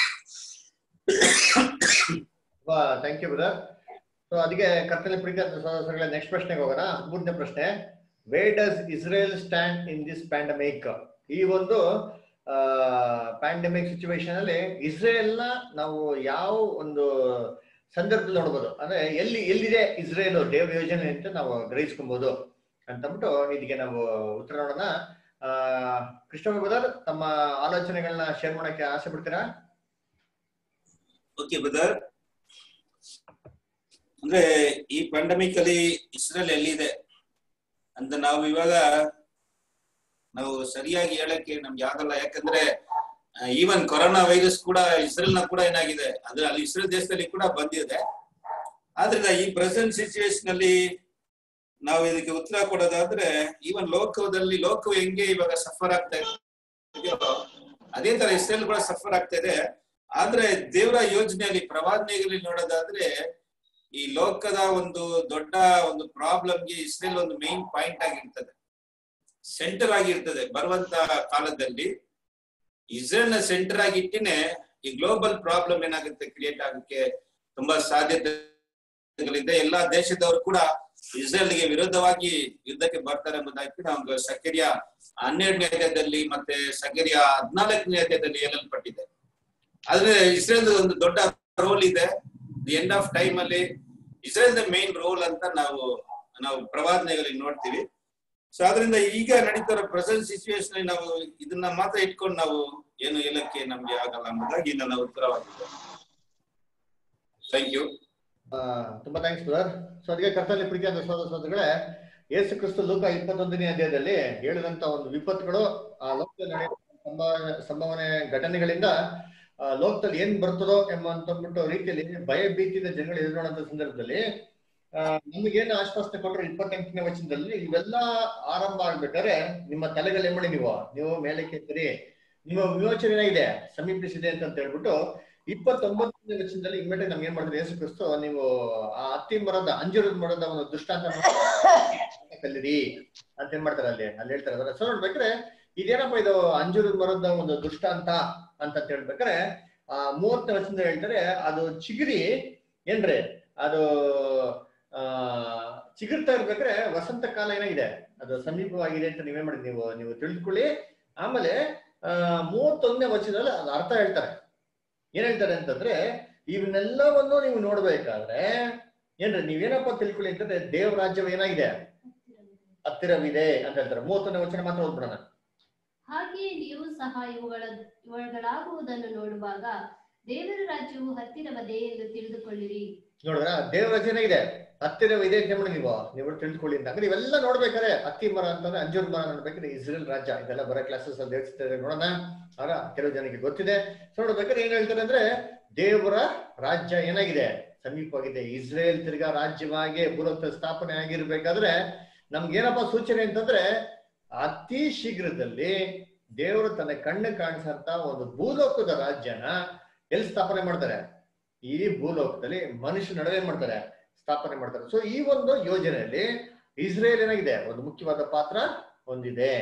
ಥ್ಯಾಂಕ್ ಯು ಬ್ರದರ್ ಸೊ ಅದಕ್ಕೆ ಕರ್ತನೆ ಪ್ರೀತಿ ಸಹೋದರಗಳೇ ನೆಕ್ಸ್ಟ್ ಪ್ರಶ್ನೆಗೆ ಹೋಗೋಣ ಮೂರನೇ ಪ್ರಶ್ನೆ where does Israel stand in this pandemic ಈ ಒಂದು ಪ್ಯಾಂಡಮಿಕ್ ಸಿಚುವೇಶನ್ ಅಲ್ಲಿ ಇಸ್ರೇಲ್ ನ ನಾವು ಯಾವ ಒಂದು ಸಂದರ್ಭದಲ್ಲಿ ನೋಡ್ಬೋದು ಅಂದ್ರೆ ಎಲ್ಲಿ ಎಲ್ಲಿದೆ ಇಸ್ರೇಲ್ ದೇವ್ರ ಯೋಜನೆ ಅಂತ ನಾವು ಗ್ರಹಿಸ್ಕೊಬಹುದು ಅಂತಂದ್ಬಿಟ್ಟು ಇದಕ್ಕೆ ನಾವು ಉತ್ತರ ನೋಡೋಣ ಆ ಕೃಷ್ಣ ಬ್ರದರ್ ತಮ್ಮ ಆಲೋಚನೆಗಳನ್ನ ಶೇರ್ ಮಾಡಕ್ಕೆ ಆಸೆ ಪಡ್ತೀರಾ ಓಕೆ ಬ್ರದರ್ ಅಂದ್ರೆ ಈ ಪ್ಯಾಂಡಮಿಕ್ ಅಲ್ಲಿ ಇಸ್ರೇಲ್ ಎಲ್ಲಿದೆ ಅಂತ ನಾವು ಇವಾಗ ನಾವು ಸರಿಯಾಗಿ ಹೇಳಕ್ಕೆ ನಮ್ಗೆ ಆಗಲ್ಲ ಯಾಕಂದ್ರೆ ಈವನ್ ಕೊರೋನಾ ವೈರಸ್ ಕೂಡ ಇಸ್ರೇಲ್ ನ ಕೂಡ ಏನಾಗಿದೆ ಅದು ಅಲ್ಲಿ ಇಸ್ರೇಲ್ ದೇಶದಲ್ಲಿ ಕೂಡ ಬಂದಿದೆ ಆದ್ರಿಂದ ಈ ಪ್ರೆಸೆಂಟ್ ಸಿಚುವೇಶನ್ ಅಲ್ಲಿ ನಾವು ಇದಕ್ಕೆ ಉತ್ತರ ಕೊಡೋದಾದ್ರೆ ಈವನ್ ಲೋಕದಲ್ಲಿ ಲೋಕವು ಹೆಂಗೆ ಇವಾಗ ಸಫರ್ ಆಗ್ತಾ ಇದೆಯೋ ಅದೇ ತರ ಇಸ್ರೇಲ್ ಕೂಡ ಸಫರ್ ಆಗ್ತಾ ಇದೆ ಆದ್ರೆ ದೇವರ ಯೋಜನೆಯಲ್ಲಿ ಪ್ರವಾದನೆಗಳಲ್ಲಿ ನೋಡೋದಾದ್ರೆ ಈ ಲೋಕದ ಒಂದು ದೊಡ್ಡ ಒಂದು ಪ್ರಾಬ್ಲಮ್ಗೆ ಇಸ್ರೇಲ್ ಒಂದು ಮೇನ್ ಪಾಯಿಂಟ್ ಆಗಿರ್ತದೆ ಸೆಂಟರ್ ಆಗಿರ್ತದೆ ಬರುವಂತ ಕಾಲದಲ್ಲಿ ಇಸ್ರೇಲ್ ನ ಸೆಂಟರ್ ಆಗಿಟ್ಟಿನೇ ಈ ಗ್ಲೋಬಲ್ ಪ್ರಾಬ್ಲಮ್ ಏನಾಗುತ್ತೆ ಕ್ರಿಯೇಟ್ ಆಗಕ್ಕೆ ತುಂಬಾ ಸಾಧ್ಯತೆಗಳಿದೆ ಎಲ್ಲಾ ದೇಶದವರು ಕೂಡ ಇಸ್ರೇಲ್ಗೆ ವಿರುದ್ಧವಾಗಿ ಯುದ್ಧಕ್ಕೆ ಬರ್ತಾರೆ ಎಂಬುದಾಗಿ ನಾವು ಸಕರಿಯ ಹನ್ನೆರಡನೇ ಅಧ್ಯಾಯದಲ್ಲಿ ಮತ್ತೆ ಸಕರಿಯ ಹದಿನಾಲ್ಕನೇ ಅಧ್ಯಾಯದಲ್ಲಿ ಹೇಳಲ್ಪಟ್ಟಿದೆ ಆದ್ರೆ ಇಸ್ರೇಲ್ ಒಂದು ದೊಡ್ಡ ರೋಲ್ ಇದೆ ದಿ ಎಂಡ್ ಆಫ್ ಟೈಮ್ ಅಲ್ಲಿ ಇಸ್ರೇಲ್ ದ ಮೇನ್ ರೋಲ್ ಅಂತ ನಾವು ನಾವು ಪ್ರವಾದನೆಗಳಲ್ಲಿ ನೋಡ್ತೀವಿ ಸೊ ಆದ್ರಿಂದ ಈಗ ನಡೀತಿರೋ ಪ್ರೆಸೆಂಟ್ ಸಿಚುವೇಶನ್ ನಾವು ಇದನ್ನ ಮಾತ್ರ ಇಟ್ಕೊಂಡು ನಾವು ಏನು ಹೇಳಕ್ಕೆ ನಮ್ಗೆ ಆಗಲ್ಲ ಎಂಬುದಾಗಿ ನನ್ನ ಉತ್ತರವಾಗಿದೆ ಥ್ಯಾಂಕ್ ಯು ಆ, ತುಂಬಾ ಥ್ಯಾಂಕ್ಸ್ ಬ್ರದರ್ ಸೊ ಅದಕ್ಕೆ ಕರ್ತವ್ಯ ಪ್ರೀತಿಯಾದ ಸೋದರ ಸೋದರಗಳೇ ಯೇಸು ಕ್ರಿಸ್ತು ಲೋಕ ಇಪ್ಪತ್ತೊಂದನೇ ಅಧ್ಯಾಯದಲ್ಲಿ ಹೇಳಿದಂತ ಒಂದು ವಿಪತ್ತುಗಳು ಆ ಲೋಕದಲ್ಲಿ ನಡೆಯುವ ಸಂಭಾವನೆ ಸಂಭಾವನೆ ಘಟನೆಗಳಿಂದ ಆ, ಲೋಕದಲ್ಲಿ ಏನ್ ಬರ್ತದೋ ಎಂಬಂತಂದ್ಬಿಟ್ಟು ರೀತಿಯಲ್ಲಿ ಭಯ ಭೀತಿಯಿಂದ ಜನಗಳು ಎದುರುವಂತ ಸಂದರ್ಭದಲ್ಲಿ ಆ, ನಮಗೇನು ಆಶ್ವಾಸನೆ ಕೊಟ್ಟರು ಇಪ್ಪತ್ತೆಂಟನೇ ವಚನದಲ್ಲಿ ಇವೆಲ್ಲ ಆರಂಭ ಆಗ್ಬೇಕಾದ್ರೆ ನಿಮ್ಮ ತಲೆಗಳು ಏನ್ ಮಾಡಿ ನೀವು ನೀವು ಮೇಲಕ್ಕೆ ಎತ್ತಿರಿ ನಿಮ್ಮ ವಿಮೋಚನೆ ಏನಾಗಿದೆ ಸಮೀಪಿಸಿದೆ ಅಂತ ಹೇಳ್ಬಿಟ್ಟು ಇಪ್ಪತ್ತೊಂಬತ್ತನೇ ವಚನದಲ್ಲಿ ಇಮ್ಮಿಡಿಯೇಟ್ ನಮ್ಗೆ ಏನ್ ಮಾಡಿದ್ರೆ ಯೇಸು ಕ್ರಿಸ್ತು ನೀವು ಆ ಹತ್ತಿ ಮರದ ಅಂಜೂರದ ಮರದ ಒಂದು ದುಷ್ಟಾಂತ ಕಲ್ಲಿರಿ ಅಂತ ಏನ್ ಮಾಡ್ತಾರೆ ಅಲ್ಲಿ ಅಲ್ಲಿ ಹೇಳ್ತಾರೆ ಅದರ ಹೆಸರು ನೋಡ್ಬೇಕಾದ್ರೆ ಇದೇನಪ್ಪ ಇದು ಅಂಜೂರದ ಮರದ ಒಂದು ದುಷ್ಟಾಂತ ಅಂತ ಹೇಳ್ಬೇಕಾರೆ ಆ ಮೂವತ್ತನೇ ವಚನದಲ್ಲಿ ಹೇಳ್ತಾರೆ ಅದು ಚಿಗುರಿ ಏನ್ರಿ ಅದು ಆ ಚಿಗುರ್ತಾ ಇರ್ಬೇಕಾದ್ರೆ ವಸಂತ ಕಾಲ ಏನಾಗಿದೆ ಅದು ಸಮೀಪವಾಗಿದೆ ಅಂತ ನೀವೇನ್ ಮಾಡಿ ನೀವು ನೀವು ತಿಳಿದುಕೊಳ್ಳಿ ಆಮೇಲೆ ಆ ಮೂವತ್ತೊಂದನೇ ವಚನದಲ್ಲಿ ಅದು ಅರ್ಥ ಹೇಳ್ತಾರೆ ಏನ್ ಹೇಳ್ತಾರೆ ಅಂತಂದ್ರೆ ಇವನ್ನೆಲ್ಲವನ್ನು ನೀವು ನೋಡ್ಬೇಕಾದ್ರೆ ಏನ್ರಿ ನೀವೇನಪ್ಪ ತಿಳ್ಕೊಳ್ಳಿ ಅಂತಂದ್ರೆ ದೇವ ರಾಜ್ಯವು ಏನಾಗಿದೆ ಹತ್ತಿರವಿದೆ ಅಂತ ಹೇಳ್ತಾರೆ ಮೂವತ್ತೊಂದನೇ ವಚನ ಮಾತ್ರ ಓದ್ಬಿಡೋಣ ಹಾಗೆಯೇ ನೀವು ಸಹ ಇವುಗಳ ಇವುಗಳಾಗುವುದನ್ನು ನೋಡುವಾಗ ದೇವರ ರಾಜ್ಯವು ಹತ್ತಿರವದೆ ಎಂದು ತಿಳಿದುಕೊಳ್ಳಿರಿ ನೋಡಿದ್ರ ದೇವ ರಾಜ್ಯ ಏನಾಗಿದೆ ಹತ್ತಿರವಿದೆ ಅಂತ ಮಾಡಿ ನೀವು ನೀವು ತಿಳ್ಕೊಳ್ಳಿ ಅಂತ ಅಂದ್ರೆ ಇವೆಲ್ಲ ನೋಡ್ಬೇಕಾರೆ ಹತ್ತಿ ಮರ ಅಂತಂದ್ರೆ ಅಂಜೂರ್ ಮರ ನೋಡ್ಬೇಕಾದ್ರೆ ಇಸ್ರೇಲ್ ರಾಜ್ಯ ಇದೆಲ್ಲ ಬರೋ ಕ್ಲಾಸಸ್ ಅಲ್ಲಿ ಹೇಳ್ತಿದ್ದಾರೆ ನೋಡೋಣ ಆಗ ಕೆಲವು ಜನಕ್ಕೆ ಗೊತ್ತಿದೆ ಸೊ ನೋಡ್ಬೇಕಾದ್ರೆ ಏನ್ ಹೇಳ್ತಾರೆ ಅಂದ್ರೆ ದೇವರ ರಾಜ್ಯ ಏನಾಗಿದೆ ಸಮೀಪವಾಗಿದೆ ಇಸ್ರೇಲ್ ತಿರ್ಗಾ ರಾಜ್ಯವಾಗಿ ಭೂಲೋಕ ಸ್ಥಾಪನೆ ಆಗಿರ್ಬೇಕಾದ್ರೆ ನಮ್ಗೇನಪ್ಪ ಸೂಚನೆ ಅಂತಂದ್ರೆ ಅತಿ ಶೀಘ್ರದಲ್ಲಿ ದೇವರು ತನ್ನ ಕಣ್ಣು ಕಾಣಿಸಂತ ಒಂದು ಭೂಲೋಕದ ರಾಜ್ಯನ ಎಲ್ಲಿ ಸ್ಥಾಪನೆ ಮಾಡ್ತಾರೆ ಈ ಭೂಲೋಕದಲ್ಲಿ ಮನುಷ್ಯ ನಡುವೆ ಏನ್ ಮಾಡ್ತಾರೆ ಸ್ಥಾಪನೆ ಮಾಡ್ತಾರೆ ಸೊ ಈ ಒಂದು ಯೋಜನೆಯಲ್ಲಿ ಇಸ್ರೇಲ್ ಏನಾಗಿದೆ ಒಂದು ಮುಖ್ಯವಾದ ಪಾತ್ರ ಹೊಂದಿದೆ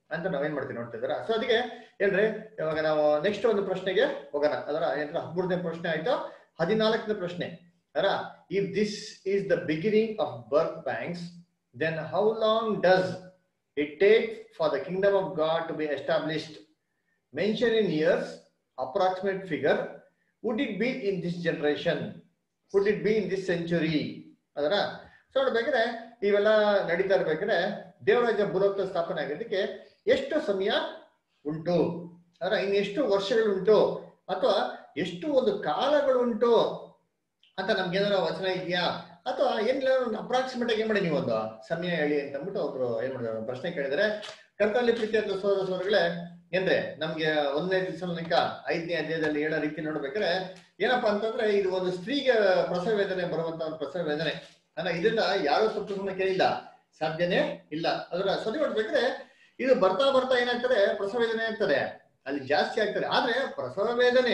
ಅಂತ ನಾವೇನ್ ಮಾಡ್ತೀವಿ ನೋಡ್ತಾ ಇದ್ದೀರಾ ಸೊ ಅದಕ್ಕೆ ಏನ್ರಿ ಇವಾಗ ನಾವು ನೆಕ್ಸ್ಟ್ ಒಂದು ಪ್ರಶ್ನೆಗೆ ಹೋಗೋಣ ಅದರ ಏನ್ರ ಹದಿಮೂರನೇ ಪ್ರಶ್ನೆ ಆಯ್ತು ಹದಿನಾಲ್ಕನೇ ಪ್ರಶ್ನೆ ಅದರ if this is the beginning of birth pangs then how long does it take for the kingdom of God to be established mention in years approximate figure would it be in this generation would it be in this century ಅದರ so ನೋಡ್ಬೇಕಾದ್ರೆ ಇವೆಲ್ಲ ನಡೀತಾ ಇರ್ಬೇಕಾದ್ರೆ ದೇವರಾಜ ಬುರೋಕ್ತ ಸ್ಥಾಪನೆ ಆಗೋದಕ್ಕೆ ಎಷ್ಟು ಸಮಯ ಉಂಟು ಅದರ ಇನ್ನು ಎಷ್ಟು ವರ್ಷಗಳುಂಟು ಅಥವಾ ಎಷ್ಟು ಒಂದು ಕಾಲಗಳುಂಟು ಅಂತ ನಮ್ಗೆ ಏನಾರ ವಚನ ಇದೆಯಾ ಅಥವಾ ಏನಿಲ್ಲ ಒಂದು ಅಪ್ರಾಕ್ಸಿಮೇಟ್ ಆಗಿ ಏನ್ ಮಾಡಿ ನೀವು ಒಂದು ಸಮಯ ಹೇಳಿ ಅಂತ ಅಂದ್ಬಿಟ್ಟು ಒಬ್ರು ಏನ್ ಮಾಡಿದ್ರು ಪ್ರಶ್ನೆ ಕೇಳಿದ್ರೆ ಕರ್ತಲ್ಲಿ ಪ್ರೀತಿಯಾದ ಸೋದರ ಸೋದರಗಳೇ ಏನ್ರೆ ನಮ್ಗೆ ಒಂದನೇ ದಿವಸನಿಕ ಐದನೇ ಅಧ್ಯಾಯದಲ್ಲಿ ಹೇಳೋ ರೀತಿ ನೋಡ್ಬೇಕಾದ್ರೆ ಏನಪ್ಪಾ ಅಂತಂದ್ರೆ ಇದು ಒಂದು ಸ್ತ್ರೀಗೆ ಪ್ರಸವ ವೇದನೆ ಬರುವಂತ ಒಂದು ಪ್ರಸವ ವೇದನೆ ಅಲ್ಲ ಇದನ್ನ ಯಾರು ಸ್ವಲ್ಪ ಸುಮ್ಮನೆ ಕೇಳಿಲ್ಲ ಸಾಧ್ಯನೇ ಇಲ್ಲ ಅದರ ಸರಿ ನೋಡ್ಬೇಕಾದ್ರೆ ಇದು ಬರ್ತಾ ಬರ್ತಾ ಏನಾಗ್ತದೆ ಪ್ರಸವ ವೇದನೆ ಆಗ್ತದೆ ಅಲ್ಲಿ ಜಾಸ್ತಿ ಆಗ್ತದೆ ಆದ್ರೆ ಪ್ರಸವ ವೇದನೆ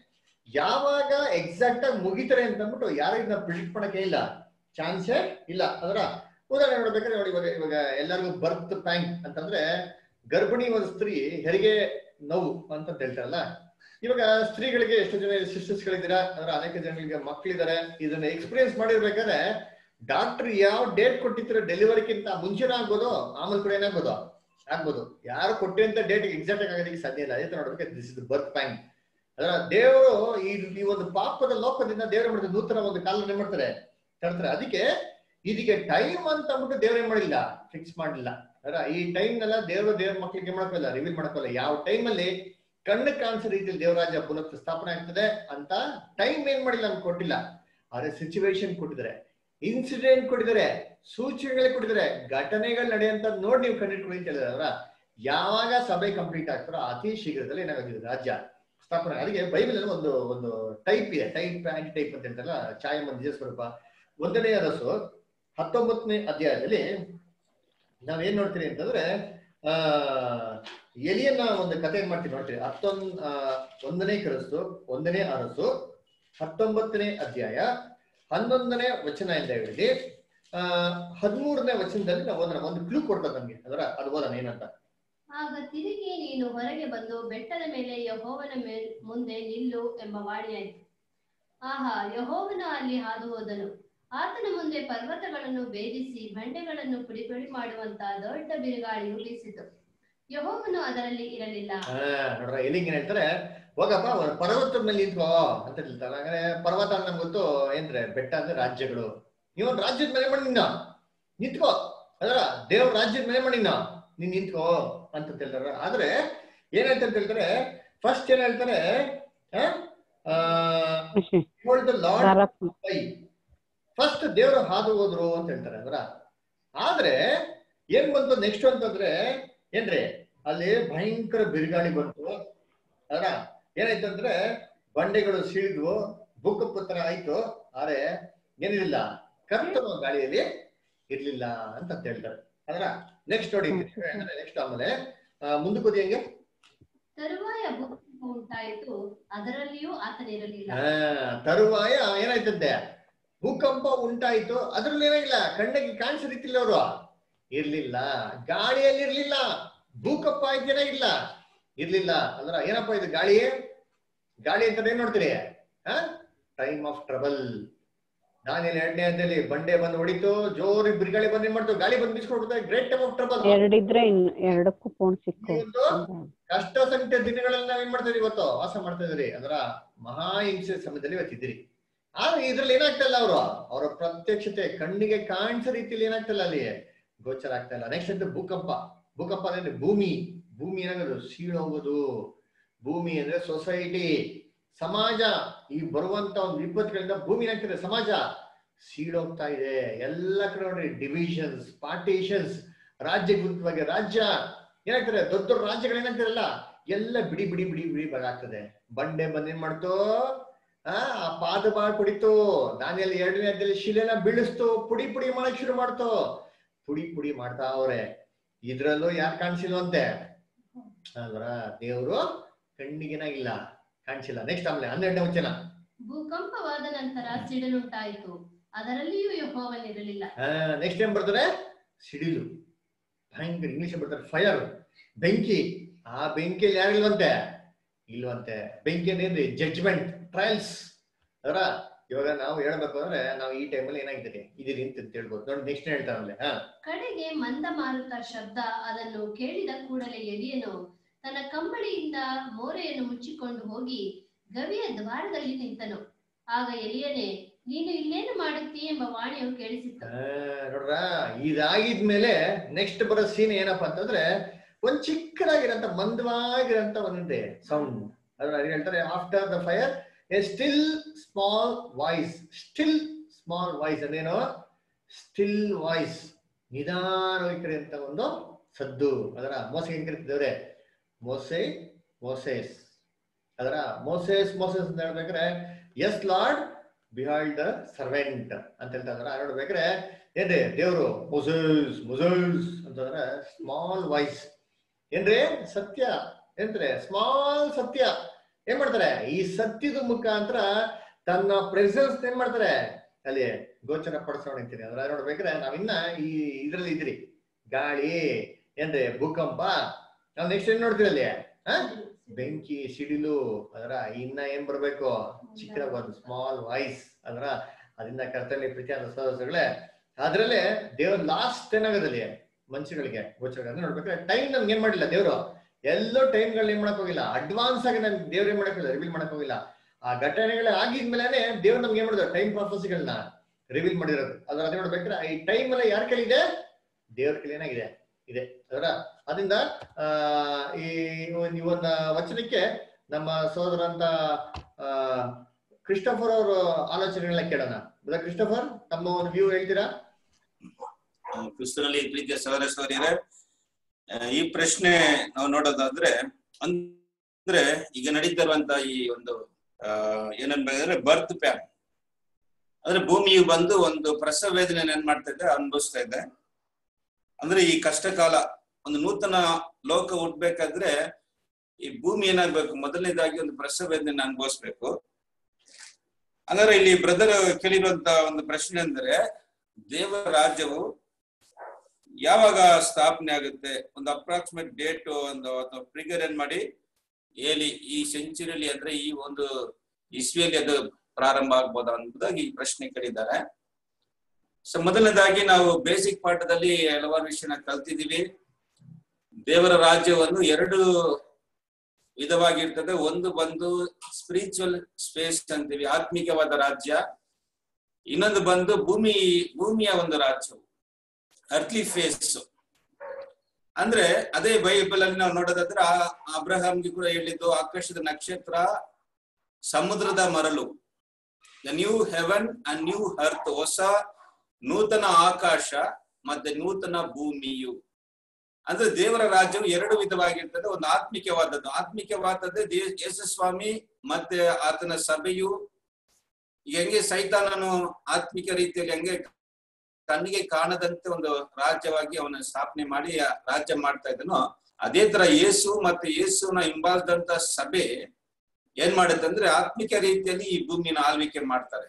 ಯಾವಾಗ ಎಕ್ಸಾಕ್ಟ್ ಆಗಿ ಮುಗಿತಾರೆ ಅಂತ ಅಂದ್ಬಿಟ್ಟು ಯಾರು ಇದನ್ನ ಪ್ರಿಡಿಕ್ಟ್ ಮಾಡಕ್ಕೆ ಇಲ್ಲ ಚಾನ್ಸೇ ಇಲ್ಲ ಅದರ ಉದಾಹರಣೆ ನೋಡ್ಬೇಕಾದ್ರೆ ನೋಡಿ ಇವಾಗ ಇವಾಗ ಎಲ್ಲರಿಗೂ ಬರ್ತ್ ಪ್ಯಾಂಕ್ ಅಂತಂದ್ರೆ ಗರ್ಭಿಣಿ ಒಂದು ಸ್ತ್ರೀ ಹೆರಿಗೆ ನೋವು ಅಂತ ಹೇಳ್ತಾರಲ್ಲ ಇವಾಗ ಸ್ತ್ರೀಗಳಿಗೆ ಎಷ್ಟು ಜನ ಸಿಸ್ಟರ್ಸ್ ಗಳಿದ್ದೀರಾ ಅಂದ್ರೆ ಅನೇಕ ಜನಗಳಿಗೆ ಮಕ್ಕಳಿದ್ದಾರೆ ಇದನ್ನ ಎಕ್ಸ್ಪೀರಿಯನ್ಸ್ ಮಾಡಿರ್ಬೇಕಾದ್ರೆ ಡಾಕ್ಟರ್ ಯಾವ ಡೇಟ್ ಕೊಟ್ಟಿರ್ತಾರೆ ಡೆಲಿವರಿಗಿಂತ ಮುಂಚೆನೇ ಆಗ್ಬೋದು ಆಮೇಲೆ ಕೂಡ ಏನಾಗ್ಬೋದು ಆಗ್ಬೋದು ಯಾರು ಕೊಟ್ಟಿರಂತ ಡೇಟ್ ಎಕ್ಸಾಕ್ಟ್ ಆಗಿ ಆಗೋದಕ್ಕೆ ಸಾಧ್ಯ ಇಲ್ಲ ಅದೇ ತರ ನೋಡ್ಬೇಕು ದಿಸ್ ಇಸ್ ಬರ್ತ್ ಪ್ಯಾಂಕ್ ಅದರ ದೇವರು ಈ ಈ ಒಂದು ಪಾಪದ ಲೋಕದಿಂದ ದೇವರು ಮಾಡ್ತಾರೆ ನೂತನ ಒಂದು ಕಾಲ ಮಾಡ್ತಾರೆ ತರ್ತಾರೆ ಅದಕ್ಕೆ ಇದಕ್ಕೆ ಟೈಮ್ ಅಂತ ಅಂದ್ಬಿಟ್ಟು ದೇವ್ರ ಏನ್ ಮಾಡಿಲ್ಲ ಫಿಕ್ಸ್ ಮಾಡಿಲ್ಲ ಅದರ ಈ ಟೈಮ್ ನೆಲ್ಲ ದೇವರು ದೇವ್ರ ಮಕ್ಕಳಿಗೆ ಮಾಡ್ಕೋಲ್ಲ ರಿವೀಲ್ ಮಾಡ್ಕೋಲ್ಲ ಯಾವ ಟೈಮ್ ಅಲ್ಲಿ ಕಣ್ಣು ಕಾಣಿಸೋ ರೀತಿಯಲ್ಲಿ ದೇವರಾಜ ಪುನಃ ಸ್ಥಾಪನೆ ಆಗ್ತದೆ ಅಂತ ಟೈಮ್ ಏನ್ ಮಾಡಿಲ್ಲ ನಮ್ಗೆ ಕೊಟ್ಟಿಲ್ಲ ಆದ್ರೆ ಸಿಚುವೇಶನ್ ಕೊಟ್ಟಿದ್ದಾರೆ ಇನ್ಸಿಡೆಂಟ್ ಕೊಟ್ಟಿದ್ದಾರೆ ಸೂಚನೆಗಳು ಕೊಟ್ಟಿದ್ದಾರೆ ಘಟನೆಗಳು ನಡೆಯಂತ ನೋಡಿ ನೀವು ಕಂಡಿಟ್ಕೊಳ್ಳಿ ಅಂತ ಹೇಳಿದ್ರೆ ಅವರ ಯಾವಾಗ ಸಭೆ ಕಂಪ್ಲೀಟ್ ಆಗ್ತಾರೋ ಅತಿ ಶೀಘ್ರದಲ್ಲಿ ಏನಾಗುತ್ತೆ ರಾಜ್ಯ ಸ್ಥಾಪನೆ ಅದಕ್ಕೆ ಬೈಬಲ್ ಅಲ್ಲಿ ಒಂದು ಒಂದು ಟೈಪ್ ಇದೆ ಟೈಪ್ ಆಂಟಿ ಟೈಪ್ ಅಂತ ಹೇಳ್ತಾರಲ್ಲ ಛಾಯಮ್ಮ ನಿಜ ಸ್ವರೂಪ ಒಂದನೇ ಅರಸು ಹತ್ತೊಂಬತ್ತನೇ ಅಧ್ಯಾಯದಲ್ಲಿ ನಾವೇನ್ ನೋಡ್ತೀವಿ ಅಂತಂದ್ರೆ ಆ ಎಲಿಯನ್ನ ಒಂದು ಕಥೆ ಏನ್ ಮಾಡ್ತೀವಿ ನೋಡ್ತೀವಿ ಹತ್ತೊಂದ್ ಆ, ಒಂದನೇ ಕರಸು ಒಂದನೇ ಅರಸು ಹತ್ತೊಂಬತ್ತನೇ ಅಧ್ಯಾಯ ಹನ್ನೊಂದನೇ ವಚನ ಇಂದ ಹಿಡಿದು ಆ ಹದಿಮೂರನೇ ವಚನದಲ್ಲಿ ನಾವು ಓದೋಣ ಒಂದು ಕ್ಲೂ ಕೊಡ್ತದೆ ನಮ್ಗೆ ಅದರ ಅದು ಓದೋಣ ಏನಂತ ಆಗ ತಿರುಗಿ ನೀನು ಹೊರಗೆ ಬಂದು ಬೆಟ್ಟದ ಮೇಲೆ ಯಹೋವನ ಮೇಲ್ ಮುಂದೆ ನಿಲ್ಲು ಎಂಬ ವಾಣಿಯಾಯಿತು ಆಹಾ ಯಹೋವನು ಅಲ್ಲಿ ಹಾದು ಹೋದನು ಆತನ ಮುಂದೆ ಪರ್ವತಗಳನ್ನು ಭೇದಿಸಿ ಬಂಡೆಗಳನ್ನು ಪುಡಿ ಪುಡಿ ಮಾಡುವಂತ ದೊಡ್ಡ ಬಿರುಗಾಳಿಯು ಬೀಸಿತು ಯಹೋವನು ಅದರಲ್ಲಿ ಇರಲಿಲ್ಲ ಆ ನೋಡ್ರ ಎಲ್ಲಿಗೆ ಏನ್ ಹೇಳ್ತಾರೆ ಹೋಗಪ್ಪ ಒಂದು ಪರ್ವತದ ಮೇಲೆ ನಿಂತ್ಕೋ ಅಂತ ಹೇಳ್ತಾರೆ ಹಾಗಾದ್ರೆ ಪರ್ವತ ಅಂದ್ರೆ ನಮ್ಗೆ ಗೊತ್ತು ಏನ್ರೆ ಬೆಟ್ಟ ಅಂದ್ರೆ ರಾಜ್ಯಗಳು ನೀವೊಂದು ರಾಜ್ಯದ ಮೇಲೆ ಮಾಡಿ ನಿನ್ನ ನಿಂತ್ಕೋ ಅದರ ದೇವ್ರ ರಾಜ್ಯದ ಮೇಲೆ ಮಾಡಿ ನಿನ್ನ ನೀನ್ ನಿಂತ್ಕೋ ಅಂತ ಹೇಳ್ತಾರೆ ಆದ್ರೆ ಏನ್ ಹೇಳ್ತಾರೆ ಅಂತ ಹೇಳ್ತಾರೆ ಫಸ್ಟ್ ಏನ್ ಹೇಳ್ತಾರೆ ಲಾರ್ಡ್ ಕೈ ಫಸ್ಟ್ ದೇವರು ಹಾದು ಹೋದ್ರು ಅಂತ ಹೇಳ್ತಾರೆ ಅಂದ್ರ ಆದ್ರೆ ಏನ್ ಬಂತು ನೆಕ್ಸ್ಟ್ ಅಂತಂದ್ರೆ ಏನ್ರಿ ಅಲ್ಲಿ ಭಯಂಕರ ಬಿರುಗಾಳಿ ಬಂತು ಅದರ ಏನಾಯ್ತು ಅಂದ್ರೆ ಬಂಡೆಗಳು ಸಿಡಿದ್ವು ಭೂಕಂಪ ತರ ಆಯ್ತು ಆದ್ರೆ ಏನಿರಲಿಲ್ಲ ಕರ್ತನ ಗಾಳಿಯಲ್ಲಿ ಇರ್ಲಿಲ್ಲ ಅಂತ ಅಂತ ಹೇಳ್ತಾರೆ ಅದರ ನೆಕ್ಸ್ಟ್ ನೋಡಿ ನೆಕ್ಸ್ಟ್ ಆಮೇಲೆ ಆ, ಮುಂದಕ್ಕೆ ಹೋದಿ ಹೆಂಗೆ ತರುವಾಯ ಭೂಕಂಪ ಉಂಟಾಯಿತು ಅದರಲ್ಲಿಯೂ ಆತನಿರಲಿಲ್ಲ ಆ, ತರುವಾಯ ಏನಾಯ್ತಂತೆ ಭೂಕಂಪ ಉಂಟಾಯ್ತು ಅದ್ರಲ್ಲಿ ಏನಾಗಿಲ್ಲ ಕಣ್ಣಿಗೆ ಕಾಣಿಸೋ ರೀತಿಲಿ ಅವರು ಇರ್ಲಿಲ್ಲ ಗಾಳಿಯಲ್ಲಿ ಇರ್ಲಿಲ್ಲ ಭೂಕಂಪ ಆಯ್ತೇನೇ ಇಲ್ಲ ಇರ್ಲಿಲ್ಲ ಅಂದ್ರ ಏನಪ್ಪಾ ಇದು ಗಾಳಿ ಗಾಳಿ ಅಂತ ಏನ್ ನೋಡ್ತೀರಿ ಟೈಮ್ ಆಫ್ ಟ್ರಬಲ್ ನಾನೇನ್ ಎರಡನೇ ಹಂತದಲ್ಲಿ ಬಂಡೆ ಬಂದು ಹೊಡಿತು ಜೋರಿ ಬಿರುಗಾಳಿ ಬಂದ್ ಏನ್ ಮಾಡ್ತು ಗಾಳಿ ಬಂದು ಬಿಸ್ಕೊಡ್ಬಿಡ್ತಾರೆ ಗ್ರೇಟ್ ಟೈಮ್ ಆಫ್ ಟ್ರಬಲ್ ಎರಡಿದ್ರೆ ಇನ್ ಎರಡಕ್ಕೂ ಫೋನ್ ಸಿಕ್ಕು ಒಂದು ಕಷ್ಟ ಸಂಖ್ಯೆ ದಿನಗಳಲ್ಲಿ ನಾವ್ ಏನ್ ಮಾಡ್ತಾ ಇದೀವಿ ಇವತ್ತು ವಾಸ ಮಾಡ್ತಾ ಇದೀರಿ ಅಂದ್ರ ಮಹಾ ಹಿಂಸೆ ಸಮಯದಲ್ಲಿ ಇವತ್ತಿದ್ದೀರಿ ಆದ್ರೆ ಇದ್ರಲ್ಲಿ ಏನಾಗ್ತಾ ಇಲ್ಲ ಅವರು ಅವರ ಪ್ರತ್ಯಕ್ಷತೆ ಕಣ್ಣಿಗೆ ಕಾಣಿಸೋ ರೀತಿಯಲ್ಲಿ ಏನಾಗ್ತಾ ಇಲ್ಲ ಅಲ್ಲಿ ಗೋಚರ ಆಗ್ತಾ ಇಲ್ಲ ನೆಕ್ಸ್ಟ್ ಅಂದ್ರೆ ಭೂಕಂಪ ಭೂಕಂಪ ಅಂದ್ರೆ ಭೂಮಿ ಭೂಮಿ ಏನಾಗೋದು ಸೀಳೋಗೋದು ಭೂಮಿ ಅಂದ್ರೆ ಸೊಸೈಟಿ ಸಮಾಜ ಈ ಬರುವಂತ ಒಂದು ವಿಪತ್ತುಗಳಿಂದ ಭೂಮಿ ಏನಾಗ್ತಿದೆ ಸಮಾಜ ಸೀಳೋಗ್ತಾ ಇದೆ ಎಲ್ಲ ಕಡೆ ನೋಡ್ರಿ ಡಿವಿಷನ್ಸ್ ಪಾರ್ಟಿಷನ್ಸ್ ರಾಜ್ಯ ಗುರುತವಾಗಿ ರಾಜ್ಯ ಏನಾಗ್ತದೆ ದೊಡ್ಡ ದೊಡ್ಡ ರಾಜ್ಯಗಳು ಏನಾಗ್ತಿರಲ್ಲ ಎಲ್ಲ ಬಿಡಿ ಬಿಡಿ ಬಿಡಿ ಬಿಡಿ ಬರಾಗ್ತದೆ ಬಂಡೆ ಬಂದ್ ಏನ್ ಮಾಡ್ತು ಆ ಆ ಪಾದ ಬಾಳ್ ಕುಡಿತು ದಾನಿಯಲ್ಲಿ ಎರಡನೇ ಅಧ್ಯಾಯದಲ್ಲಿ ಶಿಲೆನ ಬೀಳಿಸ್ತು ಪುಡಿ ಪುಡಿ ಮಾಡಕ್ ಶುರು ಮಾಡ್ತು ಪುಡಿ ಪುಡಿ ಮಾಡ್ತಾ ಅವ್ರೆ ಇದ್ರಲ್ಲೂ ಯಾರು ಕಾಣಿಸಿಲ್ವಂತೆ ಅಲ್ವರ ದೇವ್ರು ಕಣ್ಣಿಗೇನಾಗಿಲ್ಲ ಕಾಣಿಸಿಲ್ಲ ನೆಕ್ಸ್ಟ್ ಆಮೇಲೆ ಹನ್ನೆರಡನೇ ವಚನ ಭೂಕಂಪವಾದ ನಂತರ ಸಿಡಿಲುಂಟಾಯಿತು ಅದರಲ್ಲಿಯೂ ಯಹೋವನಿರಲಿಲ್ಲ ನೆಕ್ಸ್ಟ್ ಏನ್ ಬರ್ತಾರೆ ಸಿಡಿಲು ಭಯಂಕರ ಇಂಗ್ಲಿಷ್ ಬರ್ತಾರೆ ಫೈರ್ ಬೆಂಕಿ ಆ ಬೆಂಕಿಯಲ್ಲಿ ಯಾರಿಲ್ವಂತೆ ಇಲ್ವಂತೆ ಬೆಂಕಿ ಏನ್ರಿ ಜಡ್ಜ್ಮೆಂಟ್ ಟ್ರಯಲ್ಸ್ ಅದರ ಇವಾಗ ನಾವು ಹೇಳ್ಬೇಕು ಅಂದ್ರೆ ನಾವು ಈ ಟೈಮಲ್ಲಿ ಏನಾಗಿದ್ದೀರಿ ಇದೀರಿ ಅಂತ ಹೇಳ್ಬೋದು ನೋಡಿ ನೆಕ್ಸ್ಟ್ ಹೇಳ್ತಾರಲ್ಲ ಹಾ ಕಡೆಗೆ ಮಂದ ಮಾರುತ ಶಬ್ದ ಅದನ್ನು ಕೇಳಿದ ಕೂಡಲೇ ಎಲಿಯನು ತನ್ನ ಕಂಬಳಿಯಿಂದ ಮೋರೆಯನ್ನು ಮುಚ್ಚಿಕೊಂಡು ಹೋಗಿ ಗವಿಯ ದ್ವಾರದಲ್ಲಿ ನಿಂತನು ಆಗ ಎಲಿಯನೇ ನೀನು ಇಲ್ಲೇನು ಮಾಡುತ್ತೀ ಎಂಬ ವಾಣಿಯು ಕೇಳಿಸಿತು ಆ, ನೋಡ್ರ ಇದಾಗಿದ್ಮೇಲೆ ನೆಕ್ಸ್ಟ್ ಬರೋ ಸೀನ್ ಏನಪ್ಪಾ ಅಂತಂದ್ರೆ ಒಂದ್ ಚಿಕ್ಕದಾಗಿರಂತ ಮಂದವಾಗಿರಂತ ಒಂದಿದೆ ಸೌಂಡ್ ಅದ್ರ ಅದ್ ಹೇಳ್ತಾರೆ after the fire a still small voice still small voice ಅದೇನೋ ಸ್ಟಿಲ್ ವಾಯ್ಸ್ ನಿಧಾನವಾಗಿ ಅಂತ ಒಂದು ಸದ್ದು ಅದರ ಮೋಸ ಏನ್ ಕರಿತಿದ್ದೇವ್ರೆ ಮೋಸೆ ಮೋಸೆಸ್ ಅದರ ಮೋಸೆಸ್ ಮೋಸೆಸ್ ಅಂತ ಹೇಳ್ಬೇಕಾದ್ರೆ yes Lord behold the servant ಅಂತ ಹೇಳ್ತಾರೆ ನೋಡ್ಬೇಕಾದ್ರೆ ಏನ್ರಿ ದೇವ್ರು ಮೊಸಸ್ ಮೊಸಸ್ ಅಂತಂದ್ರೆ ಸ್ಮಾಲ್ ವಾಯ್ಸ್ ಏನ್ರಿ ಸತ್ಯ ಏನ್ರಿ ಸ್ಮಾಲ್ ಸತ್ಯ ಏನ್ ಮಾಡ್ತಾರೆ ಈ ಸತ್ಯದ ಮುಖಾಂತರ ತನ್ನ ಪ್ರೆಸೆನ್ಸ್ ಏನ್ ಮಾಡ್ತಾರೆ ಅಲ್ಲಿ ಗೋಚರ ಪಡಿಸೋಣ ಅಂತೀನಿ ಅದ್ರ ನೋಡ್ಬೇಕಾದ್ರೆ ನಾವಿನ್ನ ಈ ಇದ್ರಲ್ಲಿ ಇದ್ರಿ ಗಾಳಿ ಏನ್ರಿ ಭೂಕಂಪ ನಾವ್ ನೆಕ್ಸ್ಟ್ ಏನ್ ನೋಡ್ತೀವಿ ಅಲ್ಲಿ ಆ? ಬೆಂಕಿ ಸಿಡಿಲು ಅದರ ಇನ್ನ ಏನ್ ಬರ್ಬೇಕು ಚಿಕ್ಕದಾಗ ಒಂದು ಸ್ಮಾಲ್ ವಾಯ್ಸ್ ಅದರ ಅದರಿಂದ ಕರ್ತಲ್ಲಿ ಪ್ರೀತಿಯಾದ ಸಹೋದರಗಳೇ ಅದ್ರಲ್ಲೇ ದೇವ್ರ ಲಾಸ್ಟ್ ಏನಾಗೋದಲ್ಲಿ ಮನುಷ್ಯಗಳಿಗೆ ಗೋಚರ ಅಂದ್ರೆ ನೋಡ್ಬೇಕಾದ್ರೆ ಟೈಮ್ ನಮ್ಗೆ ಏನ್ ಮಾಡಿಲ್ಲ ದೇವ್ರು ಎಲ್ಲೋ ಟೈಮ್ಗಳನ್ನ ಏನ್ ಮಾಡಕ್ ಹೋಗಿಲ್ಲ ಅಡ್ವಾನ್ಸ್ ಆಗಿ ನಮ್ಗೆ ದೇವ್ರ ಏನ್ ಮಾಡಕ್ ಹೋಗಿಲ್ಲ ರಿವೀಲ್ ಮಾಡಕ್ ಹೋಗಿಲ್ಲ ಆ ಘಟನೆಗಳು ಆಗಿದ್ಮೇಲೆ ದೇವ್ರು ನಮ್ಗೆ ಏನ್ ಮಾಡಿದ್ರು ಟೈಮ್ ಪ್ರಾಫಸಿಗಳನ್ನ ರಿವೀಲ್ ಮಾಡಿರೋದು ಅದ್ರ ಅದೇ ನೋಡ್ಬೇಕಾದ್ರೆ ಈ ಟೈಮ್ ಎಲ್ಲ ಯಾರ ಕೈಲಿದೆ ದೇವ್ರ ಕೈಲಿ ಏನಾಗಿದೆ ಇದೆ ಅದರ ಅದರಿಂದ ಆ ಈ ಒಂದ್- ಈ ಒಂದು ವಚನಕ್ಕೆ ನಮ್ಮ ಸಹೋದರ ಅಂತ ಆ ಕ್ರಿಸ್ಟಫರ್ ಅವರು ಆಲೋಚನೆಗಳನ್ನ ಕೇಳೋಣ ಬ್ರದರ್ ಕ್ರಿಸ್ಟಫರ್ ತಮ್ಮ ಒಂದು ವ್ಯೂ ಹೇಳ್ತೀರಾ ಆ, ಕ್ರಿಸ್ತನಲ್ಲಿ ಪ್ರೀತಿಯ ಸಹೋದರ ಸಹೋದರಿಯರೇ ಆ, ಈ ಪ್ರಶ್ನೆ ನಾವು ನೋಡೋದಾದ್ರೆ ಅಂದ್ರೆ ಈಗ ನಡೀತಿರುವಂತ ಈ ಒಂದು ಆ ಏನನ್ಬೇಕಂದ್ರೆ ಬರ್ತ್ ಪ್ಯಾನ್ ಅಂದ್ರೆ ಭೂಮಿಯು ಬಂದು ಒಂದು ಪ್ರಸವ ವೇದನೆ ಏನ್ ಮಾಡ್ತಾ ಇದೆ ಅನುಭವಿಸ್ತಾ ಇದೆ ಅಂದ್ರೆ ಈ ಕಷ್ಟ ಕಾಲ ಒಂದು ನೂತನ ಲೋಕ ಹುಟ್ಬೇಕಾದ್ರೆ ಈ ಭೂಮಿ ಏನಾಗ್ಬೇಕು ಮೊದಲನೇದಾಗಿ ಒಂದು ಪ್ರಸವ ವೇದನೆ ಅನುಭವಿಸ್ಬೇಕು ಹಂಗಾದ್ರೆ ಇಲ್ಲಿ ಬ್ರದರ್ ಕೇಳಿರುವಂತ ಒಂದು ಪ್ರಶ್ನೆ ಅಂದ್ರೆ ದೇವರ ರಾಜ್ಯವು ಯಾವಾಗ ಸ್ಥಾಪನೆ ಆಗುತ್ತೆ ಒಂದು ಅಪ್ರಾಕ್ಸಿಮೇಟ್ ಡೇಟ್ ಒಂದು ಅಥವಾ ಫಿಗರ್ ಏನ್ ಮಾಡಿ ಹೇಳಿ ಈ ಸೆಂಚುರಿಯಲ್ಲಿ ಅಂದ್ರೆ ಈ ಒಂದು ಇಸ್ವಿಯಲ್ಲಿ ಅದು ಪ್ರಾರಂಭ ಆಗ್ಬೋದಾ ಅನ್ನೋದಾಗಿ ಈ ಪ್ರಶ್ನೆ ಕೇಳಿದ್ದಾರೆ ಸೊ ಮೊದಲನೇದಾಗಿ ನಾವು ಬೇಸಿಕ್ ಪಾಠದಲ್ಲಿ ಹಲವಾರು ವಿಷಯನ ಕಲ್ತಿದೀವಿ ದೇವರ ರಾಜ್ಯವನ್ನು ಎರಡು ವಿಧವಾಗಿರ್ತದೆ ಒಂದು ಬಂದು ಸ್ಪಿರಿಚುವಲ್ ಸ್ಪೇಸ್ ಅಂತೀವಿ ಆತ್ಮಿಕವಾದ ರಾಜ್ಯ ಇನ್ನೊಂದು ಬಂದು ಭೂಮಿ ಭೂಮಿಯ ಒಂದು ರಾಜ್ಯವು ಅರ್ತ್ಲಿ ಫೇಸ್ ಅಂದ್ರೆ ಅದೇ ಬೈಬಲ್ ಅಲ್ಲಿ ನಾವು ನೋಡೋದಾದ್ರೆ ಆ ಅಬ್ರಹಾಂಗೆ ಕೂಡ ಹೇಳಿದ್ದು ಆಕಾಶದ ನಕ್ಷತ್ರ ಸಮುದ್ರದ ಮರಳು the new heaven and new earth ಹೊಸ ನೂತನ ಆಕಾಶ ಮತ್ತೆ ನೂತನ ಭೂಮಿಯು ಅಂದ್ರೆ ದೇವರ ರಾಜ್ಯವು ಎರಡು ವಿಧವಾಗಿರ್ತದೆ ಒಂದು ಆತ್ಮಿಕವಾದದ್ದು ಆತ್ಮಿಕವಾದದ್ದೇ ದೇ ಯೇಸು ಸ್ವಾಮಿ ಮತ್ತೆ ಆತನ ಸಭೆಯು ಈಗ ಹೆಂಗೆ ಸೈತಾನನು ಆತ್ಮಿಕ ರೀತಿಯಲ್ಲಿ ಹೆಂಗೆ ಕಣ್ಣಿಗೆ ಕಾಣದಂತೆ ಒಂದು ರಾಜ್ಯವಾಗಿ ಅವನ ಸ್ಥಾಪನೆ ಮಾಡಿ ಆ ರಾಜ್ಯ ಮಾಡ್ತಾ ಇದ್ದನೋ ಅದೇ ತರ ಯೇಸು ಮತ್ತೆ ಯೇಸುನ ಹಿಂಬಾಲಿಸಿದಂತ ಸಭೆ ಏನ್ ಮಾಡುತ್ತೆ ಅಂದ್ರೆ ಆತ್ಮಿಕ ರೀತಿಯಲ್ಲಿ ಈ ಭೂಮಿನ ಆಳ್ವಿಕೆ ಮಾಡ್ತಾರೆ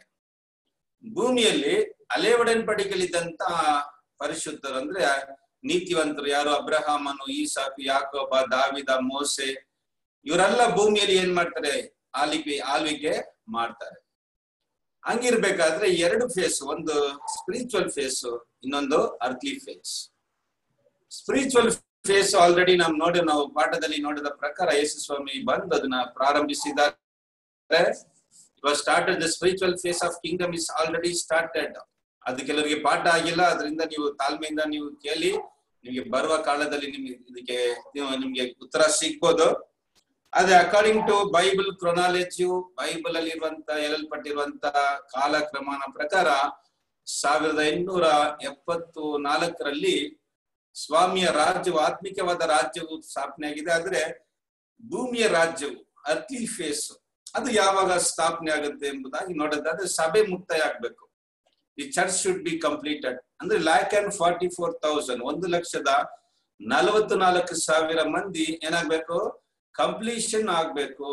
ಭೂಮಿಯಲ್ಲಿ ಅಲೆ ಒಡನ್ಪಡಿಕೆಗಳಿದ್ದಂತ ಪರಿಶುದ್ಧರು ಅಂದ್ರೆ ನೀತಿವಂತರು ಯಾರು ಅಬ್ರಹಾಮನು ಈಸಾಕು ಯಾಕೋಬ ದಾವಿದ ಮೋಸೆ ಇವರೆಲ್ಲ ಭೂಮಿಯಲ್ಲಿ ಏನ್ ಮಾಡ್ತಾರೆ ಆಳ್ವಿಕೆ ಆಳ್ವಿಕೆ ಮಾಡ್ತಾರೆ ಹಂಗಿರ್ಬೇಕಾದ್ರೆ ಎರಡು ಫೇಸ್ ಒಂದು ಸ್ಪಿರಿಚುವಲ್ ಫೇಸ್ ಇನ್ನೊಂದು earthly phase spiritual phase already ನಾವು ನೋಡಿ ನಾವು ಪಾಠದಲ್ಲಿ ನೋಡಿದ ಪ್ರಕಾರ ಯೇಸು ಸ್ವಾಮಿ ಬಂದು ಅದನ್ನ ಪ್ರಾರಂಭಿಸಿದ್ದಾರೆ ಇವಾಗ started the spiritual phase of kingdom is already started ಅದು ಕೆಲವರಿಗೆ ಪಾಠ ಆಗಿಲ್ಲ ಅದರಿಂದ ನೀವು ತಾಳ್ಮೆಯಿಂದ ನೀವು ಕೇಳಿ ನಿಮಗೆ ಬರುವ ಕಾಲದಲ್ಲಿ ನಿಮ್ಗೆ ಇದಕ್ಕೆ ನೀವು- ನಿಮ್ಗೆ ಉತ್ತರ ಸಿಗ್ಬೋದು ಅದೇ ಅಕಾರ್ಡಿಂಗ್ ಟು ಬೈಬಲ್ ಕ್ರೊನಾಲಜಿಯು ಬೈಬಲ್ ಅಲ್ಲಿ ಇರುವಂತ ಹೇಳಲ್ಪಟ್ಟಿರುವಂತ ಕಾಲಕ್ರಮನ ಪ್ರಕಾರ ಸಾವಿರದ ಎಂಟುನೂರ ಎಪ್ಪತ್ತು ನಾಲ್ಕರಲ್ಲಿ ಸ್ವಾಮಿಯ ರಾಜ್ಯವು ಆತ್ಮಿಕವಾದ ರಾಜ್ಯವು ಸ್ಥಾಪನೆ ಆಗಿದೆ ಆದ್ರೆ ಭೂಮಿಯ ರಾಜ್ಯವು ಅರ್ಲಿ ಫೇಸ್ ಅದು ಯಾವಾಗ ಸ್ಥಾಪನೆ ಆಗುತ್ತೆ ಎಂಬುದಾಗಿ ನೋಡೋದಾದ್ರೆ ಸಭೆ ಮುಕ್ತಾಯ ಆಗ್ಬೇಕು the church should be completed ಅಂದ್ರೆ lakh and forty four thousand ಒಂದು ಲಕ್ಷದ ನಲವತ್ತು ನಾಲ್ಕು ಸಾವಿರ ಮಂದಿ ಏನಾಗ್ಬೇಕು ಕಂಪ್ಲೀಷನ್ ಆಗ್ಬೇಕು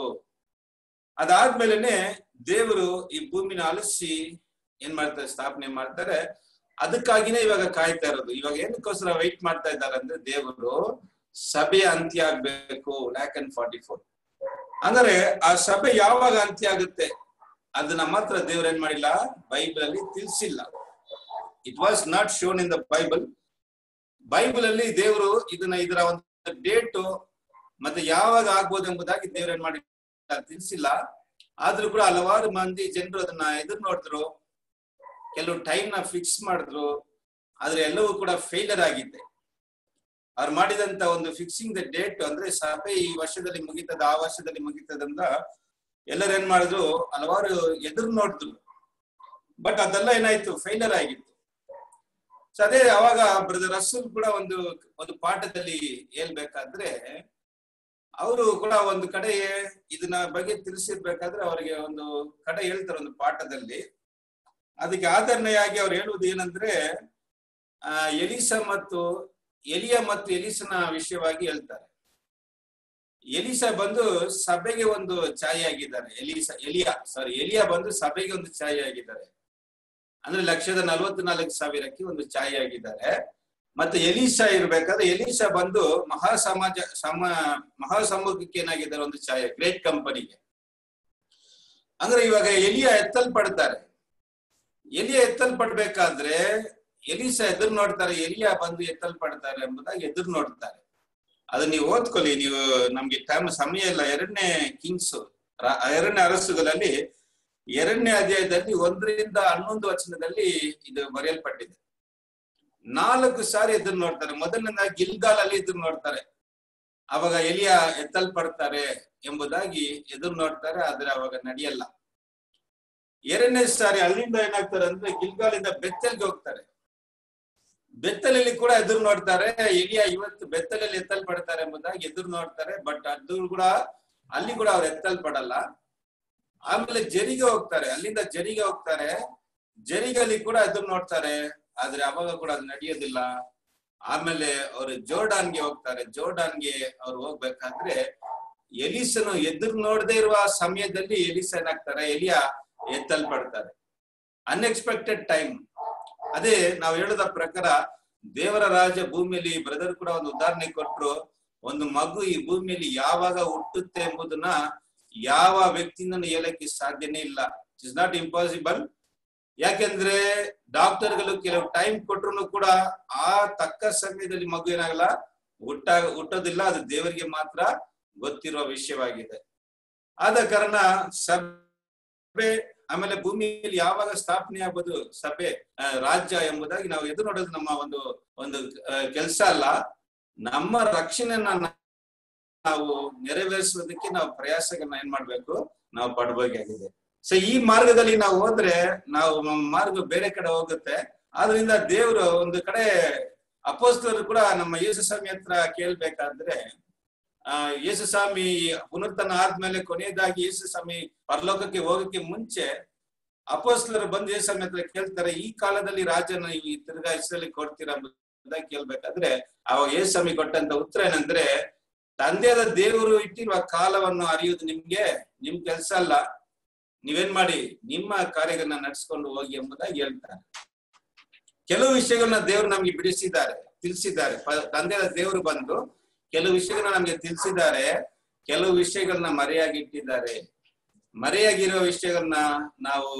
ಅದಾದ್ಮೇಲೆನೆ ದೇವರು ಈ ಭೂಮಿನ ಅಲಸಿ ಏನ್ ಮಾಡ್ತಾರೆ ಸ್ಥಾಪನೆ ಮಾಡ್ತಾರೆ ಅದಕ್ಕಾಗಿನೇ ಇವಾಗ ಕಾಯ್ತಾ ಇರೋದು ಇವಾಗ ಏನಕ್ಕೋಸ್ಕರ ವೈಟ್ ಮಾಡ್ತಾ ಇದ್ದಾರೆ ಅಂದ್ರೆ ದೇವರು ಸಭೆ ಅಂತ್ಯ ಆಗ್ಬೇಕು ಲ್ಯಾಕ್ ಅಂಡ್ ಫಾರ್ಟಿ ಫೋರ್ ಅಂದ್ರೆ ಆ ಸಭೆ ಯಾವಾಗ ಅಂತ್ಯ ಆಗುತ್ತೆ ಅದನ್ನ ಮಾತ್ರ ದೇವ್ರ ಏನ್ ಮಾಡಿಲ್ಲ ಬೈಬಲ್ ಅಲ್ಲಿ ತಿಳಿಸಿಲ್ಲ it was not shown in the Bible Bible ಅಲ್ಲಿ ದೇವರು ಇದನ್ನ ಇದರ ಒಂದು ಡೇಟ್ ಮತ್ತೆ ಯಾವಾಗ ಆಗ್ಬೋದು ಎಂಬುದಾಗಿ ದೇವ್ರ ಏನ್ ಮಾಡಿ ತಿಳಿಸಿಲ್ಲ ಆದ್ರೂ ಕೂಡ ಹಲವಾರು ಮಂದಿ ಜನರು ಅದನ್ನ ಎದುರು ನೋಡಿದ್ರು ಕೆಲವು ಟೈಮ್ ನ ಫಿಕ್ಸ್ ಮಾಡಿದ್ರು ಆದ್ರೆ ಎಲ್ಲವೂ ಕೂಡ ಫೇಲರ್ ಆಗಿದೆ ಅವ್ರು ಮಾಡಿದಂತ ಒಂದು ಫಿಕ್ಸಿಂಗ್ ದ ಡೇಟ್ ಅಂದ್ರೆ ಸಭೆ ಈ ವರ್ಷದಲ್ಲಿ ಮುಗಿತದ ಆ ವರ್ಷದಲ್ಲಿ ಮುಗಿತದಂತ ಎಲ್ಲರೂ ಏನ್ ಮಾಡಿದ್ರು ಹಲವಾರು ಎದುರು ನೋಡಿದ್ರು ಬಟ್ ಅದೆಲ್ಲ ಏನಾಯ್ತು ಫೇಲರ್ ಆಗಿತ್ತು ಸೊ ಅದೇ ಅವಾಗ ಬ್ರದರ್ ರಸೂಲ್ ಕೂಡ ಒಂದು ಒಂದು ಪಾಠದಲ್ಲಿ ಹೇಳ್ಬೇಕಾದ್ರೆ ಅವರು ಕೂಡ ಒಂದು ಕಡೆ ಇದನ್ನ ಬಗ್ಗೆ ತಿಳಿಸಿರ್ಬೇಕಾದ್ರೆ ಅವರಿಗೆ ಒಂದು ಕಡೆ ಹೇಳ್ತಾರೆ ಒಂದು ಪಾಠದಲ್ಲಿ ಅದಕ್ಕೆ ಆಧರಣೆಯಾಗಿ ಅವ್ರು ಹೇಳುವುದು ಏನಂದ್ರೆ ಆ ಎಲಿಸ ಮತ್ತು ಎಲಿಯ ಮತ್ತು ಎಲಿಸನ ವಿಷಯವಾಗಿ ಹೇಳ್ತಾರೆ ಎಲಿಸ ಬಂದು ಸಭೆಗೆ ಒಂದು ಛಾಯೆ ಆಗಿದ್ದಾರೆ ಎಲಿಸ ಎಲಿಯ ಸಾರಿ ಎಲಿಯ ಬಂದು ಸಭೆಗೆ ಒಂದು ಛಾಯೆ ಆಗಿದ್ದಾರೆ ಅಂದ್ರೆ ಲಕ್ಷದ ನಲವತ್ನಾಲ್ಕು ಸಾವಿರಕ್ಕೆ ಒಂದು ಛಾಯೆ ಆಗಿದ್ದಾರೆ ಮತ್ತೆ ಎಲಿಸಾ ಇರ್ಬೇಕಾದ್ರೆ ಎಲಿಸಾ ಬಂದು ಮಹಾ ಸಮಾಜ ಸಮ ಮಹಾ ಸಮೂಹಕ್ಕೆ ಏನಾಗಿದ್ದಾರೆ ಒಂದು ಛಾಯೆ ಗ್ರೇಟ್ ಕಂಪನಿಗೆ ಅಂದ್ರೆ ಇವಾಗ ಎಲಿಯ ಎತ್ತಲ್ಪಡ್ತಾರೆ ಎಲಿಯ ಎತ್ತಲ್ಪಡ್ಬೇಕಾದ್ರೆ ಎಲಿಸ ಎದುರು ನೋಡ್ತಾರೆ ಎಲಿಯ ಬಂದು ಎತ್ತಲ್ಪಡ್ತಾರೆ ಎಂಬುದಾಗಿ ಎದುರು ನೋಡ್ತಾರೆ ಅದನ್ನ ನೀವು ಓದ್ಕೊಳ್ಳಿ ನೀವು ನಮ್ಗೆ ಟೈಮ್ ಸಮಯ ಇಲ್ಲ ಎರಡನೇ ಕಿಂಗ್ಸ್ ಎರಡನೇ ಅರಸುಗಳಲ್ಲಿ ಎರಡನೇ ಅಧ್ಯಾಯದಲ್ಲಿ ಒಂದರಿಂದ ಹನ್ನೊಂದು ವಚನದಲ್ಲಿ ಇದು ಬರೆಯಲ್ಪಟ್ಟಿದೆ ನಾಲ್ಕು ಸಾರಿ ಎದುರು ನೋಡ್ತಾರೆ ಮೊದಲನೇದಾಗಿ ಗಿಲ್ಗಾಲ್ ಅಲ್ಲಿ ಎದುರು ನೋಡ್ತಾರೆ ಅವಾಗ ಎಲಿಯ ಎತ್ತಲ್ಪಡ್ತಾರೆ ಎಂಬುದಾಗಿ ಎದುರು ನೋಡ್ತಾರೆ ಆದ್ರೆ ಅವಾಗ ನಡೆಯಲ್ಲ ಎರಡನೇ ಸಾರಿ ಅಲ್ಲಿಂದ ಏನಾಗ್ತಾರೆ ಅಂದ್ರೆ ಗಿಲ್ಗಾಲಿಂದ ಬೆತ್ತಲ್ಗೆ ಹೋಗ್ತಾರೆ ಬೆತ್ತಲಲ್ಲಿ ಕೂಡ ಎದುರು ನೋಡ್ತಾರೆ ಎಲಿಯ ಇವತ್ತು ಬೆತ್ತಲಲ್ಲಿ ಎತ್ತಲ್ಪಡ್ತಾರೆ ಎಂಬುದಾಗಿ ಎದುರು ನೋಡ್ತಾರೆ ಬಟ್ ಅದು ಕೂಡ ಅಲ್ಲಿ ಕೂಡ ಅವ್ರು ಎತ್ತಲ್ಪಡಲ್ಲ ಆಮೇಲೆ ಜರಿಗೆ ಹೋಗ್ತಾರೆ ಅಲ್ಲಿಂದ ಜರಿಗೆ ಹೋಗ್ತಾರೆ ಜರಿಗಲ್ಲಿ ಕೂಡ ಎದುರು ನೋಡ್ತಾರೆ ಆದ್ರೆ ಅವಾಗ ಕೂಡ ಅದು ನಡೆಯೋದಿಲ್ಲ ಆಮೇಲೆ ಅವರು ಜೋರ್ಡಾನ್ಗೆ ಹೋಗ್ತಾರೆ ಜೋರ್ಡಾನ್ಗೆ ಅವ್ರು ಹೋಗ್ಬೇಕಾದ್ರೆ ಎಲಿಸನು ಎದುರು ನೋಡದೆ ಇರುವ ಸಮಯದಲ್ಲಿ ಎಲಿಸ ಏನಾಗ್ತಾರೆ ಎಲಿಯ ಎತ್ತಲ್ಪಡ್ತಾರೆ ಅನ್ಎಕ್ಸ್ಪೆಕ್ಟೆಡ್ ಟೈಮ್ ಅದೇ ನಾವು ಹೇಳೋದ ಪ್ರಕಾರ ದೇವರ ರಾಜ ಭೂಮಿಯಲ್ಲಿ ಬ್ರದರ್ ಕೂಡ ಒಂದು ಉದಾಹರಣೆ ಕೊಟ್ರು ಒಂದು ಮಗು ಈ ಭೂಮಿಯಲ್ಲಿ ಯಾವಾಗ ಹುಟ್ಟುತ್ತೆ ಎಂಬುದನ್ನ ಯಾವ ವ್ಯಕ್ತಿಯಿಂದ ಹೇಳಕ್ಕೆ ಸಾಧ್ಯನೇ ಇಲ್ಲ ಇಟ್ಸ್ ನಾಟ್ ಇಂಪಾಸಿಬಲ್ ಯಾಕೆಂದ್ರೆ ಡಾಕ್ಟರ್ಗಳು ಕೆಲವು ಟೈಮ್ ಕೊಟ್ರು ಕೂಡ ಆ ತಕ್ಕ ಸಮಯದಲ್ಲಿ ಮಗು ಏನಾಗಲ್ಲ ಹುಟ್ಟ ಹುಟ್ಟೋದಿಲ್ಲ ಅದು ದೇವರಿಗೆ ಮಾತ್ರ ಗೊತ್ತಿರುವ ವಿಷಯವಾಗಿದೆ ಆದ ಕಾರಣ ಸಭೆ ಆಮೇಲೆ ಭೂಮಿಯಲ್ಲಿ ಯಾವಾಗ ಸ್ಥಾಪನೆ ಆಗ್ಬೋದು ಸಭೆ ರಾಜ್ಯ ಎಂಬುದಾಗಿ ನಾವು ಎದುರು ನೋಡೋದು ನಮ್ಮ ಒಂದು ಒಂದು ಕೆಲಸ ಅಲ್ಲ ನಮ್ಮ ರಕ್ಷಣೆಯನ್ನ ನಾವು ನೆರವೇರಿಸುವುದಕ್ಕೆ ನಾವು ಪ್ರಯಾಸಗಳನ್ನ ಏನ್ ಮಾಡ್ಬೇಕು ನಾವು ಪಡಬೇಕಾಗಿದೆ ಸೊ ಈ ಮಾರ್ಗದಲ್ಲಿ ನಾವು ಹೋದ್ರೆ ನಾವು ಮಾರ್ಗ ಬೇರೆ ಕಡೆ ಹೋಗುತ್ತೆ ಆದ್ರಿಂದ ದೇವರು ಒಂದು ಕಡೆ ಅಪೋಸ್ತರು ಕೂಡ ನಮ್ಮ ಯೇಸು ಸ್ವಾಮಿ ಹತ್ರ ಕೇಳ್ಬೇಕಾದ್ರೆ ಆ ಯೇಸು ಸ್ವಾಮಿ ಪುನರ್ತನ ಆದ್ಮೇಲೆ ಕೊನೆಯದಾಗಿ ಯೇಸು ಸ್ವಾಮಿ ಪರಲೋಕಕ್ಕೆ ಹೋಗಕ್ಕೆ ಮುಂಚೆ ಅಪೋಸ್ತರು ಬಂದು ಯೇಸು ಸ್ವಾಮಿ ಹತ್ರ ಕೇಳ್ತಾರೆ ಈ ಕಾಲದಲ್ಲಿ ರಾಜನ ನೀವು ತಿರ್ಗಾ ಹೆಸರಲ್ಲಿ ಕೊಡ್ತೀರಾ ಎಂಬುದಾಗಿ ಕೇಳ್ಬೇಕಾದ್ರೆ ಅವಾಗ ಯೇಸು ಸ್ವಾಮಿ ಕೊಟ್ಟಂತ ಉತ್ತರ ಏನಂದ್ರೆ ತಂದೆಯಾದ ದೇವರು ಇಟ್ಟಿರುವ ಕಾಲವನ್ನು ಅರಿಯುವುದು ನಿಮ್ಗೆ ನಿಮ್ ಕೆಲ್ಸ ಅಲ್ಲ ನೀವೇನ್ ಮಾಡಿ ನಿಮ್ಮ ಕಾರ್ಯಗಳನ್ನ ನಡ್ಸ್ಕೊಂಡು ಹೋಗಿ ಎಂಬುದಾಗಿ ಹೇಳ್ತಾರೆ ಕೆಲವು ವಿಷಯಗಳನ್ನ ದೇವರು ನಮ್ಗೆ ಬಿಡಿಸಿದ್ದಾರೆ ತಿಳಿಸಿದ್ದಾರೆ ತಂದೆಯ ದೇವರು ಬಂದು ಕೆಲವು ವಿಷಯಗಳನ್ನ ನಮ್ಗೆ ತಿಳಿಸಿದ್ದಾರೆ ಕೆಲವು ವಿಷಯಗಳನ್ನ ಮರೆಯಾಗಿ ಇಟ್ಟಿದ್ದಾರೆ ಮರೆಯಾಗಿರೋ ವಿಷಯಗಳನ್ನ ನಾವು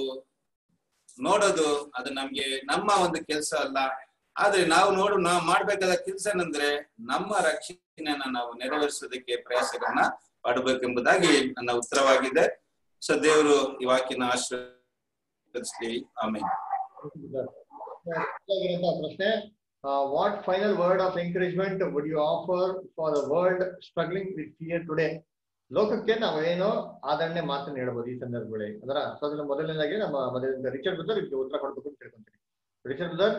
ನೋಡೋದು ಅದು ನಮ್ಗೆ ನಮ್ಮ ಒಂದು ಕೆಲಸ ಅಲ್ಲ ಆದ್ರೆ ನಾವು ನೋಡು ನಾವು ಮಾಡ್ಬೇಕಾದ ಕೆಲಸ ಏನಂದ್ರೆ ನಮ್ಮ ರಕ್ಷಣೆಯನ್ನ ನಾವು ನೆರವೇರಿಸೋದಕ್ಕೆ ಪ್ರಯಾಸಗಳನ್ನ ಪಡಬೇಕೆಂಬುದಾಗಿ ನನ್ನ ಉತ್ತರವಾಗಿದೆ ಸೊ ದೇವರು ಈ ವಾಕ್ಯನ ಆಶೀರ್ವದಿಸ್ಲಿ ಆಮೇಲೆ ಪ್ರಶ್ನೆ what final word of encouragement would you offer for the world struggling with fear today ಲೋಕಕ್ಕೆ ನಾವೇನೋ ಆದರಣೆ ಮಾತನ್ನು ಹೇಳ್ಬೋದು ಈ ಸಂದರ್ಭಗಳಲ್ಲಿ ಅದರ ಸೊ ಅದನ್ನ ಮೊದಲನೇದಾಗಿ ನಮ್ಮ ಮೊದಲಿಂದ ರಿಚರ್ಡ್ ಬ್ರದರ್ ಇದಕ್ಕೆ ಉತ್ತರ ಕೊಡ್ಬೇಕು ಅಂತ ತಿಳ್ಕೊಂತೀನಿ ರಿಚರ್ಡ್ ಬ್ರದರ್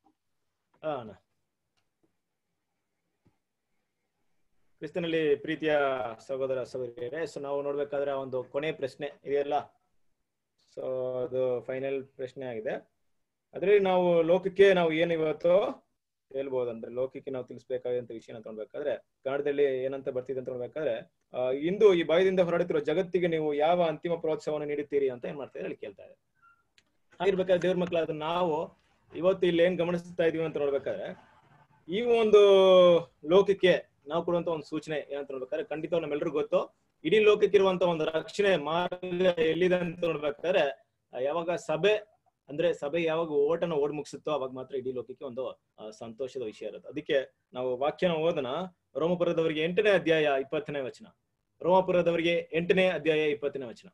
ಕ್ರಿಸ್ತನಲ್ಲಿ ಪ್ರೀತಿಯ ಸಹೋದರ ಸಹೋದರಿಯರೇ ಸೊ ನಾವು ನೋಡ್ಬೇಕಾದ್ರೆ ಒಂದು ಕೊನೆ ಪ್ರಶ್ನೆ ಇದೆಯಲ್ಲ ಸೊ ಅದು ಫೈನಲ್ ಪ್ರಶ್ನೆ ಆಗಿದೆ ಅದ್ರಲ್ಲಿ ನಾವು ಲೋಕಕ್ಕೆ ನಾವು ಏನು ಇವತ್ತು ಹೇಳ್ಬೋದು ಅಂದ್ರೆ ಲೋಕಕ್ಕೆ ನಾವು ತಿಳಿಸ್ಬೇಕಾದಂತ ವಿಷಯನ ತಗೊಳ್ಬೇಕಾದ್ರೆ ಕನ್ನಡದಲ್ಲಿ ಏನಂತ ಬರ್ತಿದೆ ಅಂತ ನೋಡ್ಬೇಕಾದ್ರೆ ಇಂದು ಈ ಭಯದಿಂದ ಹೊರಡುತ್ತಿರುವ ಜಗತ್ತಿಗೆ ನೀವು ಯಾವ ಅಂತಿಮ ಪ್ರೋತ್ಸಾಹವನ್ನು ನೀಡುತ್ತೀರಿ ಅಂತ ಏನ್ ಮಾಡ್ತಾ ಹೇಳಿ ಕೇಳ್ತಾ ಇದೆ ಆಗಿರ್ಬೇಕಾದ್ರೆ ದೇವ್ರ ಮಕ್ಕಳಾದ ನಾವು ಇವತ್ತು ಇಲ್ಲಿ ಏನ್ ಗಮನಿಸ್ತಾ ಇದೀವಿ ಅಂತ ನೋಡ್ಬೇಕಾದ್ರೆ ಈ ಒಂದು ಲೋಕಕ್ಕೆ ನಾವು ಕೊಡುವಂತ ಒಂದು ಸೂಚನೆ ಏನಂತ ನೋಡ್ಬೇಕಾದ್ರೆ ಖಂಡಿತ ನಮ್ಮೆಲ್ಲರಿಗೂ ಗೊತ್ತು ಇಡೀ ಲೋಕಕ್ಕೆ ಇರುವಂತ ಒಂದು ರಕ್ಷಣೆ ಮಾರ್ಗ ಎಲ್ಲಿದೆ ಅಂತ ನೋಡ್ಬೇಕಾದ್ರೆ ಆ, ಯಾವಾಗ ಸಭೆ ಅಂದ್ರೆ ಸಭೆ ಯಾವಾಗ ಓಟನ ಓಡ್ ಮುಗಿಸುತ್ತೋ ಅವಾಗ ಮಾತ್ರ ಇಡೀ ಲೋಕಕ್ಕೆ ಒಂದು ಆ, ಸಂತೋಷದ ವಿಷಯ ಇರುತ್ತೆ ಅದಕ್ಕೆ ನಾವು ವಾಕ್ಯನ ಓದನ ರೋಮಪುರದವರಿಗೆ ಎಂಟನೇ ಅಧ್ಯಾಯ ಇಪ್ಪತ್ತನೇ ವಚನ ರೋಮಪುರದವರಿಗೆ ಎಂಟನೇ ಅಧ್ಯಾಯ ಇಪ್ಪತ್ತನೇ ವಚನ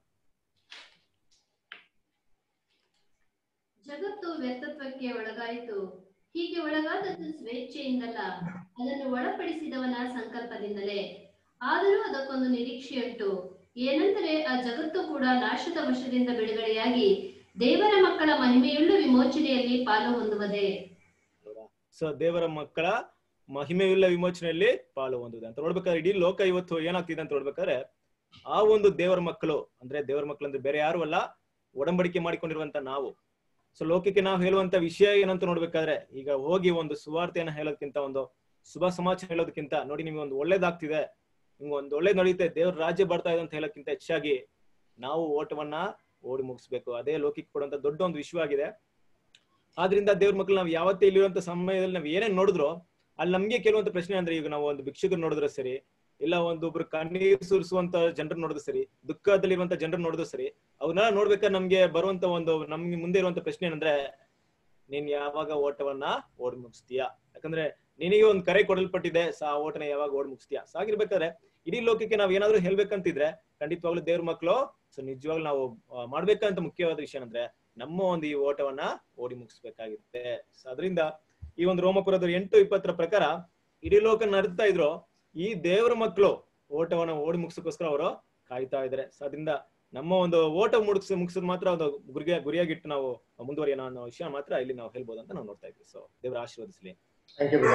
ಜಗತ್ತು ವ್ಯರ್ಥತ್ವಕ್ಕೆ ಒಳಗಾಯಿತು ಹೀಗೆ ಒಳಗಾದದ್ದು ಸ್ವೇಚ್ಛೆಯಿಂದಲ್ಲ ಅದನ್ನು ಒಳಪಡಿಸಿದವನ ಸಂಕಲ್ಪದಿಂದಲೇ ಆದರೂ ಅದಕ್ಕೊಂದು ನಿರೀಕ್ಷೆಯುಂಟು ಏನೆಂದರೆ ಆ ಜಗತ್ತು ಕೂಡ ನಾಶದ ವಶದಿಂದ ಬಿಡುಗಡೆಯಾಗಿ ದೇವರ ಮಕ್ಕಳ ಮಹಿಮೆಯುಳ್ಳ ವಿಮೋಚನೆಯಲ್ಲಿ ಪಾಲು ಹೊಂದುವುದೇ ಸೊ ದೇವರ ಮಕ್ಕಳ ಮಹಿಮೆಯುಳ್ಳ ವಿಮೋಚನೆಯಲ್ಲಿ ಪಾಲು ಹೊಂದಿದೆ ಅಂತ ನೋಡ್ಬೇಕಾದ್ರೆ ಇಡೀ ಲೋಕ ಇವತ್ತು ಏನಾಗ್ತಿದೆ ಅಂತ ನೋಡ್ಬೇಕಾದ್ರೆ ಆ ಒಂದು ದೇವರ ಮಕ್ಕಳು ಅಂದ್ರೆ ದೇವರ ಮಕ್ಕಳು ಅಂದ್ರೆ ಬೇರೆ ಯಾರು ಅಲ್ಲ ಒಡಂಬಡಿಕೆ ಮಾಡಿಕೊಂಡಿರುವಂತ ನಾವು ಸೊ ಲೋಕಕ್ಕೆ ನಾವು ಹೇಳುವಂತ ವಿಷಯ ಏನಂತ ನೋಡ್ಬೇಕಾದ್ರೆ ಈಗ ಹೋಗಿ ಒಂದು ಸುವಾರ್ತೆಯನ್ನ ಹೇಳೋದಕ್ಕಿಂತ ಒಂದು ಶುಭ ಸಮಾಚಾರ ಹೇಳೋದಕ್ಕಿಂತ ನೋಡಿ ನಿಮ್ಗೆ ಒಂದು ಒಳ್ಳೇದಾಗ್ತಿದೆ ನಿಮ್ಗೆ ಒಂದು ಒಳ್ಳೇದ್ ನಡೀತೆ ದೇವ್ರ ರಾಜ್ಯ ಬರ್ತಾ ಇದೆ ಅಂತ ಹೇಳೋಕ್ಕಿಂತ ಹೆಚ್ಚಾಗಿ ನಾವು ಓಟವನ್ನ ಓಡಿ ಮುಗಿಸ್ಬೇಕು ಅದೇ ಲೋಕಕ್ಕೆ ಕೊಡುವಂತ ದೊಡ್ಡ ಒಂದು ವಿಷಯವಾಗಿದೆ ಆದ್ರಿಂದ ದೇವ್ರ ಮಕ್ಕಳು ನಾವು ಯಾವತ್ತೇ ಇಲ್ಲಿರುವಂತ ಸಮಯದಲ್ಲಿ ನಾವು ಏನೇನ್ ನೋಡಿದ್ರು ಅಲ್ಲಿ ನಮ್ಗೆ ಕೆಲವೊಂದು ಪ್ರಶ್ನೆ ಅಂದ್ರೆ ಈಗ ನಾವು ಒಂದು ಭಿಕ್ಷುಕರು ನೋಡಿದ್ರೆ ಸರಿ ಇಲ್ಲ ಒಂದೊಬ್ರು ಕಣ್ಣೀರ್ ಸುರಿಸುವಂತ ಜನರು ನೋಡಿದ್ರು ಸರಿ ದುಃಖದಲ್ಲಿರುವಂತ ಜನರು ನೋಡಿದ್ರು ಸರಿ ಅವನ್ನೆಲ್ಲ ನೋಡ್ಬೇಕಾದ್ರೆ ನಮ್ಗೆ ಬರುವಂತ ಒಂದು ನಮ್ಗೆ ಮುಂದೆ ಇರುವಂತ ಪ್ರಶ್ನೆ ಏನಂದ್ರೆ ನೀನ್ ಯಾವಾಗ ಓಟವನ್ನ ಓಡ್ ಮುಗಿಸ್ತೀಯಾ ಯಾಕಂದ್ರೆ ನಿನಗೆ ಒಂದು ಕರೆ ಕೊಡಲ್ಪಟ್ಟಿದೆ ಸೊ ಆ ಓಟನ ಯಾವಾಗ ಓಡ್ ಮುಗಿಸ್ತೀಯಾ ಸೊ ಹಾಗಿರ್ಬೇಕಾದ್ರೆ ಇಡೀ ಲೋಕಕ್ಕೆ ನಾವ್ ಏನಾದ್ರೂ ಹೇಳ್ಬೇಕಂತಿದ್ರೆ ಖಂಡಿತವಾಗ್ಲೂ ದೇವ್ರ ಮಕ್ಕಳು ಸೊ ನಿಜವಾಗ್ಲೂ ನಾವು ಆ, ಮಾಡ್ಬೇಕಂತ ಮುಖ್ಯವಾದ ವಿಷಯ ಅಂದ್ರೆ ನಮ್ಮ ಒಂದು ಈ ಓಟವನ್ನ ಓಡಿ ಮುಗಿಸ್ಬೇಕಾಗಿರುತ್ತೆ ಸೊ ಅದರಿಂದ ಈ ಒಂದು ರೋಮಪುರದ ಎಂಟು ಇಪ್ಪತ್ತರ ಪ್ರಕಾರ ಇಡೀ ಲೋಕ ನಡ್ತಾ ಇದ್ರು ಈ ದೇವರ ಮಕ್ಕಳು ಓಟವನ್ನ ಓಡಿ ಮುಗಿಸೋಕೋಸ್ಕರ ಅವರು ಕಾಯ್ತಾ ಇದಾರೆ ಸೊ ಅದರಿಂದ ನಮ್ಮ ಒಂದು ಓಟ ಮುಗಿಸ್ ಮುಗಿಸೋದು ಮಾತ್ರ ಒಂದು ಗುರಿಯ ಗುರಿಯಾಗಿಟ್ಟು ನಾವು ಮುಂದುವರಿಯೋಣ ಅನ್ನೋ ವಿಷಯ ಮಾತ್ರ ಇಲ್ಲಿ ನಾವು ಹೇಳ್ಬೋದು ಅಂತ ನಾವು ನೋಡ್ತಾ ಇದ್ವಿ ಸೊ ದೇವರ ಆಶೀರ್ವದಿಸಲಿ ಥ್ಯಾಂಕ್ ಯು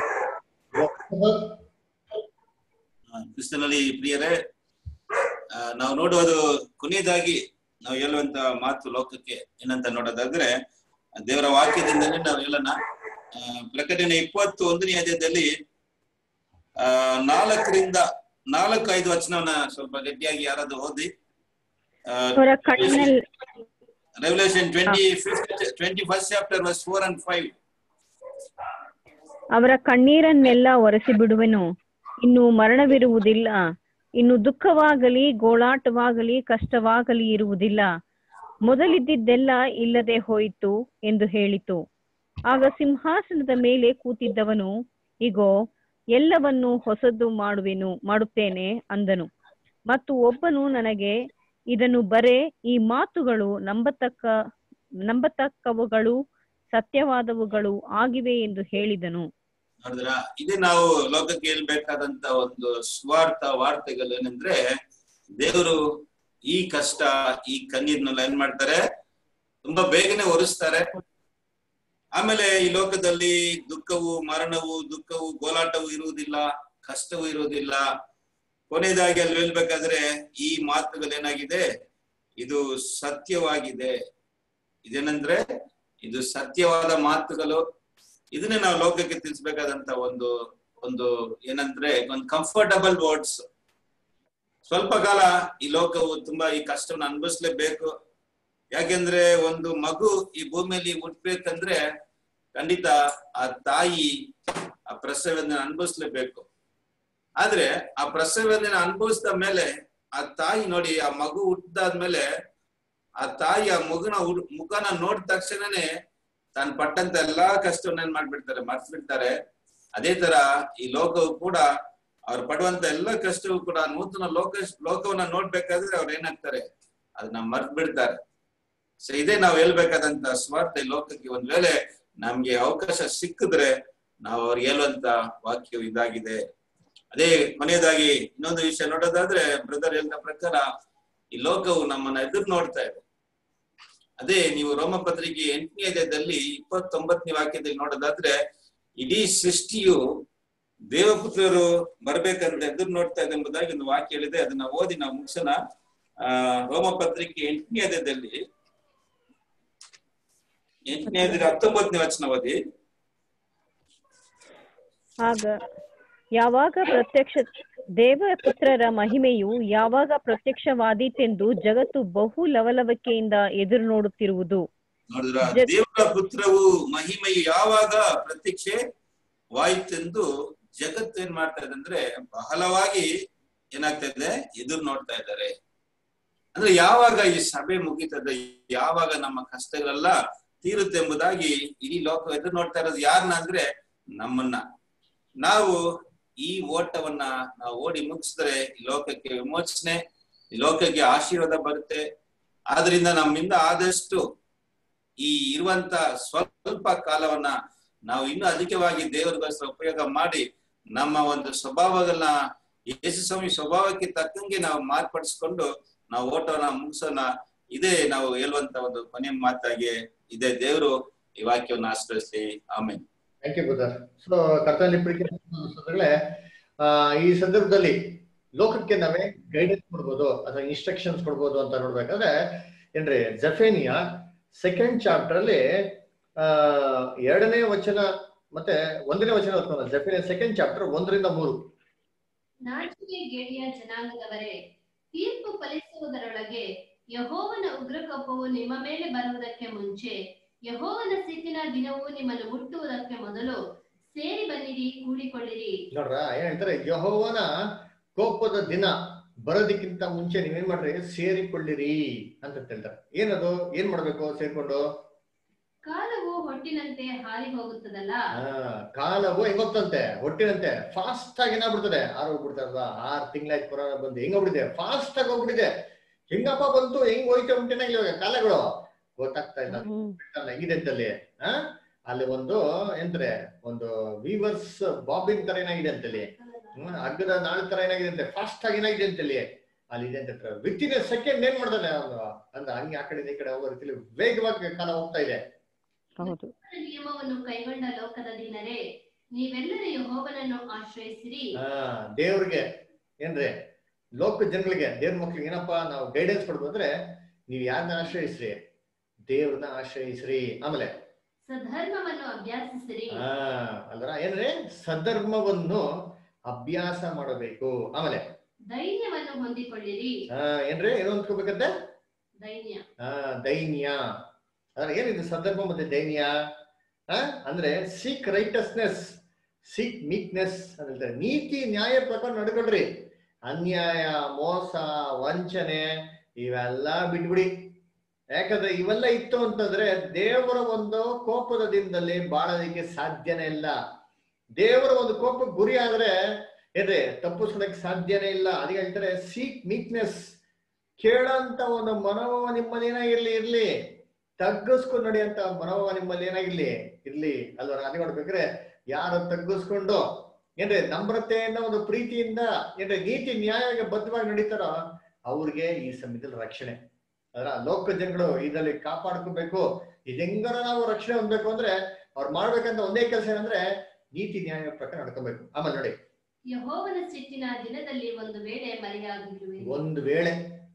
ಕ್ರಿಸ್ತನಲ್ಲಿ ಪ್ರಿಯರೇ ಆ, ನಾವು ನೋಡುವುದು ಕೊನೆಯದಾಗಿ ನಾವು ಹೇಳುವಂತ ಮಾತು ಲೋಕಕ್ಕೆ ಏನಂತ ನೋಡೋದಾದ್ರೆ ದೇವರ ವಾಕ್ಯದಿಂದಲೇ ನಾವು ಹೇಳೋಣ ಆ, ಪ್ರಕಟಣೆ ಇಪ್ಪತ್ತು ಒಂದನೇ ಅಧ್ಯಾಯದಲ್ಲಿ ಆ ನಾಲ್ಕರಿಂದ ನಾಲ್ಕು ಐದು ವಚನವನ್ನ ಸ್ವಲ್ಪ ಗಟ್ಟಿಯಾಗಿ ಯಾರಾದ್ರೂ ಓದಿ ಅವರ ಕಣ್ಣಲ್ಲಿ revelation twenty fifth twenty first chapter verse four and five ಅವರ ಕಣ್ಣೀರನ್ನೆಲ್ಲ ಒರೆಸಿ ಬಿಡುವೆನು ಇನ್ನು ಮರಣವಿರುವುದಿಲ್ಲ ಇನ್ನು ದುಃಖವಾಗಲಿ ಗೋಳಾಟವಾಗಲಿ ಕಷ್ಟವಾಗಲಿ ಇರುವುದಿಲ್ಲ ಮೊದಲಿದ್ದಿದ್ದೆಲ್ಲ ಇಲ್ಲದೆ ಹೋಯಿತು ಎಂದು ಹೇಳಿತು ಆಗ ಸಿಂಹಾಸನದ ಮೇಲೆ ಕೂತಿದ್ದವನು ಇಗೋ ಎಲ್ಲವನ್ನು ಹೊಸದು ಮಾಡುವೆನು ಮಾಡುತ್ತೇನೆ ಅಂದನು ಮತ್ತು ಒಬ್ಬನು ನನಗೆ ಇದನ್ನು ಬರೆ ಈ ಮಾತುಗಳು ನಂಬತಕ್ಕ ನಂಬತಕ್ಕವುಗಳು ಸತ್ಯವಾದವುಗಳು ಆಗಿವೆ ಎಂದು ಹೇಳಿದನು ನೋಡಿದ್ರ ಇದೇ ನಾವು ಲೋಕಕ್ಕೆ ಹೇಳ್ಬೇಕಾದಂತ ಒಂದು ಸ್ವಾರ್ಥ ವಾರ್ತೆಗಳು ಏನಂದ್ರೆ ದೇವರು ಈ ಕಷ್ಟ ಈ ಕಣ್ಣೀರ್ನೆಲ್ಲ ಏನ್ ಮಾಡ್ತಾರೆ ತುಂಬಾ ಬೇಗನೆ ಒರೆಸ್ತಾರೆ ಆಮೇಲೆ ಈ ಲೋಕದಲ್ಲಿ ದುಃಖವು ಮರಣವು ದುಃಖವು ಗೋಲಾಟವು ಇರುವುದಿಲ್ಲ ಕಷ್ಟವೂ ಇರುವುದಿಲ್ಲ ಕೊನೆಯದಾಗಿ ಅಲ್ಲಿ ಹೇಳ್ಬೇಕಾದ್ರೆ ಈ ಮಾತುಗಳೇನಾಗಿದೆ ಇದು ಸತ್ಯವಾಗಿದೆ ಇದೇನಂದ್ರೆ ಇದು ಸತ್ಯವಾದ ಮಾತುಗಳು ಇದನ್ನೇ ನಾವು ಲೋಕಕ್ಕೆ ತಿಳಿಸ್ಬೇಕಾದಂತ ಒಂದು ಒಂದು ಏನಂದ್ರೆ ಒಂದು ಕಂಫರ್ಟಬಲ್ ವರ್ಡ್ಸ್ ಸ್ವಲ್ಪ ಕಾಲ ಈ ಲೋಕವು ತುಂಬಾ ಈ ಕಷ್ಟವನ್ನು ಅನುಭವಿಸ್ಲೇಬೇಕು ಯಾಕೆಂದ್ರೆ ಒಂದು ಮಗು ಈ ಭೂಮಿಯಲ್ಲಿ ಹುಟ್ಬೇಕಂದ್ರೆ ಖಂಡಿತ ಆ ತಾಯಿ ಆ ಪ್ರಸವನ ಅನುಭವಿಸ್ಲೇಬೇಕು ಆದ್ರೆ ಆ ಪ್ರಸವನ ಅನುಭವಿಸಿದ ಮೇಲೆ ಆ ತಾಯಿ ನೋಡಿ ಆ ಮಗು ಹುಟ್ಟಿದಾದ್ಮೇಲೆ ಆ ತಾಯಿ ಆ ಮಗುನ ಹುಡ್- ಮುಖನ ನೋಡಿದ ತಕ್ಷಣನೇ ತಾನು ಪಟ್ಟಂತ ಎಲ್ಲಾ ಕಷ್ಟವನ್ನ ಏನ್ ಮಾಡ್ಬಿಡ್ತಾರೆ ಮರ್ತ್ ಬಿಡ್ತಾರೆ ಅದೇ ತರ ಈ ಲೋಕವು ಕೂಡ ಅವ್ರು ಪಡುವಂತ ಎಲ್ಲ ಕಷ್ಟವೂ ಕೂಡ ನೂತನ ಲೋಕ ಲೋಕವನ್ನ ನೋಡ್ಬೇಕಾದ್ರೆ ಅವ್ರು ಏನಾಗ್ತಾರೆ ಅದನ್ನ ಮರ್ತ್ ಬಿಡ್ತಾರೆ ಸೊ ಇದೇ ನಾವು ಹೇಳ್ಬೇಕಾದಂತ ಸ್ವಾರ್ಥ ಈ ಲೋಕಕ್ಕೆ ಒಂದ್ ವೇಳೆ ನಮ್ಗೆ ಅವಕಾಶ ಸಿಕ್ಕಿದ್ರೆ ನಾವು ಅವ್ರಿಗೆ ಹೇಳುವಂತ ವಾಕ್ಯವು ಇದಾಗಿದೆ ಅದೇ ಕೊನೆಯದಾಗಿ ಇನ್ನೊಂದು ವಿಷಯ ನೋಡೋದಾದ್ರೆ ಬ್ರದರ್ ಹೇಳಿದ ಪ್ರಕಾರ ಈ ಲೋಕವು ನಮ್ಮನ್ನ ಎದುರು ನೋಡ್ತಾ ಇದೆ ಅದೇ ನೀವು ರೋಮಪತ್ರಿಕೆ ಎಂಟನೇ ಅಧ್ಯಾಯದಲ್ಲಿ ಇಪ್ಪತ್ತೊಂಬತ್ತನೇ ವಾಕ್ಯದಲ್ಲಿ ನೋಡೋದಾದ್ರೆ ಇಡೀ ಸೃಷ್ಟಿಯು ದೇವಪುತ್ರರು ಬರ್ಬೇಕಂತ ಎದುರು ನೋಡ್ತಾ ಇದೆ ಎಂಬುದಾಗಿ ಒಂದು ವಾಕ್ಯ ಹೇಳಿದೆ ಅದನ್ನ ಓದಿ ನಾವು ಮುಗಿಸೋಣ ಆ ರೋಮಪತ್ರಿಕೆ ಎಂಟನೇ ಅಧ್ಯಾಯದಲ್ಲಿ ಎಂಟನೇ ಅಧ್ಯಾಯ ಹತ್ತೊಂಬತ್ತನೇ ವಚನ ಓದಿ ಆಗ ಯಾವಾಗ ಪ್ರತ್ಯಕ್ಷ ದೇವ ಪುತ್ರರ ಮಹಿಮೆಯು ಯಾವಾಗ ಪ್ರತ್ಯಕ್ಷವಾದೀತೆಂದು ಜಗತ್ತು ಬಹು ಲವಲವಿಕೆಯಿಂದ ಎದುರು ನೋಡುತ್ತಿರುವುದು ನೋಡಿದ್ರ ಜಗ್- ದೇವರ ಪುತ್ರವು ಮಹಿಮೆಯು ಯಾವಾಗ ಪ್ರತ್ಯಕ್ಷೆ ವಾಯಿತೆಂದು ಜಗತ್ತು ಏನ್ ಮಾಡ್ತಾ ಇದೆ ಅಂದ್ರೆ ಬಹಳವಾಗಿ ಏನಾಗ್ತಾ ಇದೆ ಎದುರು ನೋಡ್ತಾ ಇದ್ದಾರೆ ಅಂದ್ರೆ ಯಾವಾಗ ಈ ಸಭೆ ಮುಗೀತದೆ ಯಾವಾಗ ನಮ್ಮ ಕಷ್ಟಗಳೆಲ್ಲ ತೀರುತ್ತೆ ಎಂಬುದಾಗಿ ಇಡೀ ಲೋಕ ಎದುರು ನೋಡ್ತಾ ಇರೋದು ಯಾರನ್ನ ಅಂದ್ರೆ ನಮ್ಮನ್ನ ನಾವು ಈ ಓಟವನ್ನ ನಾವು ಓಡಿ ಮುಗಿಸಿದ್ರೆ ಈ ಲೋಕಕ್ಕೆ ವಿಮೋಚನೆ ಈ ಲೋಕಕ್ಕೆ ಆಶೀರ್ವಾದ ಬರುತ್ತೆ ಆದ್ರಿಂದ ನಮ್ಮಿಂದ ಆದಷ್ಟು ಈ ಇರುವಂತ ಸ್ವಲ್ಪ ಕಾಲವನ್ನ ನಾವು ಇನ್ನೂ ಅಧಿಕವಾಗಿ ದೇವರಿಗೋಸ್ಕರ ಉಪಯೋಗ ಮಾಡಿ ನಮ್ಮ ಒಂದು ಸ್ವಭಾವಗಳನ್ನ ಯೇಸು ಸ್ವಾಮಿ ಸ್ವಭಾವಕ್ಕೆ ತಕ್ಕಂಗೆ ನಾವು ಮಾರ್ಪಡಿಸ್ಕೊಂಡು ನಾವು ಓಟವನ್ನ ಮುಗಿಸೋಣ ಇದೇ ನಾವು ಹೇಳುವಂತ ಒಂದು ಕೊನೆ ಮಾತಾಗಿ ಇದೇ ದೇವರು ಈ ವಾಕ್ಯವನ್ನು ಆಶ್ರಯಿಸಿ ಆಮೇಲೆ ಥ್ಯಾಂಕ್ ಯು ಬ್ರದರ್ ಸೊ ಕರ್ತನಲ್ಲಿ ಪ್ರೀತಿ ಸಹೋದರಗಳೇ, ಆ ಈ ಸಂದರ್ಭದಲ್ಲಿ ಲೋಕಕ್ಕೆ ನಾವೇ ಗೈಡೆನ್ಸ್ ಕೊಡ್ಬೋದು ಅಥವಾ ಇನ್ಸ್ಟ್ರಕ್ಷನ್ಸ್ ಕೊಡ್ಬೋದು ಅಂತ ನೋಡ್ಬೇಕಾದ್ರೆ ಏನ್ರಿ ಜಫೇನಿಯ ಸೆಕೆಂಡ್ ಚಾಪ್ಟರ್ ಅಲ್ಲಿ ಆ ಎರಡನೇ ವಚನ ಮತ್ತೆ ಒಂದನೇ ವಚನ ಓದ್ಕೊಳ್ಳೋಣ ಜಫೇನಿಯ ಸೆಕೆಂಡ್ ಚಾಪ್ಟರ್ ಒಂದರಿಂದ ಮೂರು ನಾಚಿಕೆ ಗೇಡಿಯ ಜನಾಂಗದವರೇ ತೀರ್ಪು ಫಲಿಸುವುದರೊಳಗೆ ಯಹೋವನ ಉಗ್ರಕೋಪವು ನಿಮ್ಮ ಮೇಲೆ ಬರುವುದಕ್ಕೆ ಮುಂಚೆ ಯಹೋವನ ಸಿಟ್ಟಿನ ದಿನವು ನಿಮ್ಮನ್ನು ಮುಟ್ಟುವುದಕ್ಕೆ ಮೊದಲು ಸೇರಿ ಬನ್ನಿರಿ ಕೂಡಿಕೊಳ್ಳಿರಿ ನೋಡ್ರ ಏನ್ ಹೇಳ್ತಾರೆ ಯಹೋವನ ಕೋಪದ ದಿನ ಬರೋದಕ್ಕಿಂತ ಮುಂಚೆ ನೀವೇನ್ ಮಾಡ್ರಿ ಸೇರಿಕೊಳ್ಳಿರಿ ಅಂತ ಹೇಳ್ತಾರೆ ಏನದು ಏನ್ ಮಾಡ್ಬೇಕು ಸೇರ್ಕೊಂಡು ಕಾಲವು ಹೊಟ್ಟಿನಂತೆ ಹಾರಿ ಹೋಗುತ್ತದಲ್ಲ ಆ, ಕಾಲವು ಹೆಂಗೋಗ್ತಂತೆ ಹೊಟ್ಟಿನಂತೆ ಫಾಸ್ಟ್ ಆಗಿ ಏನಾಗ್ಬಿಡ್ತದೆ ಆರು ಹೋಗ್ಬಿಡ್ತಾರಲ್ಲ ಆರ್ ತಿಂಗಳಾಯ್ತು ಕೊರೋನಾ ಬಂದು ಹೆಂಗ್ ಹೋಗ್ಬಿಟ್ಟಿದೆ ಫಾಸ್ಟ್ ಆಗಿ ಹೋಗ್ಬಿಟ್ಟಿದೆ ಹೆಂಗಪ್ಪ ಬಂತು ಹೆಂಗ್ ಹೋಯ್ತು ಅಂತಿನ ಇವಾಗ ಕಾಲಗಳು ಗೊತ್ತಾಗ್ತಾ ಇಲ್ಲ ಹ್ಮ್ ಅಲ್ಲ, ಹೆಂಗಿದೆ ಅಂತಲ್ಲಿ ಆ ಅಲ್ಲಿ ಒಂದು ಎಂದ್ರೆ ಒಂದು ವೀವರ್ಸ್ ಬಾಬಿನ್ ತರ ಏನಾಗಿದೆ ಅಂತಲ್ಲಿ ಹ್ಮ್, ಹಗ್ಗದ ನಾಳು ತರ ಏನಾಗಿದೆ ಅಂತೆ ಫಾಸ್ಟ್ ಆಗಿ ಏನಾಗಿದೆ ಅಂತಲ್ಲಿ ಅಲ್ಲಿ ಇದೆ ಅಂತ ವಿತ್ ಇನ್ ಸೆಕೆಂಡ್ ಏನ್ ಮಾಡ್ತಾನೆ ಅವನು ಅಂದ್ರೆ ಹಂಗೆ ಆ ಕಡೆ ಈ ಕಡೆ ಹೋಗೋ ರೀತಿಲಿ ವೇಗವಾಗಿ ಕಾಲ ಹೋಗ್ತಾ ಇದೆ ಹೌದು ನಿಯಮವನ್ನು ಕೈಗೊಂಡ ಲೋಕದ ದಿನರೇ ನೀವೆಲ್ಲರೂ ಯಹೋವನನ್ನು ಆಶ್ರಯಿಸಿರಿ ಆ ದೇವ್ರಿಗೆ ಏನ್ರಿ ಲೋಕ ಜನಗಳಿಗೆ ದೇವ್ರ ಮಕ್ಳಿಗೆ ಏನಪ್ಪಾ ನಾವು ಗೈಡೆನ್ಸ್ ಕೊಡ್ಬೋದ್ರೆ ನೀವ್ ಯಾರನ್ನ ಆಶ್ರಯಿಸ್ರಿ ದೇವ್ರನ್ನ ಆಶ್ರಯಿಸ್ರಿ ಆಮೇಲೆ ಸಧರ್ಮವನ್ನು ಅಭ್ಯಾಸಿಸಿರಿ ಆ ಅಲ್ರ ಏನ್ರಿ ಸಧರ್ಮವನ್ನು ಅಭ್ಯಾಸ ಮಾಡಬೇಕು ಆಮೇಲೆ ದೈನ್ಯವನ್ನು ಹೊಂದಿಕೊಳ್ಳಿರಿ ಆ ಏನ್ರಿ ಏನು ಅಂದ್ಕೋಬೇಕಂತೆ ದೈನ್ಯ ಆ ದೈನ್ಯ ಅದ್ರ ಏನಿದೆ ಸಧರ್ಮ ಮತ್ತೆ ದೈನ್ಯ ಆ ಅಂದ್ರೆ ಸೀಕ್ ರೈಟಸ್ನೆಸ್ ಸೀಕ್ ಮೀಕ್ನೆಸ್ ಅಂತ ಹೇಳ್ತಾರೆ ನೀತಿ ನ್ಯಾಯ ಪ್ರಕಾರ ನಡ್ಕೊಳ್ರಿ ಅನ್ಯಾಯ ಮೋಸ ವಂಚನೆ ಇವೆಲ್ಲ ಬಿಟ್ಬಿಡಿ ಯಾಕಂದ್ರೆ ಇವೆಲ್ಲ ಇತ್ತು ಅಂತಂದ್ರೆ ದೇವರ ಒಂದು ಕೋಪದ ದಿನದಲ್ಲಿ ಬಾಳೋದಕ್ಕೆ ಸಾಧ್ಯನೇ ಇಲ್ಲ ದೇವರ ಒಂದು ಕೋಪಕ್ಕೆ ಗುರಿ ಆದ್ರೆ ಏನ್ರಿ ತಪ್ಪಿಸ್ಕೊಳಕ್ ಸಾಧ್ಯನೇ ಇಲ್ಲ ಅದಕ್ಕೆ ಹೇಳ್ತಾರೆ ಸೀಕ್ ಮೀಕ್ನೆಸ್ ಕೇಳಂತ ಒಂದು ಮನೋಭಾವ ನಿಮ್ಮಲ್ಲಿ ಏನಾಗಿರ್ಲಿ ಇರ್ಲಿ ತಗ್ಗಿಸ್ಕೊಂಡು ನಡೆಯಂತ ಮನೋಭಾವ ನಿಮ್ಮಲ್ಲಿ ಏನಾಗಿರ್ಲಿ ಇರ್ಲಿ ಅಲ್ವಾ ಅದೇ ಮಾಡ್ಬೇಕ್ರೆ ಯಾರು ತಗ್ಗಿಸ್ಕೊಂಡು ಏನ್ರಿ ನಮ್ರತೆಯಿಂದ ಒಂದು ಪ್ರೀತಿಯಿಂದ ಏನ್ರಿ ನೀತಿ ನ್ಯಾಯವಾಗಿ ಬದ್ಧವಾಗಿ ನಡೀತಾರೋ ಅವ್ರಿಗೆ ಈ ಸಮಯದಲ್ಲಿ ರಕ್ಷಣೆ ಅದರ ಲೋಕ ಜನಗಳು ಇದರಲ್ಲಿ ಕಾಪಾಡ್ಕೋಬೇಕು ಇದೆಂಗಾರ ನಾವು ರಕ್ಷಣೆ ಹೊಂದ್ಬೇಕು ಅಂದ್ರೆ ಅವ್ರು ಮಾಡ್ಬೇಕಂತ ಒಂದೇ ಕೆಲಸ ಏನಂದ್ರೆ ನೀತಿ ನ್ಯಾಯ ಪ್ರಕಾರ ನಡ್ಕೋಬೇಕು ಆಮೇಲೆ ನೋಡಿ ಯಹೋವನ ಸಿಟ್ಟಿನ ದಿನದಲ್ಲಿ ಒಂದು ವೇಳೆ ಮರೆಯಾಗಿರುವೆ ಒಂದು ವೇಳೆ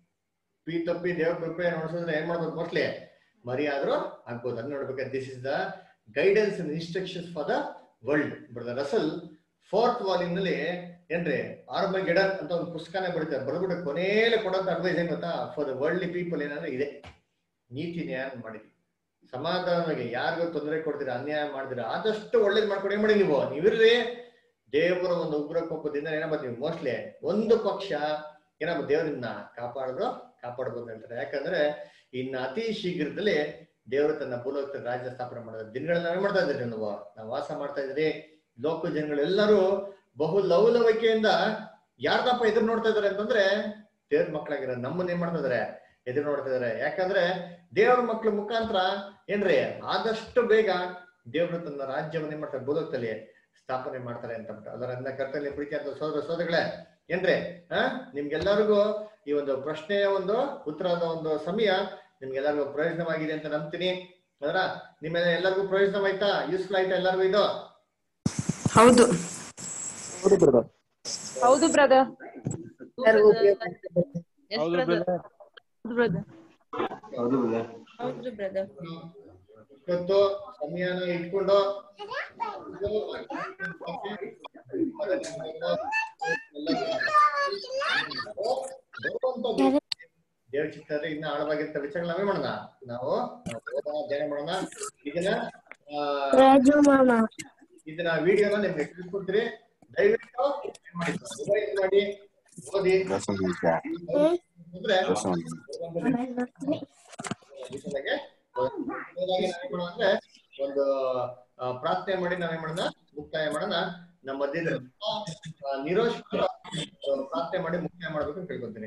ಪಿ ತಪ್ಪಿ ದೇವ್ರ ಕೃಪೆ ನೋಡ್ಸಿದ್ರೆ ಏನ್ ಮಾಡ್ಬೇಕು ಮೋಸ್ಟ್ಲಿ ಮರಿ ಆದ್ರೂ ಆಗ್ಬೋದು ಅದ್ ನೋಡ್ಬೇಕು this is the guidance and instructions for the world brother Russell fourth volume ನಲ್ಲಿ ಏನ್ರಿ ಆರ್ಮ ಗೆಡರ್ ಅಂತ ಒಂದು ಪುಸ್ತಕನೇ ಬರೀತಾರೆ ಬರ್ಬಿಟ್ಟು ಕೊನೆಯಲ್ಲಿ ಕೊಡೋಂತ ಅಡ್ವೈಸ್ ಏನ್ ಗೊತ್ತಾ ಫಾರ್ ದ ವರ್ಲ್ಡ್ ಪೀಪಲ್ ಏನಂದ್ರೆ ಇದೆ ನೀತಿ ನ್ಯಾಯ ಮಾಡಿ ಸಮಾಧಾನವಾಗಿ ಯಾರಿಗೂ ತೊಂದರೆ ಕೊಡ್ತೀರಾ ಅನ್ಯಾಯ ಮಾಡ್ತೀರಾ ಆದಷ್ಟು ಒಳ್ಳೇದ್ ಮಾಡ್ಕೊಂಡು ಏನ್ ಮಾಡಿ ನೀವು ನೀವಿರ್ರಿ ದೇವರ ಒಂದು ಉಗ್ರ ಕೋಪದಿಂದ ಏನಪ್ಪ ನೀವು ಮೋಸ್ಟ್ಲಿ ಒಂದು ಪಕ್ಷ ಏನಪ್ಪ ದೇವರನ್ನ ಕಾಪಾಡಿದ್ರು ಕಾಪಾಡ್ಬೋದು ಹೇಳ್ತಾರೆ ಯಾಕಂದ್ರೆ ಇನ್ನು ಅತಿ ಶೀಘ್ರದಲ್ಲಿ ದೇವರು ತನ್ನ ಭೂಲೋಕ ರಾಜ್ಯ ಸ್ಥಾಪನೆ ಮಾಡೋದು ದಿನಗಳನ್ನ ನಾವೇ ಮಾಡ್ತಾ ಇದ್ದೀರಿ ನಾವು ನಾವು ವಾಸ ಮಾಡ್ತಾ ಇದ್ದೀರಿ ಲೋಕ ಜನಗಳೆಲ್ಲರೂ ಬಹು ಲವಲವಿಕೆಯಿಂದ ಯಾರ್ದಪ್ಪ ಎದುರು ನೋಡ್ತಾ ಇದಾರೆ ಅಂತಂದ್ರೆ ದೇವ್ರ ಮಕ್ಕಳಾಗಿರೋ ನಮ್ಮನ್ನ ಏನ್ ಮಾಡ್ತಾ ಇದಾರೆ ಎದುರು ನೋಡ್ತಾ ಇದಾರೆ ಯಾಕಂದ್ರೆ ದೇವ್ರ ಮಕ್ಳ ಮುಖಾಂತರ ಏನ್ರಿ ಆದಷ್ಟು ಬೇಗ ದೇವರು ತನ್ನ ರಾಜ್ಯವನ್ನ ಏನ್ ಮಾಡ್ತಾರೆ ಭೂಲೋಕದಲ್ಲಿ ಸ್ಥಾಪನೆ ಮಾಡ್ತಾರೆ ಅಂತ ಅಂದ್ಬಿಟ್ಟು. ಅದರಿಂದ ಕರ್ತವ್ಯ ಪ್ರೀತಿ ಅಂತ ಸೋದರ ಸೋದರಗಳೇ ಏನ್ರಿ ಆ ನಿಮ್ಗೆಲ್ಲರಿಗೂ ಈ ಒಂದು ಪ್ರಶ್ನೆಯ ಒಂದು ಉತ್ತರದ ಒಂದು ಸಮಯ ನಿಮ್ಗೆಲ್ಲರಿಗೂ ಪ್ರಯೋಜನವಾಗಿದೆ ಅಂತ ನಂಬ್ತೀನಿ ಅದರ ನಿಮ್ಮ ಎಲ್ಲರಿಗೂ ಪ್ರಯೋಜನವಾಯ್ತಾ ಯೂಸ್ಫುಲ್ ಆಯ್ತಾ ಎಲ್ಲರಿಗೂ ಇದು ಹೌದು ಹೌದು ಬ್ರದರ್ ಹೌದು brother. ಹೌದು ಬ್ರದರ್ ಇವತ್ತು ಸಮಯನ ಇಟ್ಕೊಂಡು ದೇವ್ರ ಚಿತ್ತಾರೆ ಇನ್ನ ಆಳವಾಗಿರ್ತ ವಿಚಾರ ನಾವೇ ಮಾಡೋಣ ನಾವು ನಾವು ಓದೋಣ, ಧ್ಯಾನ ಮಾಡೋಣ ಇದನ್ನ ಆ, ಇದನ್ನ ವಿಡಿಯೋನ ನಿಮ್ಗೆ ಕಳ್ಸ್ಕೊಡ್ತೀರಿ ದಯವಿಟ್ಟು ಏನ್ ಮಾಡಿ revise ಮಾಡಿ ಓದಿ ಅಂದ್ರೆ ಇದರೊಳಗೆ ಕೊನೆಯದಾಗಿ ನಾವೇನ್ ಮಾಡೋಣ ಅಂದ್ರೆ ಒಂದು ಆ, ಪ್ರಾರ್ಥನೆ ಮಾಡಿ ನಾವೇನ್ ಮಾಡೋಣ ಮುಕ್ತಾಯ ಮಾಡೋಣ ನಮ್ಮ ಮಧ್ಯದಲ್ಲಿ ಆ, ನಿರೋಶ್ ಕೂಡ, ಆ, ಪ್ರಾರ್ಥನೆ ಮಾಡಿ ಮುಕ್ತಾಯ ಮಾಡ್ಬೇಕು ಅಂತ ಕೇಳ್ಕೊತೀನಿ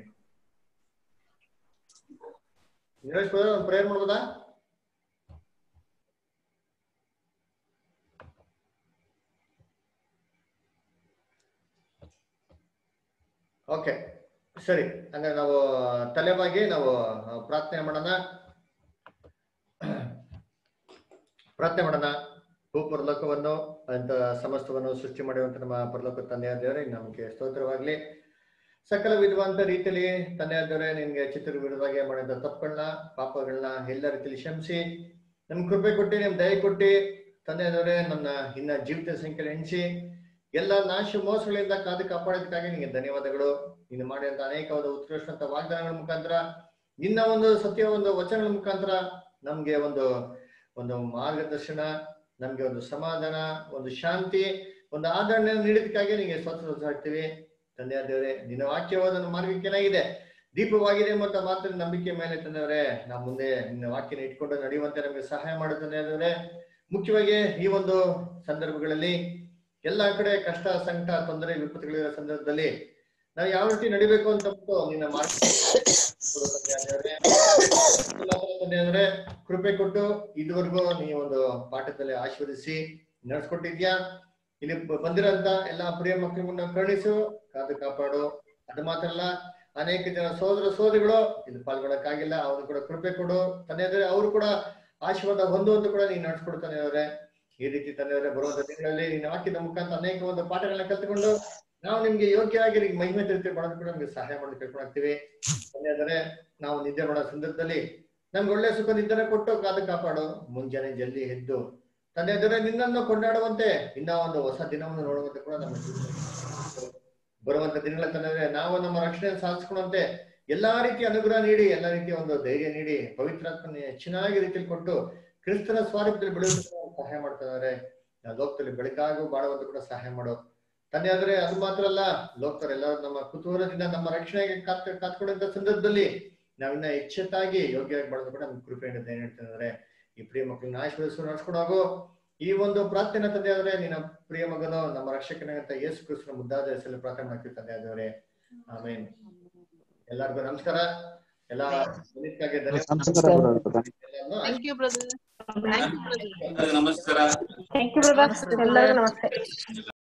ನಿರೋಶ್ ಕೂಡ ಒಂದು ಪ್ರೇಯರ್ ಮಾಡ್ಬೋದಾ ಓಕೆ ಸರಿ ಹಂಗಾರೆ ನಾವು ತಲೆಬಾಗಿ ನಾವು ಆ, ಪ್ರಾರ್ಥನೆ ಮಾಡೋಣ ಪ್ರಾರ್ಥನೆ ಮಾಡೋಣ ಭೂ ಪರಲೋಕವನ್ನು ಅಂತ ಸಮಸ್ತವನ್ನು ಸೃಷ್ಟಿ ಮಾಡಿರುವಂತ ನಮ್ಮ ಪರಲೋಕ ತಂದೆಯ ದೇವರೇ ನಮಗೆ ಸ್ತೋತ್ರವಾಗ್ಲಿ ಸಕಲ ವಿಧವಾದಂತ ರೀತಿಯಲ್ಲಿ ತಂದೆಯ ದೇವರೇ ನಿನ್ಗೆ ಚಿತ್ರ ವಿರುದ್ಧವಾಗಿ ಮಾಡಿದ ತಪ್ಪುಗಳನ್ನ ಪಾಪಗಳನ್ನ ಎಲ್ಲ ರೀತಿಯಲ್ಲಿ ಕ್ಷಮಿಸಿ ನಮ್ ಕೃಪೆ ಕೊಟ್ಟು ನಿಮ್ ದಯ ಕೊಟ್ಟು ತಂದೆಯ ದೇವರೇ ನನ್ನ ಇನ್ನ ಜೀವಿತ ಸಂಖ್ಯೆ ಎಣಿಸಿ ಎಲ್ಲ ನಾಶ ಮೋಸಗಳಿಂದ ಕಾದು ಕಾಪಾಡೋದಕ್ಕಾಗಿ ನಿಮಗೆ ಧನ್ಯವಾದಗಳು ನೀನು ಮಾಡಿದಂತ ಅನೇಕವಾದ ಉತ್ಕೃಷ್ಟಂತ ವಾಗ್ದಾನಗಳ ಮುಖಾಂತರ ನಿನ್ನ ಒಂದು ಸತ್ಯ ಒಂದು ವಚನಗಳ ಮುಖಾಂತರ ನಮ್ಗೆ ಒಂದು ಒಂದು ಮಾರ್ಗದರ್ಶನ ನಮ್ಗೆ ಒಂದು ಸಮಾಧಾನ ಒಂದು ಶಾಂತಿ ಒಂದು ಆದರಣೆ ನೀಡೋದಕ್ಕಾಗಿ ನಿಮಗೆ ಸ್ವತಂತ್ರ ಹಾಕ್ತೀವಿ ತಂದೆಯ ದೇವರೇ ನಿನ್ನ ವಾಕ್ಯವಾದ ನನ್ನ ಮಾರ್ಗಕ್ಕೆ ಏನಾಗಿದೆ ದೀಪವಾಗಿದೆ ಮತ್ತು ಮಾತ್ರ ನಂಬಿಕೆ ಮೇಲೆ ತಂದೆಯವರೇ ನಾವು ಮುಂದೆ ನಿನ್ನ ವಾಕ್ಯನ ಇಟ್ಕೊಂಡು ನಡೆಯುವಂತೆ ನಮಗೆ ಸಹಾಯ ಮಾಡು ತಂದೆಯವರೇ ಮುಖ್ಯವಾಗಿ ಈ ಒಂದು ಸಂದರ್ಭಗಳಲ್ಲಿ ಎಲ್ಲಾ ಕಡೆ ಕಷ್ಟ ಸಂಕಟ ತೊಂದರೆ ವಿಪತ್ತುಗಳಿರೋ ಸಂದರ್ಭದಲ್ಲಿ ನಾವು ಯಾವ ರೀತಿ ನಡಿಬೇಕು ಅಂತ ಬಿಟ್ಟು ನಿನ್ನ ಮಾರ್ಗ ಕೊಡು ತಂದೆಯಾದವರೇ. ತಂದೆಯಾದವರೇ, ಕೃಪೆ ಕೊಟ್ಟು ಇದುವರೆಗೂ ನೀವು ಒಂದು ಪಾಠದಲ್ಲಿ ಆಶೀರ್ವದಿಸಿ ನಡೆಸ್ಕೊಟ್ಟಿದ್ಯಾ ಇಲ್ಲಿ ಬ- ಬಂದಿರೋಂತ ಎಲ್ಲಾ ಪ್ರಿಯ ಮಕ್ಕಳನ್ನ ಕರುಣಿಸು ಕಾದು ಕಾಪಾಡು ಅದು ಮಾತ್ರ ಅಲ್ಲ ಅನೇಕ ಜನ ಸೋದರ ಸೋದರಿಗಳು ಇಲ್ಲಿ ಪಾಲ್ಗೊಳಕ್ಕಾಗಿಲ್ಲ ಅವ್ರು ಕೂಡ ಕೃಪೆ ಕೊಡು ತಂದೆಯಾದ್ರೆ ಅವರು ಕೂಡ ಆಶೀರ್ವಾದ ಹೊಂದುವಂತ ಕೂಡ ನೀನು ನಡ್ಸ್ಕೊಡ್ತಾನೆ ಅವರೇ ಈ ರೀತಿ ತಂದೆಯವರೇ ಬರುವಂತ ದಿನಗಳಲ್ಲಿ ನೀನು ಹಾಕಿದ ಮುಖಾಂತರ ಅನೇಕ ಒಂದು ಪಾಠಗಳನ್ನ ಕಲ್ತುಕೊಂಡು ನಾವು ನಿಮ್ಗೆ ಯೋಗ್ಯವಾಗಿ ನಿಮ್ಗೆ ಮಹಿಮೆ ತಿಳಿಸಿ ಮಾಡೋದು ಕೂಡ ನಮ್ಗೆ ಸಹಾಯ ಮಾಡೋದು ಕೇಳ್ಕೊಳ್ತೀವಿ ತಂದೆಯಾದರೆ ನಾವು ನಿದ್ದೆ ಮಾಡೋ ಸಂದರ್ಭದಲ್ಲಿ ನಮ್ಗೆ ಒಳ್ಳೆ ಸುಖ ನಿದ್ದನೆ ಕೊಟ್ಟು ಕಾದು ಕಾಪಾಡು ಮುಂಜಾನೆ ಜಲ್ದಿ ಎದ್ದು ತಂದೆಯಾದರೆ ನಿನ್ನನ್ನು ಕೊಂಡಾಡುವಂತೆ ಇನ್ನ ಒಂದು ಹೊಸ ದಿನವನ್ನು ನೋಡುವಂತೆ ಕೂಡ ನಮ್ಮ ಜೀವನದಲ್ಲಿ ಬರುವಂತ ದಿನಗಳ ತಂದ್ರೆ ನಾವು ನಮ್ಮ ರಕ್ಷಣೆ ಸಾಧಿಸ್ಕೊಳ್ಳುವಂತೆ ಎಲ್ಲಾ ರೀತಿಯ ಅನುಗ್ರಹ ನೀಡಿ ಎಲ್ಲಾ ರೀತಿಯ ಒಂದು ಧೈರ್ಯ ನೀಡಿ ಪವಿತ್ರಾತ್ಮನೆ ಹೆಚ್ಚಿನಾಗಿ ರೀತಿಯಲ್ಲಿ ಕೊಟ್ಟು ಕ್ರಿಸ್ತನ ಸ್ವಾರೂಪದಲ್ಲಿ ಬೆಳೆಯೋದಕ್ಕೆ ನಾವು ಸಹಾಯ ಮಾಡ್ತಿದ್ದಾರೆ ಲೋಕದಲ್ಲಿ ಬೆಳಕಾಗೂ ಬಾಳುವಂತ ಕೂಡ ಸಹಾಯ ಮಾಡು ತಂದೆ ಆದ್ರೆ ಅದು ಮಾತ್ರ ಅಲ್ಲ ಲೋಕರೆಲ್ಲರೂ ನಮ್ಮ ಕುತೂಹಲದಿಂದ ನಮ್ಮ ರಕ್ಷಣೆಗೆ ಕಾತ್ ಕಾತ್ಕೊಳ್ಳುವಂತ ಸಂದರ್ಭದಲ್ಲಿ ನಾವಿನ್ನ ಎಚ್ಚೆತ್ತಾಗಿ ಯೋಗ್ಯವಾಗಿ ಬಾಳೋದು ಕೂಡ ನಮ್ಗೆ ಕೃಪೆಯಿಂದ ದಯ ನೀಡ್ತಿದ್ದಾರೆ ಈ ಪ್ರಿಯ ಮಕ್ಕಳನ್ನ ಆಶೀರ್ವದಿಸಿ ನಡ್ಸ್ಕೊಂಡು ಹೋಗು ಈ ಒಂದು ಪ್ರಾರ್ಥನೆ ತಂದೆ ಆದ್ರೆ ನಿನ್ನ ಪ್ರಿಯ ಮಗನು ನಮ್ಮ ರಕ್ಷಕನಾಗಂತ ಯೇಸು ಕ್ರಿಸ್ತನ ಮುದ್ದಾದ ಹೆಸರಲ್ಲಿ ಪ್ರಾರ್ಥನೆ ಮಾಡ್ತೀವಿ ತಂದೆ ಆದವರೇ ಆಮೇನ್ ಎಲ್ಲರಿಗೂ ನಮಸ್ಕಾರ ಎಲ್ಲ ಮನಸ್ಸಿಗಾಗಿ ಧನ್ಯವಾದ ಎಲ್ಲರನ್ನೂ thank you brother thank you brother ನಮಸ್ಕಾರ ಥ್ಯಾಂಕ್ ಯು ಬ್ರದರ್ ಎಲ್ಲರಿಗೂ ನಮಸ್ತೆ